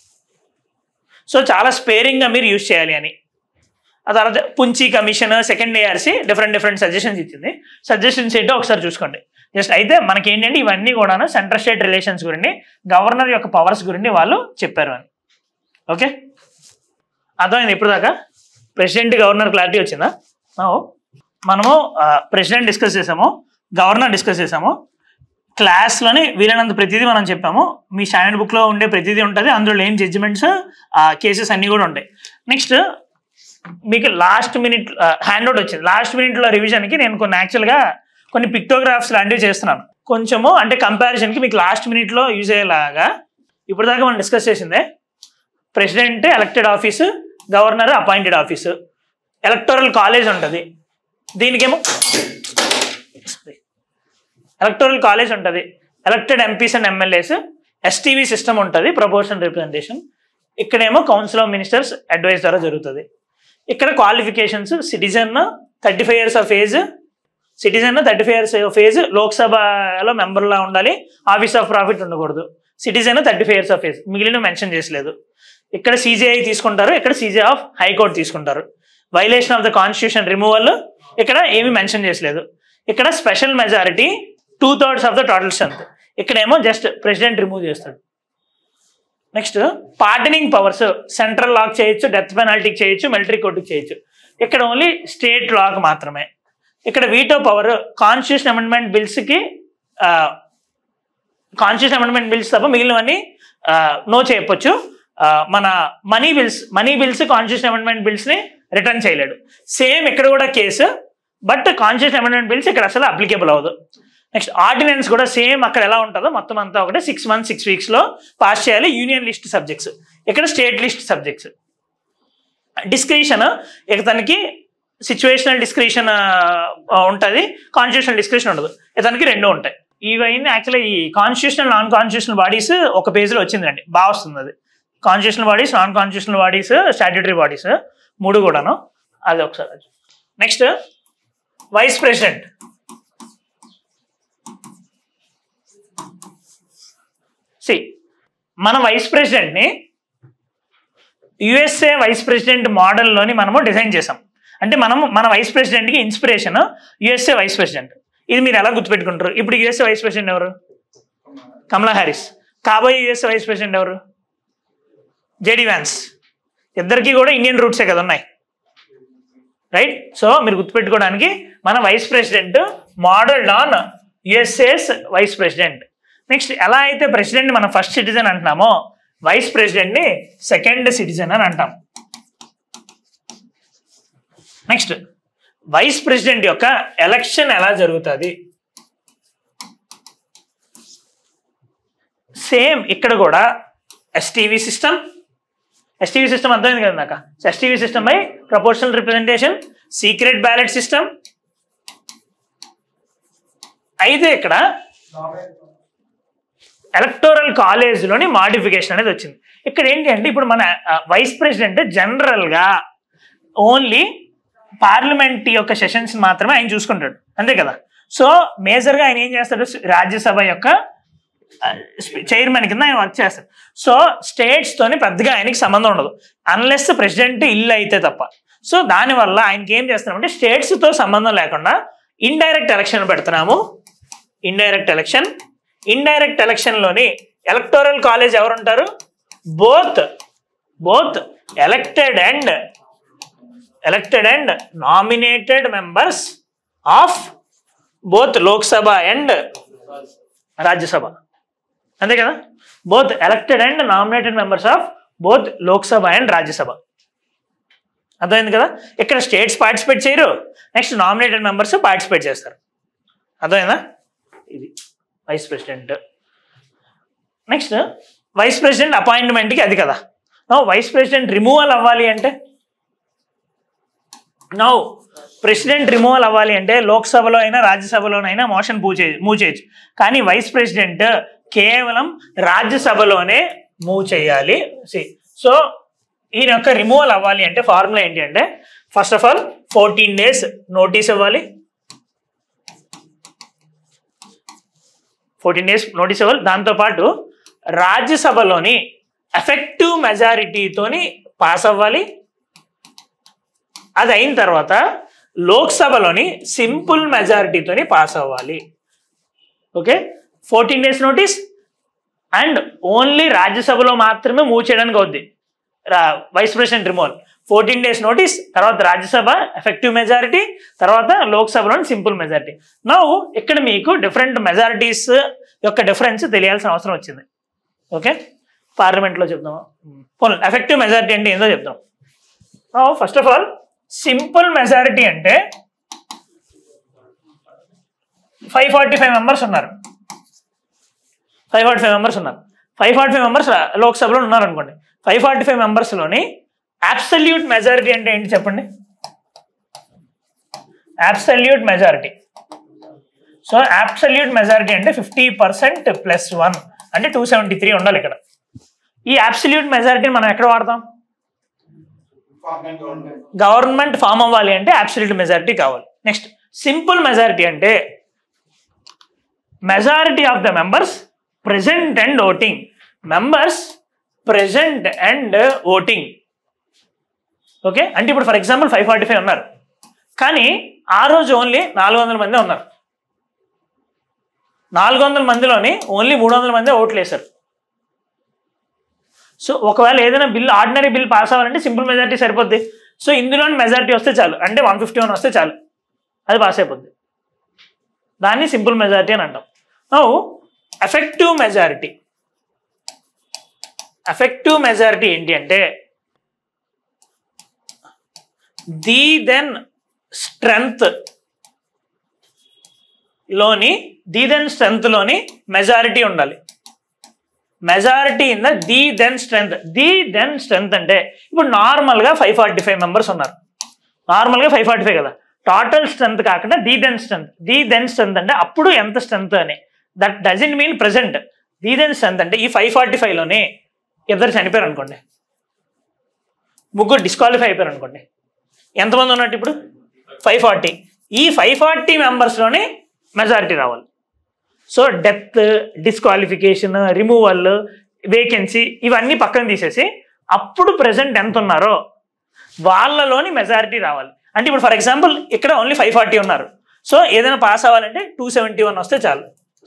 సో చాలా స్పేరింగ్గా మీరు యూజ్ చేయాలి అని ఆ తర్వాత Punchhi commission second ARC different different suggestions ఇచ్చింది సజెషన్స్ ఏంటో ఒకసారి చూసుకోండి జస్ట్ అయితే మనకి ఏంటంటే ఇవన్నీ కూడా సెంట్రల్ స్టేట్ రిలేషన్స్ గురించి గవర్నర్ యొక్క పవర్స్ గురించి వాళ్ళు చెప్పారు అని ఓకే అర్థమైంది ఇప్పుడు దాకా ప్రెసిడెంట్ గవర్నర్ క్లారిటీ వచ్చిందా ఆ, ఓ. మనము ప్రెసిడెంట్ డిస్కస్ చేసాము గవర్నర్ డిస్కస్ చేసాము క్లాస్లోని వీలైనంత ప్రతిదీ మనం చెప్పాము మీ స్టాండర్డ్ బుక్లో ఉండే ప్రతిదీ ఉంటుంది అందులో లేని జడ్జిమెంట్స్ కేసెస్ అన్నీ కూడా ఉంటాయి నెక్స్ట్ మీకు లాస్ట్ మినిట్ హ్యాండ్ అవుట్ వచ్చింది లాస్ట్ మినిట్లో రివిజన్కి నేను కొన్ని యాక్చువల్గా కొన్ని పిక్టోగ్రాఫ్స్ లాంటివి చేస్తున్నాను కొంచెము అంటే కంపారిజన్కి మీకు లాస్ట్ మినిట్లో యూజ్ అయ్యేలాగా ఇప్పుడు దాకా మనం డిస్కస్ చేసిందే president elected office governor appointed office electoral college ఉంటుంది దీనికేమో ఎలక్టోరల్ కాలేజ్ ఉంటుంది elected MPs and MLAs STV system ఉంటుంది ప్రపోర్షనల్ రిప్రజెంటేషన్ ఇక్కడేమో కౌన్సిల్ ఆఫ్ మినిస్టర్స్ అడ్వైస్ ద్వారా జరుగుతుంది ఇక్కడ qualifications citizen thirty five years of age citizen thirty five years of age లోక్సభలో మెంబర్లా ఉండాలి ఆఫీస్ ఆఫ్ ప్రాఫిట్ ఉండకూడదు citizen thirty five years of age మిగిలిన మెన్షన్ చేసలేదు ఇక్కడ సీజీఐ తీసుకుంటారు ఇక్కడ సీజీఐ ఆఫ్ హైకోర్టు తీసుకుంటారు violation of the constitution removal ఇక్కడ ఏమీ మెన్షన్ చేసలేదు ఇక్కడ special majority two thirds of the total strength ఇక్కడేమో జస్ట్ ప్రెసిడెంట్ రిమూవ్ చేస్తాడు నెక్స్ట్ పార్డనింగ్ పవర్స్ సెంట్రల్ లాక్ చేయొచ్చు డెత్ పెనాల్టీకి చేయొచ్చు మిలిటరీ కోర్టుకి చేయొచ్చు ఇక్కడ ఓన్లీ స్టేట్ లాక్ మాత్రమే ఇక్కడ వీటో పవర్ కాన్స్టిట్యూషన్ అమెండ్మెంట్ బిల్స్కి కాన్స్టిట్యూషన్ అమెండ్మెంట్ బిల్స్ తప్ప మిగిలినవన్నీ నో చేయొచ్చు ఆ, మన money bills money bills constitution amendment బిల్స్ని రిటర్న్ చేయలేడు సేమ్ ఇక్కడ కూడా case but constitution amendment bills ఇక్కడ అసలు అప్లికేబుల్ అవ్వదు నెక్స్ట్ ఆర్డినెన్స్ కూడా సేమ్ అక్కడ ఎలా ఉంటుందో మొత్తం అంతా ఒకటే సిక్స్ మంత్స్ సిక్స్ వీక్స్లో పాస్ చేయాలి యూనియన్ లిస్ట్ సబ్జెక్ట్స్ ఇక్కడ స్టేట్ లిస్ట్ సబ్జెక్ట్స్ డిస్క్రిషన్ ఇక తనకి సిచ్యువేషనల్ డిస్క్రిషన్ ఉంటుంది కాన్స్టిట్యూషనల్ డిస్క్రిషన్ ఉండదు ఇతనికి రెండు ఉంటాయి ఇవన్నీ యాక్చువల్లీ ఈ కాన్స్టిట్యూషనల్ నాన్ కాన్స్టిట్యూషనల్ బాడీస్ ఒక పేజ్లో వచ్చిందండి బాగా వస్తుంది అది constitutional bodies non constitutional bodies statutory bodies మూడు కూడాను అది ఒకసారి నెక్స్ట్ వైస్ ప్రెసిడెంట్ సి మన వైస్ ప్రెసిడెంట్ని యుఎస్ఏ వైస్ ప్రెసిడెంట్ మోడల్లోని మనము డిజైన్ చేసాం అంటే మనం మన వైస్ ప్రెసిడెంట్కి ఇన్స్పిరేషన్ యుఎస్ఏ వైస్ ప్రెసిడెంట్ ఇది మీరు ఎలా గుర్తుపెట్టుకుంటారు ఇప్పుడు యుఎస్ఏ వైస్ ప్రెసిడెంట్ ఎవరు కమలా హ్యారిస్ కాబోయే యుఎస్ఏ వైస్ ప్రెసిడెంట్ ఎవరు జేడి వ్యాన్స్ ఇద్దరికి కూడా ఇండియన్ రూట్సే కదా ఉన్నాయి రైట్ సో మీరు గుర్తుపెట్టుకోవడానికి మన vice president modelled on USA's vice president next ఎలా అయితే ప్రెసిడెంట్ మనం ఫస్ట్ సిటిజన్ అంటున్నామో వైస్ ప్రెసిడెంట్ని సెకండ్ సిటిజన్ అని అంటాం నెక్స్ట్ వైస్ ప్రెసిడెంట్ యొక్క ఎలక్షన్ ఎలా జరుగుతుంది సేమ్ ఇక్కడ కూడా ఎస్టీవీ సిస్టమ్ ఎస్టీవీ సిస్టమ్ అర్థమైంది కదా నాకు STV system by proportional representation secret ballot system అయితే ఇక్కడ ఎలక్టోరల్ కాలేజ్లోని మాడిఫికేషన్ అనేది వచ్చింది ఇక్కడ ఏంటి అంటే ఇప్పుడు మన వైస్ ప్రెసిడెంట్ జనరల్గా ఓన్లీ పార్లమెంట్ యొక్క సెషన్స్ మాత్రమే ఆయన చూసుకుంటాడు అంతే కదా సో మేజర్గా ఆయన ఏం చేస్తాడు రాజ్యసభ యొక్క చైర్మన్ కింద ఆయన వర్క్ చేస్తాడు సో స్టేట్స్ తోని పెద్దగా ఆయనకి సంబంధం ఉండదు అన్లెస్ ప్రెసిడెంట్ ఇల్లు అయితే తప్ప సో దానివల్ల ఆయనకి ఏం చేస్తున్నామంటే స్టేట్స్ తో సంబంధం లేకుండా ఇండైరెక్ట్ ఎలక్షన్ పెడుతున్నాము ఇండైరెక్ట్ ఎలక్షన్ ఇండైరెక్ట్ ఎలక్షన్లోని ఎలక్టోరల్ కాలేజ్ ఎవరు ఉంటారు both both elected and elected and nominated members of both Lok Sabha and Rajya Sabha అంతే కదా both elected and nominated members of both Lok Sabha and Rajya Sabha అర్థమైంది కదా ఇక్కడ స్టేట్స్ పార్టిసిపేట్ చేయరు నెక్స్ట్ నామినేటెడ్ మెంబర్స్ పార్టిసిపేట్ చేస్తారు అర్థమైందా ఇది vice president next vice president అపాయింట్మెంట్కి అది కదా నో వైస్ ప్రెసిడెంట్ రిమూవల్ అవ్వాలి అంటే నో ప్రెసిడెంట్ రిమూవల్ అవ్వాలి అంటే లోక్సభలో అయినా రాజ్యసభలోనైనా మోషన్ మూవ్ చేయ మూవ్ చేయొచ్చు కానీ వైస్ ప్రెసిడెంట్ కేవలం రాజ్యసభలోనే మూవ్ చేయాలి సో ఈయన యొక్క రిమూవల్ అవ్వాలి అంటే ఫార్ములా ఏంటి అంటే first of all fourteen days notice ఇవ్వాలి ఫోర్టీన్ డేస్ నోటీస్ ఇవ్వాలి దాంతోపాటు రాజ్యసభలోని ఎఫెక్టివ్ మెజారిటీతోని పాస్ అవ్వాలి అది అయిన తర్వాత లోక్సభలోని సింపుల్ మెజారిటీతోని పాస్ అవ్వాలి okay fourteen days notice and only రాజ్యసభలో మాత్రమే మూవ్ చేయడానికి అవుద్ది రా- vice president removal fourteen days notice తర్వాత రాజ్యసభ ఎఫెక్టివ్ మెజారిటీ తర్వాత లోక్సభలోని సింపుల్ మెజారిటీ నౌ ఇక్కడ మీకు డిఫరెంట్ మెజారిటీస్ యొక్క డిఫరెన్స్ తెలియాల్సిన అవసరం వచ్చింది ఓకే పార్లమెంట్లో చెప్దాం పోనీ ఎఫెక్టివ్ మెజారిటీ అంటే ఏందో చెప్దాం first of all simple majority అంటే ఫైవ్ ఫార్టీ ఫైవ్ మెంబర్స్ ఉన్నారు ఫైవ్ ఫార్టీ ఫైవ్ మెంబర్స్ ఉన్నారు ఫైవ్ ఫార్టీ ఫైవ్ మెంబర్స్ లోక్సభలో ఉన్నారు అనుకోండి ఫైవ్ ఫార్టీ ఫైవ్ మెంబర్స్లోని అబ్సల్యూట్ మెజారిటీ అంటే ఏంటి చెప్పండి absolute majority so absolute majority అంటే ఫిఫ్టీ పర్సెంట్ ప్లస్ వన్ అంటే టూ సెవెంటీ త్రీ ఉండాలి ఇక్కడ ఈ అబ్సల్యూట్ మెజారిటీని మనం ఎక్కడ వాడతాం గవర్నమెంట్ గవర్నమెంట్ ఫామ్ అవ్వాలి అంటే అబ్సల్యూట్ మెజారిటీ కావాలి నెక్స్ట్ సింపుల్ మెజారిటీ అంటే majority of the members present and voting members present and voting okay అంటే ఇప్పుడు for example five forty five ఉన్నారు కానీ ఆ రోజు ఓన్లీ నాలుగు వందల మంది ఉన్నారు నాలుగు వందల మందిలోని ఓన్లీ మూడు వందల మంది ఓట్లు వేశారు సో ఒకవేళ ఏదైనా బిల్ ఆర్డినరీ బిల్ పాస్ అవ్వాలంటే సింపుల్ మెజారిటీ సరిపోద్ది సో ఇందులోని మెజారిటీ వస్తే చాలు అంటే వన్ ఫిఫ్టీ వన్ వస్తే చాలు అది పాస్ అయిపోద్ది దాన్ని సింపుల్ మెజారిటీ అని అంటాం now effective majority effective majority ఏంటి అంటే ది దెన్ స్ట్రెంగ్త్ లోని ది దెన్ స్ట్రెంగ్త్ లోని మెజారిటీ ఉండాలి majority in the the then strength the then strength అంటే ఇప్పుడు నార్మల్గా ఫైవ్ ఫార్టీ ఫైవ్ మెంబర్స్ ఉన్నారు నార్మల్గా ఫైవ్ ఫార్టీ ఫైవ్ కదా టోటల్ స్ట్రెంగ్త్ కాకుండా the then strength the then strength అంటే అప్పుడు ఎంత స్ట్రెంగ్త్ అని that doesn't mean present the then strength అంటే ఈ ఫైవ్ ఫార్టీ ఫైవ్లోనే ఇద్దరు చనిపోయారు అనుకోండి ముగ్గురు డిస్క్వాలిఫై అయిపోయారు అనుకోండి ఎంతమంది ఉన్నట్టు ఇప్పుడు ఫైవ్ ఫార్టీ ఈ ఫైవ్ ఫార్టీ మెంబర్స్లోనే మెజారిటీ రావాలి so death disqualification removal vacancy ఇవన్నీ పక్కన తీసేసి అప్పుడు ప్రెసెంట్ ఎంత ఉన్నారో వాళ్ళలోని మెజారిటీ రావాలి అంటే ఇప్పుడు ఫర్ ఎగ్జాంపుల్ ఇక్కడ ఓన్లీ ఫైవ్ ఫార్టీ ఉన్నారు సో ఏదైనా పాస్ అవ్వాలంటే టూ సెవెంటీ వన్ వస్తే చాలు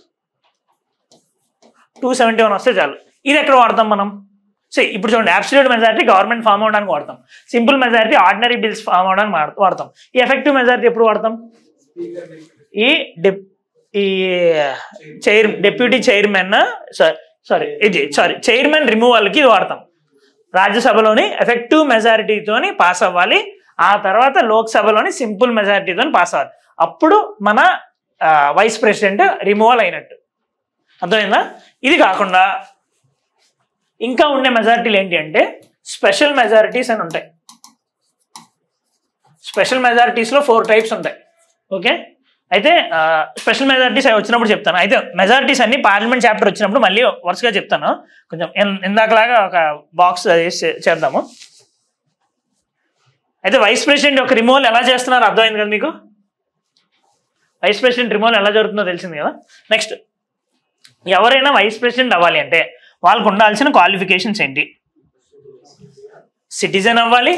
టూ సెవెంటీ వన్ వస్తే చాలు ఇది ఎక్కడ వాడతాం మనం సో ఇప్పుడు చూడండి అబ్సల్యూట్ మెజారిటీ గవర్నమెంట్ ఫామ్ అవడానికి వాడతాం simple majority ordinary bills form అవడానికి వాడ- వాడతాం ఈ ఎఫెక్టివ్ మెజారిటీ ఎప్పుడు వాడతాం స్పీకర్ ఈ డెప్ ఈ చైర్ డెప్యూటీ చైర్మన్ సారీ ఇది సారీ చైర్మన్ రిమూవల్కి ఇది వాడతాం రాజ్యసభలోని ఎఫెక్టివ్ మెజారిటీతోని పాస్ అవ్వాలి ఆ తర్వాత లోక్సభలోని సింపుల్ మెజారిటీతో పాస్ అవ్వాలి అప్పుడు మన వైస్ ప్రెసిడెంట్ రిమూవల్ అయినట్టు అర్థమైందా ఇది కాకుండా ఇంకా ఉండే మెజారిటీలు ఏంటి అంటే స్పెషల్ మెజారిటీస్ అని ఉంటాయి స్పెషల్ మెజారిటీస్లో ఫోర్ టైప్స్ ఉంటాయి ఓకే అయితే స్పెషల్ మెజారిటీస్ అవి వచ్చినప్పుడు చెప్తాను అయితే మెజారిటీస్ అన్ని పార్లమెంట్ చాప్టర్ వచ్చినప్పుడు మళ్ళీ వరుసగా చెప్తాను కొంచెం ఇన్- ఇందాకలాగా ఒక బాక్స్ చేద్దాము అయితే వైస్ ప్రెసిడెంట్ ఒక రిమూవల్ ఎలా చేస్తున్నారో అర్థమైంది కదా మీకు వైస్ ప్రెసిడెంట్ రిమూవల్ ఎలా జరుగుతుందో తెలిసింది కదా నెక్స్ట్ ఎవరైనా వైస్ ప్రెసిడెంట్ అవ్వాలి అంటే వాళ్ళకు ఉండాల్సిన క్వాలిఫికేషన్స్ ఏంటి సిటిజన్ అవ్వాలి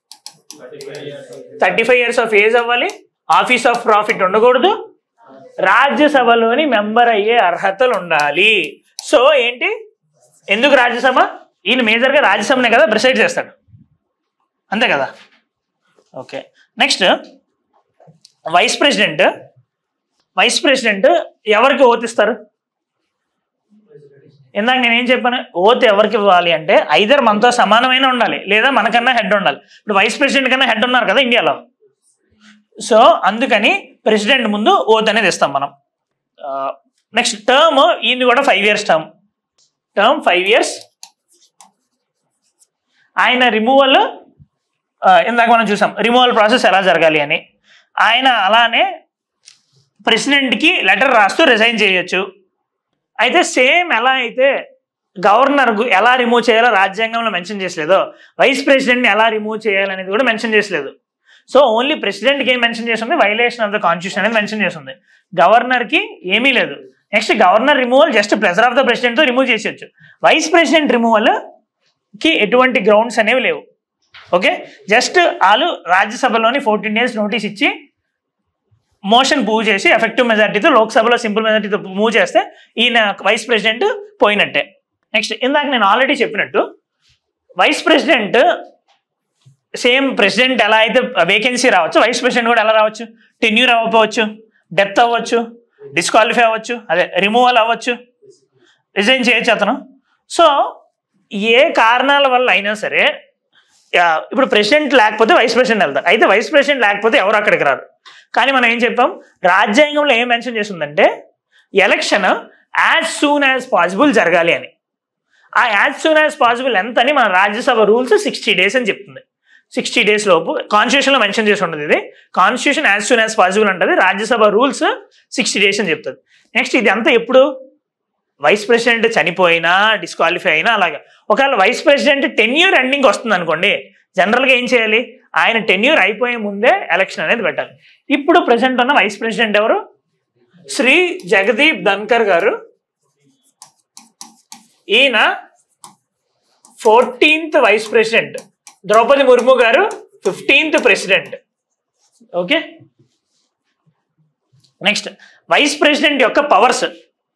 thirty five years of age అవ్వాలి ఆఫీస్ ఆఫ్ ప్రాఫిట్ ఉండకూడదు రాజ్యసభలోని మెంబర్ అయ్యే అర్హతలు ఉండాలి సో ఏంటి ఎందుకు రాజ్యసభ ఈయన మేజర్గా రాజ్యసభనే కదా ప్రిసైడ్ చేస్తాడు అంతే కదా okay next vice president vice president ఎవరికి ఓత్ ఇస్తారు ఇందాక నేను ఏం చెప్పాను ఓత్ ఎవరికి ఇవ్వాలి అంటే ఐదర్ మనతో సమానమైన ఉండాలి లేదా మనకన్నా హెడ్ ఉండాలి ఇప్పుడు వైస్ ప్రెసిడెంట్ కన్నా హెడ్ ఉన్నారు కదా ఇండియాలో సో అందుకని ప్రెసిడెంట్ ముందు ఓత్ అనేది ఇస్తాం మనం నెక్స్ట్ టర్మ్ ఈయన కూడా five years term term five years ఆయన రిమూవల్ ఇందాక మనం చూసాం రిమూవల్ ప్రాసెస్ ఎలా జరగాలి అని ఆయన అలానే ప్రెసిడెంట్కి లెటర్ రాస్తూ రిజైన్ చేయొచ్చు అయితే సేమ్ ఎలా అయితే గవర్నర్ ఎలా రిమూవ్ చేయాలో రాజ్యాంగంలో మెన్షన్ చేసలేదో వైస్ ప్రెసిడెంట్ని ఎలా రిమూవ్ చేయాలనేది కూడా మెన్షన్ చేసలేదు సో ఓన్లీ ప్రెసిడెంట్కి ఏం మెన్షన్ చేస్తుంది వైలేషన్ ఆఫ్ ద కాన్స్టిట్యూషన్ అనేది మెన్షన్ చేస్తుంది గవర్నర్కి ఏమీ లేదు next governor removal just pressure of the ప్రెసిడెంట్తో రిమూవ్ చేసేయచ్చు వైస్ ప్రెసిడెంట్ రిమూవల్ కి ఎటువంటి గ్రౌండ్స్ అనేవి లేవు ఓకే జస్ట్ వాళ్ళు రాజ్యసభలోని ఫోర్టీన్ డేస్ నోటీస్ ఇచ్చి మోషన్ మూవ్ చేసి ఎఫెక్టివ్ మెజారిటీతో లోక్సభలో సింపుల్ మెజారిటీతో మూవ్ చేస్తే ఈయన వైస్ ప్రెసిడెంట్ పోయినట్టే నెక్స్ట్ ఇందాక నేను ఆల్రెడీ చెప్పినట్టు వైస్ ప్రెసిడెంట్ సేమ్ ప్రెసిడెంట్ ఎలా అయితే వేకెన్సీ రావచ్చు వైస్ ప్రెసిడెంట్ కూడా ఎలా రావచ్చు టెన్యూర్ అవ్వకపోవచ్చు డెత్ అవ్వచ్చు డిస్క్వాలిఫై అవ్వచ్చు అదే రిమూవల్ అవ్వచ్చు రిజైన్ చేయొచ్చు అతను సో ఏ కారణాల వల్ల అయినా సరే ఆ, ఇప్పుడు ప్రెసిడెంట్ లేకపోతే వైస్ ప్రెసిడెంట్ వెళ్తారు అయితే వైస్ ప్రెసిడెంట్ లేకపోతే ఎవరు అక్కడికి రారు కానీ మనం ఏం చెప్పాం రాజ్యాంగంలో ఏం మెన్షన్ చేస్తుందంటే election as soon as possible జరగాలి అని ఆ యాజ్ సూన్ యాజ్ పాసిబుల్ ఎంత అని మన రాజ్యసభ రూల్స్ సిక్స్టీ డేస్ అని చెప్తుంది సిక్స్టీ డేస్ లోపు కాన్స్టిట్యూషన్లో మెన్షన్ చేసి ఉంటుంది ఇది constitution as soon as possible ఉంటుంది రాజ్యసభ రూల్స్ సిక్స్టీ డేస్ అని చెప్తుంది నెక్స్ట్ ఇది అంతా ఎప్పుడు వైస్ ప్రెసిడెంట్ చనిపోయినా డిస్క్వాలిఫై అయినా అలాగా ఒకవేళ వైస్ ప్రెసిడెంట్ టెన్యూర్ ఎండింగ్ వస్తుంది అనుకోండి జనరల్గా ఏం చేయాలి ఆయన టెన్యూర్ అయిపోయే ముందే ఎలక్షన్ అనేది పెట్టాలి ఇప్పుడు ప్రెసెంట్ ఉన్న వైస్ ప్రెసిడెంట్ ఎవరు శ్రీ జగదీప్ ధన్కర్ గారు ఈయన fourteenth vice president Droupadi Murmu గారు fifteenth president okay next vice president యొక్క పవర్స్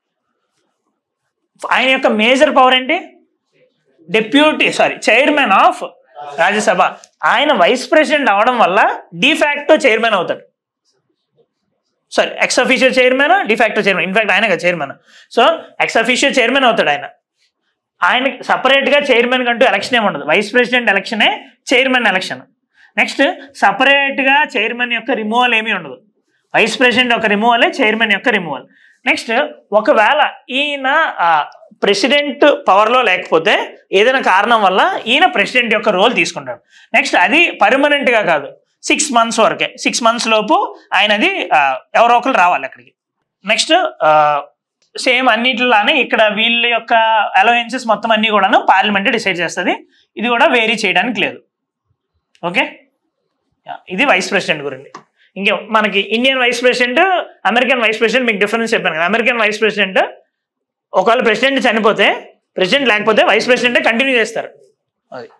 ఆయన యొక్క మేజర్ పవర్ ఏంటి deputy sorry chairman of Rajya Sabha ఆయన వైస్ ప్రెసిడెంట్ అవడం వల్ల డిఫాక్టో చైర్మన్ అవుతాడు sorry ex official chairman de facto chairman in fact ఆయన chairman so ex official chairman అవుతాడు ఆయన ఆయన సపరేట్గా చైర్మన్ కంటూ ఎలక్షన్ ఏమి ఉండదు వైస్ ప్రెసిడెంట్ ఎలక్షనే చైర్మన్ ఎలక్షన్ నెక్స్ట్ సపరేట్గా చైర్మన్ యొక్క రిమూవల్ ఏమీ ఉండదు వైస్ ప్రెసిడెంట్ యొక్క రిమూవలే చైర్మన్ యొక్క రిమూవల్ నెక్స్ట్ ఒకవేళ ఈయన ప్రెసిడెంట్ పవర్లో లేకపోతే ఏదైనా కారణం వల్ల ఈయన ప్రెసిడెంట్ యొక్క రోల్ తీసుకుంటాడు నెక్స్ట్ అది పర్మనెంట్గా కాదు సిక్స్ మంత్స్ వరకే సిక్స్ మంత్స్ లోపు ఆయనది ఆ, ఎవరో ఒకరు రావాలి అక్కడికి నెక్స్ట్ సేమ్ అన్నిటిలానే ఇక్కడ వీళ్ళ యొక్క అలవెన్సెస్ మొత్తం అన్ని కూడాను పార్లమెంట్ డిసైడ్ చేస్తుంది ఇది కూడా వేరీ చేయడానికి లేదు ఓకే ఇది వైస్ ప్రెసిడెంట్ గురించి ఇంకే మనకి Indian vice president American vice president మీకు డిఫరెన్స్ చెప్పాను కదా అమెరికన్ వైస్ ప్రెసిడెంట్ ఒకవేళ ప్రెసిడెంట్ చనిపోతే ప్రెసిడెంట్ లేకపోతే వైస్ ప్రెసిడెంటే కంటిన్యూ చేస్తారు అది